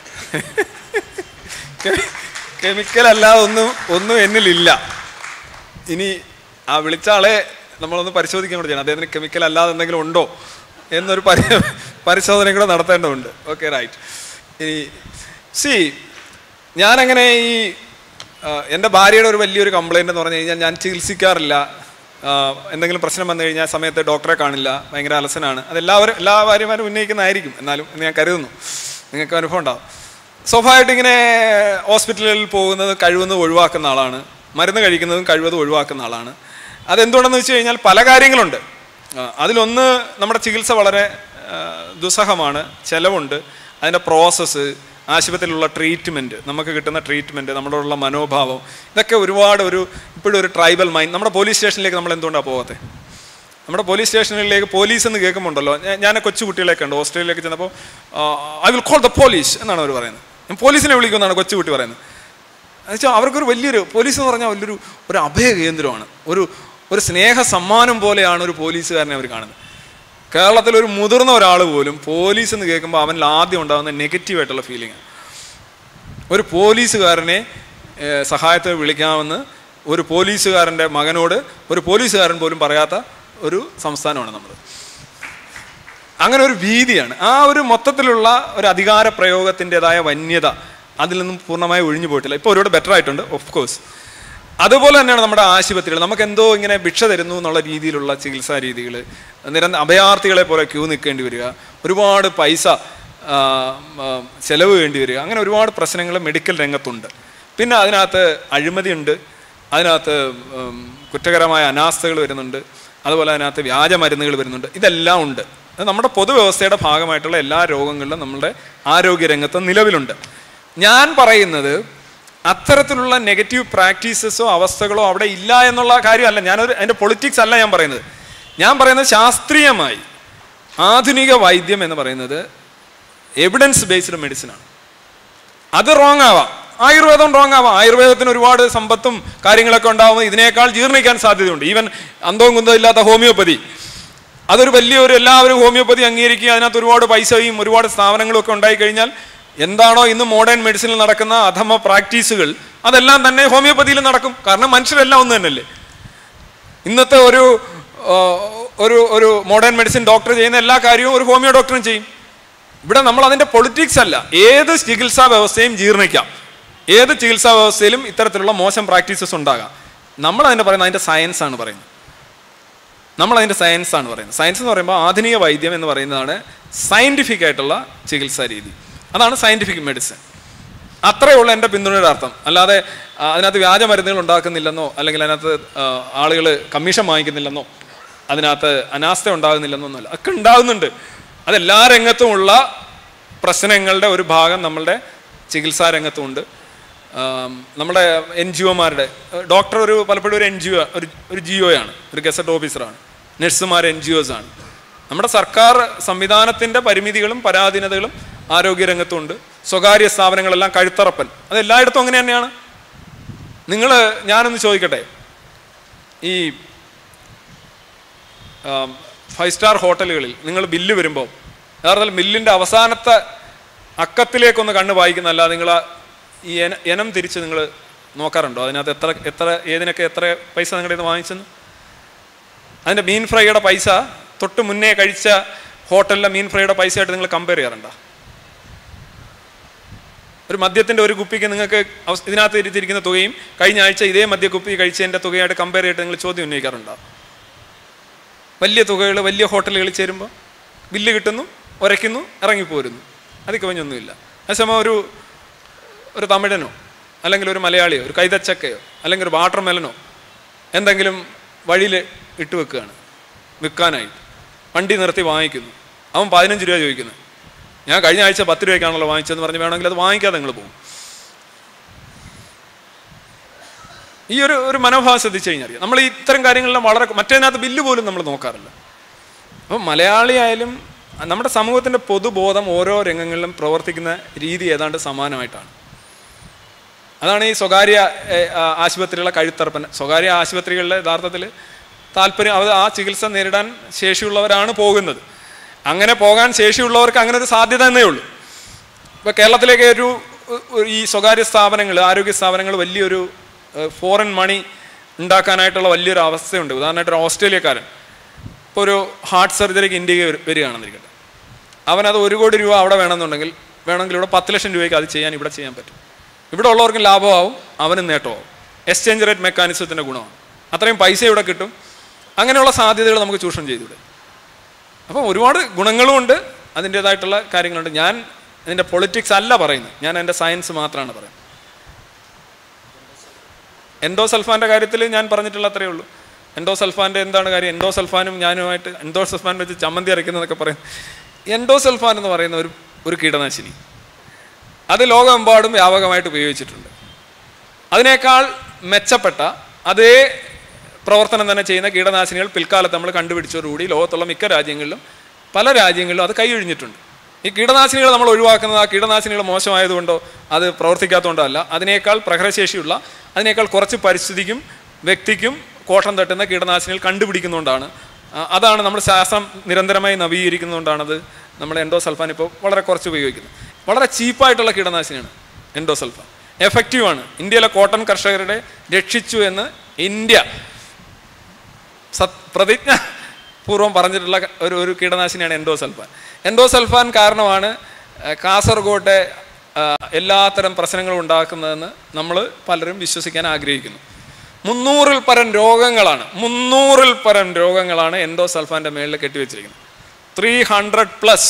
കെമിക്കൽ അല്ലാതെ ഒന്നും ഒന്നും എന്നിലില്ല ഇനി ആ വിളിച്ച ആളെ നമ്മളൊന്ന് പരിശോധിക്കാൻ കൂടെ ചെയ്യണം അദ്ദേഹത്തിന് കെമിക്കൽ അല്ലാതെ എന്തെങ്കിലും ഉണ്ടോ എന്നൊരു പരി പരിശോധന കൂടെ നടത്തേണ്ടതുണ്ട് ഓക്കെ റൈറ്റ് ഇനി സി ഞാനങ്ങനെ ഈ ആ, എൻ്റെ ഭാര്യയുടെ ഒരു വലിയൊരു കംപ്ലൈൻറ്റ് എന്ന് പറഞ്ഞു കഴിഞ്ഞാൽ ഞാൻ ചികിത്സിക്കാറില്ല ആ, എന്തെങ്കിലും പ്രശ്നം വന്നു കഴിഞ്ഞാൽ സമയത്ത് ഡോക്ടറെ കാണില്ല ഭയങ്കര അലസനാണ് അതെല്ലാവരും എല്ലാ ഭാര്യമാരും ഉന്നയിക്കുന്നതായിരിക്കും എന്നാലും എന്ന് ഞാൻ കരുതുന്നു നിങ്ങൾക്ക് അനുഭവം ഉണ്ടാവും സ്വാഭാവികമായിട്ട് ഇങ്ങനെ ഹോസ്പിറ്റലിൽ പോകുന്നത് കഴിവതും ഒഴിവാക്കുന്ന ആളാണ് മരുന്ന് കഴിക്കുന്നതും കഴിവതും ഒഴിവാക്കുന്ന ആളാണ് അതെന്തുകൊണ്ടെന്ന് വെച്ച് കഴിഞ്ഞാൽ പല കാര്യങ്ങളുണ്ട് ആ, അതിലൊന്ന് നമ്മുടെ ചികിത്സ വളരെ ആ, ദുസ്സഹമാണ് ചിലവുണ്ട് അതിൻ്റെ പ്രോസസ്സ് ആശുപത്രിയിലുള്ള ട്രീറ്റ്മെൻറ്റ് നമുക്ക് കിട്ടുന്ന ട്രീറ്റ്മെൻറ്റ് നമ്മളോടുള്ള മനോഭാവം ഇതൊക്കെ ഒരുപാട് ഒരു ഇപ്പോഴും ഒരു ട്രൈബൽ മൈൻഡ് നമ്മുടെ പോലീസ് സ്റ്റേഷനിലേക്ക് നമ്മൾ എന്തുകൊണ്ടാണ് പോകാത്തത് നമ്മുടെ പോലീസ് സ്റ്റേഷനിലേക്ക് പോലീസ് എന്ന് കേൾക്കുമ്പോണ്ടല്ലോ ഞാൻ- ഞാൻ കൊച്ചു കുട്ടികളെയൊക്കെ ഉണ്ട് ഓസ്ട്രേലിയയിലേക്ക് ചെന്നപ്പോൾ I will call the police എന്നാണ് അവർ പറയുന്നത് ഞാൻ പോലീസിനെ വിളിക്കുമെന്നാണ് കൊച്ചു കുട്ടി പറയുന്നത് എന്നുവെച്ചാൽ അവർക്കൊരു വലിയൊരു പോലീസ് എന്ന് പറഞ്ഞാൽ വലിയൊരു ഒരു അഭയ കേന്ദ്രമാണ് ഒരു ഒരു സ്നേഹ സമ്മാനം പോലെയാണ് ഒരു പോലീസുകാരനെ അവർ കാണുന്നത് കേരളത്തിൽ ഒരു മുതിർന്ന ഒരാൾ പോലും പോലീസ് എന്ന് കേൾക്കുമ്പോൾ അവനിൽ ആദ്യം ഉണ്ടാകുന്ന നെഗറ്റീവായിട്ടുള്ള ഫീലിംഗ് ഒരു പോലീസുകാരനെ ഏഹ്, സഹായത്തിന് വിളിക്കാമെന്ന് ഒരു പോലീസുകാരൻ്റെ മകനോട് ഒരു പോലീസുകാരൻ പോലും പറയാത്ത ഒരു സംസ്ഥാനമാണ് നമ്മൾ അങ്ങനെ ഒരു ഭീതിയാണ് ആ ഒരു മൊത്തത്തിലുള്ള ഒരു അധികാര പ്രയോഗത്തിൻ്റെതായ വന്യത അതിൽ നിന്നും പൂർണ്ണമായി ഒഴിഞ്ഞു പോയിട്ടില്ല ഇപ്പോൾ ഒരുപാട് ബെറ്റർ ആയിട്ടുണ്ട് ഓഫ് കോഴ്സ് അതുപോലെ തന്നെയാണ് നമ്മുടെ ആശുപത്രികൾ നമുക്ക് എന്തോ ഇങ്ങനെ ഭിക്ഷ തരുന്നു എന്നുള്ള രീതിയിലുള്ള ചികിത്സാ രീതികൾ നിരന്തരം അഭയാർത്ഥികളെ പോലെ ക്യൂ നിൽക്കേണ്ടി വരിക ഒരുപാട് പൈസ ആ, ആ, ചെലവ് വേണ്ടി വരിക അങ്ങനെ ഒരുപാട് പ്രശ്നങ്ങൾ മെഡിക്കൽ രംഗത്തുണ്ട് പിന്നെ അതിനകത്ത് അഴിമതിയുണ്ട് അതിനകത്ത് ഉം, കുറ്റകരമായ അനാസ്ഥകൾ വരുന്നുണ്ട് അതുപോലെ അതിനകത്ത് വ്യാജ മരുന്നുകൾ വരുന്നുണ്ട് ഇതെല്ലാം ഉണ്ട് അത് നമ്മുടെ പൊതുവ്യവസ്ഥയുടെ ഭാഗമായിട്ടുള്ള എല്ലാ രോഗങ്ങളിലും നമ്മുടെ ആരോഗ്യരംഗത്ത് നിലവിലുണ്ട് ഞാൻ പറയുന്നത് അത്തരത്തിലുള്ള നെഗറ്റീവ് പ്രാക്ടീസസോ അവസ്ഥകളോ അവിടെ ഇല്ല എന്നുള്ള കാര്യമല്ല ഞാനൊരു അതിൻ്റെ പൊളിറ്റിക്സ് അല്ല ഞാൻ പറയുന്നത് ഞാൻ പറയുന്നത് ശാസ്ത്രീയമായി ആധുനിക വൈദ്യം എന്ന് പറയുന്നത് എവിഡൻസ് ബേസ്ഡ് മെഡിസിൻ ആണ് അത് റോങ് ആവാം ആയുർവേദം റോങ് ആവാം ആയുർവേദത്തിന് ഒരുപാട് സമ്പത്തും കാര്യങ്ങളൊക്കെ ഉണ്ടാവും ഇതിനേക്കാൾ ജീർണിക്കാൻ സാധ്യതയുണ്ട് ഈവൻ അന്തവും കുന്തവും ഇല്ലാത്ത ഹോമിയോപ്പതി അതൊരു വലിയൊരു എല്ലാവരും ഹോമിയോപ്പതി അംഗീകരിക്കുക അതിനകത്ത് ഒരുപാട് പൈസയും ഒരുപാട് സ്ഥാപനങ്ങളും ഒക്കെ ഉണ്ടായി കഴിഞ്ഞാൽ എന്താണോ ഇന്ന് മോഡേൺ മെഡിസിനിൽ നടക്കുന്ന അധമ പ്രാക്ടീസുകൾ അതെല്ലാം തന്നെ ഹോമിയോപ്പതിയിൽ നടക്കും കാരണം മനുഷ്യരെല്ലാം ഒന്ന് തന്നെയല്ലേ ഇന്നത്തെ ഒരു ആ, ഒരു ഒരു മോഡേൺ മെഡിസിൻ ഡോക്ടർ ചെയ്യുന്ന എല്ലാ കാര്യവും ഒരു ഹോമിയോ ഡോക്ടറും ചെയ്യും ഇവിടെ നമ്മൾ അതിന്റെ പൊളിറ്റിക്സ് അല്ല ഏത് ചികിത്സാ വ്യവസ്ഥയും ജീർണിക്കാം ഏത് ചികിത്സാ വ്യവസ്ഥയിലും ഇത്തരത്തിലുള്ള മോശം പ്രാക്ടീസസ് ഉണ്ടാകാം നമ്മൾ അതിന്റെ പറയുന്നത് അതിന്റെ സയൻസ് ആണ് പറയുന്നത് നമ്മൾ അതിന്റെ സയൻസ് ആണ് പറയുന്നത് സയൻസ് എന്ന് പറയുമ്പോൾ ആധുനിക വൈദ്യം എന്ന് പറയുന്നതാണ് സയന്റിഫിക് ആയിട്ടുള്ള ചികിത്സാ രീതി അതാണ് സയന്റിഫിക് മെഡിസിൻ അത്രയേ ഉള്ളൂ എൻ്റെ പിന്തുണയുടെ അർത്ഥം അല്ലാതെ ആ, അതിനകത്ത് വ്യാജ മരുന്നുകൾ ഉണ്ടാക്കുന്നില്ലെന്നോ അല്ലെങ്കിൽ അതിനകത്ത് ആളുകൾ കമ്മീഷൻ വാങ്ങിക്കുന്നില്ലെന്നോ അതിനകത്ത് അനാസ്ഥ ഉണ്ടാകുന്നില്ലെന്നോ ഒന്നുമല്ല ഒക്കെ ഉണ്ടാകുന്നുണ്ട് അതെല്ലാ രംഗത്തുമുള്ള പ്രശ്നങ്ങളുടെ ഒരു ഭാഗം നമ്മളുടെ ചികിത്സാ രംഗത്തുമുണ്ട് ആം, നമ്മുടെ എൻ ജി ഒമാരുടെ ഡോക്ടർ ഒരു പലപ്പോഴും ഒരു എൻ ജി ഒ ഒരു ഒരു ജി ഒയാണ് ഒരു ഗസറ്റ് ഓഫീസറാണ് നഴ്സുമാർ എൻ ജി ഒസ് ആണ് നമ്മുടെ സർക്കാർ സംവിധാനത്തിൻ്റെ പരിമിതികളും പരാധീനതകളും ആരോഗ്യരംഗത്തുണ്ട് സ്വകാര്യ സ്ഥാപനങ്ങളെല്ലാം കഴുത്തറപ്പൻ അത് എല്ലായിടത്തും അങ്ങനെ തന്നെയാണ് നിങ്ങൾ ഞാനൊന്ന് ചോദിക്കട്ടെ ഈ ഫൈവ് സ്റ്റാർ ഹോട്ടലുകളിൽ നിങ്ങൾ ബില്ല് വരുമ്പോൾ യഥാർത്ഥത്തിൽ ബില്ലിൻ്റെ അവസാനത്തെ അക്കത്തിലേക്കൊന്ന് കണ്ണ് വായിക്കുന്നല്ല നിങ്ങൾ ഈ എന- ഇനം തിരിച്ച് നിങ്ങൾ നോക്കാറുണ്ടോ അതിനകത്ത് എത്ര എത്ര ഏതിനൊക്കെ എത്ര പൈസ നിങ്ങളുടെ നിന്ന് വാങ്ങിച്ചെന്ന് അതിൻ്റെ മീൻ ഫ്രൈയുടെ പൈസ തൊട്ട് മുന്നേ കഴിച്ച ഹോട്ടലിലെ മീൻ ഫ്രൈയുടെ പൈസയായിട്ട് നിങ്ങൾ കമ്പയർ ചെയ്യാറുണ്ടോ ഒരു മദ്യത്തിൻ്റെ ഒരു കുപ്പിക്ക് നിങ്ങൾക്ക് അവസ്- ഇതിനകത്ത് ഇരുത്തിയിരിക്കുന്ന തുകയും കഴിഞ്ഞ ആഴ്ച ഇതേ മദ്യക്കുപ്പി കഴിച്ചതിൻ്റെ തുകയായിട്ട് കമ്പയർ ചെയ്തിട്ട് നിങ്ങൾ ചോദ്യം ഉന്നയിക്കാറുണ്ടോ വലിയ തുകകൾ വലിയ ഹോട്ടലുകളിൽ ചേരുമ്പോൾ ബില്ല് കിട്ടുന്നു ഉരയ്ക്കുന്നു ഇറങ്ങിപ്പോരുന്നു അതിൽ കവിഞ്ഞൊന്നുമില്ല അതേസമയം ഒരു ഒരു തമിഴനോ അല്ലെങ്കിൽ ഒരു മലയാളിയോ ഒരു കൈതച്ചക്കയോ അല്ലെങ്കിൽ ഒരു വാട്ടർ മെലനോ എന്തെങ്കിലും വഴിയിൽ ഇട്ട് വെക്കുകയാണ് വിൽക്കാനായിട്ട് വണ്ടി നിർത്തി വാങ്ങിക്കുന്നു അവൻ പതിനഞ്ച് രൂപ ചോദിക്കുന്നു ഞാൻ കഴിഞ്ഞ ആഴ്ച പത്ത് രൂപയ്ക്കാണല്ലോ വാങ്ങിച്ചതെന്ന് പറഞ്ഞ് വേണമെങ്കിൽ അത് വാങ്ങിക്കാതെ നിങ്ങൾ പോകും ഈ ഒരു ഒരു മനോഭാവം ശ്രദ്ധിച്ചു കഴിഞ്ഞാൽ അറിയാം നമ്മൾ ഈ ഇത്തരം കാര്യങ്ങളെല്ലാം വളരെ മറ്റേതിനകത്ത് ബില്ല് പോലും നമ്മൾ നോക്കാറില്ല അപ്പം മലയാളി ആയാലും നമ്മുടെ സമൂഹത്തിൻ്റെ പൊതുബോധം ഓരോ രംഗങ്ങളിലും പ്രവർത്തിക്കുന്ന രീതി ഏതാണ്ട് സമാനമായിട്ടാണ് അതാണ് ഈ സ്വകാര്യ ഏഹ്, ആ, ആശുപത്രികളെ കഴുത്തറപ്പൻ സ്വകാര്യ ആശുപത്രികളിലെ യഥാർത്ഥത്തിൽ താല്പര്യം അവർ ആ ചികിത്സ നേരിടാൻ ശേഷിയുള്ളവരാണ് പോകുന്നത് അങ്ങനെ പോകാൻ ശേഷിയുള്ളവർക്ക് അങ്ങനെ ഒരു സാധ്യത എന്നേ ഉള്ളൂ ഇപ്പോൾ കേരളത്തിലേക്ക് ഒരു ഒരു ഈ സ്വകാര്യ സ്ഥാപനങ്ങൾ ആരോഗ്യ സ്ഥാപനങ്ങൾ വലിയൊരു ഫോറിൻ മണി ഉണ്ടാക്കാനായിട്ടുള്ള വലിയൊരു അവസ്ഥയുണ്ട് ഉദാഹരണമായിട്ട് ഒരു ഓസ്ട്രേലിയക്കാരൻ ഇപ്പോൾ ഒരു ഹാർട്ട് സർജറിക്ക് ഇന്ത്യക്ക് വരു- വരികയാണെന്നിരിക്കട്ടെ അവനത് ഒരു കോടി രൂപ അവിടെ വേണമെന്നുണ്ടെങ്കിൽ വേണമെങ്കിൽ ഇവിടെ പത്ത് ലക്ഷം രൂപയ്ക്ക് അത് ചെയ്യാൻ ഇവിടെ ചെയ്യാൻ പറ്റും ഇവിടെ ഉള്ളവർക്കും ലാഭമാവും അവനും നേട്ടമാവും എക്സ്ചേഞ്ച് റേറ്റ് മെക്കാനിസത്തിൻ്റെ ഗുണമാണ് അത്രയും പൈസ ഇവിടെ കിട്ടും അങ്ങനെയുള്ള സാധ്യതകൾ നമുക്ക് ചൂഷണം ചെയ്തുവിടെ അപ്പം ഒരുപാട് ഗുണങ്ങളുമുണ്ട് അതിൻ്റേതായിട്ടുള്ള കാര്യങ്ങളുണ്ട് ഞാൻ ഇതിൻ്റെ പൊളിറ്റിക്സ് അല്ല പറയുന്നത് ഞാൻ എൻ്റെ സയൻസ് മാത്രമാണ് പറയുന്നത് എൻഡോസൾഫാൻ്റെ കാര്യത്തിൽ ഞാൻ പറഞ്ഞിട്ടുള്ള അത്രയേ ഉള്ളൂ എൻഡോസൾഫാൻ്റെ എന്താണ് കാര്യം എൻഡോസൾഫാനും ഞാനുമായിട്ട് എൻഡോസൾഫാൻ വെച്ച് ചമ്മന്തി അരയ്ക്കുന്നതൊക്കെ പറയും എൻഡോസൾഫാൻ എന്ന് പറയുന്ന ഒരു ഒരു കീടനാശിനി അത് ലോകമെമ്പാടും വ്യാപകമായിട്ട് ഉപയോഗിച്ചിട്ടുണ്ട് അതിനേക്കാൾ മെച്ചപ്പെട്ട അതേ പ്രവർത്തനം തന്നെ ചെയ്യുന്ന കീടനാശിനികൾ പിൽക്കാലത്ത് നമ്മൾ കണ്ടുപിടിച്ചതോടുകൂടി ലോകത്തുള്ള മിക്ക രാജ്യങ്ങളിലും പല രാജ്യങ്ങളിലും അത് കൈയൊഴിഞ്ഞിട്ടുണ്ട് ഈ കീടനാശിനികൾ നമ്മൾ ഒഴിവാക്കുന്നത് ആ കീടനാശിനികൾ മോശമായതുകൊണ്ടോ അത് പ്രവർത്തിക്കാത്തതുകൊണ്ടോ അല്ല അതിനേക്കാൾ പ്രഹരശേഷിയുള്ള അതിനേക്കാൾ കുറച്ച് പരിസ്ഥിതിക്കും വ്യക്തിക്കും കോട്ടം തട്ടുന്ന കീടനാശിനികൾ കണ്ടുപിടിക്കുന്നതുകൊണ്ടാണ് ആ, അതാണ് നമ്മൾ ശാസ്ത്രം നിരന്തരമായി നവീകരിക്കുന്നതുകൊണ്ടാണത് നമ്മൾ എൻഡോസൾഫാൻ ഇപ്പോൾ വളരെ കുറച്ച് ഉപയോഗിക്കുന്നത് വളരെ ചീപ്പായിട്ടുള്ള കീടനാശിനിയാണ് എൻഡോസൾഫാൻ എഫക്റ്റീവാണ് ഇന്ത്യയിലെ കോട്ടൺ കർഷകരുടെ രക്ഷിച്ചു എന്ന് ഇന്ത്യ സത് പ്രതിജ്ഞ പൂർവ്വം പറഞ്ഞിട്ടുള്ള ഒരു ഒരു കീടനാശിനിയാണ് എൻഡോസൾഫാൻ എൻഡോസൾഫാൻ കാരണമാണ് ആ, കാസർഗോട്ടെ ആ, എല്ലാത്തരം പ്രശ്നങ്ങളും ഉണ്ടാക്കുന്നതെന്ന് നമ്മൾ പലരും വിശ്വസിക്കാൻ ആഗ്രഹിക്കുന്നു മുന്നൂറിൽ പരം രോഗങ്ങളാണ് മുന്നൂറിൽ പരം രോഗങ്ങളാണ് എൻഡോസൾഫാൻ്റെ മേളിൽ കെട്ടിവെച്ചിരിക്കുന്നത് ത്രീ ഹൺഡ്രഡ് പ്ലസ്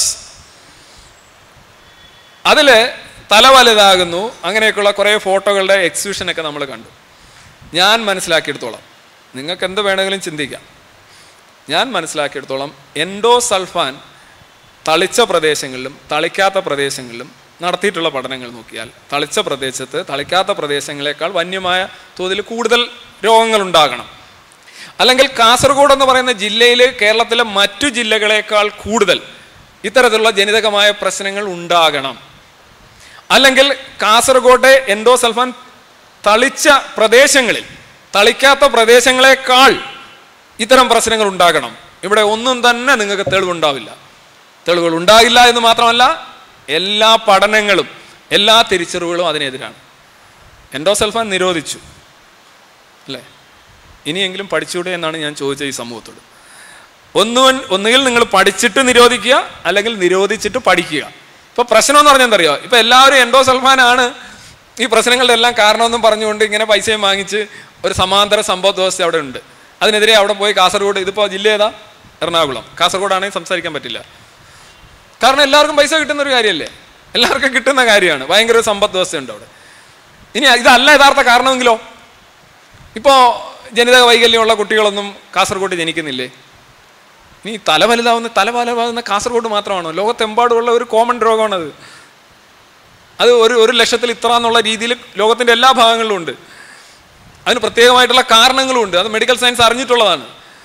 അതിൽ തല വലുതാകുന്നു അങ്ങനെയൊക്കെയുള്ള കുറേ ഫോട്ടോകളുടെ എക്സിബിഷനൊക്കെ നമ്മൾ കണ്ടു ഞാൻ മനസ്സിലാക്കിയെടുത്തോളാം നിങ്ങൾക്ക് എന്ത് വേണമെങ്കിലും ചിന്തിക്കാം ഞാൻ മനസ്സിലാക്കിയെടുത്തോളം എൻഡോസൾഫാൻ തളിച്ച പ്രദേശങ്ങളിലും തളിക്കാത്ത പ്രദേശങ്ങളിലും നടത്തിയിട്ടുള്ള പഠനങ്ങൾ നോക്കിയാൽ തളിച്ച പ്രദേശത്ത് തളിക്കാത്ത പ്രദേശങ്ങളെക്കാൾ വന്യമായ തോതിൽ കൂടുതൽ രോഗങ്ങൾ ഉണ്ടാകണം അല്ലെങ്കിൽ കാസർഗോഡ് എന്ന് പറയുന്ന ജില്ലയിൽ കേരളത്തിലെ മറ്റു ജില്ലകളെക്കാൾ കൂടുതൽ ഇത്തരത്തിലുള്ള ജനിതകമായ പ്രശ്നങ്ങൾ ഉണ്ടാകണം അല്ലെങ്കിൽ കാസർഗോട്ടെ എൻഡോസൾഫാൻ തളിച്ച പ്രദേശങ്ങളിൽ തളിക്കാത്ത പ്രദേശങ്ങളെക്കാൾ ഇത്തരം പ്രശ്നങ്ങൾ ഉണ്ടാകണം ഇവിടെ ഒന്നും തന്നെ നിങ്ങൾക്ക് തെളിവുണ്ടാവില്ല തെളിവുകൾ ഉണ്ടാകില്ല എന്ന് മാത്രമല്ല എല്ലാ പഠനങ്ങളും എല്ലാ തിരിച്ചറിവുകളും അതിനെതിരാണ് എൻഡോസൾഫാൻ നിരോധിച്ചു അല്ലേ ഇനിയെങ്കിലും പഠിച്ചൂടെ എന്നാണ് ഞാൻ ചോദിച്ചത് ഈ സമൂഹത്തോട് ഒന്നു ഒന്നുകിൽ നിങ്ങൾ പഠിച്ചിട്ട് നിരോധിക്കുക അല്ലെങ്കിൽ നിരോധിച്ചിട്ട് പഠിക്കുക ഇപ്പൊ പ്രശ്നം എന്ന് പറഞ്ഞാൽ എന്തറിയോ ഇപ്പൊ എല്ലാവരും എൻഡോസൾഫാൻ ആണ് ഈ പ്രശ്നങ്ങളുടെ എല്ലാം കാരണമെന്നും പറഞ്ഞുകൊണ്ട് ഇങ്ങനെ പൈസയും വാങ്ങിച്ച് ഒരു സമാന്തര സമ്പദ വ്യവസ്ഥ അവിടെ ഉണ്ട് അതിനെതിരെ അവിടെ പോയി കാസർഗോഡ് ഇതിപ്പോ ജില്ല ഏതാ എറണാകുളം കാസർഗോഡാണെങ്കിൽ സംസാരിക്കാൻ പറ്റില്ല കാരണം എല്ലാവർക്കും പൈസ കിട്ടുന്ന ഒരു കാര്യമല്ലേ എല്ലാവർക്കും കിട്ടുന്ന കാര്യമാണ് ഭയങ്കര ഒരു സമ്പദ് വ്യവസ്ഥയുണ്ട് അവിടെ ഇനി ഇതല്ല യഥാർത്ഥ കാരണമെങ്കിലോ ഇപ്പോ ജനിതക വൈകല്യമുള്ള കുട്ടികളൊന്നും കാസർഗോഡ് ജനിക്കുന്നില്ലേ ഇനി തല വലുതാവുന്ന തല വലുതാവുന്ന കാസർഗോഡ് മാത്രമാണോ ലോകത്തെമ്പാടുമുള്ള ഒരു കോമൺ രോഗമാണത് അത് ഒരു ഒരു ലക്ഷത്തിൽ ഇത്ര എന്നുള്ള രീതിയിൽ ലോകത്തിന്റെ എല്ലാ ഭാഗങ്ങളിലും ഉണ്ട് അതിന് പ്രത്യേകമായിട്ടുള്ള കാരണങ്ങളും ഉണ്ട് അത് മെഡിക്കൽ സയൻസ് അറിഞ്ഞിട്ടുള്ളതാണ്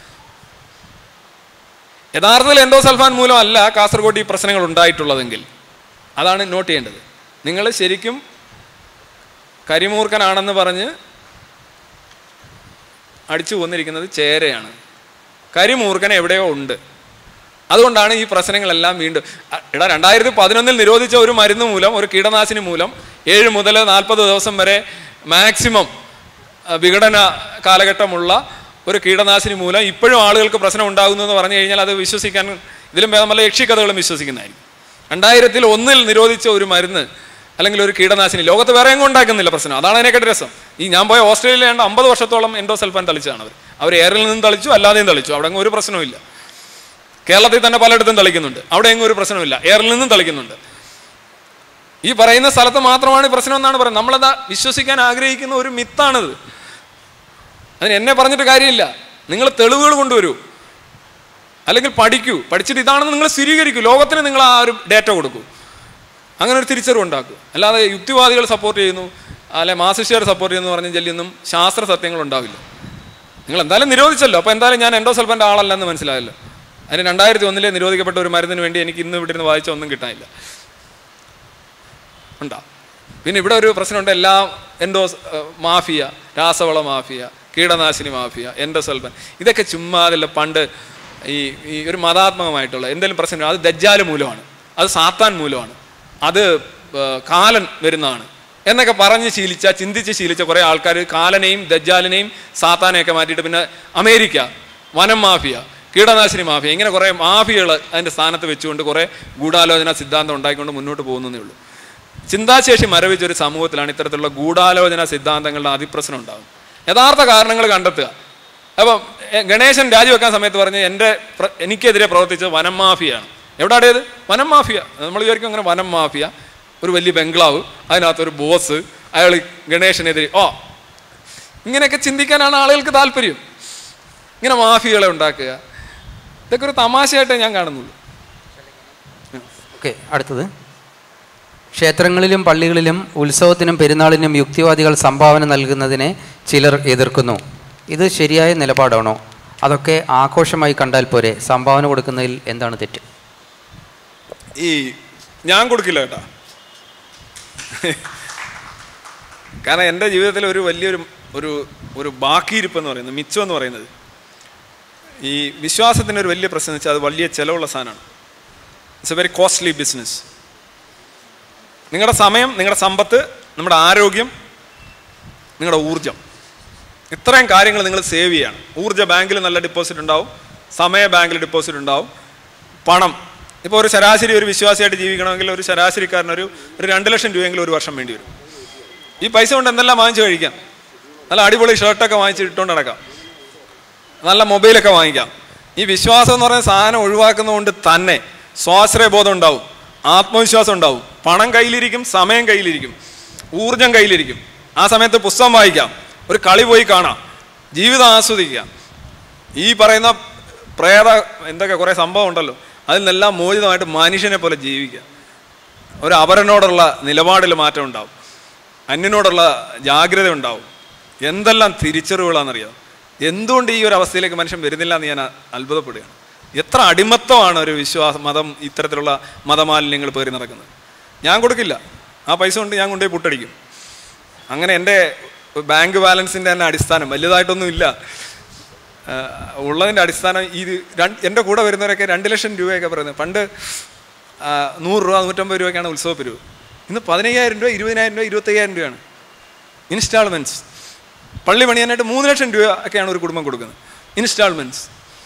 യഥാർത്ഥത്തിൽ എൻഡോസൾഫാൻ മൂലമല്ല കാസർഗോഡ് ഈ പ്രശ്നങ്ങൾ ഉണ്ടായിട്ടുള്ളതെങ്കിൽ അതാണ് നോട്ട് ചെയ്യേണ്ടത് നിങ്ങൾ ശരിക്കും കരിമൂർഖനാണെന്ന് പറഞ്ഞ് അടിച്ചു കൊന്നിരിക്കുന്നത് ചേരയാണ് കരിമൂർഖൻ എവിടെയോ ഉണ്ട് അതുകൊണ്ടാണ് ഈ പ്രശ്നങ്ങളെല്ലാം വീണ്ടും അ, എടാ രണ്ടായിരത്തി പതിനൊന്നിൽ നിരോധിച്ച ഒരു മരുന്ന് മൂലം ഒരു കീടനാശിനി മൂലം ഏഴ് മുതൽ നാൽപ്പത് ദിവസം വരെ മാക്സിമം അഹ്, വിഘടന കാലഘട്ടമുള്ള ഒരു കീടനാശിനി മൂലം ഇപ്പോഴും ആളുകൾക്ക് പ്രശ്നം ഉണ്ടാകുന്നു എന്ന് പറഞ്ഞു കഴിഞ്ഞാൽ അത് വിശ്വസിക്കാൻ ഇതിലും ഭേദം വല്ല യക്ഷിക്കഥകളും വിശ്വസിക്കുന്നതായിരിക്കും രണ്ടായിരത്തിൽ ഒന്നിൽ നിരോധിച്ച ഒരു മരുന്ന് അല്ലെങ്കിൽ ഒരു കീടനാശിനി ലോകത്ത് വേറെ എങ്ങും ഉണ്ടാക്കുന്നില്ല പ്രശ്നം അതാണ് അതിനെക്കാട്ടി രസം ഈ ഞാൻ പോയ ഓസ്ട്രേലിയയിൽ ഏതാണ്ട് അമ്പത് വർഷത്തോളം എൻഡോസൾഫാൻ തളിച്ചതാണ് അവർ അവർ എയറിൽ നിന്നും തളിച്ചു അല്ലാതെയും തളിച്ചു അവിടെ എങ്ങും ഒരു പ്രശ്നവുമില്ല കേരളത്തിൽ തന്നെ പലയിടത്തും തളിക്കുന്നുണ്ട് അവിടെ എങ്ങും ഒരു പ്രശ്നമില്ല എയറിൽ നിന്നും തളിക്കുന്നുണ്ട് ഈ പറയുന്ന സ്ഥലത്ത് മാത്രമാണ് ഈ പ്രശ്നം എന്നാണ് പറയുന്നത് നമ്മളത് വിശ്വസിക്കാൻ ആഗ്രഹിക്കുന്ന ഒരു മിത്താണിത് അതിന് എന്നെ പറഞ്ഞിട്ട് കാര്യമില്ല നിങ്ങൾ തെളിവുകൾ കൊണ്ടുവരൂ അല്ലെങ്കിൽ പഠിക്കൂ പഠിച്ചിട്ട് ഇതാണെന്ന് നിങ്ങൾ സ്ഥിരീകരിക്കൂ ലോകത്തിന് നിങ്ങൾ ആ ഒരു ഡേറ്റ കൊടുക്കൂ അങ്ങനെ ഒരു തിരിച്ചറിവ് ഉണ്ടാക്കൂ അല്ലാതെ യുക്തിവാദികൾ സപ്പോർട്ട് ചെയ്യുന്നു അല്ലെ മാസിഷ്യർ സപ്പോർട്ട് ചെയ്യുന്നു പറഞ്ഞ ജല്ലിയൊന്നും ശാസ്ത്ര സത്യങ്ങൾ ഉണ്ടാവില്ല നിങ്ങൾ എന്തായാലും നിരോധിച്ചല്ലോ അപ്പോൾ എന്തായാലും ഞാൻ എൻഡോസൾഫൻ്റെ ആളല്ലെന്ന് മനസ്സിലായല്ലോ അതിന് രണ്ടായിരത്തി ഒന്നിലെ നിരോധിക്കപ്പെട്ട ഒരു മരുന്നിന് വേണ്ടി എനിക്ക് ഇന്ന് ഇവിടെ നിന്ന് വായിച്ച ഒന്നും കിട്ടാനില്ല ഉണ്ടാ പിന്നെ ഇവിടെ ഒരു പ്രശ്നമുണ്ട് എല്ലാ എൻഡോസ് ഏഹ്, മാഫിയ രാസവള മാഫിയ കീടനാശിനി മാഫിയ എൻഡോസൾഫൻ ഇതൊക്കെ ചുമ്മാതല്ല പണ്ട് ഈ ഈ ഒരു മതാത്മകമായിട്ടുള്ള എന്തെങ്കിലും പ്രശ്നം അത് ദജ്ജാല് മൂലമാണ് അത് സാത്താൻ മൂലമാണ് അത് ഏഹ്, കാലൻ വരുന്നതാണ് എന്നൊക്കെ പറഞ്ഞ് ശീലിച്ച ചിന്തിച്ച് ശീലിച്ച കുറേ ആൾക്കാർ കാലനെയും ദജ്ജാലിനെയും സാത്താനെയൊക്കെ മാറ്റിയിട്ട് പിന്നെ അമേരിക്ക വനം മാഫിയ കീടനാശിനി മാഫിയ ഇങ്ങനെ കുറേ മാഫിയകൾ അതിൻ്റെ സ്ഥാനത്ത് വെച്ചുകൊണ്ട് കുറേ ഗൂഢാലോചന സിദ്ധാന്തം ഉണ്ടാക്കിക്കൊണ്ട് മുന്നോട്ട് പോകുന്നതേ ഉള്ളൂ ചിന്താശേഷി മരവിച്ച ഒരു സമൂഹത്തിലാണ് ഇത്തരത്തിലുള്ള ഗൂഢാലോചന സിദ്ധാന്തങ്ങളുടെ അതിപ്രശ്നം ഉണ്ടാകും യഥാർത്ഥ കാരണങ്ങൾ കണ്ടെത്തുക അപ്പം എ, ഗണേശൻ രാജിവെക്കാൻ സമയത്ത് പറഞ്ഞ് എൻ്റെ പ്ര- എനിക്കെതിരെ പ്രവർത്തിച്ചത് വനം മാഫിയാണ് എവിടെയാടേത് വനം മാഫിയ നമ്മൾ വിചാരിക്കും അങ്ങനെ വനം മാഫിയ ഒരു വലിയ ബംഗ്ലാവ് അതിനകത്തൊരു ബോസ് അയാൾ ഗണേശനെതിരെ ഓ ഇങ്ങനെയൊക്കെ ചിന്തിക്കാനാണ് ആളുകൾക്ക് താല്പര്യം ഇങ്ങനെ മാഫിയകളെ ഉണ്ടാക്കുക ഇതൊക്കെ ഒരു തമാശയായിട്ടേ ഞാൻ കാണുന്നുള്ളൂ ഓക്കെ അടുത്തത് ക്ഷേത്രങ്ങളിലും പള്ളികളിലും ഉത്സവത്തിനും പെരുന്നാളിനും യുക്തിവാദികൾ സംഭാവന നൽകുന്നതിനെ ചിലർ എതിർക്കുന്നു ഇത് ശരിയായ നിലപാടാണോ അതൊക്കെ ആഘോഷമായി കണ്ടാൽ പോരെ സംഭാവന കൊടുക്കുന്നതിൽ എന്താണ് തെറ്റ് ഈ ഞാൻ കൊടുക്കില്ല കേട്ടാ കാരണം എൻ്റെ ജീവിതത്തിൽ ഒരു വലിയൊരു ഒരു ഒരു ബാക്കിയിരിപ്പ് എന്ന് പറയുന്നത് മിച്ചം എന്ന് പറയുന്നത് ഈ വിശ്വാസത്തിൻ്റെ ഒരു വലിയ പ്രശ്നം എന്ന് വെച്ചാൽ അത് വലിയ ചിലവുള്ള സാധനമാണ് it's a very costly business നിങ്ങളുടെ സമയം നിങ്ങളുടെ സമ്പത്ത് നമ്മുടെ ആരോഗ്യം നിങ്ങളുടെ ഊർജം ഇത്രയും കാര്യങ്ങൾ നിങ്ങൾ സേവ് ചെയ്യാണ് ഊർജ്ജ ബാങ്കിൽ നല്ല ഡിപ്പോസിറ്റ് ഉണ്ടാവും സമയ ബാങ്കിൽ ഡിപ്പോസിറ്റ് ഉണ്ടാവും പണം ഇപ്പോൾ ഒരു ശരാശരി ഒരു വിശ്വാസിയായിട്ട് ജീവിക്കണമെങ്കിൽ ഒരു ശരാശരിക്കാരനൊരു ഒരു രണ്ട് ലക്ഷം രൂപയെങ്കിലും ഒരു വർഷം വേണ്ടി വരും ഈ പൈസ കൊണ്ട് എന്തെല്ലാം വാങ്ങിച്ച് കഴിക്കാം നല്ല അടിപൊളി ഷർട്ടൊക്കെ വാങ്ങിച്ച് ഇട്ടുകൊണ്ട് നടക്കാം നല്ല മൊബൈലൊക്കെ വാങ്ങിക്കാം ഈ വിശ്വാസം എന്ന് പറയുന്ന സാധനം ഒഴിവാക്കുന്നതുകൊണ്ട് തന്നെ സ്വാശ്രയബോധം ഉണ്ടാവും ആത്മവിശ്വാസം ഉണ്ടാവും പണം കയ്യിലിരിക്കും സമയം കയ്യിലിരിക്കും ഊർജം കയ്യിലിരിക്കും ആ സമയത്ത് പുസ്തകം വായിക്കാം ഒരു കളി പോയി കാണാം ജീവിതം ആസ്വദിക്കാം ഈ പറയുന്ന പ്രേത എന്തൊക്കെ കുറേ സംഭവം ഉണ്ടല്ലോ അതിൽ നിന്നെല്ലാം മോചിതമായിട്ട് മനുഷ്യനെ പോലെ ജീവിക്കുക ഒരു അവരനോടുള്ള നിലപാടിൽ മാറ്റം ഉണ്ടാവും അന്യനോടുള്ള ജാഗ്രത ഉണ്ടാവും എന്തെല്ലാം തിരിച്ചറിവുകളാണെന്നറിയാം എന്തുകൊണ്ട് ഈ ഒരു അവസ്ഥയിലേക്ക് മനുഷ്യൻ വരുന്നില്ല എന്ന് ഞാൻ അ- അത്ഭുതപ്പെടുകയാണ് എത്ര അടിമത്തമാണ് ഒരു വിശ്വാസ മതം ഇത്തരത്തിലുള്ള മതമാലിന്യങ്ങൾ പേറി നടക്കുന്നത് ഞാൻ കൊടുക്കില്ല ആ പൈസ കൊണ്ട് ഞാൻ കൊണ്ടുപോയി പുട്ടടിക്കും അങ്ങനെ എൻ്റെ ബാങ്ക് ബാലൻസിൻ്റെ തന്നെ അടിസ്ഥാനം വലുതായിട്ടൊന്നും ഇല്ല ആ, ഉള്ളതിൻ്റെ അടിസ്ഥാനം ഇത് രണ്ട് എൻ്റെ കൂടെ വരുന്നവരൊക്കെ രണ്ട് ലക്ഷം രൂപയൊക്കെ പറയുന്നത് പണ്ട് ആ, നൂറ് രൂപ നൂറ്റമ്പത് രൂപയ്ക്കാണ് ഉത്സവ പിരിവ് ഇന്ന് പതിനയ്യായിരം രൂപ ഇരുപതിനായിരം രൂപ ഇരുപത്തയ്യായിരം രൂപയാണ് ഇൻസ്റ്റാൾമെൻറ്റ്സ് പള്ളി പണിയാനായിട്ട് മൂന്ന് ലക്ഷം രൂപ ഒക്കെയാണ് ഒരു കുടുംബം കൊടുക്കുന്നത് ഇൻസ്റ്റാൾമെൻറ്റ്സ്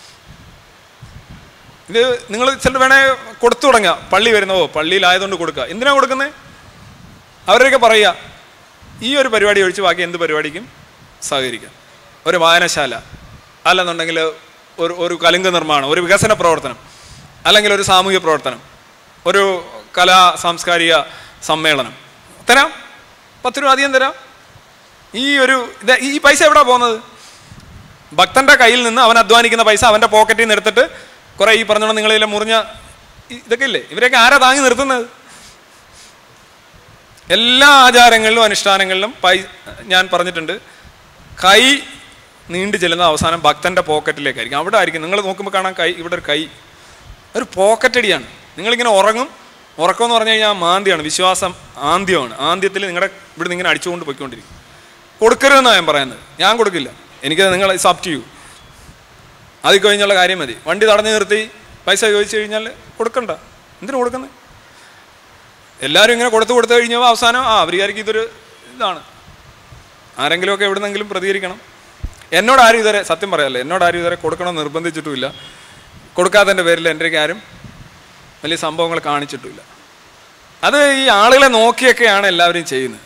ഇത് നിങ്ങൾ ചില വേണേ കൊടുത്തു തുടങ്ങുക പള്ളി വരുന്നവോ പള്ളിയിലായതുകൊണ്ട് കൊടുക്കുക എന്തിനാ കൊടുക്കുന്നത് അവരൊക്കെ പറയുക ഈ ഒരു പരിപാടി ഒഴിച്ച് ബാക്കി എന്ത് പരിപാടിക്കും സഹകരിക്കാം ഒരു വായനശാല അല്ലെന്നുണ്ടെങ്കിൽ ഒരു ഒരു കലുങ്ക് നിർമ്മാണം ഒരു വികസന പ്രവർത്തനം അല്ലെങ്കിൽ ഒരു സാമൂഹ്യ പ്രവർത്തനം ഒരു കലാ സാംസ്കാരിക സമ്മേളനം തരാം പത്ത് രൂപ അധികം തരാം ഈ ഒരു ഇത് ഈ പൈസ എവിടാ പോകുന്നത് ഭക്തന്റെ കയ്യിൽ നിന്ന് അവൻ അധ്വാനിക്കുന്ന പൈസ അവന്റെ പോക്കറ്റിൽ നിന്ന് എടുത്തിട്ട് കുറെ ഈ പറഞ്ഞോണം നിങ്ങളിലെ മുറിഞ്ഞ ഇ- ഇതൊക്കെ ഇല്ലേ ഇവരെയൊക്കെ ആരാ താങ്ങി നിർത്തുന്നത് എല്ലാ ആചാരങ്ങളിലും അനുഷ്ഠാനങ്ങളിലും പൈ ഞാൻ പറഞ്ഞിട്ടുണ്ട് കൈ നീണ്ടു ചെല്ലുന്ന അവസാനം ഭക്തന്റെ പോക്കറ്റിലേക്കായിരിക്കും അവിടെ ആയിരിക്കും നിങ്ങൾ നോക്കുമ്പോൾ കാണാൻ കൈ ഇവിടെ ഒരു കൈ ഒരു പോക്കറ്റടിയാണ് നിങ്ങളിങ്ങനെ ഉറങ്ങും ഉറക്കം എന്ന് പറഞ്ഞു കഴിഞ്ഞാൽ മാന്തിയാണ് വിശ്വാസം ആന്ത്യമാണ് ആന്ത്യത്തിൽ നിങ്ങളുടെ ഇവിടെ നിന്ന് ഇങ്ങനെ അടിച്ചുകൊണ്ട് പോയിക്കൊണ്ടിരിക്കും കൊടുക്കരുതെന്നാണ് ഞാൻ പറയുന്നത് ഞാൻ കൊടുക്കില്ല എനിക്ക് നിങ്ങൾ അപ് ടു യു അതിൽ കഴിഞ്ഞുള്ള കാര്യം മതി വണ്ടി തടഞ്ഞു നിർത്തി പൈസ ചോദിച്ചു കഴിഞ്ഞാൽ കൊടുക്കണ്ട എന്തിനു കൊടുക്കുന്നത് എല്ലാവരും ഇങ്ങനെ കൊടുത്തു കൊടുത്തു കഴിഞ്ഞാൽ അവസാനം ആ അവർ വിചാരിക്കും ഇതൊരു ഇതാണ് ആരെങ്കിലുമൊക്കെ എവിടുന്നെങ്കിലും പ്രതികരിക്കണം എന്നോട് ആരും ഇതുവരെ സത്യം പറയാമല്ലോ എന്നോട് ആരും ഇതുവരെ കൊടുക്കണമെന്ന് നിർബന്ധിച്ചിട്ടുമില്ല കൊടുക്കാത്തതിൻ്റെ പേരിൽ എൻ്റെ ആരും വലിയ സംഭവങ്ങൾ കാണിച്ചിട്ടുമില്ല അത് ഈ ആളുകളെ നോക്കിയൊക്കെയാണ് എല്ലാവരും ചെയ്യുന്നത്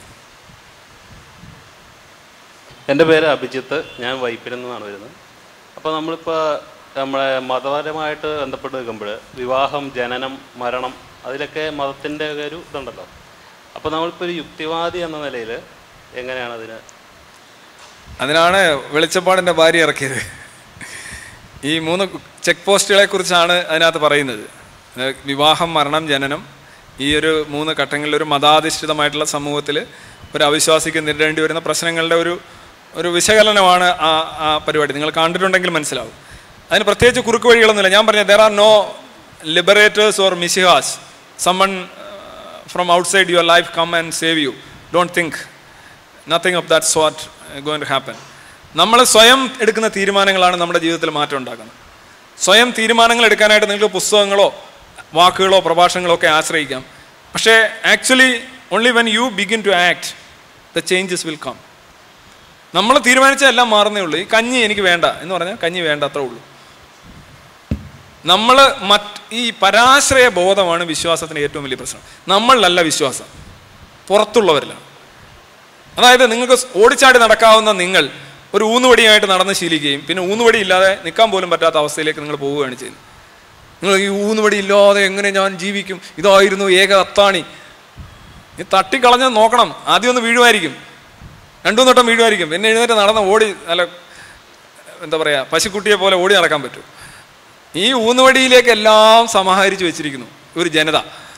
എൻ്റെ പേര് അഭിജിത്ത് ഞാൻ വൈപ്പിൽ നിന്നാണ് വരുന്നത് അപ്പോൾ നമ്മളിപ്പോൾ നമ്മളെ മതപരമായിട്ട് ബന്ധപ്പെട്ട് നിൽക്കുമ്പോൾ വിവാഹം ജനനം മരണം അതിലൊക്കെ മതത്തിൻ്റെ ഒരു ഇതുണ്ടല്ലോ അപ്പോൾ നമ്മളിപ്പോൾ ഒരു യുക്തിവാദി എന്ന നിലയിൽ എങ്ങനെയാണ് അതിന് അതിനാണ് വെളിച്ചപ്പാടിൻ്റെ ഭാര്യ ഇറക്കിയത് ഈ മൂന്ന് ചെക്ക് പോസ്റ്റുകളെ കുറിച്ചാണ് അതിനകത്ത് പറയുന്നത് ഏഹ് വിവാഹം മരണം ജനനം ഈ ഒരു മൂന്ന് ഘട്ടങ്ങളിൽ ഒരു മതാധിഷ്ഠിതമായിട്ടുള്ള സമൂഹത്തിൽ ഒരു അവിശ്വാസിക്ക് നേരിടേണ്ടി വരുന്ന പ്രശ്നങ്ങളുടെ ഒരു ഒരു വിശകലനമാണ് ആ ആ പരിപാടി നിങ്ങൾ കണ്ടിട്ടുണ്ടെങ്കിൽ മനസ്സിലാവും അതിന് പ്രത്യേകിച്ച് കുറുക്ക് വഴികളൊന്നുമില്ല ഞാൻ പറഞ്ഞ there are no liberators or messiahs summon from outside your life come and save you don't think nothing of that sort going to happen നമ്മൾ സ്വയം എടുക്കുന്ന തീരുമാനങ്ങളാണ് നമ്മുടെ ജീവിതത്തിൽ മാറ്റം ഉണ്ടാക്കുന്നത് സ്വയം തീരുമാനങ്ങൾ എടുക്കാനായിട്ട് നിങ്ങൾക്ക് പുസ്തകങ്ങളോ വാക്കുകളോ പ്രഭാഷണങ്ങളോ ഒക്കെ ആശ്രയിക്കാം പക്ഷേ actually only when you begin to act the changes will come നമ്മൾ തീരുമാനിച്ചാൽ എല്ലാം മാറുന്നേ ഉള്ളൂ ഈ കഞ്ഞി എനിക്ക് വേണ്ട എന്ന് പറഞ്ഞാൽ കഞ്ഞി വേണ്ട അത്രേ ഉള്ളൂ നമ്മൾ മറ്റ് ഈ പരാശ്രയ ബോധമാണ് വിശ്വാസത്തിന് ഏറ്റവും വലിയ പ്രശ്നം നമ്മളിലല്ല വിശ്വാസം പുറത്തുള്ളവരിലാണ് അതായത് നിങ്ങൾക്ക് ഓടിച്ചാടി നടക്കാവുന്ന നിങ്ങൾ ഒരു ഊന്നുവടിയായിട്ട് നടന്ന് ശീലിക്കുകയും പിന്നെ ഊന്നുവടി ഇല്ലാതെ നിൽക്കാൻ പോലും പറ്റാത്ത അവസ്ഥയിലേക്ക് നിങ്ങൾ പോവുകയാണ് ചെയ്യുന്നത് നിങ്ങൾ ഈ ഊന്നുവടി ഇല്ലാതെ എങ്ങനെ ഞാൻ ജീവിക്കും ഇതായിരുന്നു ഏക അത്താണി നീ തട്ടിക്കളഞ്ഞ് നോക്കണം ആദ്യം ഒന്ന് വീഴുമായിരിക്കും രണ്ടു വട്ടം വീഴുമായിരിക്കും പിന്നെ എഴുന്നേറ്റ് നടന്ന് ഓടി നല്ല എന്താ പറയുക പശുക്കുട്ടിയെ പോലെ ഓടി നടക്കാൻ പറ്റും ഈ ഊന്നുവടിയിലേക്ക് എല്ലാം സമാഹരിച്ച് വെച്ചിരിക്കുന്നു ഒരു ജനത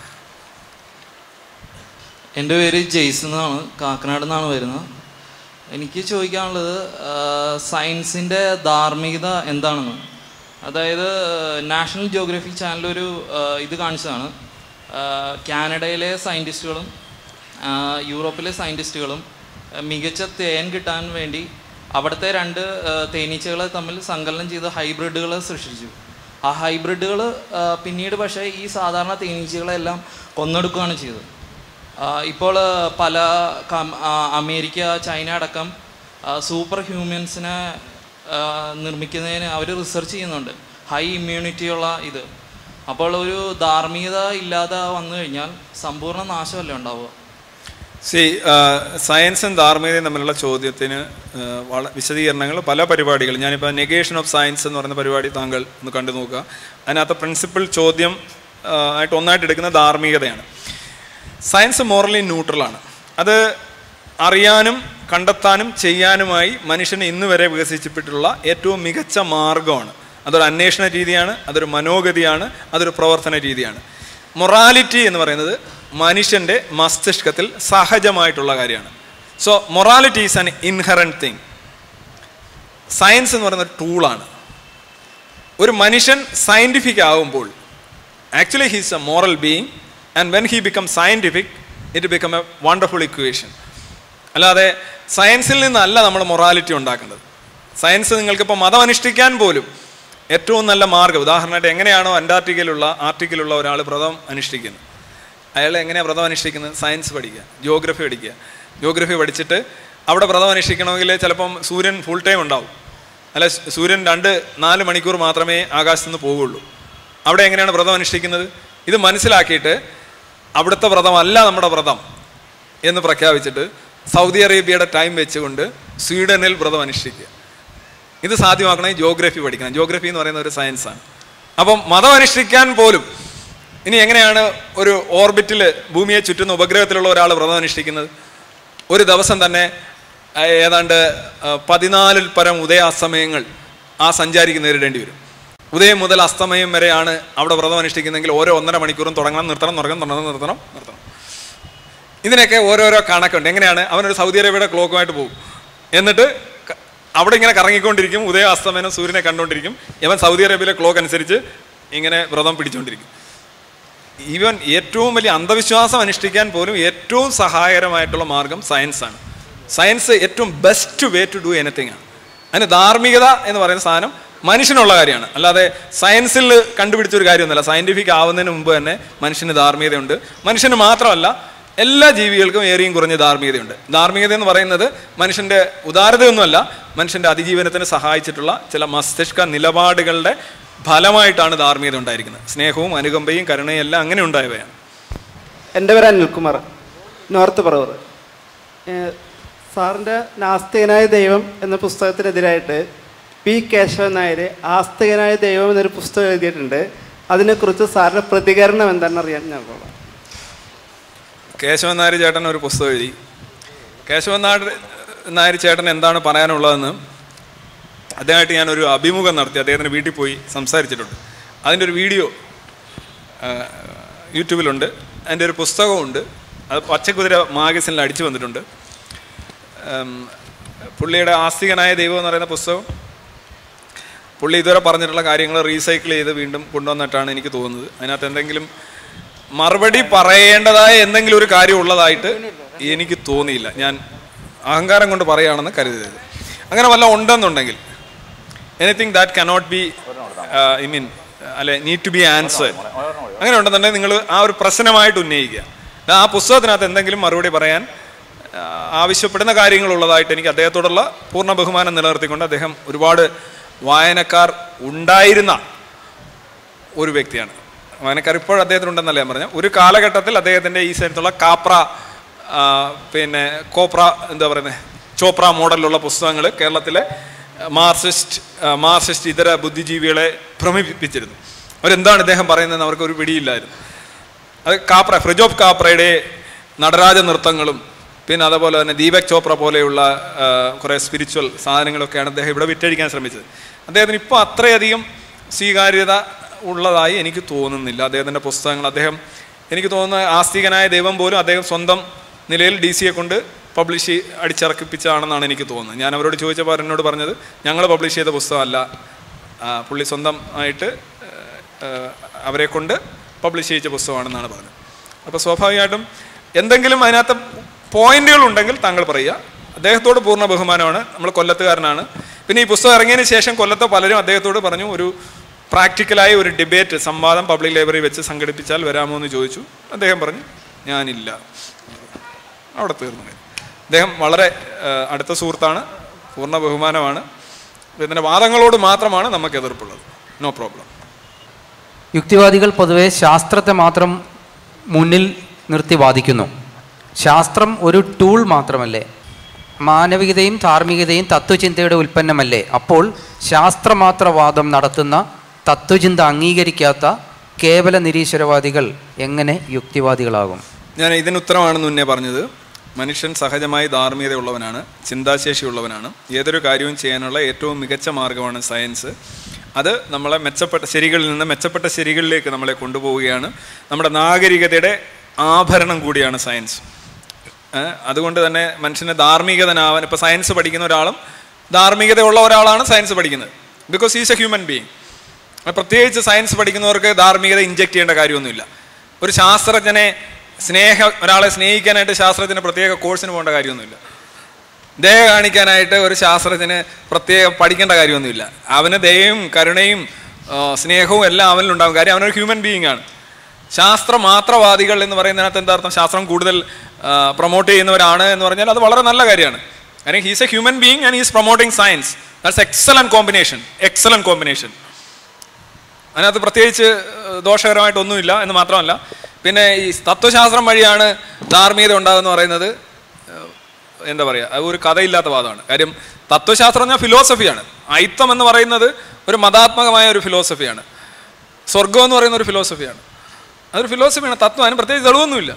എൻ്റെ പേര് ജെയ്സ് എന്നാണ് കാക്കനാട് നിന്നാണ് വരുന്നത് എനിക്ക് ചോദിക്കാനുള്ളത് സയൻസിൻ്റെ ധാർമ്മികത എന്താണെന്ന് അതായത് നാഷണൽ ജിയോഗ്രഫി ചാനൽ ഒരു ഇത് കാണിച്ചതാണ് ആ, കാനഡയിലെ സയൻറ്റിസ്റ്റുകളും ആ, യൂറോപ്പിലെ സയൻറ്റിസ്റ്റുകളും ആ, മികച്ച തേൻ കിട്ടാൻ വേണ്ടി അവിടുത്തെ രണ്ട് ആ, തേനീച്ചകളെ തമ്മിൽ സങ്കലനം ചെയ്ത് ഹൈബ്രിഡുകളെ സൃഷ്ടിച്ചു ആ ഹൈബ്രിഡുകൾ പിന്നീട് പക്ഷേ ഈ സാധാരണ തേനീച്ചകളെല്ലാം കൊന്നെടുക്കുകയാണ് ചെയ്തത് ആ, ഇപ്പോൾ ആ, പല കം- ആ, അമേരിക്ക ചൈന അടക്കം സൂപ്പർ ഹ്യൂമൻസിനെ ആ, നിർമ്മിക്കുന്നതിന് അവർ റിസർച്ച് ചെയ്യുന്നുണ്ട് ഹൈ ഇമ്മ്യൂണിറ്റിയുള്ള ഇത് അപ്പോൾ ഒരു ധാർമ്മികത ഇല്ലാതെ വന്നു കഴിഞ്ഞാൽ സമ്പൂർണ്ണ നാശമല്ലേ ഉണ്ടാവുക സി സയൻസും ധാർമ്മികതയും തമ്മിലുള്ള ചോദ്യത്തിന് ആ, വള വിശദീകരണങ്ങൾ പല പരിപാടികൾ ഞാനിപ്പോൾ നെഗേഷൻ ഓഫ് സയൻസ് എന്ന് പറയുന്ന പരിപാടി താങ്കൾ ഒന്ന് കണ്ടു നോക്കുക അതിനകത്ത് പ്രിൻസിപ്പൽ ചോദ്യം ആ, ആയിട്ട് ഒന്നായിട്ട് എടുക്കുന്ന ധാർമ്മികതയാണ് സയൻസ് മോറലി ന്യൂട്രലാണ് അത് അറിയാനും കണ്ടെത്താനും ചെയ്യാനുമായി മനുഷ്യന് ഇന്ന് വരെ വികസിച്ചിട്ടുള്ള ഏറ്റവും മികച്ച മാർഗമാണ് അതൊരു അന്വേഷണ രീതിയാണ് അതൊരു മനോഗതിയാണ് അതൊരു പ്രവർത്തന രീതിയാണ് മൊറാലിറ്റി എന്ന് പറയുന്നത് മനുഷ്യൻ്റെ മസ്തിഷ്കത്തിൽ സഹജമായിട്ടുള്ള കാര്യമാണ് so morality is an inherent thing science എന്ന് പറയുന്ന ഒരു ടൂളാണ് ഒരു മനുഷ്യൻ സയൻറ്റിഫിക് ആകുമ്പോൾ actually he's a moral being and when he become scientific it become a wonderful equation അല്ലാതെ സയൻസിൽ നിന്നല്ല നമ്മൾ മൊറാലിറ്റി ഉണ്ടാക്കേണ്ടത് സയൻസ് നിങ്ങൾക്കിപ്പോൾ മതം അനുഷ്ഠിക്കാൻ പോലും ഏറ്റവും നല്ല മാർഗ്ഗം ഉദാഹരണമായിട്ട് എങ്ങനെയാണോ അന്റാർട്ടിക്കയിലുള്ള ആർട്ടിക്കയിലുള്ള ഒരാൾ വ്രതം അനുഷ്ഠിക്കുന്നത് അയാൾ എങ്ങനെയാണ് വ്രതം അനുഷ്ഠിക്കുന്നത് സയൻസ് പഠിക്കുക ജിയോഗ്രഫി പഠിക്കുക ജിയോഗ്രഫി പഠിച്ചിട്ട് അവിടെ വ്രതം അനുഷ്ഠിക്കണമെങ്കിൽ ചിലപ്പം സൂര്യൻ ഫുൾ ടൈം ഉണ്ടാവും അല്ല സൂര്യൻ രണ്ട് നാല് മണിക്കൂർ മാത്രമേ ആകാശത്ത് നിന്ന് പോവുള്ളൂ അവിടെ എങ്ങനെയാണ് വ്രതം അനുഷ്ഠിക്കുന്നത് ഇത് മനസ്സിലാക്കിയിട്ട് അവിടുത്തെ വ്രതമല്ല നമ്മുടെ വ്രതം എന്ന് പ്രഖ്യാപിച്ചിട്ട് സൗദി അറേബ്യയുടെ ടൈം വെച്ചുകൊണ്ട് സ്വീഡനിൽ വ്രതം അനുഷ്ഠിക്കുക ഇത് സാധ്യമാക്കണമെങ്കിൽ ജോഗ്രഫി പഠിക്കണം ജോഗ്രഫി എന്ന് പറയുന്ന ഒരു സയൻസാണ് അപ്പം മതം അനുഷ്ഠിക്കാൻ പോലും ഇനി എങ്ങനെയാണ് ഒരു ഓർബിറ്റിൽ ഭൂമിയെ ചുറ്റുന്ന ഉപഗ്രഹത്തിലുള്ള ഒരാൾ വ്രതം അനുഷ്ഠിക്കുന്നത് ഒരു ദിവസം തന്നെ ആ, ഏതാണ്ട് ആ, പതിനാലിൽ പരം ഉദയാസ്തമയങ്ങൾ ആ സഞ്ചാരിക്ക് നേരിടേണ്ടി വരും ഉദയം മുതൽ അസ്തമയം വരെയാണ് അവിടെ വ്രതം അനുഷ്ഠിക്കുന്നതെങ്കിൽ ഓരോ ഒന്നര മണിക്കൂറും തുടങ്ങണം നിർത്തണം തുടങ്ങണം തുടങ്ങണം നിർത്തണം നിർത്തണം ഇതിനൊക്കെ ഓരോരോ കണക്കുണ്ട് എങ്ങനെയാണ് അവനൊരു സൗദി അറേബ്യയുടെ ക്ലോക്കുമായിട്ട് പോകും എന്നിട്ട് ക- അവിടെ ഇങ്ങനെ കറങ്ങിക്കൊണ്ടിരിക്കും ഉദയ അസ്തമനം സൂര്യനെ കണ്ടുകൊണ്ടിരിക്കും ഇവൻ സൗദി അറേബ്യയിലെ ക്ലോക്ക് അനുസരിച്ച് ഇങ്ങനെ വ്രതം പിടിച്ചുകൊണ്ടിരിക്കും ഈവൻ ഏറ്റവും വലിയ അന്ധവിശ്വാസം അനുഷ്ഠിക്കാൻ പോലും ഏറ്റവും സഹായകരമായിട്ടുള്ള മാർഗം സയൻസാണ് സയൻസ് ഏറ്റവും best way to do anything ആണ് അതിന് ധാർമ്മികത എന്ന് പറയുന്ന സാധനം മനുഷ്യനുള്ള കാര്യമാണ് അല്ലാതെ സയൻസിൽ കണ്ടുപിടിച്ച ഒരു കാര്യമൊന്നുമല്ല സയൻറ്റിഫിക് ആവുന്നതിന് മുമ്പ് തന്നെ മനുഷ്യന് ധാർമ്മികതയുണ്ട് മനുഷ്യന് മാത്രമല്ല എല്ലാ ജീവികൾക്കും ഏറിയും കുറഞ്ഞ ധാർമ്മികതയുണ്ട് ധാർമ്മികത എന്ന് പറയുന്നത് മനുഷ്യൻ്റെ ഉദാരതയൊന്നുമല്ല മനുഷ്യൻ്റെ അതിജീവനത്തിന് സഹായിച്ചിട്ടുള്ള ചില മസ്തിഷ്ക നിലപാടുകളുടെ ഫലമായിട്ടാണ് ധാർമ്മികത ഉണ്ടായിരിക്കുന്നത് സ്നേഹവും അനുകമ്പയും കരുണയും എല്ലാം അങ്ങനെ ഉണ്ടായവയാണ് എൻ്റെ പേര് അനിൽകുമാർ നോർത്ത് പറവൂർ ഏഹ് സാറിൻ്റെ നാസ്തികനായ ദൈവം എന്ന പുസ്തകത്തിനെതിരായിട്ട് പി കേശവൻ നായർ ആസ്തികനായ ദൈവം എന്നൊരു പുസ്തകം എഴുതിയിട്ടുണ്ട് അതിനെക്കുറിച്ച് സാറിൻ്റെ പ്രതികരണം എന്താണെന്ന് അറിയാൻ ഞാൻ കൊള്ളാം കേശവൻ നായർ ചേട്ടൻ ഒരു പുസ്തകം എഴുതി കേശവൻ നായർ നായർ ചേട്ടൻ എന്താണ് പറയാനുള്ളതെന്ന് അദ്ദേഹമായിട്ട് ഞാനൊരു അഭിമുഖം നടത്തി അദ്ദേഹത്തിൻ്റെ വീട്ടിൽ പോയി സംസാരിച്ചിട്ടുണ്ട് അതിൻ്റെ ഒരു വീഡിയോ ആ, യൂട്യൂബിലുണ്ട് അതിൻ്റെ ഒരു പുസ്തകമുണ്ട് അത് പച്ചക്കുതിര മാഗസിനിൽ അടിച്ചു വന്നിട്ടുണ്ട് ഉം, പുള്ളിയുടെ ആസ്തികനായ ദൈവം എന്ന് പറയുന്ന പുസ്തകം പുള്ളി ഇതുവരെ പറഞ്ഞിട്ടുള്ള കാര്യങ്ങൾ റീസൈക്കിൾ ചെയ്ത് വീണ്ടും കൊണ്ടുവന്നിട്ടാണ് എനിക്ക് തോന്നുന്നത് അതിനകത്ത് എന്തെങ്കിലും മറുപടി പറയേണ്ടതായ എന്തെങ്കിലും ഒരു കാര്യം ഉള്ളതായിട്ട് എനിക്ക് തോന്നിയില്ല ഞാൻ അഹങ്കാരം കൊണ്ട് പറയുകയാണെന്ന് കരുതരുത് അങ്ങനെ വല്ല ഉണ്ടെന്നുണ്ടെങ്കിൽ anything that cannot be I mean അല്ലെ നീഡ് ടു ബി ആൻസർ അങ്ങനെ ഉണ്ടെന്നുണ്ടെങ്കിൽ നിങ്ങൾ ആ ഒരു പ്രശ്നമായിട്ട് ഉന്നയിക്കുക ആ പുസ്തകത്തിനകത്ത് എന്തെങ്കിലും മറുപടി പറയാൻ ആ, ആവശ്യപ്പെടുന്ന കാര്യങ്ങളുള്ളതായിട്ട് എനിക്ക് അദ്ദേഹത്തോടുള്ള പൂർണ്ണ ബഹുമാനം നിലനിർത്തിക്കൊണ്ട് അദ്ദേഹം ഒരുപാട് വായനക്കാർ ഉണ്ടായിരുന്ന ഒരു വ്യക്തിയാണ് വായനക്കാർ ഇപ്പോൾ അദ്ദേഹത്തിനുണ്ടെന്നല്ല ഞാൻ പറഞ്ഞത് ഒരു കാലഘട്ടത്തിൽ അദ്ദേഹത്തിൻ്റെ ഈ സ്ഥലത്തുള്ള കാപ്ര ആ, പിന്നെ കോപ്ര എന്താ പറയുന്നത് ചോപ്ര മോഡലിലുള്ള പുസ്തകങ്ങൾ കേരളത്തിലെ മാർക്സിസ്റ്റ് ആ, മാർക്സിസ്റ്റ് ഇതര ബുദ്ധിജീവികളെ ഭ്രമിപ്പിച്ചിരുന്നു അവരെന്താണ് ഇദ്ദേഹം പറയുന്നതെന്ന് അവർക്ക് ഒരു പിടിയില്ലായിരുന്നു അത് കാപ്ര ഫ്രിജോഫ് കാപ്രയുടെ നടരാജ നൃത്തങ്ങളും പിന്നെ അതേപോലെ തന്നെ ദീപക് ചോപ്ര പോലെയുള്ള ആ, കുറേ സ്പിരിച്വൽ സാധനങ്ങളൊക്കെയാണ് അദ്ദേഹം ഇവിടെ വിറ്റഴിക്കാൻ ശ്രമിച്ചത് അദ്ദേഹത്തിന് ഇപ്പോൾ അത്രയധികം സ്വീകാര്യത ഉള്ളതായി എനിക്ക് തോന്നുന്നില്ല അദ്ദേഹത്തിൻ്റെ പുസ്തകങ്ങൾ അദ്ദേഹം എനിക്ക് തോന്നുന്ന ആസ്തികനായ ദൈവം പോലും അദ്ദേഹം സ്വന്തം നിലയിൽ ഡി സിയെ കൊണ്ട് പബ്ലിഷ് അടിച്ചിറക്കിപ്പിച്ചാണെന്നാണ് എനിക്ക് തോന്നുന്നത് ഞാൻ അവരോട് ചോദിച്ചപ്പോൾ എന്നോട് പറഞ്ഞത് ഞങ്ങൾ പബ്ലിഷ് ചെയ്ത പുസ്തകമല്ല ആ, പുള്ളി സ്വന്തമായിട്ട് ആ, അവരെ കൊണ്ട് പബ്ലിഷ് ചെയ്യിച്ച പുസ്തകമാണെന്നാണ് പറഞ്ഞത് അപ്പോൾ സ്വാഭാവികമായിട്ടും എന്തെങ്കിലും അതിനകത്ത് പോയിന്റുകൾ ഉണ്ടെങ്കിൽ താങ്കൾ പറയുക അദ്ദേഹത്തോട് പൂർണ്ണ ബഹുമാനമാണ് നമ്മൾ കൊല്ലത്തുകാരനാണ് പിന്നെ ഈ പുസ്തകം ഇറങ്ങിയതിന് ശേഷം കൊല്ലത്തെ പലരും അദ്ദേഹത്തോട് പറഞ്ഞു ഒരു പ്രാക്ടിക്കലായ ഒരു ഡിബേറ്റ് സംവാദം പബ്ലിക് ലൈബ്രറി വെച്ച് സംഘടിപ്പിച്ചാൽ വരാമോ എന്ന് ചോദിച്ചു അദ്ദേഹം പറഞ്ഞു ഞാനില്ല അവിടെ തീർന്നു കാര്യം. അദ്ദേഹം വളരെ ആ, അടുത്ത സുഹൃത്താണ് പൂർണ്ണ ബഹുമാനമാണ് ഇതിൻ്റെ വാദങ്ങളോട് മാത്രമാണ് നമുക്ക് എതിർപ്പുള്ളത് നോ പ്രോബ്ലം യുക്തിവാദികൾ പൊതുവെ ശാസ്ത്രത്തെ മാത്രം മുന്നിൽ നിർത്തി വാദിക്കുന്നു ശാസ്ത്രം ഒരു ടൂൾ മാത്രമല്ലേ മാനവികതയും ധാർമ്മികതയും തത്വചിന്തയുടെ ഉൽപ്പന്നമല്ലേ അപ്പോൾ ശാസ്ത്രമാത്രവാദം നടത്തുന്ന തത്വചിന്ത അംഗീകരിക്കാത്ത കേവല നിരീശ്വരവാദികൾ എങ്ങനെ യുക്തിവാദികളാകും ഞാൻ ഇതിന് ഉത്തരമാണെന്ന് മുന്നേ പറഞ്ഞത് മനുഷ്യൻ സഹജമായി ധാർമ്മികതയുള്ളവനാണ് ചിന്താശേഷിയുള്ളവനാണ് ഏതൊരു കാര്യവും ചെയ്യാനുള്ള ഏറ്റവും മികച്ച മാർഗമാണ് സയൻസ് അത് നമ്മളെ മെച്ചപ്പെട്ട ശരികളിൽ നിന്ന് മെച്ചപ്പെട്ട ശരികളിലേക്ക് നമ്മളെ കൊണ്ടുപോവുകയാണ് നമ്മുടെ നാഗരികതയുടെ ആഭരണം കൂടിയാണ് സയൻസ് ഏഹ് അതുകൊണ്ട് തന്നെ മനുഷ്യന് ധാർമ്മികതനാവാൻ ഇപ്പോൾ സയൻസ് പഠിക്കുന്ന ഒരാളും ധാർമ്മികതയുള്ള ഒരാളാണ് സയൻസ് പഠിക്കുന്നത് because is a human being പ്രത്യേകിച്ച് സയൻസ് പഠിക്കുന്നവർക്ക് ധാർമ്മികത ഇഞ്ചെക്ട് ചെയ്യേണ്ട കാര്യമൊന്നുമില്ല ഒരു ശാസ്ത്രജ്ഞനെ സ്നേഹ ഒരാളെ സ്നേഹിക്കാനായിട്ട് ശാസ്ത്രജ്ഞന് പ്രത്യേക കോഴ്സിന് പോകേണ്ട കാര്യമൊന്നുമില്ല ദയ കാണിക്കാനായിട്ട് ഒരു ശാസ്ത്രജ്ഞന് പ്രത്യേകം പഠിക്കേണ്ട കാര്യമൊന്നുമില്ല അവന് ദയയും കരുണയും ആ, സ്നേഹവും എല്ലാം അവനിലുണ്ടാകും കാര്യം അവനൊരു ഹ്യൂമൻ ബീയിങ് ആണ് ശാസ്ത്ര മാത്രവാദികൾ എന്ന് പറയുന്നതിനകത്ത് എന്താ അർത്ഥം ശാസ്ത്രം കൂടുതൽ പ്രൊമോട്ട് ചെയ്യുന്നവരാണ് എന്ന് പറഞ്ഞാൽ അത് വളരെ നല്ല കാര്യമാണ് കാര്യം he's a human being and he's promoting science that's excellent combination excellent combination അതിനകത്ത് പ്രത്യേകിച്ച് ഏഹ്, ദോഷകരമായിട്ടൊന്നുമില്ല എന്ന് മാത്രമല്ല പിന്നെ ഈ തത്വശാസ്ത്രം വഴിയാണ് ധാർമ്മികത ഉണ്ടാകുന്ന പറയുന്നത് ഏഹ്, എന്താ പറയുക അത് ഒരു കഥയില്ലാത്ത വാദമാണ് കാര്യം തത്വശാസ്ത്രം പറഞ്ഞാൽ ഫിലോസഫിയാണ് അയിത്തം എന്ന് പറയുന്നത് ഒരു മതാത്മകമായ ഒരു ഫിലോസഫിയാണ് സ്വർഗം എന്ന് പറയുന്ന ഒരു ഫിലോസഫിയാണ് അതൊരു ഫിലോസഫിയാണ് തത്വം അതിന് പ്രത്യേകിച്ച് തെളിവൊന്നുമില്ല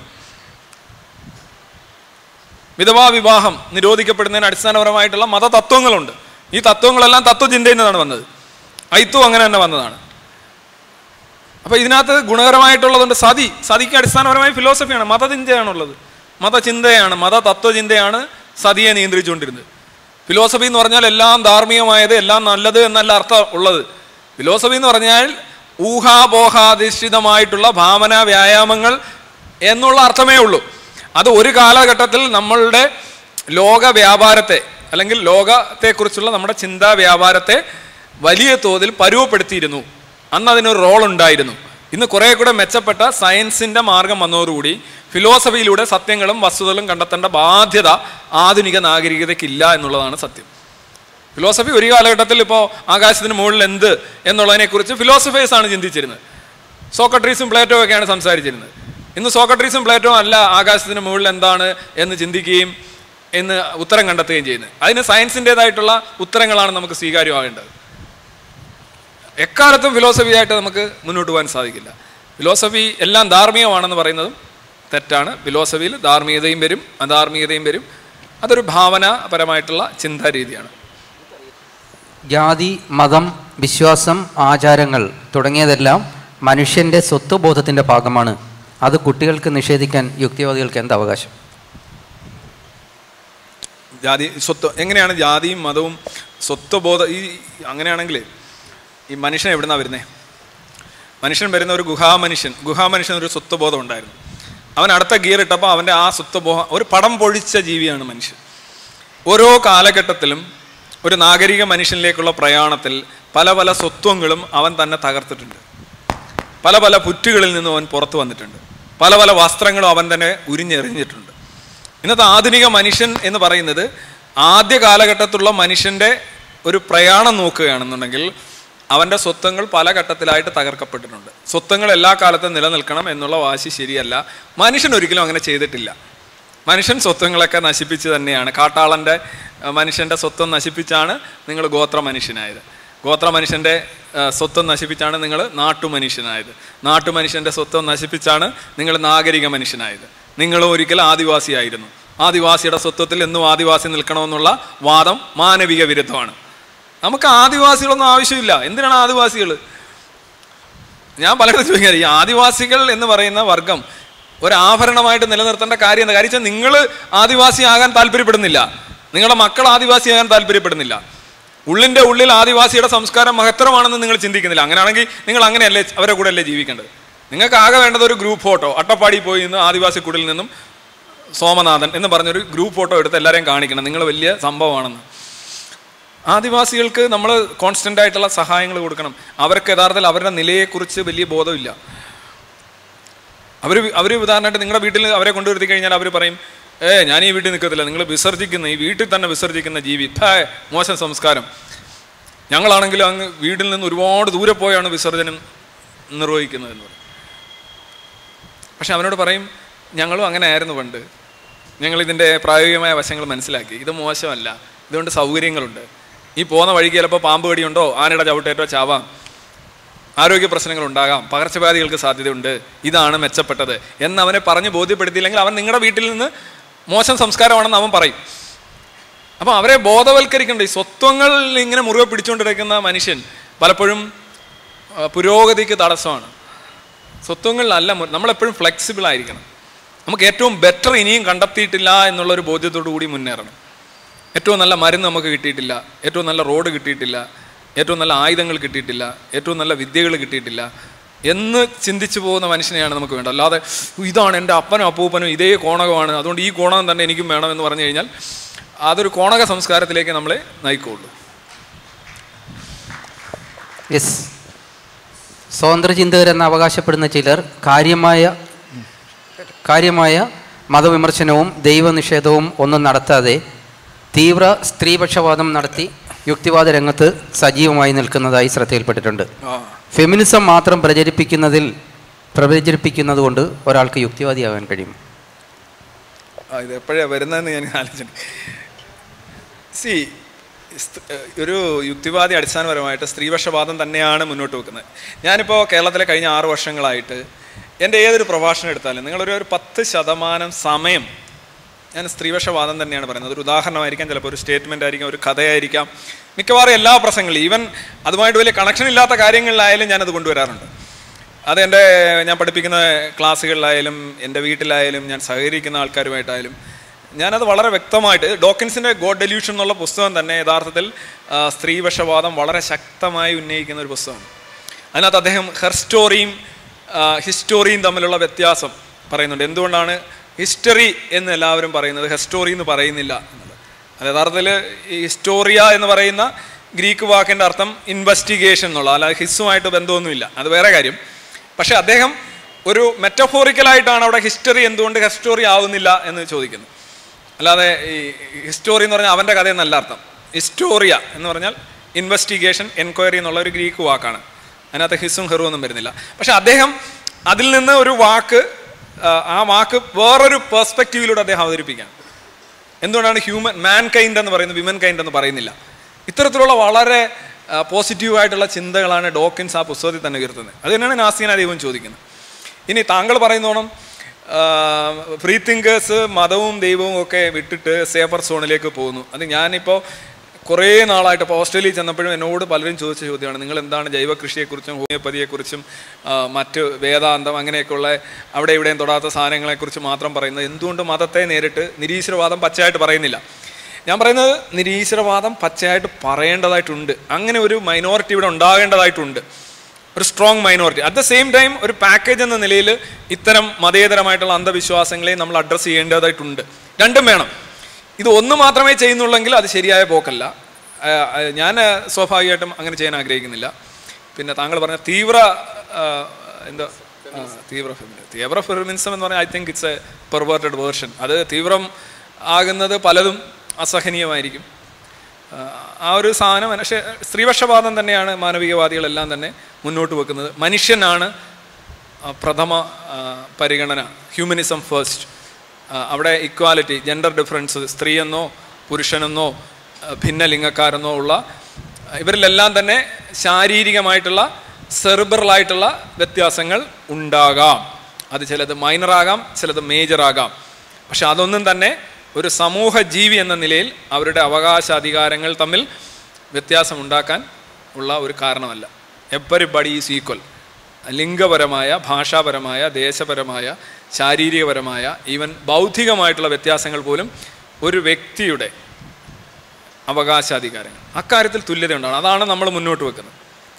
വിധവാ വിവാഹം നിരോധിക്കപ്പെടുന്നതിന് അടിസ്ഥാനപരമായിട്ടുള്ള മതതത്വങ്ങളുണ്ട് ഈ തത്വങ്ങളെല്ലാം തത്വചിന്തയിൽ നിന്നാണ് വന്നത് അയിത്വം അങ്ങനെ തന്നെ വന്നതാണ് അപ്പൊ ഇതിനകത്ത് ഗുണകരമായിട്ടുള്ളതുണ്ട് സതി സതിക്ക് അടിസ്ഥാനപരമായ ഫിലോസഫിയാണ് മതചിന്തയാണുള്ളത് മതചിന്തയാണ് മത തത്വചിന്തയാണ് സതിയെ നിയന്ത്രിച്ചുകൊണ്ടിരുന്നത് ഫിലോസഫി എന്ന് പറഞ്ഞാൽ എല്ലാം ധാർമ്മികമായത് എല്ലാം നല്ലത് എന്നല്ല അർത്ഥം ഉള്ളത് ഫിലോസഫി എന്ന് പറഞ്ഞാൽ ഊഹാപോഹാധിഷ്ഠിതമായിട്ടുള്ള ഭാവന വ്യായാമങ്ങൾ എന്നുള്ള അർത്ഥമേ ഉള്ളൂ അത് ഒരു കാലഘട്ടത്തിൽ നമ്മളുടെ ലോക വ്യാപാരത്തെ അല്ലെങ്കിൽ ലോകത്തെക്കുറിച്ചുള്ള നമ്മുടെ ചിന്താ വ്യാപാരത്തെ വലിയ തോതിൽ പരുവപ്പെടുത്തിയിരുന്നു അന്ന് അതിനൊരു റോൾ ഉണ്ടായിരുന്നു ഇന്ന് കുറെ കൂടെ മെച്ചപ്പെട്ട സയൻസിന്റെ മാർഗം വന്നതോടുകൂടി ഫിലോസഫിയിലൂടെ സത്യങ്ങളും വസ്തുതകളും കണ്ടെത്തേണ്ട ബാധ്യത ആധുനിക നാഗരികതയ്ക്കില്ല എന്നുള്ളതാണ് സത്യം ഫിലോസഫി ഒരു കാലഘട്ടത്തിൽ ഇപ്പോൾ ആകാശത്തിന് മുകളിൽ എന്ത് എന്നുള്ളതിനെക്കുറിച്ച് ഫിലോസഫേഴ്സ് ആണ് ചിന്തിച്ചിരുന്നത് സോക്രട്ടീസും പ്ലേറ്റോ ഒക്കെയാണ് സംസാരിച്ചിരുന്നത് ഇന്ന് സോക്രട്ടീസും പ്ലേറ്റോ അല്ല ആകാശത്തിന് മുകളിൽ എന്താണ് എന്ന് ചിന്തിക്കുകയും എന്ന് ഉത്തരം കണ്ടെത്തുകയും ചെയ്യുന്നത് അതിന് സയൻസിൻ്റെതായിട്ടുള്ള ഉത്തരങ്ങളാണ് നമുക്ക് സ്വീകാര്യമാകേണ്ടത് എക്കാലത്തും ഫിലോസഫിയായിട്ട് നമുക്ക് മുന്നോട്ട് പോകാൻ സാധിക്കില്ല ഫിലോസഫി എല്ലാം ധാർമ്മികമാണെന്ന് പറയുന്നതും തെറ്റാണ് ഫിലോസഫിയിൽ ധാർമ്മികതയും വരും അധാർമികതയും വരും അതൊരു ഭാവനാപരമായിട്ടുള്ള ചിന്താ രീതിയാണ് ജാതി മതം വിശ്വാസം ആചാരങ്ങൾ തുടങ്ങിയതെല്ലാം മനുഷ്യൻ്റെ സ്വത്വബോധത്തിൻ്റെ ഭാഗമാണ് അത് കുട്ടികൾക്ക് നിഷേധിക്കാൻ യുക്തിവാദികൾക്ക് എന്ത് അവകാശം ജാതി സ്വത്വ എങ്ങനെയാണ് ജാതിയും മതവും സ്വത്വബോധ ഈ അങ്ങനെയാണെങ്കിൽ ഈ മനുഷ്യൻ എവിടുന്നാണ് വരുന്നത് മനുഷ്യൻ വരുന്ന ഒരു ഗുഹാമനുഷ്യൻ ഗുഹാമനുഷ്യൻ ഒരു സ്വത്വബോധം ഉണ്ടായിരുന്നു അവൻ അടുത്ത ഗിയർ ഇട്ടപ്പോൾ അവൻ്റെ ആ സ്വത്വബോധം ഒരു പടം പൊഴിച്ച ജീവിയാണ് മനുഷ്യൻ ഓരോ കാലഘട്ടത്തിലും ഒരു നാഗരിക മനുഷ്യനിലേക്കുള്ള പ്രയാണത്തിൽ പല പല സ്വത്വങ്ങളും അവൻ തന്നെ തകർത്തിട്ടുണ്ട് പല പല പുറ്റുകളിൽ നിന്നും അവൻ പുറത്തു വന്നിട്ടുണ്ട് പല പല വസ്ത്രങ്ങളും അവൻ തന്നെ ഉരിഞ്ഞെറിഞ്ഞിട്ടുണ്ട് ഇന്നത്തെ ആധുനിക മനുഷ്യൻ എന്ന് പറയുന്നത് ആദ്യ കാലഘട്ടത്തിലുള്ള മനുഷ്യൻ്റെ ഒരു പ്രയാണം നോക്കുകയാണെന്നുണ്ടെങ്കിൽ അവൻ്റെ സ്വത്വങ്ങൾ പല ഘട്ടത്തിലായിട്ട് തകർക്കപ്പെട്ടിട്ടുണ്ട് സ്വത്വങ്ങൾ എല്ലാ കാലത്തും നിലനിൽക്കണം എന്നുള്ള വാശി ശരിയല്ല മനുഷ്യൻ ഒരിക്കലും അങ്ങനെ ചെയ്തിട്ടില്ല മനുഷ്യൻ സ്വത്വങ്ങളൊക്കെ നശിപ്പിച്ച് തന്നെയാണ് കാട്ടാളൻ്റെ അഹ്, മനുഷ്യൻ്റെ സ്വത്വം നശിപ്പിച്ചാണ് നിങ്ങൾ ഗോത്ര മനുഷ്യനായത് ഗോത്ര മനുഷ്യൻ്റെ അഹ്, സ്വത്വം നശിപ്പിച്ചാണ് നിങ്ങൾ നാട്ടുമനുഷ്യനായത് നാട്ടുമനുഷ്യൻ്റെ സ്വത്വം നശിപ്പിച്ചാണ് നിങ്ങൾ നാഗരിക മനുഷ്യനായത് നിങ്ങളും ഒരിക്കൽ ആദിവാസിയായിരുന്നു ആദിവാസിയുടെ സ്വത്വത്തിൽ എന്നും ആദിവാസി നിൽക്കണമെന്നുള്ള വാദം മാനവിക വിരുദ്ധമാണ് നമുക്ക് ആദിവാസികളൊന്നും ആവശ്യമില്ല എന്തിനാണ് ആദിവാസികൾ ഞാൻ പലയിടത്തും ചോദിക്കാറ് ഈ ആദിവാസികൾ എന്ന് പറയുന്ന വർഗം ഒരു ആഭരണമായിട്ട് നിലനിർത്തേണ്ട കാര്യം എന്താ കാര്യം വെച്ചാൽ നിങ്ങൾ ആദിവാസിയാകാൻ താല്പര്യപ്പെടുന്നില്ല നിങ്ങളുടെ മക്കൾ ആദിവാസിയാകാൻ താല്പര്യപ്പെടുന്നില്ല ഉള്ളിൻ്റെ ഉള്ളിൽ ആദിവാസിയുടെ സംസ്കാരം മഹത്തരമാണെന്ന് നിങ്ങൾ ചിന്തിക്കുന്നില്ല അങ്ങനെയാണെങ്കിൽ നിങ്ങൾ അങ്ങനെയല്ലേ അവരെ കൂടെ അല്ലേ ജീവിക്കേണ്ടത് നിങ്ങൾക്ക് ആകെ വേണ്ടത് ഒരു ഗ്രൂപ്പ് ഫോട്ടോ അട്ടപ്പാടി പോയി നിന്ന് ആദിവാസി കുടിൽ നിന്നും സോമനാഥൻ എന്ന് പറഞ്ഞൊരു ഗ്രൂപ്പ് ഫോട്ടോ എടുത്ത് എല്ലാവരെയും കാണിക്കണം നിങ്ങൾ വലിയ സംഭവമാണെന്ന് ആദിവാസികൾക്ക് നമ്മൾ കോൺസ്റ്റൻ്റ് ആയിട്ടുള്ള സഹായങ്ങൾ കൊടുക്കണം അവർക്ക് യഥാർത്ഥത്തിൽ അവരുടെ നിലയെക്കുറിച്ച് വലിയ ബോധമില്ല അവർ അവർ ഉദാഹരണമായിട്ട് നിങ്ങളുടെ വീട്ടിൽ അവരെ കൊണ്ടുവരുത്തി കഴിഞ്ഞാൽ അവർ പറയും ഏ ഞാൻ ഈ വീട്ടിൽ നിൽക്കത്തില്ല നിങ്ങൾ വിസർജിക്കുന്ന ഈ വീട്ടിൽ തന്നെ വിസർജിക്കുന്ന ജീവി ഥേ മോശം സംസ്കാരം ഞങ്ങളാണെങ്കിലും അങ്ങ് വീട്ടിൽ നിന്ന് ഒരുപാട് ദൂരെ പോയാണ് വിസർജനം നിർവഹിക്കുന്നത് എന്ന് പറയും പക്ഷെ അവനോട് പറയും ഞങ്ങളും അങ്ങനെ ആയിരുന്നു പണ്ട് ഞങ്ങൾ ഇതിൻ്റെ പ്രായോഗികമായ വശങ്ങൾ മനസ്സിലാക്കി ഇത് മോശമല്ല ഇതുകൊണ്ട് സൗകര്യങ്ങളുണ്ട് ഈ പോകുന്ന വഴിക്ക് ചിലപ്പോൾ പാമ്പ് കടിയുണ്ടോ ആനയുടെ ചവിട്ടേറ്റോ ചാവാം ആരോഗ്യ പ്രശ്നങ്ങൾ ഉണ്ടാകാം പകർച്ചവ്യാധികൾക്ക് സാധ്യതയുണ്ട് ഇതാണ് മെച്ചപ്പെട്ടത് എന്ന് അവനെ പറഞ്ഞ് ബോധ്യപ്പെടുത്തിയില്ലെങ്കിൽ അവൻ നിങ്ങളുടെ വീട്ടിൽ നിന്ന് മോശം സംസ്കാരമാണെന്ന് അവൻ പറയും അപ്പോൾ അവരെ ബോധവൽക്കരിക്കേണ്ട ഈ സ്വത്വങ്ങൾ ഇങ്ങനെ മുറുകെ പിടിച്ചുകൊണ്ടിരിക്കുന്ന മനുഷ്യൻ പലപ്പോഴും ആ, പുരോഗതിക്ക് തടസ്സമാണ് സ്വത്വങ്ങളിലല്ല മു- നമ്മളെപ്പോഴും ഫ്ലെക്സിബിൾ ആയിരിക്കണം നമുക്ക് ഏറ്റവും ബെറ്റർ ഇനിയും കണ്ടെത്തിയിട്ടില്ല എന്നുള്ളൊരു ബോധ്യത്തോടു കൂടി മുന്നേറണം ഏറ്റവും നല്ല മരുന്ന് നമുക്ക് കിട്ടിയിട്ടില്ല ഏറ്റവും നല്ല റോഡ് കിട്ടിയിട്ടില്ല ഏറ്റവും നല്ല ആയുധങ്ങൾ കിട്ടിയിട്ടില്ല ഏറ്റവും നല്ല വിദ്യകൾ കിട്ടിയിട്ടില്ല എന്ന് ചിന്തിച്ചു പോകുന്ന മനുഷ്യനെയാണ് നമുക്ക് വേണ്ടത് അല്ലാതെ ഇതാണ് എൻ്റെ അപ്പനും അപ്പൂപ്പനും ഇതേ കോണകമാണ് അതുകൊണ്ട് ഈ കോണകം തന്നെ എനിക്കും വേണം എന്ന് പറഞ്ഞു കഴിഞ്ഞാൽ അതൊരു കോണക സംസ്കാരത്തിലേക്ക് നമ്മളെ നയിക്കുകയുള്ളൂ യെസ് സ്വതന്ത്ര ചിന്തകരെന്ന് അവകാശപ്പെടുന്ന ചിലർ കാര്യമായ കാര്യമായ മതവിമർശനവും ദൈവനിഷേധവും ഒന്നും നടത്താതെ തീവ്ര സ്ത്രീപക്ഷവാദം നടത്തി യുക്തിവാദ രംഗത്ത് സജീവമായി നിൽക്കുന്നതായി ശ്രദ്ധയിൽപ്പെട്ടിട്ടുണ്ട് ആ. ഫെമിനിസം മാത്രം പ്രചരിപ്പിക്കുന്നതിൽ പ്രചരിപ്പിക്കുന്നത് കൊണ്ട് ഒരാൾക്ക് യുക്തിവാദിയാകാൻ കഴിയും ആ ഇത് എപ്പോഴാണ് വരുന്നതെന്ന് ഞാൻ ആലോചിച്ചിട്ടുണ്ട് സി ഒരു യുക്തിവാദി അടിസ്ഥാനപരമായിട്ട് സ്ത്രീപക്ഷപാതം തന്നെയാണ് മുന്നോട്ട് വെക്കുന്നത് ഞാനിപ്പോൾ കേരളത്തിലെ കഴിഞ്ഞ ആറ് വർഷങ്ങളായിട്ട് എൻ്റെ ഏതൊരു പ്രഭാഷണം എടുത്താലും നിങ്ങളൊരു ഒരു പത്ത് ശതമാനം സമയം ഞാൻ സ്ത്രീപക്ഷവാദം തന്നെയാണ് പറയുന്നത് ഒരു ഉദാഹരണമായിരിക്കാം ചിലപ്പോൾ ഒരു സ്റ്റേറ്റ്മെൻ്റ് ആയിരിക്കാം ഒരു കഥയായിരിക്കാം മിക്കവാറും എല്ലാ പ്രസംഗങ്ങളിലും ഈവൻ അതുമായിട്ട് വലിയ കണക്ഷൻ ഇല്ലാത്ത കാര്യങ്ങളിലായാലും ഞാനത് കൊണ്ടുവരാറുണ്ട് അത് എൻ്റെ ഞാൻ പഠിപ്പിക്കുന്ന ക്ലാസ്സുകളിലായാലും എൻ്റെ വീട്ടിലായാലും ഞാൻ സഹകരിക്കുന്ന ആൾക്കാരുമായിട്ടായാലും ഞാനത് വളരെ വ്യക്തമായിട്ട് ഡോക്കിൻസിൻ്റെ ഗോഡ് ഡെല്യൂഷൻ എന്നുള്ള പുസ്തകം തന്നെ യഥാർത്ഥത്തിൽ ആ, സ്ത്രീപക്ഷവാദം വളരെ ശക്തമായി ഉന്നയിക്കുന്ന ഒരു പുസ്തകമാണ് അതിനകത്ത് അദ്ദേഹം ഹെർ സ്റ്റോറിയും ഹിസ്റ്റോറിയും തമ്മിലുള്ള വ്യത്യാസം പറയുന്നുണ്ട് എന്തുകൊണ്ടാണ് ഹിസ്റ്ററി എന്ന് എല്ലാവരും പറയുന്നത് ഹിസ്റ്റോറി എന്ന് പറയുന്നില്ല എന്നുള്ളത് അത് യഥാർത്ഥത്തിൽ ഈ ഹിസ്റ്റോറിയ എന്ന് പറയുന്ന ഗ്രീക്ക് വാക്കിൻ്റെ അർത്ഥം ഇൻവെസ്റ്റിഗേഷൻ എന്നുള്ള അല്ലാതെ ഹിസ്സുമായിട്ട് ബന്ധമൊന്നുമില്ല അത് വേറെ കാര്യം പക്ഷേ അദ്ദേഹം ഒരു മെറ്റഫോറിക്കലായിട്ടാണ് അവിടെ ഹിസ്റ്ററി എന്തുകൊണ്ട് ഹിസ്റ്റോറി ആവുന്നില്ല എന്ന് ചോദിക്കുന്നത് അല്ലാതെ ഈ ഹിസ്റ്റോറി എന്ന് പറഞ്ഞാൽ അവൻ്റെ കഥ എന്നല്ല അർത്ഥം ഹിസ്റ്റോറിയ എന്ന് പറഞ്ഞാൽ ഇൻവെസ്റ്റിഗേഷൻ എൻക്വയറി എന്നുള്ള ഒരു ഗ്രീക്ക് വാക്കാണ് അതിനകത്ത് ഹിസ്സും ഹെറും ഒന്നും വരുന്നില്ല പക്ഷെ അദ്ദേഹം അതിൽ നിന്ന് ഒരു വാക്ക് ആ, ആ വാക്ക് വേറൊരു പെർസ്പെക്റ്റീവിലൂടെ അദ്ദേഹം അവതരിപ്പിക്കാൻ എന്തുകൊണ്ടാണ് ഹ്യൂമൻ മാൻ കൈൻഡ് എന്ന് പറയുന്നത് വിമൻ കൈൻഡ് എന്ന് പറയുന്നില്ല ഇത്തരത്തിലുള്ള വളരെ പോസിറ്റീവായിട്ടുള്ള ചിന്തകളാണ് ഡോക്കിൻസ് ആ പുസ്തകത്തിൽ തന്നെ ഉയർത്തുന്നത് അത് തന്നെയാണ് നാസ്തികന ദൈവം ചോദിക്കുന്നത് ഇനി താങ്കൾ പറയുന്നോണം ഫ്രീ തിങ്കേഴ്സ് മതവും ദൈവവും ഒക്കെ വിട്ടിട്ട് സേഫർ സോണിലേക്ക് പോകുന്നു അത് ഞാനിപ്പോൾ കുറേ നാളായിട്ട് ഇപ്പോൾ ഓസ്ട്രേലിയയിൽ ചെന്നപ്പോഴും എന്നോട് പലരും ചോദിച്ച ചോദ്യമാണ് നിങ്ങൾ എന്താണ് ജൈവ കൃഷിയെക്കുറിച്ചും ഹോമിയോപ്പതിയെക്കുറിച്ചും ആ, മറ്റ് വേദാന്തം അങ്ങനെയൊക്കെയുള്ള അവിടെ ഇവിടെയും തൊടാത്ത സാധനങ്ങളെക്കുറിച്ച് മാത്രം പറയുന്നത് എന്തുകൊണ്ട് മതത്തെ നേരിട്ട് നിരീശ്വരവാദം പച്ചയായിട്ട് പറയുന്നില്ല ഞാൻ പറയുന്നത് നിരീശ്വരവാദം പച്ചയായിട്ട് പറയേണ്ടതായിട്ടുണ്ട് അങ്ങനെ ഒരു മൈനോറിറ്റി ഇവിടെ ഉണ്ടാകേണ്ടതായിട്ടുണ്ട് ഒരു strong minority at the same time ഒരു പാക്കേജ് എന്ന നിലയിൽ ഇത്തരം മതേതരമായിട്ടുള്ള അന്ധവിശ്വാസങ്ങളെ നമ്മൾ അഡ്രസ്സ് ചെയ്യേണ്ടതായിട്ടുണ്ട് രണ്ടും വേണം ഇത് ഒന്ന് മാത്രമേ ചെയ്യുന്നുള്ളെങ്കിൽ അത് ശരിയായ പോക്കല്ല ആ, ആ, ഞാൻ ആ, സ്വാഭാവികമായിട്ടും അങ്ങനെ ചെയ്യാൻ ആഗ്രഹിക്കുന്നില്ല പിന്നെ താങ്കൾ പറഞ്ഞ തീവ്ര ആ, എന്താ ആ, തീവ്ര ഫെമിനിസം തീവ്ര ഫെമിനിസം എന്ന് പറഞ്ഞാൽ I think it's a perverted version അത് തീവ്രം ആകുന്നത് പലതും അസഹനീയമായിരിക്കും ആ, ആ ഒരു സാധനം പക്ഷേ സ്ത്രീപക്ഷപാതം തന്നെയാണ് മാനവികവാദികളെല്ലാം തന്നെ മുന്നോട്ട് വെക്കുന്നത് മനുഷ്യനാണ് ആ, പ്രഥമ ആ, പരിഗണന ഹ്യൂമനിസം ഫസ്റ്റ് അവിടെ ഇക്വാലിറ്റി ജെൻഡർ ഡിഫറൻസ് സ്ത്രീയെന്നോ പുരുഷനെന്നോ ആ, ഭിന്നലിംഗക്കാരെന്നോ ഉള്ള ഇവരിലെല്ലാം തന്നെ ശാരീരികമായിട്ടുള്ള സെറിബറലായിട്ടുള്ള വ്യത്യാസങ്ങൾ ഉണ്ടാകാം അത് ചിലത് മൈനറാകാം ചിലത് മേജറാകാം പക്ഷെ അതൊന്നും തന്നെ ഒരു സമൂഹ ജീവി എന്ന നിലയിൽ അവരുടെ അവകാശ അധികാരങ്ങൾ തമ്മിൽ വ്യത്യാസം ഉണ്ടാക്കാൻ ഉള്ള ഒരു കാരണമല്ല എവരിബഡി ഈസ് ഈക്വൽ ലിംഗപരമായ ഭാഷാപരമായ ദേശപരമായ ശാരീരികപരമായ ഈവൻ ബൗദ്ധികമായിട്ടുള്ള വ്യത്യാസങ്ങൾ പോലും ഒരു വ്യക്തിയുടെ അവകാശാധികാരങ്ങൾ അക്കാര്യത്തിൽ തുല്യതയുണ്ടാണ് അതാണ് നമ്മൾ മുന്നോട്ട് വെക്കുന്നത്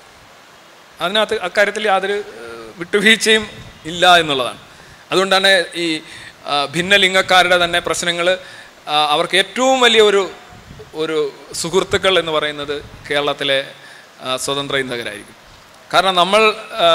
അതിനകത്ത് അക്കാര്യത്തിൽ യാതൊരു ഏഹ്, വിട്ടുവീഴ്ചയും ഇല്ല എന്നുള്ളതാണ് അതുകൊണ്ടാണ് ഈ ആ, ഭിന്നലിംഗക്കാരുടെ തന്നെ പ്രശ്നങ്ങൾ അവർക്ക് ഏറ്റവും വലിയ ഒരു ഒരു സുഹൃത്തുക്കൾ എന്ന് പറയുന്നത് കേരളത്തിലെ ആ, സ്വതന്ത്ര ചിന്തകരായിരിക്കും കാരണം നമ്മൾ ആ,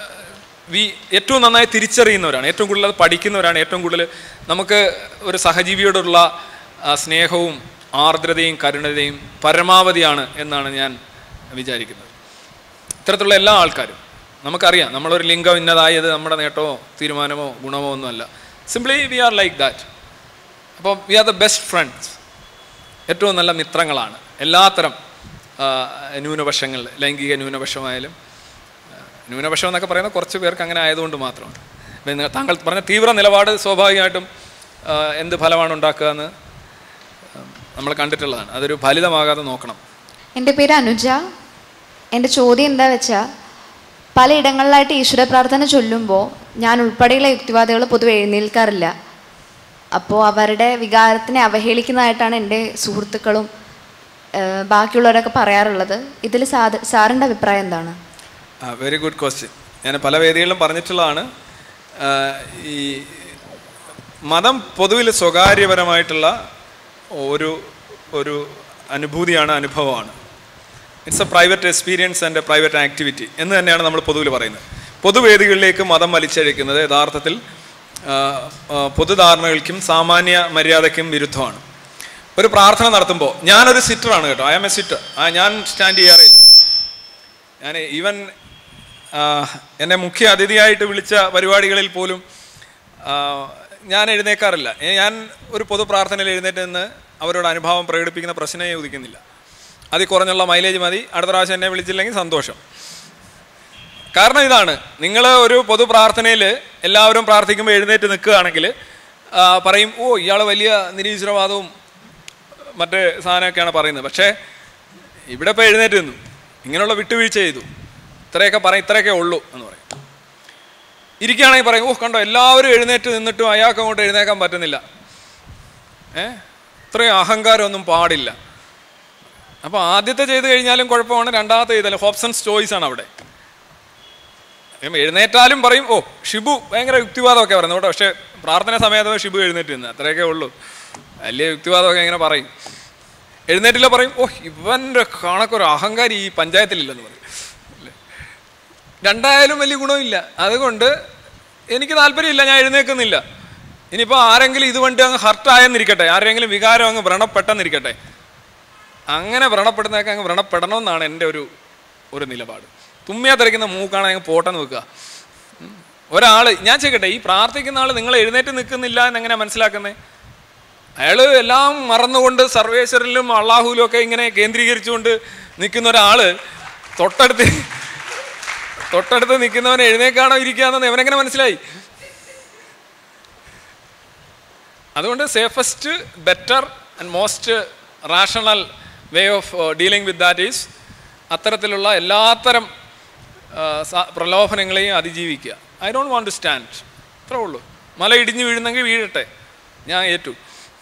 വി ഏറ്റവും നന്നായി തിരിച്ചറിയുന്നവരാണ് ഏറ്റവും കൂടുതൽ അത് പഠിക്കുന്നവരാണ് ഏറ്റവും കൂടുതൽ നമുക്ക് ഒരു സഹജീവിയോടുള്ള ആ, സ്നേഹവും ആർദ്രതയും കരുണതയും പരമാവധിയാണ് എന്നാണ് ഞാൻ വിചാരിക്കുന്നത് ഇത്തരത്തിലുള്ള എല്ലാ ആൾക്കാരും നമുക്കറിയാം നമ്മളൊരു ലിംഗം ഇന്നതായത് നമ്മുടെ നേട്ടമോ തീരുമാനമോ ഗുണമോ ഒന്നുമല്ല simply we are like that അപ്പോൾ we are the best friends ഏറ്റവും നല്ല മിത്രങ്ങളാണ് എല്ലാത്തരം ആ, ന്യൂനപക്ഷങ്ങൾ ലൈംഗിക ന്യൂനപക്ഷമായാലും ആ, ന്യൂനപക്ഷം എന്നൊക്കെ പറയുന്നത് കുറച്ച് പേർക്ക് അങ്ങനെ ആയതുകൊണ്ട് മാത്രമാണ് ഇപ്പം നിങ്ങൾ- താങ്കൾ പറഞ്ഞ തീവ്ര നിലപാട് സ്വാഭാവികമായിട്ടും ആ, എന്ത് ഫലമാണ് ഉണ്ടാക്കുക എന്ന് നമ്മൾ കണ്ടിട്ടുള്ളതാണ് അതൊരു ഫലിതമാകാതെ നോക്കണം എൻ്റെ പേര് അനുജ എൻ്റെ ചോദ്യം എന്താ വെച്ചാൽ പലയിടങ്ങളിലായിട്ട് ഈശ്വര പ്രാർത്ഥന ചൊല്ലുമ്പോൾ ഞാൻ ഉൾപ്പെടെയുള്ള യുക്തിവാദികൾ പൊതുവെ എഴുന്നേൽക്കാറില്ല അപ്പോൾ അവരുടെ വികാരത്തിനെ അവഹേളിക്കുന്നതായിട്ടാണ് എൻ്റെ സുഹൃത്തുക്കളും ഏഹ്, ബാക്കിയുള്ളവരൊക്കെ പറയാറുള്ളത് ഇതിൽ സാധ സാറിൻ്റെ അഭിപ്രായം എന്താണ് വെരി ഗുഡ് ക്വസ്റ്റ്യൻ ഞാൻ പല വേദികളിലും പറഞ്ഞിട്ടുള്ളതാണ് ആ, ഈ മതം പൊതുവിൽ സ്വകാര്യപരമായിട്ടുള്ള ഒരു ഒരു അനുഭൂതിയാണ് അനുഭവമാണ് it's a private experience and a private activity എന്ന് തന്നെയാണ് നമ്മൾ പൊതുവിൽ പറയുന്നത് പൊതുവേദികളിലേക്ക് മതം വലിച്ചഴിക്കുന്നത് യഥാർത്ഥത്തിൽ ആ, ആ, പൊതുധാരണകൾക്കും സാമാന്യ മര്യാദയ്ക്കും വിരുദ്ധമാണ് ഒരു പ്രാർത്ഥന നടത്തുമ്പോൾ ഞാനൊരു സിറ്ററാണ് കേട്ടോ ഐ ആം എ സിറ്റർ ആ ഞാൻ സ്റ്റാൻഡ് ചെയ്യാറില്ല ഞാൻ ഈവൻ എന്നെ മുഖ്യ അതിഥിയായിട്ട് വിളിച്ച പരിപാടികളിൽ പോലും ആ, ഞാൻ എഴുന്നേക്കാറില്ല ഏ, ഞാൻ ഒരു പൊതു പ്രാർത്ഥനയിൽ എഴുന്നേറ്റ് നിന്ന് അവരോട് അനുഭാവം പ്രകടിപ്പിക്കുന്ന പ്രശ്നമേ ഉദിക്കുന്നില്ല അതിൽ കുറഞ്ഞുള്ള മൈലേജ് മതി അടുത്ത പ്രാവശ്യം എന്നെ വിളിച്ചില്ലെങ്കിൽ സന്തോഷം കാരണം ഇതാണ് നിങ്ങൾ ഒരു പൊതു പ്രാർത്ഥനയിൽ എല്ലാവരും പ്രാർത്ഥിക്കുമ്പോൾ എഴുന്നേറ്റ് നിൽക്കുകയാണെങ്കിൽ ആ, പറയും ഓ ഇയാൾ വലിയ നിരീശ്വരവാദവും മറ്റേ സാധനമൊക്കെയാണ് പറയുന്നത് പക്ഷേ ഇവിടെ ഇപ്പോൾ എഴുന്നേറ്റ് നിന്നു ഇങ്ങനെയുള്ള വിട്ടുവീഴ്ച ചെയ്തു ഇത്രയൊക്കെ പറയും ഇത്രയൊക്കെ ഉള്ളൂ എന്ന് പറയും ഇരിക്കുകയാണെങ്കിൽ പറയും ഓ കണ്ടോ എല്ലാവരും എഴുന്നേറ്റ് നിന്നിട്ടും അയാൾക്ക് അങ്ങോട്ട് എഴുന്നേക്കാൻ പറ്റുന്നില്ല ഏ ഇത്രയും അഹങ്കാരമൊന്നും പാടില്ല അപ്പോൾ ആദ്യത്തെ ചെയ്ത് കഴിഞ്ഞാലും കുഴപ്പമാണ് രണ്ടാമത്തെ ചെയ്താലും ഹോപ്സൺസ് ചോയ്സ് ആണ് അവിടെ ഇപ്പം എഴുന്നേറ്റാലും പറയും ഓ ഷിബു ഭയങ്കര യുക്തിവാദമൊക്കെ പറയുന്നത് കേട്ടോ പക്ഷേ പ്രാർത്ഥന സമയത്ത് ഷിബു എഴുന്നേറ്റ് നിന്ന് അത്രയൊക്കെ ഉള്ളൂ വലിയ യുക്തിവാദമൊക്കെ ഇങ്ങനെ പറയും എഴുന്നേറ്റില്ല പറയും ഓ ഇവൻ്റെ കണക്കൊരു അഹങ്കാരി ഈ പഞ്ചായത്തിലില്ലെന്ന് പറയും അല്ലേ? രണ്ടായാലും വലിയ ഗുണമില്ല അതുകൊണ്ട് എനിക്ക് താല്പര്യമില്ല ഞാൻ എഴുന്നേൽക്കുന്നില്ല ഇനിയിപ്പോൾ ആരെങ്കിലും ഇത് കൊണ്ട് അങ്ങ് ഹർട്ടായെന്നിരിക്കട്ടെ ആരെങ്കിലും വികാരം അങ്ങ് വ്രണപ്പെട്ടെന്നിരിക്കട്ടെ അങ്ങനെ വ്രണപ്പെടുന്നതൊക്കെ അങ്ങ് വ്രണപ്പെടണമെന്നാണ് എൻ്റെ ഒരു ഒരു നിലപാട് തുമ്മിയാ തെറിക്കുന്ന മൂക്കാണെങ്കിൽ അങ്ങ് പോട്ടെന്ന് വെക്കുക ഒരാൾ ഞാൻ ചെയ്യട്ടെ ഈ പ്രാർത്ഥിക്കുന്ന ആൾ നിങ്ങൾ എഴുന്നേറ്റ് നിൽക്കുന്നില്ല എന്നെങ്ങനെ മനസ്സിലാക്കുന്നത് അയാൾ എല്ലാം മറന്നുകൊണ്ട് സർവേശ്വരനിലും അള്ളാഹുലും ഒക്കെ ഇങ്ങനെ കേന്ദ്രീകരിച്ചുകൊണ്ട് നിൽക്കുന്ന ഒരാൾ തൊട്ടടുത്ത് തൊട്ടടുത്ത് നിൽക്കുന്നവൻ എഴുന്നേക്കാണോ ഇരിക്കുകയെന്ന് എവനെങ്ങനെ മനസ്സിലായി അതുകൊണ്ട് safest better and most rational way of dealing with that is അത്തരത്തിലുള്ള എല്ലാത്തരം ആ, സ- പ്രലോഭനങ്ങളെയും അതിജീവിക്കുക I don't want to stand അത്രേ ഉള്ളൂ മല ഇടിഞ്ഞു വീഴുന്നെങ്കിൽ വീഴട്ടെ ഞാൻ ഏറ്റു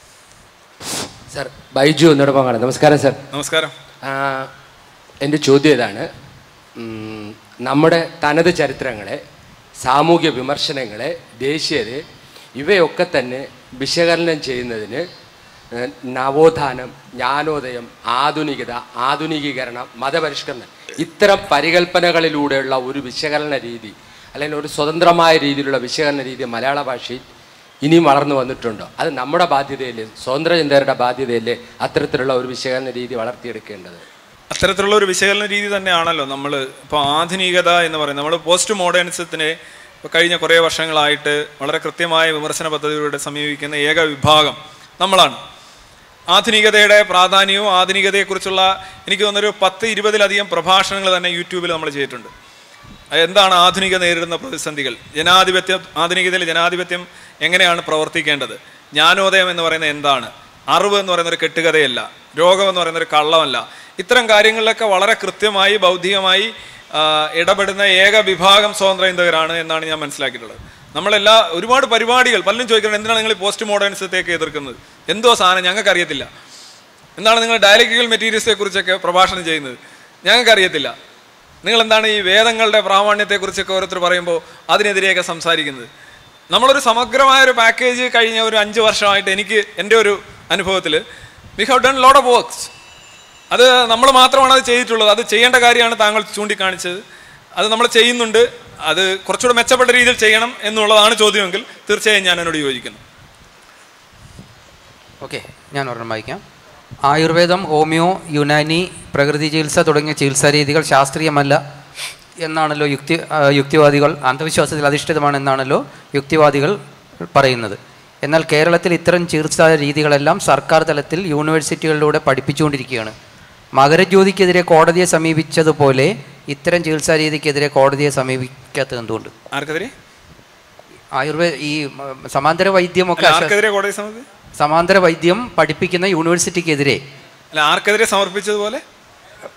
സർ ബൈജു എന്നോടൊപ്പം നമസ്കാരം സർ നമസ്കാരം ആ, എൻ്റെ ചോദ്യം ഇതാണ് ഉം, നമ്മുടെ തനത് ചരിത്രങ്ങളെ സാമൂഹ്യ വിമർശനങ്ങളെ ദേശീയത ഇവയൊക്കെ തന്നെ വിശകലനം ചെയ്യുന്നതിന് ഏഹ്, നവോത്ഥാനം ജ്ഞാനോദയം ആധുനികത ആധുനികീകരണം മതപരിഷ്കരണം ഇത്തരം പരികൽപ്പനകളിലൂടെയുള്ള ഒരു വിശകലന രീതി അല്ലെങ്കിൽ ഒരു സ്വതന്ത്രമായ രീതിയിലുള്ള വിശകലന രീതി മലയാള ഭാഷയിൽ ഇനിയും വളർന്നു വന്നിട്ടുണ്ടോ അത് നമ്മുടെ ബാധ്യതയല്ലേ സ്വതന്ത്ര ചിന്തകരുടെ ബാധ്യതയല്ലേ അത്തരത്തിലുള്ള ഒരു വിശകലന രീതി വളർത്തിയെടുക്കേണ്ടത് അത്തരത്തിലുള്ള ഒരു വിശകലന രീതി തന്നെയാണല്ലോ നമ്മൾ ഇപ്പോൾ ആധുനികത എന്ന് പറയുന്നത് നമ്മൾ പോസ്റ്റ് മോഡേണിസത്തിനെ ഇപ്പോൾ കഴിഞ്ഞ കുറേ വർഷങ്ങളായിട്ട് വളരെ കൃത്യമായ വിമർശന പദ്ധതിയിലൂടെ സമീപിക്കുന്ന ഏക വിഭാഗം നമ്മളാണ് ആധുനികതയുടെ പ്രാധാന്യവും ആധുനികതയെക്കുറിച്ചുള്ള എനിക്ക് തോന്നുന്നൊരു പത്ത് ഇരുപതിലധികം പ്രഭാഷണങ്ങൾ തന്നെ യൂട്യൂബിൽ നമ്മൾ ചെയ്തിട്ടുണ്ട് അത് എന്താണ് ആധുനിക നേരിടുന്ന പ്രതിസന്ധികൾ ജനാധിപത്യം ആധുനികതയിൽ ജനാധിപത്യം എങ്ങനെയാണ് പ്രവർത്തിക്കേണ്ടത് ജ്ഞാനോദയം എന്ന് പറയുന്നത് എന്താണ് അറിവ് എന്ന് പറയുന്ന ഒരു കെട്ടുകഥയല്ല രോഗം എന്ന് പറയുന്ന ഒരു കള്ളമല്ല ഇത്തരം കാര്യങ്ങളിലൊക്കെ വളരെ കൃത്യമായി ബൗദ്ധികമായി ആ, ഇടപെടുന്ന ഏക വിഭാഗം സ്വതന്ത്ര ചിന്തകരാണ് എന്നാണ് ഞാൻ മനസ്സിലാക്കിയിട്ടുള്ളത് നമ്മളെല്ലാ ഒരുപാട് പരിപാടികൾ പലരും ചോദിക്കുന്നത് എന്തിനാണ് നിങ്ങൾ ഈ പോസ്റ്റ് മോഡേണിസത്തേക്ക് എതിർക്കുന്നത് എന്തോ സാധനം ഞങ്ങൾക്ക് അറിയത്തില്ല എന്താണ് നിങ്ങൾ ഡയലക്റ്റിക്കൽ മെറ്റീരിയൽസിനെ കുറിച്ചൊക്കെ പ്രഭാഷണം ചെയ്യുന്നത് ഞങ്ങൾക്ക് അറിയത്തില്ല നിങ്ങൾ എന്താണ് ഈ വേദങ്ങളുടെ പ്രാമാണ്യത്തെക്കുറിച്ചൊക്കെ ഓരോരുത്തർ പറയുമ്പോൾ അതിനെതിരെയൊക്കെ സംസാരിക്കുന്നത് നമ്മളൊരു സമഗ്രമായ ഒരു പാക്കേജ് കഴിഞ്ഞ ഒരു അഞ്ച് വർഷമായിട്ട് എനിക്ക് എൻ്റെ ഒരു അനുഭവത്തിൽ we have done load of works അത് നമ്മൾ മാത്രമാണ് അത് ചെയ്തിട്ടുള്ളത് അത് ചെയ്യേണ്ട കാര്യമാണ് താങ്കൾ ചൂണ്ടിക്കാണിച്ചത് അത് നമ്മൾ ചെയ്യുന്നുണ്ട് അത് കുറച്ചുകൂടെ മെച്ചപ്പെട്ട രീതിയിൽ ചെയ്യണം എന്നുള്ളതാണ് ചോദ്യമെങ്കിൽ തീർച്ചയായും ഞാൻ എന്നോട് യോജിക്കുന്നു ഓക്കെ ഞാൻ ഒരെണ്ണം വായിക്കാം ആയുർവേദം ഹോമിയോ യുനാനി പ്രകൃതി ചികിത്സ തുടങ്ങിയ ചികിത്സാ രീതികൾ ശാസ്ത്രീയമല്ല എന്നാണല്ലോ യുക്തി ആ, യുക്തിവാദികൾ അന്ധവിശ്വാസത്തിൽ അധിഷ്ഠിതമാണെന്നാണല്ലോ യുക്തിവാദികൾ പറയുന്നത് എന്നാൽ കേരളത്തിൽ ഇത്തരം ചികിത്സാ രീതികളെല്ലാം സർക്കാർ തലത്തിൽ യൂണിവേഴ്സിറ്റികളിലൂടെ പഠിപ്പിച്ചുകൊണ്ടിരിക്കുകയാണ് മകരജ്യോതിക്കെതിരെ കോടതിയെ സമീപിച്ചതുപോലെ ഇത്തരം ചികിത്സാ രീതിക്കെതിരെ കോടതിയെ സമീപിക്കാത്തത് എന്തുകൊണ്ട് ആർക്കെതിരെ ആയുർവേദ ഈ മ, സമാന്തര വൈദ്യമൊക്കെ അല്ല, ആർക്കെതിരെ കോടതി സമീപി സമാന്തര വൈദ്യം പഠിപ്പിക്കുന്ന യൂണിവേഴ്സിറ്റിക്കെതിരെ അല്ല ആർക്കെതിരെ സമർപ്പിച്ചതുപോലെ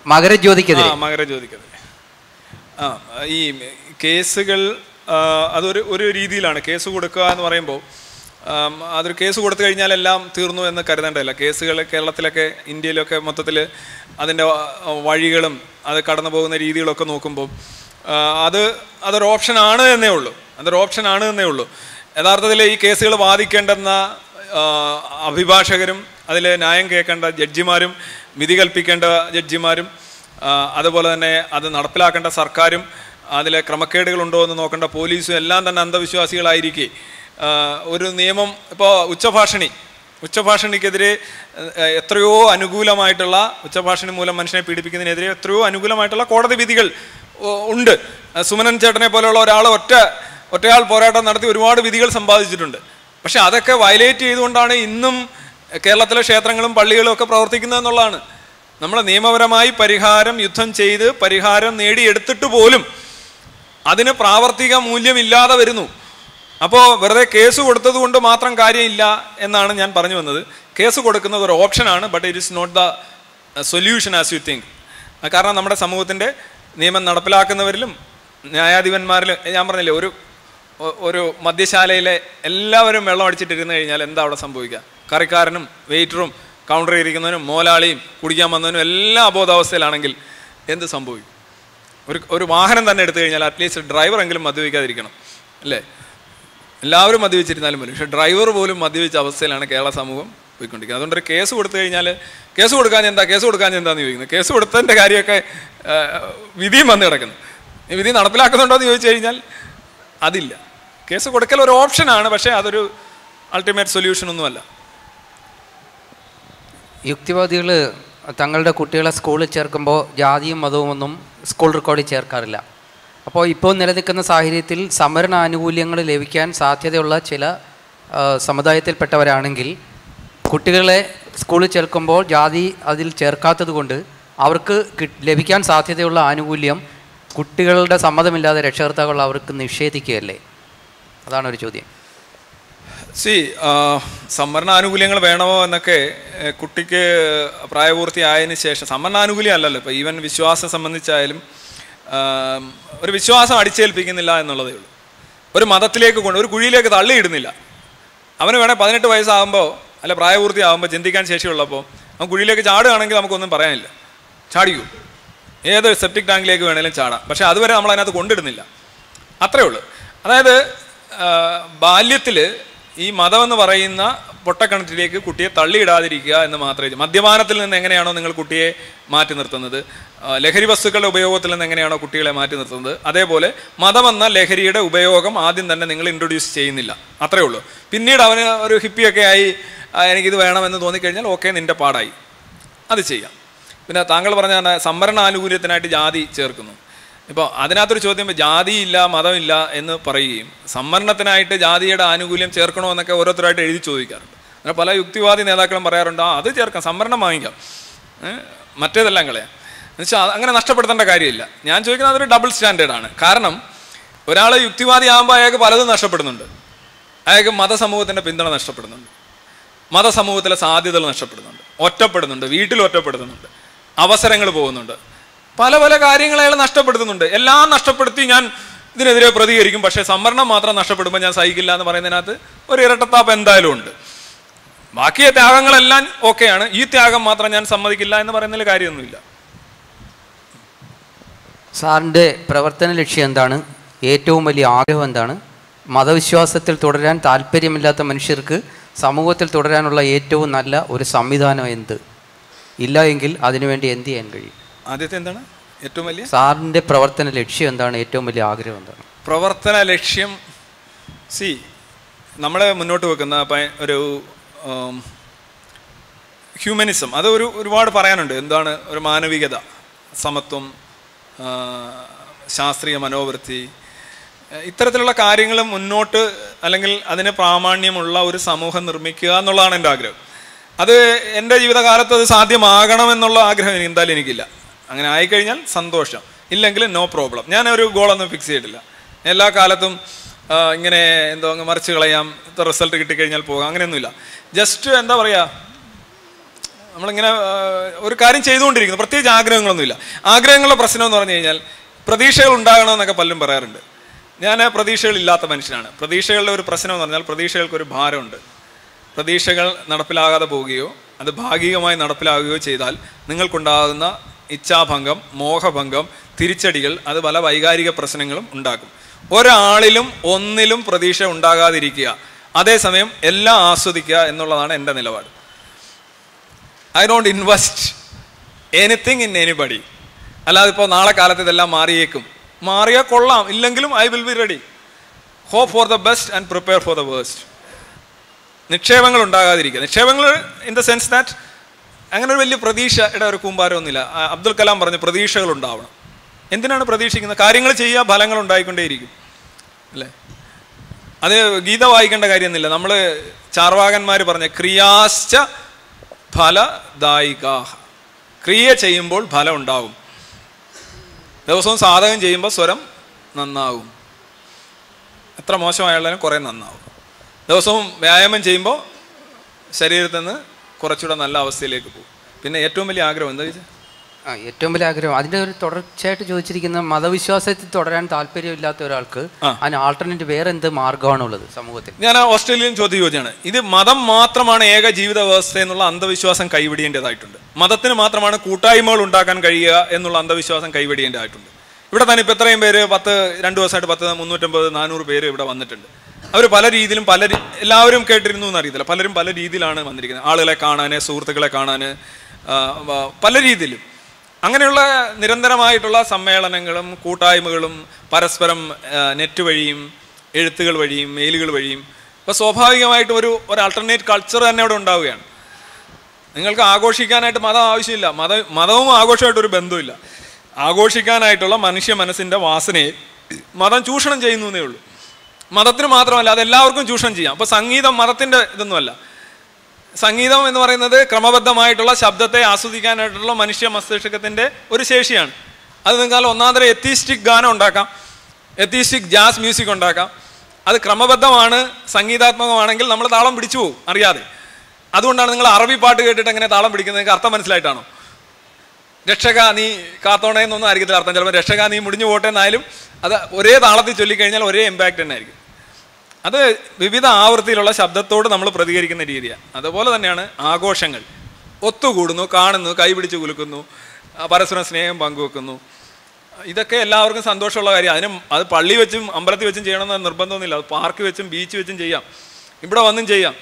മകരജ്യോതിക്കെതിരെ ആ മകരജ്യോതിക്കെതിരെ ആ ഈ കേസുകൾ ആ, അതൊരു ഒരു രീതിയിലാണ് കേസ് കൊടുക്കുക എന്ന് പറയുമ്പോൾ ആം, അതൊരു കേസ് കൊടുത്തു കഴിഞ്ഞാൽ എല്ലാം തീർന്നു എന്ന് കരുതേണ്ടതില്ല കേസുകൾ കേരളത്തിലൊക്കെ ഇന്ത്യയിലൊക്കെ മൊത്തത്തിൽ അതിൻ്റെ ആ, വഴികളും അത് കടന്നു പോകുന്ന രീതികളൊക്കെ നോക്കുമ്പോൾ ആ, അത് അതൊരു ഓപ്ഷനാണ് എന്നേ ഉള്ളൂ അതൊരു ഓപ്ഷനാണ് എന്നേ ഉള്ളൂ യഥാർത്ഥത്തിൽ ഈ കേസുകൾ വാദിക്കേണ്ടെന്ന ആ, അഭിഭാഷകരും അതിൽ ന്യായം കേൾക്കേണ്ട ജഡ്ജിമാരും വിധി കൽപ്പിക്കേണ്ട ജഡ്ജിമാരും ആ, അതുപോലെ തന്നെ അത് നടപ്പിലാക്കേണ്ട സർക്കാരും അതിലെ ക്രമക്കേടുകളുണ്ടോ എന്ന് നോക്കേണ്ട പോലീസും എല്ലാം തന്നെ അന്ധവിശ്വാസികളായിരിക്കെ ആ, ഒരു നിയമം ഇപ്പോൾ ഉച്ചഭാഷണി ഉച്ചഭാഷണിക്കെതിരെ ഏഹ്, എത്രയോ അനുകൂലമായിട്ടുള്ള ഉച്ചഭാഷണി മൂലം മനുഷ്യനെ പീഡിപ്പിക്കുന്നതിനെതിരെ എത്രയോ അനുകൂലമായിട്ടുള്ള കോടതി വിധികൾ ഉ- ഉണ്ട് ആ, സുമനൻ ചേട്ടനെ പോലെയുള്ള ഒരാൾ ഒറ്റ ഒറ്റയാൾ പോരാട്ടം നടത്തി ഒരുപാട് വിധികൾ സമ്പാദിച്ചിട്ടുണ്ട് പക്ഷെ അതൊക്കെ വയലേറ്റ് ചെയ്തുകൊണ്ടാണ് ഇന്നും കേരളത്തിലെ ക്ഷേത്രങ്ങളും പള്ളികളും ഒക്കെ പ്രവർത്തിക്കുന്നത് എന്നുള്ളതാണ് നമ്മൾ നിയമപരമായി പരിഹാരം യുദ്ധം ചെയ്ത് പരിഹാരം നേടിയെടുത്തിട്ട് പോലും അതിന് പ്രാവർത്തിക മൂല്യമില്ലാതെ വരുന്നു അപ്പോൾ വെറുതെ കേസ് കൊടുത്തത് കൊണ്ട് മാത്രം കാര്യമില്ല എന്നാണ് ഞാൻ പറഞ്ഞു വന്നത് കേസ് കൊടുക്കുന്നത് ഒരു ഓപ്ഷനാണ് but it is not the solution as you think കാരണം നമ്മുടെ സമൂഹത്തിൻ്റെ നിയമം നടപ്പിലാക്കുന്നവരിലും ന്യായാധിപന്മാരിലും ഞാൻ പറഞ്ഞില്ലേ ഒരു ഒ- ഒരു മദ്യശാലയിലെ എല്ലാവരും വെള്ളം അടിച്ചിട്ടിരുന്ന് കഴിഞ്ഞാൽ എന്താ അവിടെ സംഭവിക്കുക കറിക്കാരനും വെയിറ്ററും കൗണ്ടറിൽ ഇരിക്കുന്നവനും മോലാളിയും കുടിക്കാൻ വന്നവനും എല്ലാം അബോധാവസ്ഥയിലാണെങ്കിൽ എന്ത് സംഭവിക്കും ഒരു ഒരു വാഹനം തന്നെ എടുത്തു കഴിഞ്ഞാൽ അറ്റ്ലീസ്റ്റ് ഡ്രൈവർ എങ്കിലും മദ്യപിക്കാതിരിക്കണം അല്ലേ എല്ലാവരും മദ്യപിച്ചിരുന്നാലും മതി പക്ഷേ ഡ്രൈവർ പോലും മദ്യപിച്ച അവസ്ഥയിലാണ് കേരള സമൂഹം പോയിക്കൊണ്ടിരിക്കുന്നത് അതുകൊണ്ട് ഒരു കേസ് കൊടുത്തു കഴിഞ്ഞാൽ കേസ് കൊടുക്കാൻ എന്താ കേസ് കൊടുക്കാൻ എന്താന്ന് ചോദിക്കുന്നത് കേസ് കൊടുത്തതിൻ്റെ കാര്യമൊക്കെ ആ, വിധിയും വന്ന് കിടക്കുന്നു ഈ വിധി നടപ്പിലാക്കുന്നുണ്ടോ എന്ന് ചോദിച്ചു കഴിഞ്ഞാൽ അതില്ല കേസ് കൊടുക്കൽ ഒരു ഓപ്ഷനാണ് പക്ഷേ അതൊരു അൾട്ടിമേറ്റ് സൊല്യൂഷൻ ഒന്നുമല്ല യുക്തിവാദികൾ തങ്ങളുടെ കുട്ടികളെ സ്കൂളിൽ ചേർക്കുമ്പോൾ ജാതിയും മതവും ഒന്നും സ്കൂൾ റെക്കോർഡിൽ ചേർക്കാറില്ല അപ്പോൾ ഇപ്പോൾ നിലനിൽക്കുന്ന സാഹചര്യത്തിൽ സംവരണ ആനുകൂല്യങ്ങൾ ലഭിക്കാൻ സാധ്യതയുള്ള ചില ആ, സമുദായത്തിൽപ്പെട്ടവരാണെങ്കിൽ കുട്ടികളെ സ്കൂളിൽ ചേർക്കുമ്പോൾ ജാതി അതിൽ ചേർക്കാത്തത് കൊണ്ട് അവർക്ക് കി- ലഭിക്കാൻ സാധ്യതയുള്ള ആനുകൂല്യം കുട്ടികളുടെ സമ്മതമില്ലാതെ രക്ഷകർത്താക്കൾ അവർക്ക് നിഷേധിക്കുകയല്ലേ അതാണ് ഒരു ചോദ്യം സി സംവരണ ആനുകൂല്യങ്ങൾ വേണമോ എന്നൊക്കെ ഏഹ്, കുട്ടിക്ക് പ്രായപൂർത്തിയായതിനു ശേഷം സംവരണ ആനുകൂല്യം അല്ലല്ലോ ഇപ്പോൾ ഈവൻ വിശ്വാസം സംബന്ധിച്ചായാലും ആം, ഒരു വിശ്വാസം അടിച്ചേൽപ്പിക്കുന്നില്ല എന്നുള്ളതേ ഉള്ളൂ ഒരു മതത്തിലേക്ക് കൊണ്ട് ഒരു കുഴിയിലേക്ക് തള്ളിയിടുന്നില്ല അവന് വേണേൽ പതിനെട്ട് വയസ്സാകുമ്പോൾ അല്ല പ്രായപൂർത്തിയാകുമ്പോൾ ചിന്തിക്കാൻ ശേഷിയുള്ളപ്പോൾ അവൻ കുഴിയിലേക്ക് ചാടുകയാണെങ്കിൽ നമുക്കൊന്നും പറയാനില്ല ചാടിക്കൂ ഏത് സെപ്റ്റിക് ടാങ്കിലേക്ക് വേണേലും ചാടാം പക്ഷേ അതുവരെ നമ്മൾ അതിനകത്ത് കൊണ്ടിടുന്നില്ല അത്രേ ഉള്ളൂ അതായത് ബാല്യത്തിൽ ഈ മതം എന്ന് പറയുന്ന പൊട്ടക്കിണറ്റിലേക്ക് കുട്ടിയെ തള്ളിയിടാതിരിക്കുക എന്ന് മാത്രമേ ചെയ്യൂ. മദ്യപാനത്തിൽ നിന്ന് എങ്ങനെയാണോ നിങ്ങൾ കുട്ടിയെ മാറ്റി നിർത്തുന്നത് ആ, ലഹരി വസ്തുക്കളുടെ ഉപയോഗത്തിൽ നിന്ന് എങ്ങനെയാണോ കുട്ടികളെ മാറ്റി നിർത്തുന്നത് അതേപോലെ മതമെന്ന ലഹരിയുടെ ഉപയോഗം ആദ്യം തന്നെ നിങ്ങൾ ഇൻട്രൊഡ്യൂസ് ചെയ്യുന്നില്ല അത്രേ ഉള്ളൂ പിന്നീട് അവന് ഒരു ഹിപ്പിയൊക്കെ ആയി ആ, എനിക്കിത് വേണമെന്ന് തോന്നിക്കഴിഞ്ഞാൽ ഓക്കെ നിന്റെ പാടായി അത് ചെയ്യാം പിന്നെ താങ്കൾ പറഞ്ഞ തന്നെ സംവരണ ആനുകൂല്യത്തിനായിട്ട് ജാതി ചേർക്കുന്നു ഇപ്പോൾ അതിനകത്തൊരു ചോദ്യം ജാതി ഇല്ല മതമില്ല എന്ന് പറയുകയും സംവരണത്തിനായിട്ട് ജാതിയുടെ ആനുകൂല്യം ചേർക്കണോ എന്നൊക്കെ ഓരോരുത്തരായിട്ട് എഴുതി ചോദിക്കാറുണ്ട് അങ്ങനെ പല യുക്തിവാദി നേതാക്കളും പറയാറുണ്ട് ആ അത് ചേർക്കാം സംവരണം വാങ്ങിക്കാം ഏ, മറ്റേതെല്ലാം കളയാം എന്നുവെച്ചാൽ അങ്ങനെ നഷ്ടപ്പെടുത്തേണ്ട കാര്യമില്ല ഞാൻ ചോദിക്കുന്നത് അതൊരു ഡബിൾ സ്റ്റാൻഡേർഡ് ആണ് കാരണം ഒരാൾ യുക്തിവാദി ആകുമ്പോൾ അയാൾക്ക് പലതും നഷ്ടപ്പെടുന്നുണ്ട് അയാൾക്ക് മതസമൂഹത്തിൻ്റെ പിന്തുണ നഷ്ടപ്പെടുന്നുണ്ട് മതസമൂഹത്തിലെ സാധ്യതകൾ നഷ്ടപ്പെടുന്നുണ്ട് ഒറ്റപ്പെടുന്നുണ്ട് വീട്ടിൽ ഒറ്റപ്പെടുത്തുന്നുണ്ട് അവസരങ്ങൾ പോകുന്നുണ്ട് പല പല കാര്യങ്ങൾ അയാൾ നഷ്ടപ്പെടുത്തുന്നുണ്ട് എല്ലാം നഷ്ടപ്പെടുത്തി ഞാൻ ഇതിനെതിരെ പ്രതികരിക്കും പക്ഷേ സംവരണം മാത്രം നഷ്ടപ്പെടുമ്പോൾ ഞാൻ സഹിക്കില്ല എന്ന് പറയുന്നതിനകത്ത് ഒരു ഇരട്ടത്താപ്പ് എന്തായാലും ഉണ്ട് ബാക്കി ത്യാഗങ്ങളെല്ലാം ഓക്കെയാണ് ഈ ത്യാഗം മാത്രം ഞാൻ സമ്മതിക്കില്ല എന്ന് പറയുന്നതിൽ കാര്യമൊന്നുമില്ല സാറിൻ്റെ പ്രവർത്തന ലക്ഷ്യം എന്താണ് ഏറ്റവും വലിയ ആഗ്രഹം എന്താണ് മതവിശ്വാസത്തിൽ തുടരാൻ താല്പര്യമില്ലാത്ത മനുഷ്യർക്ക് സമൂഹത്തിൽ തുടരാനുള്ള ഏറ്റവും നല്ല ഒരു സംവിധാനം എന്ത് ഇല്ല എങ്കിൽ അതിനുവേണ്ടി എന്ത് ചെയ്യാൻ കഴിയും ആദ്യത്തെ എന്താണ് ഏറ്റവും വലിയ സാറിൻ്റെ പ്രവർത്തന ലക്ഷ്യം എന്താണ് ഏറ്റവും വലിയ ആഗ്രഹം എന്താണ് പ്രവർത്തന ലക്ഷ്യം സി നമ്മൾ മുന്നോട്ട് വെക്കുന്ന പ- ഒരു ഹ്യൂമനിസം അത് ഒരു ഒരുപാട് പറയാനുണ്ട് എന്താണ് ഒരു മാനവികത സമത്വം ആ, ശാസ്ത്രീയ മനോവൃത്തി ഏഹ് ഇത്തരത്തിലുള്ള കാര്യങ്ങൾ മുന്നോട്ട് അല്ലെങ്കിൽ അതിന് പ്രാമാണ്യമുള്ള ഒരു സമൂഹം നിർമ്മിക്കുക എന്നുള്ളതാണ് എൻ്റെ ആഗ്രഹം അത് എൻ്റെ ജീവിതകാലത്ത് അത് സാധ്യമാകണമെന്നുള്ള ആഗ്രഹം എനിക്ക് എന്തായാലും എനിക്കില്ല അങ്ങനെ ആയിക്കഴിഞ്ഞാൽ സന്തോഷം ഇല്ലെങ്കിൽ നോ പ്രോബ്ലം ഞാൻ ഒരു ഗോളൊന്നും ഫിക്സ് ചെയ്തിട്ടില്ല എല്ലാ കാലത്തും ആ, ഇങ്ങനെ എന്തോ അങ്ങ് മറിച്ച് കളയാം റിസൾട്ട് കിട്ടിക്കഴിഞ്ഞാൽ പോകാം അങ്ങനെയൊന്നുമില്ല ജസ്റ്റ് എന്താ പറയുക നമ്മളിങ്ങനെ ആ, ഒരു കാര്യം ചെയ്തുകൊണ്ടിരിക്കുന്നു പ്രത്യേകിച്ച് ആഗ്രഹങ്ങളൊന്നുമില്ല ആഗ്രഹങ്ങളുടെ പ്രശ്നം എന്ന് പറഞ്ഞു കഴിഞ്ഞാൽ പ്രതീക്ഷകൾ ഉണ്ടാകണമെന്നൊക്കെ പലരും പറയാറുണ്ട് ഞാൻ പ്രതീക്ഷകളില്ലാത്ത മനുഷ്യനാണ് പ്രതീക്ഷകളുടെ ഒരു പ്രശ്നം എന്ന് പറഞ്ഞാൽ പ്രതീക്ഷകൾക്കൊരു ഭാരമുണ്ട് പ്രതീക്ഷകൾ നടപ്പിലാകാതെ പോവുകയോ അത് ഭാഗികമായി നടപ്പിലാകുകയോ ചെയ്താൽ നിങ്ങൾക്കുണ്ടാകുന്ന ഇച്ഛാഭംഗം മോഹഭംഗം തിരിച്ചടികൾ അത് പല വൈകാരിക പ്രശ്നങ്ങളും ഉണ്ടാക്കും ഒരാളിലും ഒന്നിലും പ്രതീക്ഷ ഉണ്ടാകാതിരിക്കുക അതേസമയം എല്ലാം ആസ്വദിക്കുക എന്നുള്ളതാണ് എൻ്റെ നിലപാട് I don't invest anything in anybody അല്ലാതെ ഇപ്പോൾ നാളെ കാലത്ത് ഇതെല്ലാം മാറിയേക്കും മാറിയാൽ കൊള്ളാം ഇല്ലെങ്കിലും I will be ready hope for the best and prepare for the worst നിക്ഷേപങ്ങൾ ഉണ്ടാകാതിരിക്കുക നിക്ഷേപങ്ങൾ ഇൻ ദ സെൻസ് ദാറ്റ് അങ്ങനെ ഒരു വലിയ പ്രതീക്ഷയുടെ ഒരു കൂമ്പാരമൊന്നുമില്ല ആ, അബ്ദുൽ കലാം പറഞ്ഞു പ്രതീക്ഷകൾ ഉണ്ടാവണം എന്തിനാണ് പ്രതീക്ഷിക്കുന്നത് കാര്യങ്ങൾ ചെയ്യുക ഫലങ്ങൾ ഉണ്ടായിക്കൊണ്ടേയിരിക്കും അല്ലേ അത് ഗീത വായിക്കേണ്ട കാര്യമൊന്നുമില്ല നമ്മൾ ചാർവാകന്മാർ പറഞ്ഞ ക്രിയാശ്ച ഫലദായികാഹ ക്രിയ ചെയ്യുമ്പോൾ ഫലം ഉണ്ടാവും ദിവസവും സാധകം ചെയ്യുമ്പോൾ സ്വരം നന്നാവും എത്ര മോശമായാലും കുറേ നന്നാവും ദിവസവും വ്യായാമം ചെയ്യുമ്പോൾ ശരീരത്തിൽ നിന്ന് കുറച്ചുകൂടെ നല്ല അവസ്ഥയിലേക്ക് പോകും പിന്നെ ഏറ്റവും വലിയ ആഗ്രഹം എന്താ ചോദിച്ചാൽ ആ ഏറ്റവും വലിയ ആഗ്രഹം അതിൻ്റെ ഒരു തുടർച്ചയായിട്ട് ചോദിച്ചിരിക്കുന്ന മതവിശ്വാസത്തിൽ തുടരാൻ താല്പര്യമില്ലാത്ത ഒരാൾക്ക് അതിന് ആൾട്ടർനേറ്റ് വേറെ എന്ത് മാർഗമാണുള്ളത് സമൂഹത്തിൽ ഞാൻ ഓസ്ട്രേലിയൻ ചോദ്യം ചോദിച്ചാണ് ഇത് മതം മാത്രമാണ് ഏക ജീവിത വ്യവസ്ഥ എന്നുള്ള അന്ധവിശ്വാസം കൈവിടേണ്ടതായിട്ടുണ്ട് മതത്തിന് മാത്രമാണ് കൂട്ടായ്മകൾ ഉണ്ടാക്കാൻ കഴിയുക എന്നുള്ള അന്ധവിശ്വാസം കൈവിടേണ്ടതായിട്ടുണ്ട് ഇവിടെ തന്നെ ഇപ്പം എത്രയും പേര് പത്ത് രണ്ട് ദിവസമായിട്ട് പത്ത് മുന്നൂറ്റമ്പത് നാനൂറ് പേര് ഇവിടെ വന്നിട്ടുണ്ട് അവർ പല രീതിയിലും പല രീ- എല്ലാവരും കേട്ടിരുന്നു എന്ന് അറിയത്തില്ല പലരും പല രീതിയിലാണ് വന്നിരിക്കുന്നത് ആളുകളെ കാണാൻ സുഹൃത്തുക്കളെ കാണാൻ ആ, വ- പല രീതിയിലും അങ്ങനെയുള്ള നിരന്തരമായിട്ടുള്ള സമ്മേളനങ്ങളും കൂട്ടായ്മകളും പരസ്പരം ആ, നെറ്റ് വഴിയും എഴുത്തുകൾ വഴിയും മെയിലുകൾ വഴിയും ഇപ്പോൾ സ്വാഭാവികമായിട്ടും ഒരു ഒരു ആൾട്ടർനേറ്റ് കൾച്ചർ തന്നെ അവിടെ ഉണ്ടാവുകയാണ് നിങ്ങൾക്ക് ആഘോഷിക്കാനായിട്ട് മതം ആവശ്യമില്ല മത മതവും ആഘോഷമായിട്ട് ഒരു ബന്ധമില്ല ആഘോഷിക്കാനായിട്ടുള്ള മനുഷ്യ മനസ്സിൻ്റെ വാസനയെ മതം ചൂഷണം ചെയ്യുന്നു എന്നേ ഉള്ളൂ മതത്തിന് മാത്രമല്ല അത് എല്ലാവർക്കും ചൂഷണം ചെയ്യാം അപ്പോൾ സംഗീതം മതത്തിൻ്റെ ഇതൊന്നുമല്ല സംഗീതം എന്ന് പറയുന്നത് ക്രമബദ്ധമായിട്ടുള്ള ശബ്ദത്തെ ആസ്വദിക്കാനായിട്ടുള്ള മനുഷ്യ മസ്തിഷ്കത്തിൻ്റെ ഒരു ശേഷിയാണ് അത് നിങ്ങൾ ഒന്നാന്തരം എത്തീസ്റ്റിക് ഗാനം ഉണ്ടാക്കാം എത്തീസ്റ്റിക് ജാസ് മ്യൂസിക് ഉണ്ടാക്കാം അത് ക്രമബദ്ധമാണ് സംഗീതാത്മകമാണെങ്കിൽ നമ്മൾ താളം പിടിച്ചു പോകും അറിയാതെ അതുകൊണ്ടാണ് നിങ്ങൾ അറബി പാട്ട് കേട്ടിട്ട് എങ്ങനെ താളം പിടിക്കുന്നത് നിങ്ങൾക്ക് അർത്ഥം മനസ്സിലായിട്ടാണോ രക്ഷക നീ കാത്തോണേ എന്നൊന്നും ആയിരിക്കത്തില്ല അർത്ഥം ചിലപ്പോൾ രക്ഷക നീ മുടിഞ്ഞു പോട്ടെ എന്നായാലും അത് ഒരേ താളത്തിൽ ചൊല്ലിക്കഴിഞ്ഞാൽ ഒരേ ഇമ്പാക്റ്റ് തന്നെ ആയിരിക്കും അത് വിവിധ ആവൃത്തിയിലുള്ള ശബ്ദത്തോട് നമ്മൾ പ്രതികരിക്കുന്ന രീതിയാണ് അതുപോലെ തന്നെയാണ് ആഘോഷങ്ങൾ ഒത്തുകൂടുന്നു കാണുന്നു കൈപിടിച്ച് കുലുക്കുന്നു ആ, പരസ്പരം സ്നേഹം പങ്കുവെക്കുന്നു ഇതൊക്കെ എല്ലാവർക്കും സന്തോഷമുള്ള കാര്യം അതിന് അത് പള്ളി വെച്ചും അമ്പലത്തിൽ വെച്ചും ചെയ്യണമെന്ന് നിർബന്ധമൊന്നുമില്ല അത് പാർക്ക് വെച്ചും ബീച്ച് വെച്ചും ചെയ്യാം ഇവിടെ വന്നും ചെയ്യാം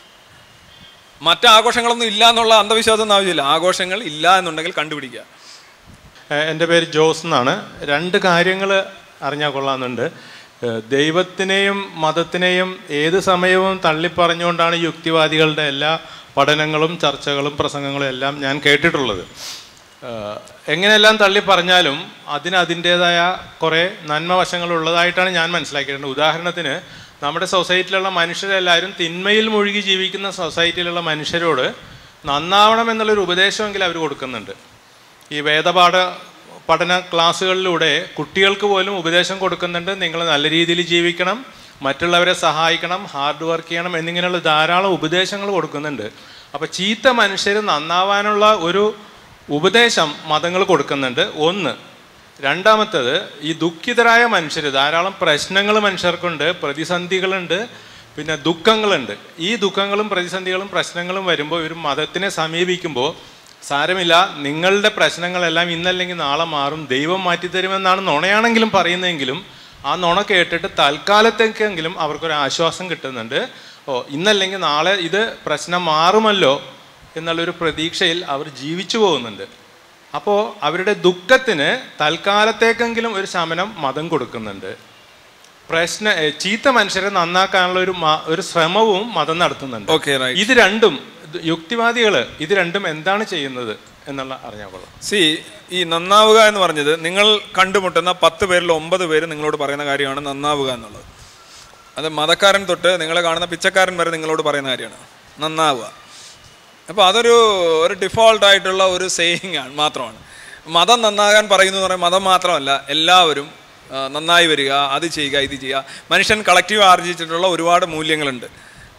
മറ്റ് ആഘോഷങ്ങളൊന്നും ഇല്ല എന്നുള്ള അന്ധവിശ്വാസം ഒന്നും ആവശ്യമില്ല ആഘോഷങ്ങൾ ഇല്ല എന്നുണ്ടെങ്കിൽ കണ്ടുപിടിക്കുക ഏഹ് എൻ്റെ പേര് ജോസ് എന്നാണ് രണ്ട് കാര്യങ്ങൾ അറിഞ്ഞാൽ കൊള്ളാമെന്നുണ്ട് ഏഹ് ദൈവത്തിനെയും മതത്തിനെയും ഏത് സമയവും തള്ളിപ്പറഞ്ഞുകൊണ്ടാണ് യുക്തിവാദികളുടെ എല്ലാ പഠനങ്ങളും ചർച്ചകളും പ്രസംഗങ്ങളും എല്ലാം ഞാൻ കേട്ടിട്ടുള്ളത് ഏഹ് എങ്ങനെയെല്ലാം തള്ളി പറഞ്ഞാലും അതിന് അതിൻ്റേതായ കുറേ നന്മ വശങ്ങൾ ഉള്ളതായിട്ടാണ് ഞാൻ മനസ്സിലാക്കിയിട്ടുണ്ട് ഉദാഹരണത്തിന് നമ്മുടെ സൊസൈറ്റിയിലുള്ള മനുഷ്യരെല്ലാവരും തിന്മയിൽ മുഴുകി ജീവിക്കുന്ന സൊസൈറ്റിയിലുള്ള മനുഷ്യരോട് നന്നാവണം എന്നുള്ളൊരു ഉപദേശമെങ്കിലും അവർ കൊടുക്കുന്നുണ്ട് ഈ വേദപാഠ പഠന ക്ലാസ്സുകളിലൂടെ കുട്ടികൾക്ക് പോലും ഉപദേശം കൊടുക്കുന്നുണ്ട് നിങ്ങൾ നല്ല രീതിയിൽ ജീവിക്കണം മറ്റുള്ളവരെ സഹായിക്കണം ഹാർഡ് വർക്ക് ചെയ്യണം എന്നിങ്ങനെയുള്ള ധാരാളം ഉപദേശങ്ങൾ കൊടുക്കുന്നുണ്ട് അപ്പോൾ ചീത്ത മനുഷ്യർ നന്നാവാനുള്ള ഒരു ഉപദേശം മതങ്ങൾ കൊടുക്കുന്നുണ്ട് ഒന്ന് രണ്ടാമത്തത് ഈ ദുഃഖിതരായ മനുഷ്യർ ധാരാളം പ്രശ്നങ്ങൾ മനുഷ്യർക്കുണ്ട് പ്രതിസന്ധികളുണ്ട് പിന്നെ ദുഃഖങ്ങളുണ്ട് ഈ ദുഃഖങ്ങളും പ്രതിസന്ധികളും പ്രശ്നങ്ങളും വരുമ്പോൾ ഒരു മതത്തിനെ സമീപിക്കുമ്പോൾ സാരമില്ല നിങ്ങളുടെ പ്രശ്നങ്ങളെല്ലാം ഇന്നല്ലെങ്കിൽ നാളെ മാറും ദൈവം മാറ്റിത്തരുമെന്നാണ് നുണയാണെങ്കിലും പറയുന്നതെങ്കിലും ആ നുണ കേട്ടിട്ട് തൽക്കാലത്തേക്കെങ്കിലും അവർക്കൊരു ആശ്വാസം കിട്ടുന്നുണ്ട് ഓ ഇന്നല്ലെങ്കിൽ നാളെ ഇത് പ്രശ്നം മാറുമല്ലോ എന്നുള്ളൊരു പ്രതീക്ഷയിൽ അവർ ജീവിച്ചു പോകുന്നുണ്ട് അപ്പോൾ അവരുടെ ദുഃഖത്തിന് തൽക്കാലത്തേക്കെങ്കിലും ഒരു ശമനം മതം കൊടുക്കുന്നുണ്ട് പ്രശ്ന ഏ, ചീത്ത മനുഷ്യരെ നന്നാക്കാനുള്ള ഒരു മ- ഒരു ശ്രമവും മതം നടത്തുന്നുണ്ട് Okay, right. ഇത് രണ്ടും യുക്തിവാദികൾ ഇത് രണ്ടും എന്താണ് ചെയ്യുന്നത് എന്നുള്ള അറിഞ്ഞാൽ കൊള്ളാം സി ഈ നന്നാവുക എന്ന് പറഞ്ഞത് നിങ്ങൾ കണ്ടുമുട്ടുന്ന പത്ത് പേരിൽ ഒമ്പത് പേര് നിങ്ങളോട് പറയുന്ന കാര്യമാണ് നന്നാവുക എന്നുള്ളത് അത് മതക്കാരൻ തൊട്ട് നിങ്ങളെ കാണുന്ന പിച്ചക്കാരൻ വരെ നിങ്ങളോട് പറയുന്ന കാര്യമാണ് നന്നാവുക അപ്പോൾ അതൊരു ഒരു ഡിഫോൾട്ട് ആയിട്ടുള്ള ഒരു സേയിങ് ആണ് മാത്രമാണ് മതം നന്നാകാൻ പറയുന്നു എന്ന് പറയുന്നത് മതം മാത്രമല്ല എല്ലാവരും ആ, നന്നായി വരിക അത് ചെയ്യുക ഇത് ചെയ്യുക മനുഷ്യൻ കളക്റ്റീവ് ആർജിച്ചിട്ടുള്ള ഒരുപാട് മൂല്യങ്ങളുണ്ട്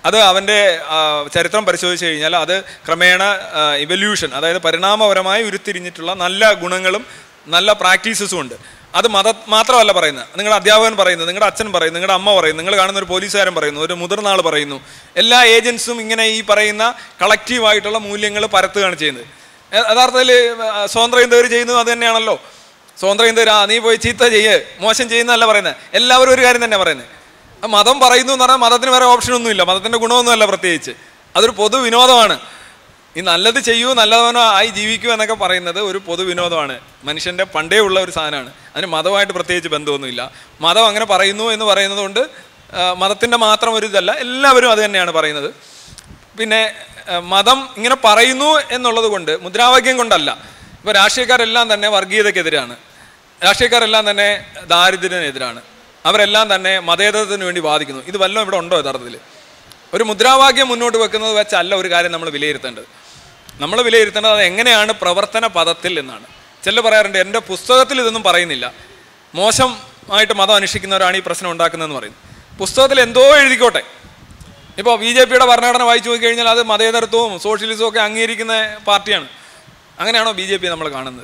അത് അവൻ്റെ ആ, ചരിത്രം പരിശോധിച്ച് കഴിഞ്ഞാൽ അത് ക്രമേണ ഇവല്യൂഷൻ അതായത് പരിണാമപരമായി ഉരുത്തിരിഞ്ഞിട്ടുള്ള നല്ല ഗുണങ്ങളും നല്ല പ്രാക്ടീസസും ഉണ്ട് അത് മത മാത്രമല്ല പറയുന്നത് നിങ്ങളുടെ അധ്യാപകൻ പറയുന്നു നിങ്ങളുടെ അച്ഛൻ പറയുന്നു നിങ്ങളുടെ അമ്മ പറയുന്നു നിങ്ങൾ കാണുന്ന ഒരു പോലീസുകാരൻ പറയുന്നു ഒരു മുതിർന്ന ആൾ പറയുന്നു എല്ലാ ഏജൻസും ഇങ്ങനെ ഈ പറയുന്ന കളക്റ്റീവായിട്ടുള്ള മൂല്യങ്ങൾ പരത്തുകയാണ് ചെയ്യുന്നത് യ- യഥാർത്ഥത്തിൽ ആ, സ്വതന്ത്ര ഇന്ത്യവർ ചെയ്യുന്നത് അത് തന്നെയാണല്ലോ സ്വതന്ത്ര ഇന്ത്യവർ ആ നീ പോയി ചീത്ത ചെയ്യ് മോശം ചെയ്യുന്നതല്ല പറയുന്നത് എല്ലാവരും ഒരു കാര്യം തന്നെ പറയുന്നത് ആ മതം പറയുന്നു എന്ന് പറഞ്ഞാൽ മതത്തിന് വേറെ ഓപ്ഷനൊന്നുമില്ല മതത്തിൻ്റെ ഗുണമൊന്നുമല്ല പ്രത്യേകിച്ച് അതൊരു പൊതു വിനോദമാണ് ഈ നല്ലത് ചെയ്യൂ നല്ലവനോ ആയി ജീവിക്കൂ എന്നൊക്കെ പറയുന്നത് ഒരു പൊതു വിനോദമാണ് മനുഷ്യൻ്റെ പണ്ടേ ഉള്ള ഒരു സാധനമാണ് അതിന് മതമായിട്ട് പ്രത്യേകിച്ച് ബന്ധമൊന്നുമില്ല മതം അങ്ങനെ പറയുന്നു എന്ന് പറയുന്നത് കൊണ്ട് മതത്തിൻ്റെ മാത്രം ഒരു ഇതല്ല എല്ലാവരും അത് തന്നെയാണ് പറയുന്നത് പിന്നെ ആ, മതം ഇങ്ങനെ പറയുന്നു എന്നുള്ളത് കൊണ്ട് മുദ്രാവാക്യം കൊണ്ടല്ല ഇപ്പോൾ രാഷ്ട്രീയക്കാരെല്ലാം തന്നെ വർഗീയതയ്ക്കെതിരാണ് രാഷ്ട്രീയക്കാരെല്ലാം തന്നെ ദാരിദ്ര്യത്തിനെതിരാണ് അവരെല്ലാം തന്നെ മതേതരത്തിന് വേണ്ടി വാദിക്കുന്നു ഇത് വല്ലതും ഇവിടെ ഉണ്ടോ യഥാർത്ഥത്തിൽ ഒരു മുദ്രാവാക്യം മുന്നോട്ട് വെക്കുന്നത് വെച്ചല്ല ഒരു കാര്യം നമ്മൾ വിലയിരുത്തേണ്ടത് നമ്മൾ വിലയിരുത്തേണ്ടത് അത് എങ്ങനെയാണ് പ്രവർത്തന പദത്തിൽ എന്നാണ് ചില പറയാറുണ്ട് എൻ്റെ പുസ്തകത്തിൽ ഇതൊന്നും പറയുന്നില്ല മോശമായിട്ട് മതം അനുഷ്ഠിക്കുന്നവരാണ് ഈ പ്രശ്നം ഉണ്ടാക്കുന്നതെന്ന് പറയുന്നത് പുസ്തകത്തിൽ എന്തോ എഴുതിക്കോട്ടെ ഇപ്പോൾ ബി ജെ പിയുടെ ഭരണഘടന വായിച്ചു നോക്കി കഴിഞ്ഞാൽ അത് മതേതരത്വവും സോഷ്യലിസവും ഒക്കെ അംഗീകരിക്കുന്ന പാർട്ടിയാണ് അങ്ങനെയാണോ ബി ജെ പി നമ്മൾ കാണുന്നത്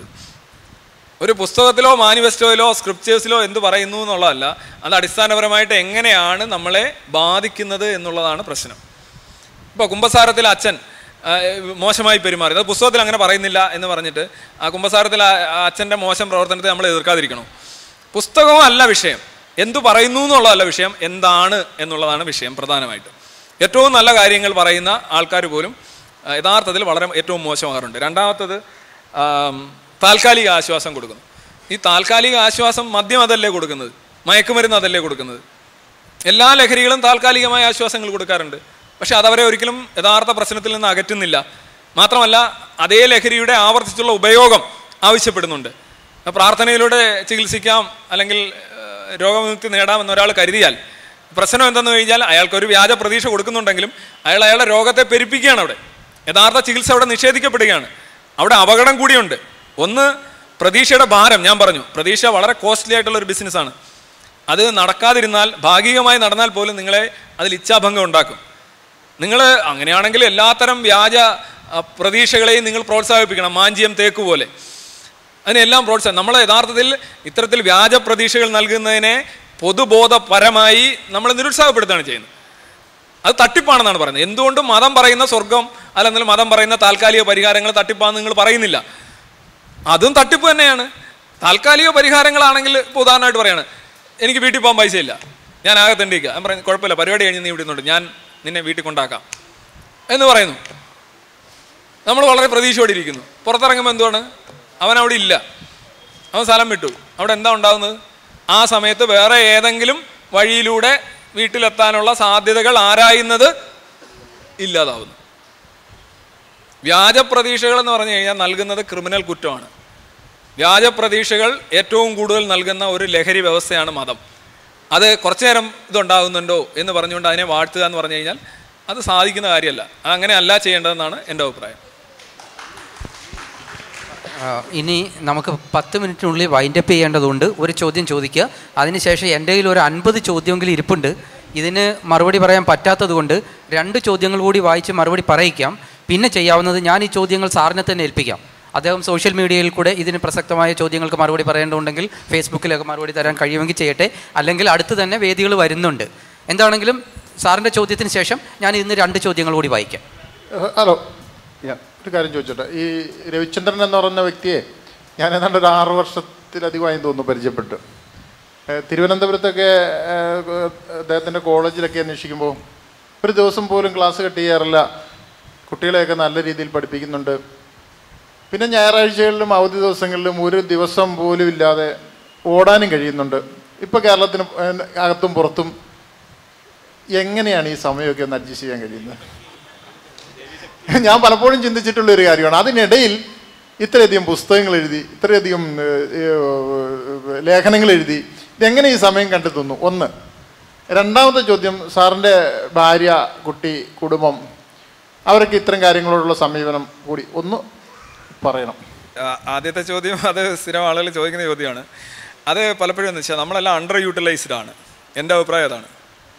ഒരു പുസ്തകത്തിലോ മാനിഫെസ്റ്റോയിലോ സ്ക്രിപ്റ്റേഴ്സിലോ എന്ത് പറയുന്നു എന്നുള്ളതല്ല അത് അടിസ്ഥാനപരമായിട്ട് എങ്ങനെയാണ് നമ്മളെ ബാധിക്കുന്നത് എന്നുള്ളതാണ് പ്രശ്നം ഇപ്പോൾ കുംഭസാരത്തിൽ അച്ഛൻ ആ, മോശമായി പെരുമാറി അത് പുസ്തകത്തിൽ അങ്ങനെ പറയുന്നില്ല എന്ന് പറഞ്ഞിട്ട് ആ കുംഭസാരത്തിൽ ആ ആ അച്ഛൻ്റെ മോശം പ്രവർത്തനത്തെ നമ്മൾ എതിർക്കാതിരിക്കണം പുസ്തകവും അല്ല വിഷയം എന്തു പറയുന്നു എന്നുള്ളതല്ല വിഷയം എന്താണ് എന്നുള്ളതാണ് വിഷയം പ്രധാനമായിട്ട് ഏറ്റവും നല്ല കാര്യങ്ങൾ പറയുന്ന ആൾക്കാർ പോലും ആ, യഥാർത്ഥത്തിൽ വളരെ ഏറ്റവും മോശമാകാറുണ്ട് രണ്ടാമത്തത് ആം, താൽക്കാലിക ആശ്വാസം കൊടുക്കുന്നു ഈ താൽക്കാലിക ആശ്വാസം മദ്യം അതല്ലേ കൊടുക്കുന്നത് മയക്കുമരുന്ന് അതല്ലേ കൊടുക്കുന്നത് എല്ലാ ലഹരികളും താൽക്കാലികമായ ആശ്വാസങ്ങൾ കൊടുക്കാറുണ്ട് പക്ഷെ അതവരെ ഒരിക്കലും യഥാർത്ഥ പ്രശ്നത്തിൽ നിന്ന് അകറ്റുന്നില്ല മാത്രമല്ല അതേ ലഹരിയുടെ ആവർത്തിച്ചുള്ള ഉപയോഗം ആവശ്യപ്പെടുന്നുണ്ട് അപ്പോൾ പ്രാർത്ഥനയിലൂടെ ചികിത്സിക്കാം അല്ലെങ്കിൽ ഏഹ്, രോഗമുക്തി നേടാമെന്ന് ഒരാൾ കരുതിയാൽ പ്രശ്നം എന്തെന്ന് കഴിഞ്ഞാൽ അയാൾക്ക് ഒരു വ്യാജ പ്രതീക്ഷ കൊടുക്കുന്നുണ്ടെങ്കിലും അയാൾ അയാളുടെ രോഗത്തെ പെരുപ്പിക്കുകയാണ് അവിടെ യഥാർത്ഥ ചികിത്സ അവിടെ നിഷേധിക്കപ്പെടുകയാണ് അവിടെ അപകടം കൂടിയുണ്ട് ഒന്ന് പ്രതീക്ഷയുടെ ഭാരം ഞാൻ പറഞ്ഞു പ്രതീക്ഷ വളരെ കോസ്റ്റ്ലി ആയിട്ടുള്ള ഒരു ബിസിനസ്സാണ് അത് നടക്കാതിരുന്നാൽ ഭാഗികമായി നടന്നാൽ പോലും നിങ്ങളെ അതിൽ ഇച്ഛാഭംഗം ഉണ്ടാക്കും നിങ്ങൾ അങ്ങനെയാണെങ്കിൽ എല്ലാത്തരം വ്യാജ ആ, പ്രതീക്ഷകളെയും നിങ്ങൾ പ്രോത്സാഹിപ്പിക്കണം മാഞ്ചിയം തേക്ക് പോലെ അതിനെല്ലാം പ്രോത്സാഹനം നമ്മൾ യഥാർത്ഥത്തിൽ ഇത്തരത്തിൽ വ്യാജ പ്രതീക്ഷകൾ നൽകുന്നതിനെ പൊതുബോധപരമായി നമ്മൾ നിരുത്സാഹപ്പെടുത്തുകയാണ് ചെയ്യുന്നത് അത് തട്ടിപ്പാണെന്നാണ് പറയുന്നത് എന്തുകൊണ്ടും മതം പറയുന്ന സ്വർഗം അല്ലെങ്കിൽ മതം പറയുന്ന താൽക്കാലിക പരിഹാരങ്ങൾ തട്ടിപ്പാന്ന് നിങ്ങൾ പറയുന്നില്ല അതും തട്ടിപ്പ് തന്നെയാണ് താൽക്കാലിക പരിഹാരങ്ങളാണെങ്കിൽ ഇപ്പോൾ ഉദാഹരണമായിട്ട് പറയാണ് എനിക്ക് വീട്ടിൽ പോകാൻ പൈസ ഇല്ല ഞാൻ ആകെ തെണ്ടിക്കുക ഞാൻ പറയുന്നത് കുഴപ്പമില്ല പരിപാടി കഴിഞ്ഞ് നീ ഇവിടെ നിന്നുണ്ട് ഞാൻ നിന്നെ വീട്ടിൽ കൊണ്ടാക്കാം എന്ന് പറയുന്നു നമ്മൾ വളരെ പ്രതീക്ഷയോടെ ഇരിക്കുന്നു പുറത്തിറങ്ങുമ്പോൾ എന്തുവാണ് അവൻ അവിടെ ഇല്ല അവൻ സ്ഥലം വിട്ടു അവിടെ എന്താ ഉണ്ടാകുന്നത് ആ സമയത്ത് വേറെ ഏതെങ്കിലും വഴിയിലൂടെ വീട്ടിലെത്താനുള്ള സാധ്യതകൾ ആരായുന്നത് ഇല്ലാതാവുന്നു വ്യാജ പ്രതീക്ഷകൾ എന്ന് പറഞ്ഞു കഴിഞ്ഞാൽ നൽകുന്നത് ക്രിമിനൽ കുറ്റമാണ് വ്യാജ പ്രതീക്ഷകൾ ഏറ്റവും കൂടുതൽ നൽകുന്ന ഒരു ലഹരി വ്യവസ്ഥയാണ് മതം അത് കുറച്ചു നേരം ഇതുണ്ടാകുന്നുണ്ടോ എന്ന് പറഞ്ഞുകൊണ്ട് അതിനെ വാഴ്ത്തുക എന്ന് പറഞ്ഞു കഴിഞ്ഞാൽ അത് സാധിക്കുന്ന കാര്യമല്ല അങ്ങനെ അല്ല ചെയ്യേണ്ടതെന്നാണ് എൻ്റെ അഭിപ്രായം ആ, ഇനി നമുക്ക് പത്ത് മിനിറ്റിനുള്ളിൽ വൈൻഡപ്പ് ചെയ്യേണ്ടതുണ്ട് ഒരു ചോദ്യം ചോദിക്കുക അതിനുശേഷം എൻ്റെ കയ്യിൽ ഒരു അൻപത് ചോദ്യമെങ്കിലും ഇരിപ്പുണ്ട് ഇതിന് മറുപടി പറയാൻ പറ്റാത്തത് കൊണ്ട് രണ്ട് ചോദ്യങ്ങൾ കൂടി വായിച്ച് മറുപടി പറയിക്കാം പിന്നെ ചെയ്യാവുന്നത് ഞാൻ ഈ ചോദ്യങ്ങൾ സാറിനെ തന്നെ ഏൽപ്പിക്കാം അദ്ദേഹം സോഷ്യൽ മീഡിയയിൽ കൂടെ ഇതിന് പ്രസക്തമായ ചോദ്യങ്ങൾക്ക് മറുപടി പറയേണ്ടതുണ്ടെങ്കിൽ ഫേസ്ബുക്കിലൊക്കെ മറുപടി തരാൻ കഴിയുമെങ്കിൽ ചെയ്യട്ടെ അല്ലെങ്കിൽ അടുത്ത് തന്നെ വേദികൾ വരുന്നുണ്ട് എന്താണെങ്കിലും സാറിൻ്റെ ചോദ്യത്തിന് ശേഷം ഞാൻ ഇന്ന് രണ്ട് ചോദ്യങ്ങൾ കൂടി വായിക്കാം ഏഹ് ഹലോ ഞാൻ ഒരു കാര്യം ചോദിച്ചോട്ടെ ഈ രവിചന്ദ്രൻ എന്ന് പറയുന്ന വ്യക്തിയെ ഞാൻ ഏതാണ്ട് ഒരു ആറ് വർഷത്തിലധികമായി തോന്നുന്നു പരിചയപ്പെട്ടു ഏഹ് തിരുവനന്തപുരത്തൊക്കെ ഏഹ് അദ്ദേഹത്തിൻ്റെ കോളേജിലൊക്കെ അന്വേഷിക്കുമ്പോൾ ഒരു ദിവസം പോലും ക്ലാസ് കട്ട് ചെയ്യാറില്ല കുട്ടികളെയൊക്കെ നല്ല രീതിയിൽ പഠിപ്പിക്കുന്നുണ്ട് പിന്നെ ഞായറാഴ്ചകളിലും അവധി ദിവസങ്ങളിലും ഒരു ദിവസം പോലും ഇല്ലാതെ ഓടാനും കഴിയുന്നുണ്ട് ഇപ്പോൾ കേരളത്തിന് ഏഹ് അകത്തും പുറത്തും എങ്ങനെയാണ് ഈ സമയമൊക്കെ ഒന്ന് അഡ്ജസ്റ്റ് ചെയ്യാൻ കഴിയുന്നത് ഞാൻ പലപ്പോഴും ചിന്തിച്ചിട്ടുള്ള ഒരു കാര്യമാണ് അതിനിടയിൽ ഇത്രയധികം പുസ്തകങ്ങൾ എഴുതി ഇത്രയധികം ഏഹ്, ഏഹ്, ലേഖനങ്ങൾ എഴുതി ഇതെങ്ങനെ ഈ സമയം കണ്ടെത്തുന്നു ഒന്ന് രണ്ടാമത്തെ ചോദ്യം സാറിൻ്റെ ഭാര്യ കുട്ടി കുടുംബം അവരൊക്കെ ഇത്തരം കാര്യങ്ങളോടുള്ള സമീപനം കൂടി ഒന്ന് പറയണം ആ- ആദ്യത്തെ ചോദ്യം അത് സ്ഥിരം ആളുകൾ ചോദിക്കുന്ന ചോദ്യമാണ് അത് പലപ്പോഴും എന്ന് വെച്ചാൽ നമ്മളെല്ലാം അണ്ടർ യൂട്ടിലൈസ്ഡ് ആണ് എൻ്റെ അഭിപ്രായം അതാണ്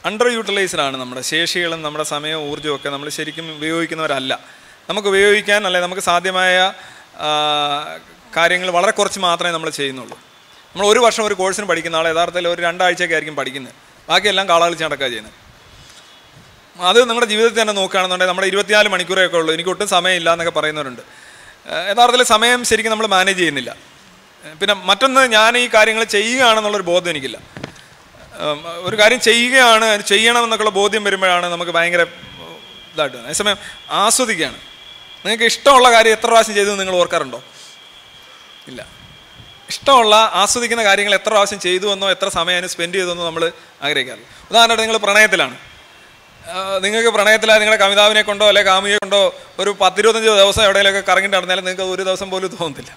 അണ്ടർ യൂട്ടിലൈസ്ഡ് ആണ് നമ്മുടെ ശേഷികളും നമ്മുടെ സമയവും ഊർജ്ജവും ഒക്കെ നമ്മൾ ശരിക്കും ഉപയോഗിക്കുന്നവരല്ല നമുക്ക് ഉപയോഗിക്കാൻ അല്ലെ നമുക്ക് സാധ്യമായ കാര്യങ്ങൾ വളരെ കുറച്ച് മാത്രമേ നമ്മൾ ചെയ്യുന്നുള്ളൂ നമ്മൾ ഒരു വർഷം ഒരു കോഴ്സിന് പഠിക്കുന്ന ആൾ യഥാർത്ഥത്തിൽ ഒരു രണ്ടാഴ്ചയൊക്കെ ആയിരിക്കും പഠിക്കുന്നത് ബാക്കിയെല്ലാം കാളാളിച്ച് നടക്കുക ചെയ്യുന്നത് അത് നിങ്ങളുടെ ജീവിതത്തിൽ തന്നെ നോക്കുകയാണെന്നുണ്ടെങ്കിൽ നമ്മുടെ ഇരുപത്തിനാല് മണിക്കൂറൊക്കെ ഉള്ളൂ എനിക്ക് ഒട്ടും സമയമില്ല എന്നൊക്കെ പറയുന്നവരുണ്ട് ഏഹ് യഥാർത്ഥത്തിൽ സമയം ശരിക്കും നമ്മൾ മാനേജ് ചെയ്യുന്നില്ല ഏഹ് പിന്നെ മറ്റൊന്ന് ഞാൻ ഈ കാര്യങ്ങൾ ചെയ്യുകയാണെന്നുള്ളൊരു ബോധം എനിക്കില്ല ഉം, ഒരു കാര്യം ചെയ്യുകയാണ് അത് ചെയ്യണം എന്നൊക്കെയുള്ള ബോധ്യം വരുമ്പോഴാണ് നമുക്ക് ഭയങ്കര ഇതായിട്ട് തോന്നുന്നത്. അതേസമയം ആസ്വദിക്കുകയാണ് നിങ്ങൾക്ക് ഇഷ്ടമുള്ള കാര്യം എത്ര പ്രാവശ്യം ചെയ്തു എന്ന് നിങ്ങൾ ഓർക്കാറുണ്ടോ ഇല്ല ഇഷ്ടമുള്ള ആസ്വദിക്കുന്ന കാര്യങ്ങൾ എത്ര പ്രാവശ്യം ചെയ്തു എന്നോ എത്ര സമയം അതിന് സ്പെൻഡ് ചെയ്തെന്നോ നമ്മൾ ആഗ്രഹിക്കാറില്ല ഉദാഹരണമായിട്ട് നിങ്ങൾ പ്രണയത്തിലാണ് ആ, നിങ്ങൾക്ക് പ്രണയത്തിലായ നിങ്ങളുടെ കവിതാവിനെ കൊണ്ടോ അല്ലെ കാമുകിയെ കൊണ്ടോ ഒരു പത്തിരുപത്തഞ്ച് ദിവസം എവിടെയെങ്കിലൊക്കെ കറങ്ങിട്ട് നടന്നാലും നിങ്ങൾക്ക് ഒരു ദിവസം പോലും തോന്നത്തില്ല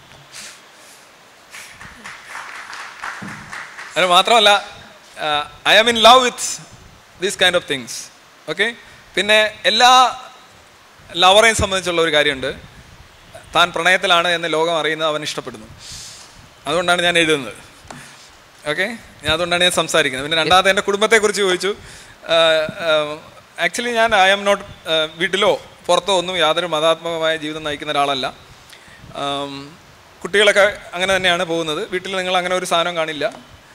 അത് മാത്രമല്ല I am in love with these kind of things okay പിന്നെ എല്ലാ ലവറേയും സംബന്ധിച്ചുള്ള ഒരു കാര്യമുണ്ട് താൻ പ്രണയത്തിലാണ് എന്ന് ലോകം അറിയുന്നത് അവൻ ഇഷ്ടപ്പെടുന്നു അതുകൊണ്ടാണ് ഞാൻ എഴുതുന്നത് ഓക്കെ ഞാൻ അതുകൊണ്ടാണ് ഞാൻ സംസാരിക്കുന്നത് പിന്നെ രണ്ടാമത്തെ എൻ്റെ കുടുംബത്തെക്കുറിച്ച് ചോദിച്ചു ആക്ച്വലി ഞാൻ ഐ ആം നോട്ട് വീട്ടിലോ പുറത്തോ ഒന്നും യാതൊരു മതാത്മകമായ ജീവിതം നയിക്കുന്ന ഒരാളല്ല ആം, കുട്ടികളൊക്കെ അങ്ങനെ തന്നെയാണ് പോകുന്നത് വീട്ടിൽ നിങ്ങൾ അങ്ങനെ ഒരു സാധനം കാണില്ല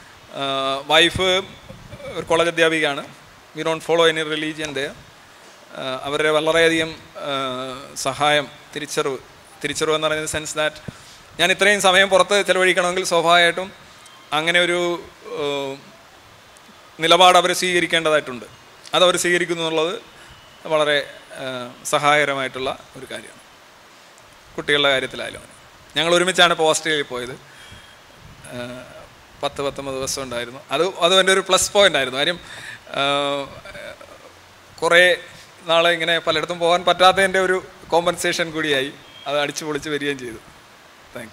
വൈഫ് ഒരു കോളേജ് അധ്യാപികയാണ് we don't follow any religion the അവരുടെ വളരെയധികം ആ, സഹായം തിരിച്ചറിവ് തിരിച്ചറിവ് എന്ന് പറയുന്ന സെൻസ് ദാറ്റ് ഞാൻ ഇത്രയും സമയം പുറത്ത് ചിലവഴിക്കണമെങ്കിൽ സ്വാഭാവികമായിട്ടും അങ്ങനെ ഒരു ആ, നിലപാട് അവർ സ്വീകരിക്കേണ്ടതായിട്ടുണ്ട് അത് അവർ സ്വീകരിക്കുന്നു എന്നുള്ളത് വളരെ ആ, സഹായകരമായിട്ടുള്ള ഒരു കാര്യമാണ് കുട്ടികളുടെ കാര്യത്തിലായാലും അങ്ങനെ. ഞങ്ങൾ ഒരുമിച്ചാണ് ഇപ്പോൾ ഓസ്ട്രേലിയയിൽ പോയത് ആ, പത്ത് പത്തൊമ്പത് ദിവസം ഉണ്ടായിരുന്നു അത് അത് എൻ്റെ ഒരു പ്ലസ് പോയിന്റ് ആയിരുന്നു കാര്യം ആ, കുറേ നാളെ ഇങ്ങനെ പലയിടത്തും പോകാൻ പറ്റാത്തതിൻ്റെ ഒരു കോമ്പൻസേഷൻ കൂടിയായി അത് അടിച്ചു പൊളിച്ച് വരികയും ചെയ്തു thank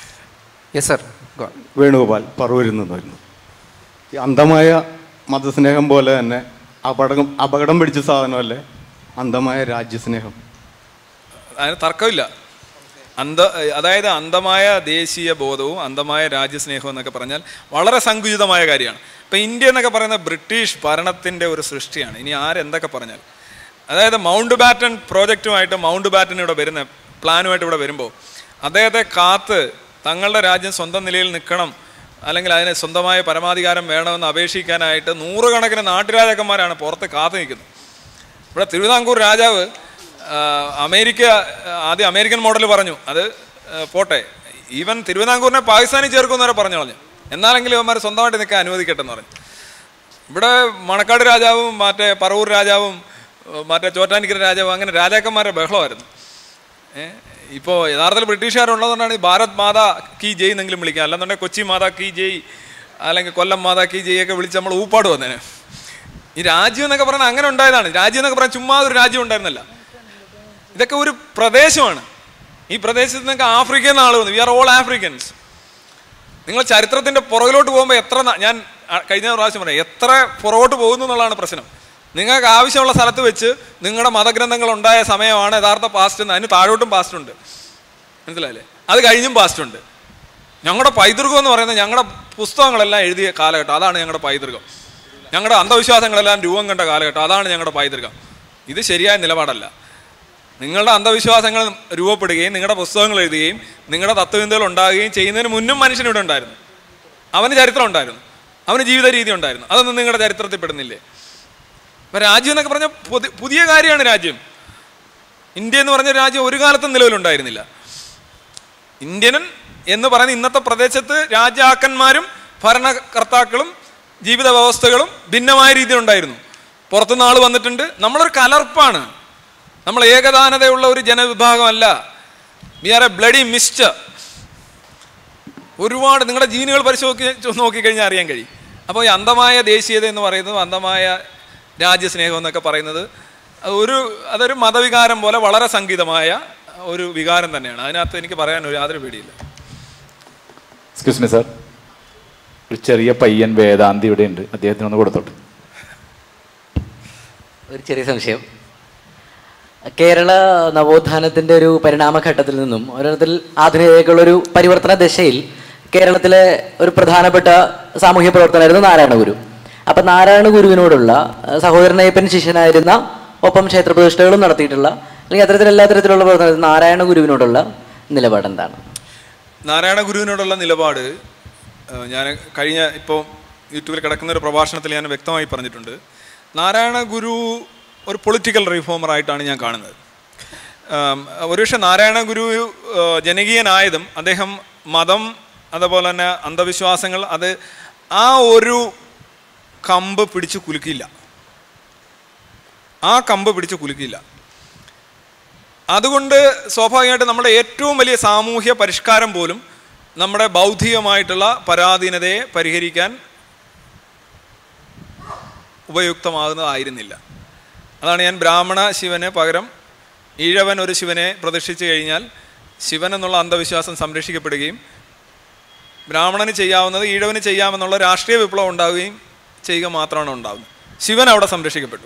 you yes sir Venugopal പറവൂരിൽ നിന്ന് വരുന്നു ഈ അന്ധമായ മതസ്നേഹം പോലെ തന്നെ അപകടം അപകടം പിടിച്ച സാധനമല്ലേ അന്ധമായ രാജ്യസ്നേഹം അതിന് തർക്കമില്ല അന്ധ അതായത് അന്ധമായ ദേശീയ ബോധവും അന്ധമായ രാജ്യസ്നേഹവും എന്നൊക്കെ പറഞ്ഞാൽ വളരെ സങ്കുചിതമായ കാര്യമാണ് ഇപ്പം ഇന്ത്യ എന്നൊക്കെ പറയുന്നത് ബ്രിട്ടീഷ് ഭരണത്തിൻ്റെ ഒരു സൃഷ്ടിയാണ് ഇനി ആരെന്തൊക്കെ പറഞ്ഞാൽ അതായത് മൗണ്ട് ബാറ്റൺ പ്രോജക്റ്റുമായിട്ട് മൗണ്ട് ബാറ്റൺ ഇവിടെ വരുന്ന പ്ലാനുമായിട്ട് ഇവിടെ വരുമ്പോൾ അദ്ദേഹത്തെ കാത്ത് തങ്ങളുടെ രാജ്യം സ്വന്തം നിലയിൽ നിൽക്കണം അല്ലെങ്കിൽ അതിന് സ്വന്തമായ പരമാധികാരം വേണമെന്ന് അപേക്ഷിക്കാനായിട്ട് നൂറുകണക്കിന് നാട്ടുരാജാക്കന്മാരാണ് പുറത്ത് കാത്തു നിൽക്കുന്നത് ഇവിടെ തിരുവിതാംകൂർ രാജാവ് ആ, അമേരിക്ക ആദ്യം അമേരിക്കൻ മോഡൽ പറഞ്ഞു അത് ആ, പോട്ടെ ഈവൻ തിരുവിതാംകൂറിനെ പാകിസ്ഥാനിൽ ചേർക്കുമെന്ന് വരെ പറഞ്ഞു കളഞ്ഞു എന്നാലെങ്കിലും ഇവന്മാർ സ്വന്തമായിട്ട് നിൽക്കാൻ അനുവദിക്കട്ടെ എന്ന് പറഞ്ഞു ഇവിടെ മണക്കാട് രാജാവും മറ്റേ പറവൂർ രാജാവും ഏഹ് മറ്റേ ചോറ്റാനിക്കര രാജാവും അങ്ങനെ രാജാക്കന്മാരുടെ ബഹളമായിരുന്നു ഏഹ് ഇപ്പോൾ യഥാർത്ഥത്തിൽ ബ്രിട്ടീഷുകാരുള്ളതുകൊണ്ടാണ് ഈ ഭാരത് മാതാ കി ജയ് എന്നെങ്കിലും വിളിക്കുക അല്ലെന്നുണ്ടെങ്കിൽ കൊച്ചി മാതാ കി ജയ് അല്ലെങ്കിൽ കൊല്ലം മാതാ കി ജയ് ഒക്കെ വിളിച്ച് നമ്മൾ ഊപ്പാട് വന്നേനെ ഈ രാജ്യം എന്നൊക്കെ പറഞ്ഞാൽ അങ്ങനെ ഉണ്ടായതാണ് രാജ്യം എന്നൊക്കെ പറഞ്ഞാൽ ചുമ്മാ ഒരു രാജ്യം ഉണ്ടായിരുന്നല്ല ഇതൊക്കെ ഒരു പ്രദേശമാണ് ഈ പ്രദേശത്ത് നിന്നൊക്കെ ആഫ്രിക്കയിൽ നിന്ന് ആൾ വന്നു വി ആർ ഓൾ ആഫ്രിക്കൻസ് നിങ്ങൾ ചരിത്രത്തിന്റെ പുറകിലോട്ട് പോകുമ്പോൾ എത്ര ന- ഞാൻ അ- കഴിഞ്ഞ പ്രാവശ്യം പറയാം എത്ര പുറകോട്ട് പോകുന്നു എന്നുള്ളതാണ് പ്രശ്നം നിങ്ങൾക്ക് ആവശ്യമുള്ള സ്ഥലത്ത് വെച്ച് നിങ്ങളുടെ മതഗ്രന്ഥങ്ങൾ ഉണ്ടായ സമയമാണ് യഥാർത്ഥ പാസ്റ്റ് എന്ന് അതിന് താഴോട്ടും പാസ്റ്റ് ഉണ്ട് മനസ്സിലായില്ലേ അത് കഴിഞ്ഞും പാസ്റ്റ് ഉണ്ട് ഞങ്ങളുടെ പൈതൃകം എന്ന് പറയുന്നത് ഞങ്ങളുടെ പുസ്തകങ്ങളെല്ലാം എഴുതിയ കാലഘട്ടം അതാണ് ഞങ്ങളുടെ പൈതൃകം ഞങ്ങളുടെ അന്ധവിശ്വാസങ്ങളെല്ലാം രൂപം കണ്ട കാലഘട്ടം അതാണ് ഞങ്ങളുടെ പൈതൃകം ഇത് ശരിയായ നിലപാടല്ല നിങ്ങളുടെ അന്ധവിശ്വാസങ്ങൾ രൂപപ്പെടുകയും നിങ്ങളുടെ പുസ്തകങ്ങൾ എഴുതുകയും നിങ്ങളുടെ തത്വചിന്തകൾ ഉണ്ടാകുകയും ചെയ്യുന്നതിന് മുന്നും മനുഷ്യനിവിടെ ഉണ്ടായിരുന്നു അവന് ചരിത്രം ഉണ്ടായിരുന്നു അവന് ജീവിത രീതി ഉണ്ടായിരുന്നു അതൊന്നും നിങ്ങളുടെ ചരിത്രത്തിൽ പെടുന്നില്ലേ അപ്പൊ രാജ്യം എന്നൊക്കെ പറഞ്ഞാൽ പുതി പുതിയ കാര്യമാണ് രാജ്യം ഇന്ത്യ എന്ന് പറഞ്ഞ രാജ്യം ഒരു കാലത്തും നിലവിലുണ്ടായിരുന്നില്ല ഇന്ത്യൻ എന്ന് പറയുന്ന ഇന്നത്തെ പ്രദേശത്ത് രാജാക്കന്മാരും ഭരണകർത്താക്കളും ജീവിത വ്യവസ്ഥകളും ഭിന്നമായ രീതിയിലുണ്ടായിരുന്നു പുറത്തുനിന്ന് ആൾ വന്നിട്ടുണ്ട് നമ്മളൊരു കലർപ്പാണ് നമ്മൾ ഏകദാനതയുള്ള ഒരു ജനവിഭാഗമല്ല we are a bloody mixed ഒരുപാട് നിങ്ങളുടെ ജീനുകൾ പരിശോധിച്ച് നോക്കിക്കഴിഞ്ഞാൽ അറിയാൻ കഴിയും അപ്പോൾ ഈ അന്ധമായ ദേശീയത എന്ന് പറയുന്നത് അന്ധമായ രാജ്യസ്നേഹം എന്നൊക്കെ പറയുന്നത് അത് ഒരു അതൊരു മതവികാരം പോലെ വളരെ സംഗീതമായ ഒരു വികാരം തന്നെയാണ് അതിനകത്ത് എനിക്ക് പറയാൻ ഒരു യാതൊരു പേടിയില്ല എക്സ്ക്യൂസ് മി സാർ ഒരു ചെറിയ പയ്യൻ വേദാന്തി ഇവിടെ ഉണ്ട് അദ്ദേഹത്തിന് ഒന്ന് കൊടുത്തോട്ടെ ഒരു ചെറിയ സംശയം കേരള നവോത്ഥാനത്തിന്റെ ഒരു പരിണാമഘട്ടത്തിൽ നിന്നും ഒരിടത്തിൽ ആധുനികതയ്ക്കുള്ള ഒരു പരിവർത്തന ദശയിൽ കേരളത്തിലെ ഒരു പ്രധാനപ്പെട്ട സാമൂഹ്യ പ്രവർത്തനമായിരുന്നു നാരായണ ഗുരു അപ്പം നാരായണ ഗുരുവിനോടുള്ള ആ, സഹോദരനയ്യപ്പൻ ശിഷ്യനായിരുന്ന ഒപ്പം ക്ഷേത്രപ്രതിഷ്ഠകളും നടത്തിയിട്ടുള്ള അല്ലെങ്കിൽ അത്തരത്തിൽ എല്ലാ തരത്തിലുള്ള പ്രവർത്തനത്തിൽ നാരായണ ഗുരുവിനോടുള്ള നിലപാട് എന്താണ് നാരായണ ഗുരുവിനോടുള്ള നിലപാട് ഞാൻ കഴിഞ്ഞ ഇപ്പോൾ യൂട്യൂബിൽ കിടക്കുന്ന ഒരു പ്രഭാഷണത്തിൽ ഞാൻ വ്യക്തമായി പറഞ്ഞിട്ടുണ്ട് നാരായണ ഗുരു ഒരു പൊളിറ്റിക്കൽ റിഫോമറായിട്ടാണ് ഞാൻ കാണുന്നത് ആം, ഒരുപക്ഷെ നാരായണ ഗുരു ആ, ജനകീയനായതും അദ്ദേഹം മതം അതുപോലെ തന്നെ അന്ധവിശ്വാസങ്ങൾ അത് ആ ഒരു കമ്പ് പിടിച്ച് കുലുക്കില്ല ആ കമ്പ് പിടിച്ച് കുലുക്കില്ല അതുകൊണ്ട് സ്വാഭാവികമായിട്ട് നമ്മുടെ ഏറ്റവും വലിയ സാമൂഹ്യ പരിഷ്കാരം പോലും നമ്മുടെ ബൗദ്ധികമായിട്ടുള്ള പരാധീനതയെ പരിഹരിക്കാൻ ഉപയുക്തമാകുന്നതായിരുന്നില്ല അതാണ് ഞാൻ ബ്രാഹ്മണ ശിവന് പകരം ഈഴവൻ ഒരു ശിവനെ പ്രതിഷ്ഠിച്ചു കഴിഞ്ഞാൽ ശിവൻ എന്നുള്ള അന്ധവിശ്വാസം സംരക്ഷിക്കപ്പെടുകയും ബ്രാഹ്മണന് ചെയ്യാവുന്നത് ഈഴവന് ചെയ്യാമെന്നുള്ള രാഷ്ട്രീയ വിപ്ലവം ഉണ്ടാവുകയും ചെയ്യുക മാത്രമാണ് ഉണ്ടാകുന്നത് ശിവൻ അവിടെ സംരക്ഷിക്കപ്പെട്ടു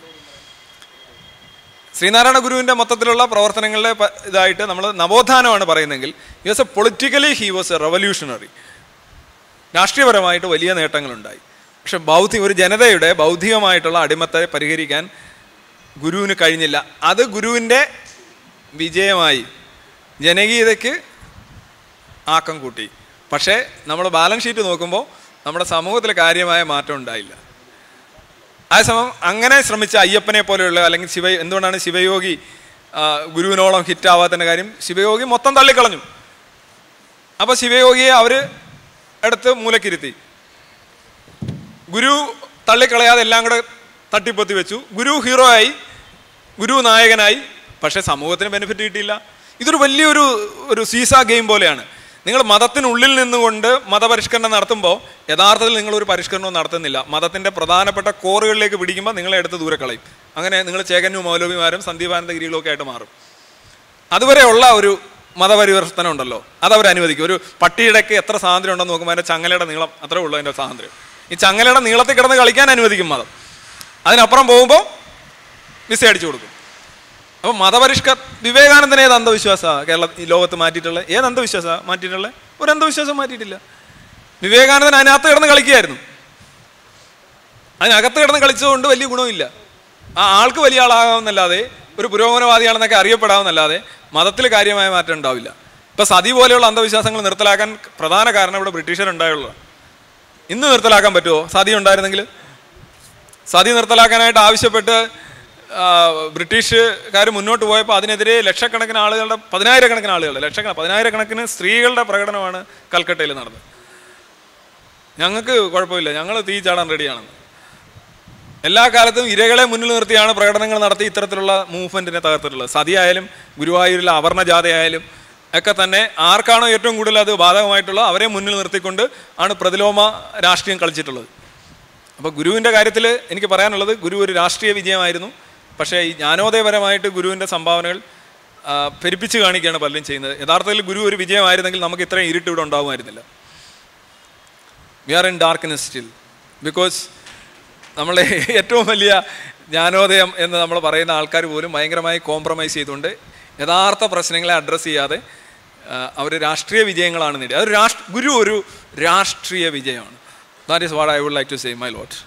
ശ്രീനാരായണ ഗുരുവിൻ്റെ മൊത്തത്തിലുള്ള പ്രവർത്തനങ്ങളുടെ പ- ഇതായിട്ട് നമ്മൾ നവോത്ഥാനമാണ് പറയുന്നതെങ്കിൽ he was a politically he was a revolutionary രാഷ്ട്രീയപരമായിട്ട് വലിയ നേട്ടങ്ങളുണ്ടായി പക്ഷെ ബൗദ്ധിക ഒരു ജനതയുടെ ബൗദ്ധികമായിട്ടുള്ള അടിമത്തെ പരിഹരിക്കാൻ ഗുരുവിന് കഴിഞ്ഞില്ല അത് ഗുരുവിൻ്റെ വിജയമായി ജനകീയതയ്ക്ക് ആക്കം കൂട്ടി പക്ഷേ നമ്മൾ ബാലൻസ് ഷീറ്റ് നോക്കുമ്പോൾ നമ്മുടെ സമൂഹത്തിൽ കാര്യമായ മാറ്റം ഉണ്ടായില്ല അതേസമയം അങ്ങനെ ശ്രമിച്ച അയ്യപ്പനെ പോലെയുള്ള അല്ലെങ്കിൽ ശിവ എന്തുകൊണ്ടാണ് ശിവയോഗി ആ, ഗുരുവിനോളം ഹിറ്റാവാത്തതിൻ്റെ കാര്യം ശിവയോഗി മൊത്തം തള്ളിക്കളഞ്ഞു അപ്പോൾ ശിവയോഗിയെ അവർ എടുത്ത് മൂലക്കിരുത്തി ഗുരു തള്ളിക്കളയാതെ എല്ലാം കൂടെ തട്ടിപ്പൊത്തി വെച്ചു ഗുരു ഹീറോ ആയി ഗുരു നായകനായി പക്ഷേ സമൂഹത്തിന് ബെനിഫിറ്റ് കിട്ടിയില്ല ഇതൊരു വലിയൊരു ഒരു സീസ ഗെയിം പോലെയാണ് നിങ്ങൾ മതത്തിനുള്ളിൽ നിന്നുകൊണ്ട് മതപരിഷ്കരണം നടത്തുമ്പോൾ യഥാർത്ഥത്തിൽ നിങ്ങൾ ഒരു പരിഷ്കരണവും നടത്തുന്നില്ല മതത്തിൻ്റെ പ്രധാനപ്പെട്ട കോറുകളിലേക്ക് പിടിക്കുമ്പോൾ നിങ്ങളെ എടുത്ത് ദൂരെ കളയും അങ്ങനെ നിങ്ങൾ ചേകന്നു മൗലവിമാരും സന്ദീപാനന്ദഗിരികളും ഒക്കെ ആയിട്ട് മാറും അതുവരെയുള്ള ഒരു മതപരിവർത്തനം ഉണ്ടല്ലോ അത് അവർ അനുവദിക്കും ഒരു പട്ടിയുടെക്ക് എത്ര സ്വാതന്ത്ര്യം ഉണ്ടെന്ന് നോക്കുമ്പോൾ അതിൻ്റെ ചങ്ങലയുടെ നീളം അത്രേ ഉള്ളൂ അതിൻ്റെ സ്വാതന്ത്ര്യം ഈ ചങ്ങലയുടെ നീളത്തിൽ കിടന്ന് കളിക്കാൻ അനുവദിക്കും മതം അതിനപ്പുറം പോകുമ്പോൾ വിസ അടിച്ചു കൊടുക്കും അപ്പോൾ മതപരിഷ്ക വിവേകാനന്ദൻ ഏത് അന്ധവിശ്വാസമാണ് കേരള ഈ ലോകത്ത് മാറ്റിയിട്ടുള്ളത് ഏത് അന്ധവിശ്വാസമാണ് മാറ്റിയിട്ടുള്ളത് ഒരു അന്ധവിശ്വാസം മാറ്റിയിട്ടില്ല വിവേകാനന്ദൻ അതിനകത്ത് കിടന്ന് കളിക്കുകയായിരുന്നു അതിനകത്ത് കിടന്ന് കളിച്ചതുകൊണ്ട് വലിയ ഗുണമില്ല ആ ആൾക്ക് വലിയ ആളാകാമെന്നല്ലാതെ ഒരു പുരോഗമനവാദിയാണെന്നൊക്കെ അറിയപ്പെടാമെന്നല്ലാതെ മതത്തിൽ കാര്യമായ മാറ്റം ഉണ്ടാവില്ല ഇപ്പൊ സതി പോലെയുള്ള അന്ധവിശ്വാസങ്ങൾ നിർത്തലാക്കാൻ പ്രധാന കാരണം ഇവിടെ ബ്രിട്ടീഷരുണ്ടായുള്ളൂ ഇന്ന് നിർത്തലാക്കാൻ പറ്റുമോ സതി ഉണ്ടായിരുന്നെങ്കിൽ സതി നിർത്തലാക്കാനായിട്ട് ആവശ്യപ്പെട്ട് ആ, ബ്രിട്ടീഷുകാർ മുന്നോട്ട് പോയപ്പോൾ അതിനെതിരെ ലക്ഷക്കണക്കിന് ആളുകളുടെ പതിനായിരക്കണക്കിന് ആളുകൾ ലക്ഷക്കണക്കിന് പതിനായിരക്കണക്കിന് സ്ത്രീകളുടെ പ്രകടനമാണ് കൽക്കട്ടയിൽ നടന്നത് ഞങ്ങൾക്ക് കുഴപ്പമില്ല ഞങ്ങൾ തീ ചാടാൻ റെഡിയാണെന്ന് എല്ലാ കാലത്തും ഇരകളെ മുന്നിൽ നിർത്തിയാണ് പ്രകടനങ്ങൾ നടത്തി ഇത്തരത്തിലുള്ള മൂവ്മെന്റിനെ തകർത്തിട്ടുള്ളത് സതിയായാലും ഗുരുവായൂരിലെ അവർണ ജാഥയായാലും ഒക്കെ തന്നെ ആർക്കാണോ ഏറ്റവും കൂടുതൽ അത് ബാധകമായിട്ടുള്ളത് അവരെ മുന്നിൽ നിർത്തിക്കൊണ്ട് ആണ് പ്രതിലോമ രാഷ്ട്രീയം കളിച്ചിട്ടുള്ളത് അപ്പോൾ ഗുരുവിൻ്റെ കാര്യത്തിൽ എനിക്ക് പറയാനുള്ളത് ഗുരു ഒരു രാഷ്ട്രീയ വിജയമായിരുന്നു പക്ഷേ ഈ ജ്ഞാനോദയപരമായിട്ട് ഗുരുവിൻ്റെ സംഭാവനകൾ ആ, പെരുപ്പിച്ച് കാണിക്കുകയാണ് പലരും ചെയ്യുന്നത് യഥാർത്ഥത്തിൽ ഗുരു ഒരു വിജയമായിരുന്നെങ്കിൽ നമുക്ക് ഇത്രയും ഇരുട്ട് ഇവിടെ ഉണ്ടാകുമായിരുന്നില്ല we are in darkness still because നമ്മളെ ഏറ്റവും വലിയ ജ്ഞാനോദയം എന്ന് നമ്മൾ പറയുന്ന ആൾക്കാർ പോലും ഭയങ്കരമായി കോംപ്രമൈസ് ചെയ്തുകൊണ്ട് യഥാർത്ഥ പ്രശ്നങ്ങളെ അഡ്രസ്സ് ചെയ്യാതെ അവർ രാഷ്ട്രീയ വിജയങ്ങളാണ് നേടിയത് അതൊരു രാഷ്ട്ര ഗുരു ഒരു രാഷ്ട്രീയ വിജയമാണ് that is what I would like to say my lot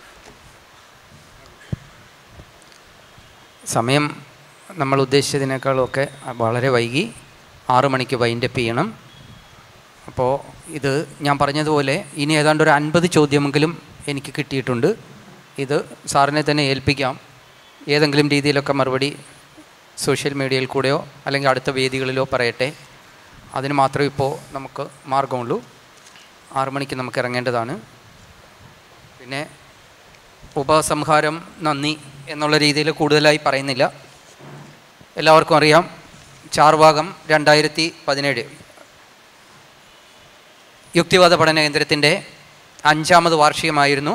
സമയം നമ്മൾ ഉദ്ദേശിച്ചതിനേക്കാളൊക്കെ വളരെ വൈകി ആറു മണിക്ക് വൈൻഡപ്പ് ചെയ്യണം അപ്പോൾ ഇത് ഞാൻ പറഞ്ഞതുപോലെ ഇനി ഏതാണ്ട് ഒരു അൻപത് ചോദ്യമെങ്കിലും എനിക്ക് കിട്ടിയിട്ടുണ്ട് ഇത് സാറിനെ തന്നെ ഏൽപ്പിക്കാം ഏതെങ്കിലും രീതിയിലൊക്കെ മറുപടി സോഷ്യൽ മീഡിയയിൽ കൂടെയോ അല്ലെങ്കിൽ അടുത്ത വേദികളിലോ പറയട്ടെ അതിന് മാത്രമേ ഇപ്പോൾ നമുക്ക് മാർഗമുള്ളൂ ആറു മണിക്ക് നമുക്ക് ഇറങ്ങേണ്ടതാണ് പിന്നെ ഉപസംഹാരം നന്ദി എന്നുള്ള രീതിയിൽ കൂടുതലായി പറയുന്നില്ല എല്ലാവർക്കും അറിയാം ചാർവാകം രണ്ടായിരത്തി പതിനേഴ് യുക്തിവാദ പഠന കേന്ദ്രത്തിൻ്റെ അഞ്ചാമത് വാർഷികമായിരുന്നു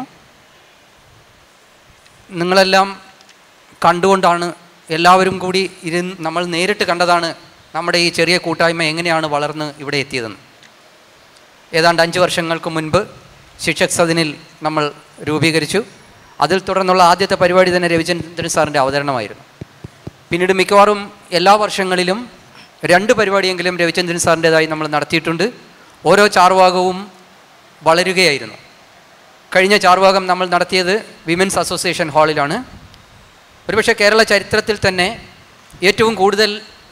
നിങ്ങളെല്ലാം കണ്ടുകൊണ്ടാണ് എല്ലാവരും കൂടി ഇരുന്ന് നമ്മൾ നേരിട്ട് കണ്ടതാണ് നമ്മുടെ ഈ ചെറിയ കൂട്ടായ്മ എങ്ങനെയാണ് വളർന്ന് ഇവിടെ എത്തിയതെന്ന് ഏതാണ്ട് അഞ്ച് വർഷങ്ങൾക്ക് മുൻപ് ശിക്ഷക് സദനിൽ നമ്മൾ രൂപീകരിച്ചു അതിൽ തുടർന്നുള്ള ആദ്യത്തെ പരിപാടി തന്നെ രവിചന്ദ്രൻ സാറിൻ്റെ അവതരണമായിരുന്നു പിന്നീട് മിക്കവാറും എല്ലാ വർഷങ്ങളിലും രണ്ട് പരിപാടിയെങ്കിലും രവിചന്ദ്രൻ സാറിൻ്റെതായി നമ്മൾ നടത്തിയിട്ടുണ്ട് ഓരോ ചാർവാകവും വളരുകയായിരുന്നു കഴിഞ്ഞ ചാർവാകം നമ്മൾ നടത്തിയത് വിമൻസ് അസോസിയേഷൻ ഹാളിലാണ് ഒരുപക്ഷെ കേരള ചരിത്രത്തിൽ തന്നെ ഏറ്റവും കൂടുതൽ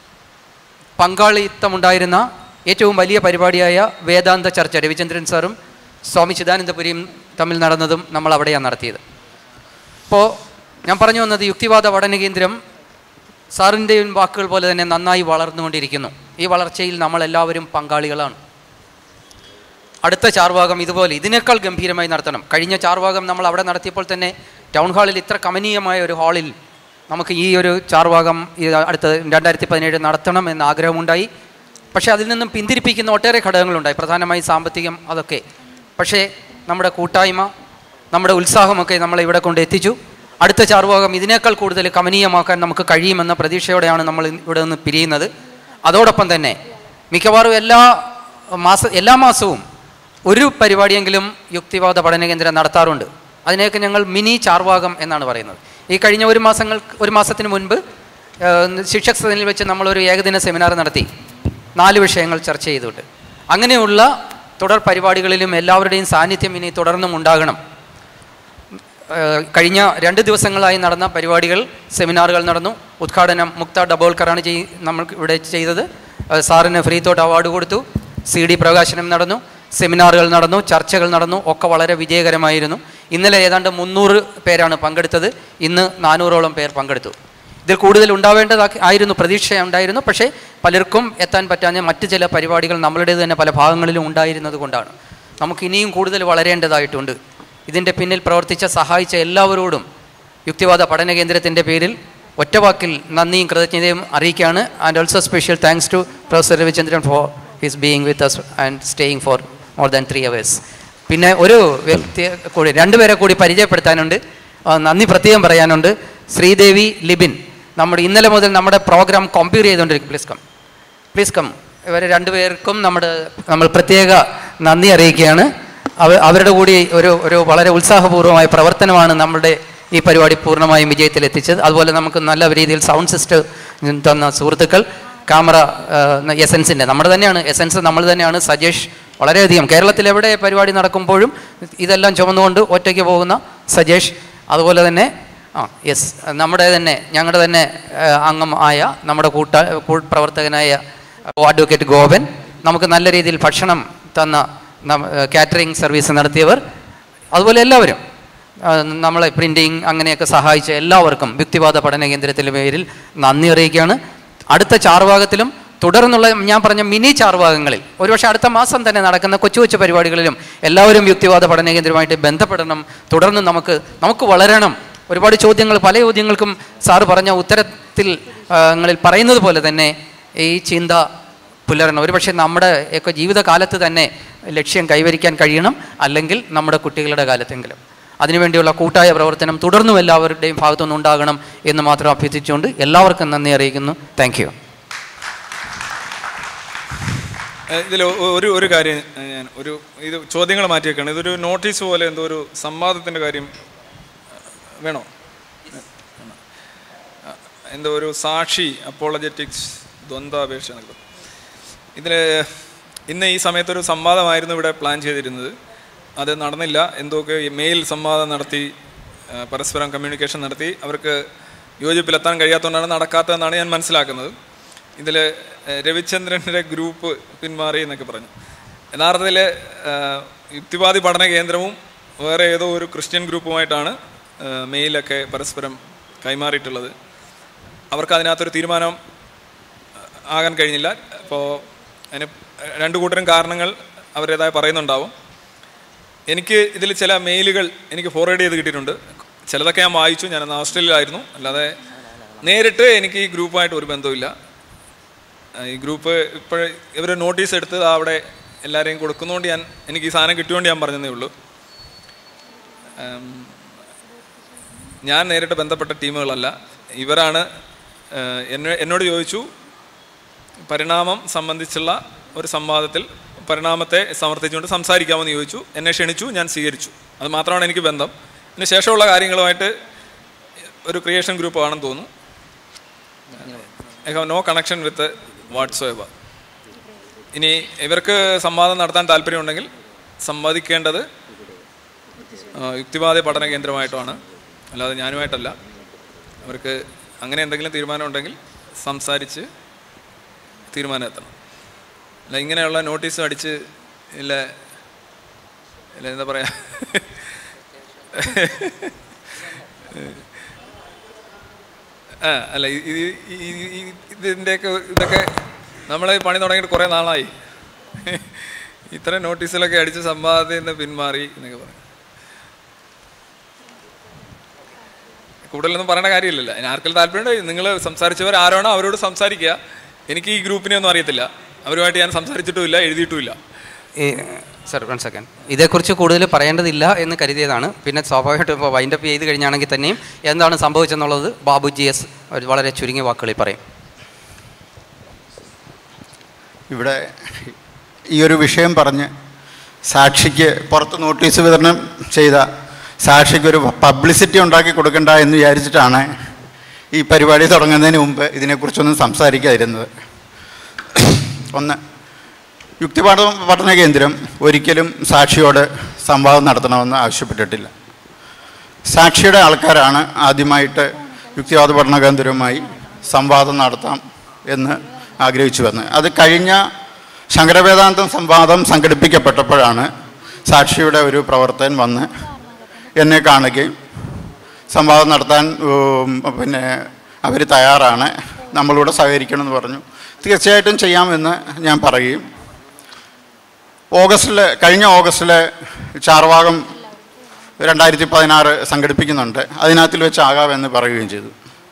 പങ്കാളിത്തമുണ്ടായിരുന്ന ഏറ്റവും വലിയ പരിപാടിയായ വേദാന്ത ചർച്ച രവിചന്ദ്രൻ സാറും സ്വാമി ചിദാനന്ദപുരിയും തമ്മിൽ നടന്നതും നമ്മൾ അവിടെയാണ് നടത്തിയത് അപ്പോൾ ഞാൻ പറഞ്ഞു വന്നത് യുക്തിവാദ പഠന കേന്ദ്രം സാറിൻ്റെയും വാക്കുകൾ പോലെ തന്നെ നന്നായി വളർന്നുകൊണ്ടിരിക്കുന്നു ഈ വളർച്ചയിൽ നമ്മളെല്ലാവരും പങ്കാളികളാണ് അടുത്ത ചാർവാകം ഇതുപോലെ ഇതിനേക്കാൾ ഗംഭീരമായി നടത്തണം കഴിഞ്ഞ ചാർവാകം നമ്മൾ അവിടെ നടത്തിയപ്പോൾ തന്നെ ടൗൺ ഹാളിൽ ഇത്ര കമനീയമായ ഒരു ഹാളിൽ നമുക്ക് ഈ ഒരു ചാർവാകം ഈ അടുത്ത രണ്ടായിരത്തി പതിനേഴ് നടത്തണം എന്ന ആഗ്രഹമുണ്ടായി പക്ഷേ അതിൽ നിന്നും പിന്തിരിപ്പിക്കുന്ന ഒട്ടേറെ ഘടകങ്ങളുണ്ടായി പ്രധാനമായി സാമ്പത്തികം അതൊക്കെ പക്ഷേ നമ്മുടെ കൂട്ടായ്മ നമ്മുടെ ഉത്സാഹമൊക്കെ നമ്മളെ ഇവിടെ കൊണ്ട് എത്തിച്ചു അടുത്ത ചാർവാകം ഇതിനേക്കാൾ കൂടുതൽ കമനീയമാക്കാൻ നമുക്ക് കഴിയുമെന്ന പ്രതീക്ഷയോടെയാണ് നമ്മൾ ഇന്ന് ഇവിടെ നിന്ന് പിരിയുന്നത് അതോടൊപ്പം തന്നെ മിക്കവാറും എല്ലാ മാസ എല്ലാ മാസവും ഒരു പരിപാടിയെങ്കിലും യുക്തിവാദ പഠന കേന്ദ്രം നടത്താറുണ്ട് അതിനെയൊക്കെ ഞങ്ങൾ മിനി ചാർവാകം എന്നാണ് പറയുന്നത് ഈ കഴിഞ്ഞ ഒരു മാസങ്ങൾ ഒരു മാസത്തിന് മുൻപ് ഏഹ്, ശിക്ഷക് സദനിൽ വെച്ച് നമ്മളൊരു ഏകദിന സെമിനാർ നടത്തി നാല് വിഷയങ്ങൾ ചർച്ച ചെയ്തിട്ട് അങ്ങനെയുള്ള തുടർ പരിപാടികളിലും എല്ലാവരുടെയും സാന്നിധ്യം ഇനി തുടർന്നും ഉണ്ടാകണം ഏഹ്, കഴിഞ്ഞ രണ്ട് ദിവസങ്ങളായി നടന്ന പരിപാടികൾ സെമിനാറുകൾ നടന്നു ഉദ്ഘാടനം മുക്ത ഡബോൾക്കറാണ് ചെയ് നമ്മൾ ഇവിടെ ചെയ്തത് ഏഹ്, സാറിന് ഫ്രീ തോട്ട് അവാർഡ് കൊടുത്തു സി ഡി പ്രകാശനം നടന്നു സെമിനാറുകൾ നടന്നു ചർച്ചകൾ നടന്നു ഒക്കെ വളരെ വിജയകരമായിരുന്നു ഇന്നലെ ഏതാണ്ട് മുന്നൂറ് പേരാണ് പങ്കെടുത്തത് ഇന്ന് നാനൂറോളം പേർ പങ്കെടുത്തു ഇതിൽ കൂടുതൽ ഉണ്ടാവേണ്ടതാ ആയിരുന്നു പ്രതീക്ഷ ഉണ്ടായിരുന്നു പക്ഷേ പലർക്കും എത്താൻ പറ്റാഞ്ഞ മറ്റ് ചില പരിപാടികൾ നമ്മളുടേത് തന്നെ പല ഭാഗങ്ങളിലും ഉണ്ടായിരുന്നത് കൊണ്ടാണ് നമുക്ക് ഇനിയും കൂടുതൽ വളരേണ്ടതായിട്ടുണ്ട് ഇതിൻ്റെ പിന്നിൽ പ്രവർത്തിച്ച സഹായിച്ച എല്ലാവരോടും യുക്തിവാദ പഠന കേന്ദ്രത്തിൻ്റെ പേരിൽ ഒറ്റവാക്കിൽ നന്ദിയും കൃതജ്ഞതയും അറിയിക്കുകയാണ് and also special thanks to professor Ravichandran for his being with us and staying for more than three hours പിന്നെ ഒരു വ്യക്തിയെ കൂടി രണ്ടുപേരെ കൂടി പരിചയപ്പെടുത്താനുണ്ട് ആ, നന്ദി പ്രത്യേകം പറയാനുണ്ട് ശ്രീദേവി ലിബിൻ നമ്മുടെ ഇന്നലെ മുതൽ നമ്മുടെ പ്രോഗ്രാം കമ്പയർ ചെയ്തുകൊണ്ടിരിക്കും പ്ലീസ് കം പ്ലീസ് കം ഇവരെ രണ്ടുപേർക്കും നമ്മുടെ നമ്മൾ പ്രത്യേക നന്ദി അറിയിക്കുകയാണ് അവ അവരുടെ കൂടി ഒരു ഒരു വളരെ ഉത്സാഹപൂർവമായ പ്രവർത്തനമാണ് നമ്മുടെ ഈ പരിപാടി പൂർണ്ണമായും വിജയത്തിലെത്തിച്ചത് അതുപോലെ നമുക്ക് നല്ല രീതിയിൽ സൗണ്ട് സിസ്റ്റം തന്ന സുഹൃത്തുക്കൾ ക്യാമറ എസൻസിൻ്റെ നമ്മുടെ തന്നെയാണ് എസൻസ് നമ്മൾ തന്നെയാണ് സജേഷ് വളരെയധികം കേരളത്തിൽ എവിടെ പരിപാടി നടക്കുമ്പോഴും ഇതെല്ലാം ചുമന്നുകൊണ്ട് ഒറ്റയ്ക്ക് പോകുന്ന സജേഷ് അതുപോലെ തന്നെ ആ യെസ് നമ്മുടെ തന്നെ ഞങ്ങളുടെ തന്നെ ആ, അംഗം ആയ നമ്മുടെ കൂട്ട കൂ- പ്രവർത്തകനായ അഡ്വക്കേറ്റ് ഗോപൻ നമുക്ക് നല്ല രീതിയിൽ ഭക്ഷണം തന്ന കാറ്ററിംഗ് സർവീസ് നടത്തിയവർ അതുപോലെ എല്ലാവരും ആ, നമ്മളെ പ്രിൻറ്റിങ് അങ്ങനെയൊക്കെ സഹായിച്ച എല്ലാവർക്കും യുക്തിവാദ പഠന കേന്ദ്രത്തിൻ്റെ പേരിൽ നന്ദി അറിയിക്കുകയാണ് അടുത്ത ചാർവാകത്തിലും തുടർന്നുള്ള ഞാൻ പറഞ്ഞ മിനി ചാർവാകങ്ങളിൽ ഒരുപക്ഷെ അടുത്ത മാസം തന്നെ നടക്കുന്ന കൊച്ചു കൊച്ചു പരിപാടികളിലും എല്ലാവരും യുക്തിവാദ പഠന കേന്ദ്രമായിട്ട് ബന്ധപ്പെടണം തുടർന്ന് നമുക്ക് നമുക്ക് വളരണം ഒരുപാട് ചോദ്യങ്ങൾ പല ചോദ്യങ്ങൾക്കും സാറ് പറഞ്ഞ ഉത്തരത്തിൽ ആ, ങ്ങളിൽ പറയുന്നത് പോലെ തന്നെ ഈ ചിന്ത പുലരണം ഒരുപക്ഷെ നമ്മുടെ ഒക്കെ ജീവിതകാലത്ത് തന്നെ ലക്ഷ്യം കൈവരിക്കാൻ കഴിയണം അല്ലെങ്കിൽ നമ്മുടെ കുട്ടികളുടെ കാലത്തെങ്കിലും അതിനുവേണ്ടിയുള്ള കൂട്ടായ പ്രവർത്തനം തുടർന്നും എല്ലാവരുടെയും ഭാഗത്തുനിന്ന് ഉണ്ടാകണം എന്ന് മാത്രം അഭ്യർത്ഥിച്ചുകൊണ്ട് എല്ലാവർക്കും നന്ദി അറിയിക്കുന്നു താങ്ക് യു ഇതിൽ ഒരു ഒരു കാര്യം ഏഹ്, ഞാൻ ഒരു ഇത് ചോദ്യങ്ങൾ മാറ്റി വെക്കണം ഇതൊരു നോട്ടീസ് പോലെ എന്തോ ഒരു സംവാദത്തിൻ്റെ കാര്യം ഏഹ്, വേണോ ഏഹ്, എന്തോ ഒരു സാക്ഷി അപ്പോളജറ്റിക്സ് ദ്വന്ദ്വാപേക്ഷ എന്നൊക്കെ ഇതിൽ ഇന്ന് ഈ സമയത്തൊരു സംവാദമായിരുന്നു ഇവിടെ പ്ലാൻ ചെയ്തിരുന്നത് അത് നടന്നില്ല എന്തൊക്കെ മെയിൽ സംവാദം നടത്തി ആ, പരസ്പരം കമ്മ്യൂണിക്കേഷൻ നടത്തി അവർക്ക് യോജിപ്പിലെത്താൻ കഴിയാത്തതുകൊണ്ടാണ് നടക്കാത്തതെന്നാണ് ഞാൻ മനസ്സിലാക്കുന്നത് ഇതിൽ രവിചന്ദ്രൻ്റെ ഗ്രൂപ്പ് പിന്മാറി എന്നൊക്കെ പറഞ്ഞു യഥാർത്ഥത്തിൽ ആ, യുക്തിവാദി പഠന കേന്ദ്രവും വേറെ ഏതോ ഒരു ക്രിസ്ത്യൻ ഗ്രൂപ്പുമായിട്ടാണ് ആ, മെയിലൊക്കെ പരസ്പരം കൈമാറിയിട്ടുള്ളത് അവർക്ക് അതിനകത്തൊരു തീരുമാനം ആകാൻ കഴിഞ്ഞില്ല അപ്പോൾ അതിന് രണ്ട് കൂട്ടരും കാരണങ്ങൾ അവരുടേതായി പറയുന്നുണ്ടാവും എനിക്ക് ഇതിൽ ചില മെയിലുകൾ എനിക്ക് ഫോർവേഡ് ചെയ്ത് കിട്ടിയിട്ടുണ്ട് ചിലതൊക്കെ ഞാൻ വായിച്ചു ഞാൻ അന്ന് ഓസ്ട്രേലിയയിലായിരുന്നു അല്ലാതെ നേരിട്ട് എനിക്ക് ഈ ഗ്രൂപ്പുമായിട്ട് ഒരു ബന്ധവുമില്ല ആ, ഈ ഗ്രൂപ്പ് ഇപ്പോൾ ഇവർ നോട്ടീസ് എടുത്ത് ദാ അവിടെ എല്ലാവരെയും കൊടുക്കുന്നതുകൊണ്ട് ഞാൻ എനിക്ക് ഈ സാധനം കിട്ടിയോണ്ട് ഞാൻ പറഞ്ഞതേ ഉള്ളൂ ഉം, ഞാൻ നേരിട്ട് ബന്ധപ്പെട്ട ടീമുകളല്ല ഇവരാണ് ആ, എന്നെ എന്നോട് ചോദിച്ചു പരിണാമം സംബന്ധിച്ചുള്ള ഒരു സംവാദത്തിൽ പരിണാമത്തെ സമർത്ഥിച്ചുകൊണ്ട് സംസാരിക്കാമെന്ന് ചോദിച്ചു എന്നെ ക്ഷണിച്ചു ഞാൻ സ്വീകരിച്ചു അത് മാത്രമാണ് എനിക്ക് ബന്ധം ഇതിന് ശേഷമുള്ള കാര്യങ്ങളുമായിട്ട് ഒരു ക്രിയേഷൻ ഗ്രൂപ്പ് ആണെന്ന് തോന്നുന്നു I have no connection with whatsoever ഇനി ഇവർക്ക് സംവാദം നടത്താൻ താല്പര്യമുണ്ടെങ്കിൽ സംവാദിക്കേണ്ടത് ആ, യുക്തിവാദ പഠന കേന്ദ്രമായിട്ടാണ് അല്ലാതെ ഞാനുമായിട്ടല്ല അവർക്ക് അങ്ങനെ എന്തെങ്കിലും തീരുമാനം ഉണ്ടെങ്കിൽ സംസാരിച്ച് തീരുമാനം എത്തണം അല്ല ഇങ്ങനെയുള്ള നോട്ടീസ് അടിച്ച് ഇല്ല ഇല്ല എന്താ പറയാ ആ അല്ല ഇത് ഇത് ഈ- ഈ- ഇതിൻ്റെയൊക്കെ ഇതൊക്കെ നമ്മൾ പണി തുടങ്ങിയിട്ട് കുറേ നാളായി ഇത്തരം നോട്ടീസിലൊക്കെ അടിച്ച് സമ്പാദ്യത്തിൽ നിന്ന് പിന്മാറി എന്നൊക്കെ പറയും കൂടുതലൊന്നും പറയേണ്ട കാര്യമില്ലല്ലോ അതിന് ആർക്കെങ്കിലും താല്പര്യമുണ്ട് നിങ്ങൾ സംസാരിച്ചവർ ആരാണോ അവരോട് സംസാരിക്കുക എനിക്ക് ഈ ഗ്രൂപ്പിനെ ഒന്നും അറിയത്തില്ല അവരുമായിട്ട് ഞാൻ സംസാരിച്ചിട്ടുമില്ല എഴുതിയിട്ടുമില്ല ഈ സർ വൺ സെക്കൻഡ് ഇതേക്കുറിച്ച് കൂടുതൽ പറയേണ്ടതില്ല എന്ന് കരുതിയതാണ് പിന്നെ സ്വാഭാവികമായിട്ടും ഇപ്പോൾ വൈൻഡപ്പ് ചെയ്ത് കഴിഞ്ഞാണെങ്കിൽ തന്നെയും എന്താണ് സംഭവിച്ചെന്നുള്ളത് ബാബു ജി എസ് ഒരു വളരെ ചുരുങ്ങിയ വാക്കുകളിൽ പറയും ഇവിടെ ഈ ഒരു വിഷയം പറഞ്ഞ് സാക്ഷിക്ക് പുറത്ത് നോട്ടീസ് വിതരണം ചെയ്ത സാക്ഷിക്ക് ഒരു പബ്ലിസിറ്റി ഉണ്ടാക്കി കൊടുക്കണ്ട എന്ന് വിചാരിച്ചിട്ടാണ് ഈ പരിപാടി തുടങ്ങുന്നതിന് മുമ്പ് ഇതിനെക്കുറിച്ചൊന്നും സംസാരിക്കാതിരുന്നത് ഒന്ന് യുക്തിപാഠ പഠന കേന്ദ്രം ഒരിക്കലും സാക്ഷിയോട് സംവാദം നടത്തണമെന്ന് ആവശ്യപ്പെട്ടിട്ടില്ല സാക്ഷിയുടെ ആൾക്കാരാണ് ആദ്യമായിട്ട് യുക്തിവാദ പഠന കേന്ദ്രവുമായി സംവാദം നടത്താം എന്ന് ആഗ്രഹിച്ചു വന്നത് അത് കഴിഞ്ഞ ശങ്കരവേദാന്തം സംവാദം സംഘടിപ്പിക്കപ്പെട്ടപ്പോഴാണ് സാക്ഷിയുടെ ഒരു പ്രവർത്തകൻ വന്ന് എന്നെ കാണുകയും സംവാദം നടത്താൻ ഉം, പിന്നെ അവർ തയ്യാറാണ് നമ്മളോട് സഹകരിക്കണമെന്ന് പറഞ്ഞു തീർച്ചയായിട്ടും ചെയ്യാമെന്ന് ഞാൻ പറയുകയും ഓഗസ്റ്റിൽ കഴിഞ്ഞ ഓഗസ്റ്റിൽ ചാർവാകം രണ്ടായിരത്തി പതിനാറ് സംഘടിപ്പിക്കുന്നുണ്ട് അതിനകത്തിൽ വെച്ചാകാമെന്ന് പറയുകയും ചെയ്തു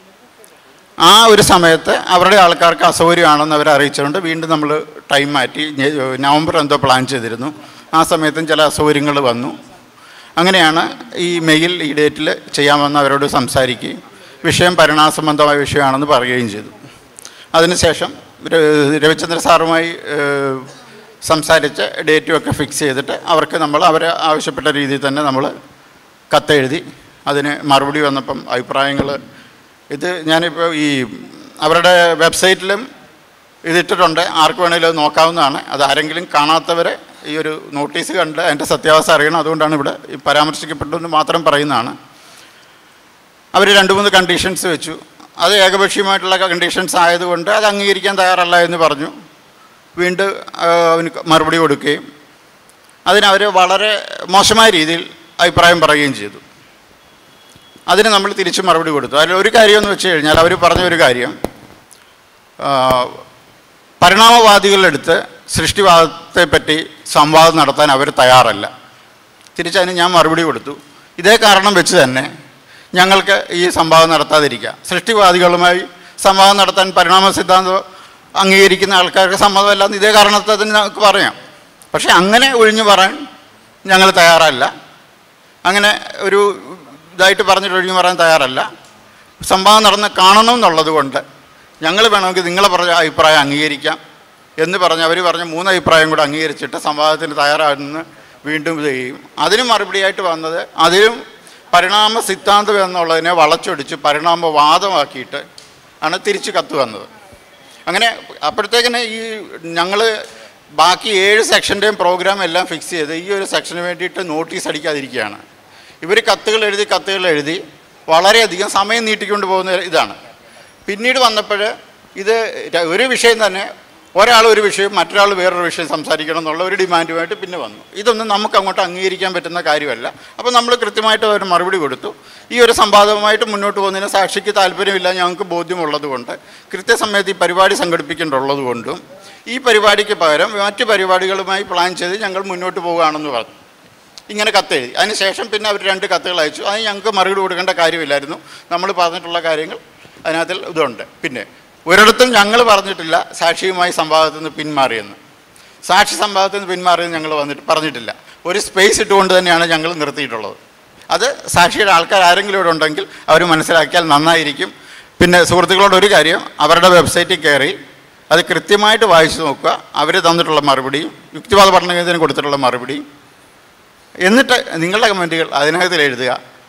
ആ ഒരു സമയത്ത് അവരുടെ ആൾക്കാർക്ക് അസൗകര്യമാണെന്ന് അവർ അറിയിച്ചുകൊണ്ട് വീണ്ടും നമ്മൾ ടൈം മാറ്റി ഞെ- നവംബർ എന്തോ പ്ലാൻ ചെയ്തിരുന്നു ആ സമയത്തും ചില അസൗകര്യങ്ങൾ വന്നു അങ്ങനെയാണ് ഈ മെയിൽ ഈ ഡേറ്റിൽ ചെയ്യാമെന്ന് അവരോട് സംസാരിക്കുകയും വിഷയം പരിണാമസംബന്ധമായ വിഷയമാണെന്ന് പറയുകയും ചെയ്തു അതിനുശേഷം ര- രവിചന്ദ്ര സാറുമായി ഏഹ്, സംസാരിച്ച് ഡേറ്റും ഒക്കെ ഫിക്സ് ചെയ്തിട്ട് അവർക്ക് നമ്മൾ അവരെ ആവശ്യപ്പെട്ട രീതിയിൽ തന്നെ നമ്മൾ കത്തെഴുതി അതിന് മറുപടി വന്നപ്പം അഭിപ്രായങ്ങൾ ഇത് ഞാനിപ്പോൾ ഈ അവരുടെ വെബ്സൈറ്റിലും ഇതിട്ടിട്ടുണ്ട് ആർക്ക് വേണമെങ്കിലും അത് നോക്കാവുന്നതാണ് അത് ആരെങ്കിലും കാണാത്തവരെ ഈ ഒരു നോട്ടീസ് കണ്ട് അതിൻ്റെ സത്യാവസ്ഥ അറിയണം അതുകൊണ്ടാണ് ഇവിടെ ഈ പരാമർശിക്കപ്പെട്ടതെന്ന് മാത്രം പറയുന്നതാണ് അവർ രണ്ട് മൂന്ന് കണ്ടീഷൻസ് വെച്ചു അത് ഏകപക്ഷീയമായിട്ടുള്ള കണ്ടീഷൻസ് ആയതുകൊണ്ട് അത് അംഗീകരിക്കാൻ തയ്യാറല്ല എന്ന് പറഞ്ഞു വീണ്ടും ആ, അവന് മറുപടി കൊടുക്കുകയും അതിനവർ വളരെ മോശമായ രീതിയിൽ അഭിപ്രായം പറയുകയും ചെയ്തു അതിന് നമ്മൾ തിരിച്ച് മറുപടി കൊടുത്തു അതിൽ ഒരു കാര്യം എന്ന് വെച്ച് കഴിഞ്ഞാൽ അവർ പറഞ്ഞ ഒരു കാര്യം ആ, പരിണാമവാദികളെടുത്ത് സൃഷ്ടിവാദത്തെപ്പറ്റി സംവാദം നടത്താൻ അവർ തയ്യാറല്ല തിരിച്ചതിന് ഞാൻ മറുപടി കൊടുത്തു ഇതേ കാരണം വെച്ച് തന്നെ ഞങ്ങൾക്ക് ഈ സംവാദം നടത്താതിരിക്കാം സൃഷ്ടിവാദികളുമായി സംവാദം നടത്താൻ പരിണാമ സിദ്ധാന്തം അംഗീകരിക്കുന്ന ആൾക്കാർക്ക് സമ്മതമല്ലെന്ന് ഇതേ കാരണത്തെ തന്നെ നമുക്ക് പറയാം പക്ഷേ അങ്ങനെ ഒഴിഞ്ഞു പറയാൻ ഞങ്ങൾ തയ്യാറല്ല അങ്ങനെ ഒരു ഇതായിട്ട് പറഞ്ഞിട്ട് ഒഴിഞ്ഞു പറയാൻ തയ്യാറല്ല സംവാദം നടന്ന് കാണണം എന്നുള്ളത് കൊണ്ട് ഞങ്ങൾ വേണമെങ്കിൽ നിങ്ങളെ പറഞ്ഞ അഭിപ്രായം അംഗീകരിക്കാം എന്ന് പറഞ്ഞ് അവർ പറഞ്ഞ മൂന്ന് അഭിപ്രായം കൂടെ അംഗീകരിച്ചിട്ട് സംവാദത്തിന് തയ്യാറാകുന്ന വീണ്ടും ഇത് ചെയ്യും അതിന് മറുപടിയായിട്ട് വന്നത് അതിലും പരിണാമ സിദ്ധാന്തം എന്നുള്ളതിനെ വളച്ചൊടിച്ച് പരിണാമവാദമാക്കിയിട്ട് ആണ് തിരിച്ച് കത്ത് വന്നത് അങ്ങനെ അപ്പോഴത്തേക്കിന് ഈ ഞങ്ങൾ ബാക്കി ഏഴ് സെക്ഷൻ്റെയും പ്രോഗ്രാം എല്ലാം ഫിക്സ് ചെയ്ത് ഈ ഒരു സെക്ഷന് വേണ്ടിയിട്ട് നോട്ടീസ് അടിക്കാതിരിക്കുകയാണ് ഇവർ കത്തുകൾ എഴുതി കത്തുകൾ എഴുതി വളരെയധികം സമയം നീട്ടിക്കൊണ്ട് പോകുന്ന ഇതാണ് പിന്നീട് വന്നപ്പോൾ ഇത് ര- ഒരു വിഷയം തന്നെ ഒരാൾ ഒരു വിഷയം മറ്റൊരാൾ വേറൊരു വിഷയം സംസാരിക്കണം എന്നുള്ള ഒരു ഡിമാൻഡുമായിട്ട് പിന്നെ വന്നു ഇതൊന്നും നമുക്ക് അങ്ങോട്ട് അംഗീകരിക്കാൻ പറ്റുന്ന കാര്യമല്ല അപ്പോൾ നമ്മൾ കൃത്യമായിട്ട് ഒരു മറുപടി കൊടുത്തു ഈ ഒരു സംവാദവുമായിട്ട് മുന്നോട്ട് പോകുന്നതിന് സാക്ഷിക്ക് താല്പര്യമില്ല ഞങ്ങൾക്ക് ബോധ്യമുള്ളത് കൊണ്ട് കൃത്യസമയത്ത് ഈ പരിപാടി സംഘടിപ്പിക്കേണ്ടുള്ളത് കൊണ്ടും ഈ പരിപാടിക്ക് പകരം മറ്റ് പരിപാടികളുമായി പ്ലാൻ ചെയ്ത് ഞങ്ങൾ മുന്നോട്ട് പോവുകയാണെന്ന് പറഞ്ഞു ഇങ്ങനെ കത്തെഴുതി അതിനുശേഷം പിന്നെ അവർ രണ്ട് കത്തുകൾ അയച്ചു അത് ഞങ്ങൾക്ക് മറുപടി കൊടുക്കേണ്ട കാര്യമില്ലായിരുന്നു നമ്മൾ പറഞ്ഞിട്ടുള്ള കാര്യങ്ങൾ അതിനകത്തിൽ ഇതുണ്ട് പിന്നെ ഒരിടത്തും ഞങ്ങൾ പറഞ്ഞിട്ടില്ല സാക്ഷിയുമായി സംവാദത്തിൽ നിന്ന് പിന്മാറിയെന്ന് സാക്ഷി സംവാദത്തിൽ നിന്ന് പിന്മാറിയെന്ന് ഞങ്ങൾ വന്നിട്ട് പറഞ്ഞിട്ടില്ല ഒരു സ്പേസ് ഇട്ടുകൊണ്ട് തന്നെയാണ് ഞങ്ങൾ നിർത്തിയിട്ടുള്ളത് അത് സാക്ഷിയുടെ ആൾക്കാർ ആരെങ്കിലും ഇവിടെ ഉണ്ടെങ്കിൽ അവർ മനസ്സിലാക്കിയാൽ നന്നായിരിക്കും പിന്നെ സുഹൃത്തുക്കളോട് ഒരു കാര്യം അവരുടെ വെബ്സൈറ്റിൽ കയറി അത് കൃത്യമായിട്ട് വായിച്ചു നോക്കുക അവർ തന്നിട്ടുള്ള മറുപടിയും യുക്തിവാദ പഠന കേന്ദ്രം കൊടുത്തിട്ടുള്ള മറുപടിയും എന്നിട്ട് നിങ്ങളുടെ കമൻറ്റുകൾ അതിനകത്തിൽ എഴുതുക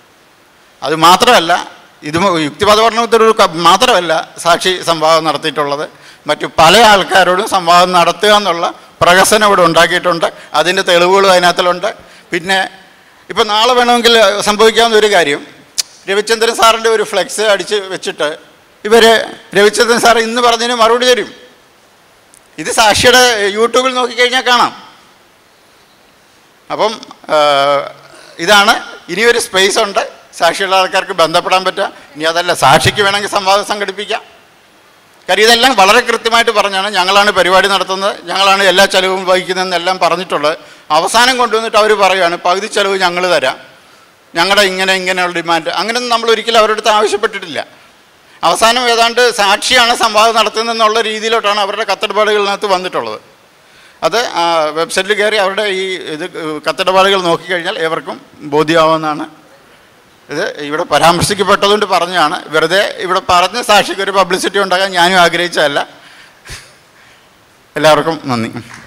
അത് മാത്രമല്ല ഇത് യുക്തിവാദ പഠനത്തിലൊരു ക- മാത്രമല്ല സാക്ഷി സംവാദം നടത്തിയിട്ടുള്ളത് മറ്റു പല ആൾക്കാരോടും സംവാദം നടത്തുക എന്നുള്ള പ്രഹസനം ഇവിടെ ഉണ്ടാക്കിയിട്ടുണ്ട് അതിൻ്റെ തെളിവുകളും അതിനകത്തിലുണ്ട് പിന്നെ ഇപ്പം നാളെ വേണമെങ്കിൽ സംഭവിക്കാവുന്ന ഒരു കാര്യം രവിചന്ദ്രൻ സാറിൻ്റെ ഒരു ഫ്ലെക്സ് അടിച്ച് വെച്ചിട്ട് ഇവർ രവിചന്ദ്രൻ സാർ ഇന്ന് പറഞ്ഞതിന് മറുപടി തരും ഇത് സാക്ഷിയുടെ യൂട്യൂബിൽ നോക്കിക്കഴിഞ്ഞാൽ കാണാം അപ്പം ആ, ഇതാണ് ഇനിയൊരു സ്പേസ് ഉണ്ട് സാക്ഷിയുള്ള ആൾക്കാർക്ക് ബന്ധപ്പെടാൻ പറ്റുക ഇനി അതല്ല സാക്ഷിക്ക് വേണമെങ്കിൽ സംവാദം സംഘടിപ്പിക്കാം കാര്യം ഇതെല്ലാം വളരെ കൃത്യമായിട്ട് പറഞ്ഞാണ് ഞങ്ങളാണ് പരിപാടി നടത്തുന്നത് ഞങ്ങളാണ് എല്ലാ ചെലവും വഹിക്കുന്നതെന്നെല്ലാം പറഞ്ഞിട്ടുള്ളത് അവസാനം കൊണ്ടുവന്നിട്ട് അവർ പറയുകയാണ് പകുതി ചെലവ് ഞങ്ങൾ തരാം ഞങ്ങളുടെ ഇങ്ങനെ ഇങ്ങനെയുള്ള ഡിമാൻഡ് അങ്ങനെയൊന്നും നമ്മൾ ഒരിക്കലും അവരുടെ അടുത്ത് ആവശ്യപ്പെട്ടിട്ടില്ല അവസാനം ഏതാണ്ട് സാക്ഷിയാണ് സംവാദം നടത്തുന്നതെന്നുള്ള രീതിയിലോട്ടാണ് അവരുടെ കത്തിടപാടുകളിനകത്ത് വന്നിട്ടുള്ളത് അത് ആ, വെബ്സൈറ്റിൽ കയറി അവരുടെ ഈ ഇത് കത്തിടപാടുകൾ നോക്കിക്കഴിഞ്ഞാൽ ഏവർക്കും ബോധ്യമാവുമെന്നാണ് ഇത് ഇവിടെ പരാമർശിക്കപ്പെട്ടതുകൊണ്ട് പറഞ്ഞതാണ് വെറുതെ ഇവിടെ പറഞ്ഞ സാക്ഷിക്ക് ഒരു പബ്ലിസിറ്റി ഉണ്ടാകാൻ ഞാനും ആഗ്രഹിച്ചതല്ല എല്ലാവർക്കും നന്ദി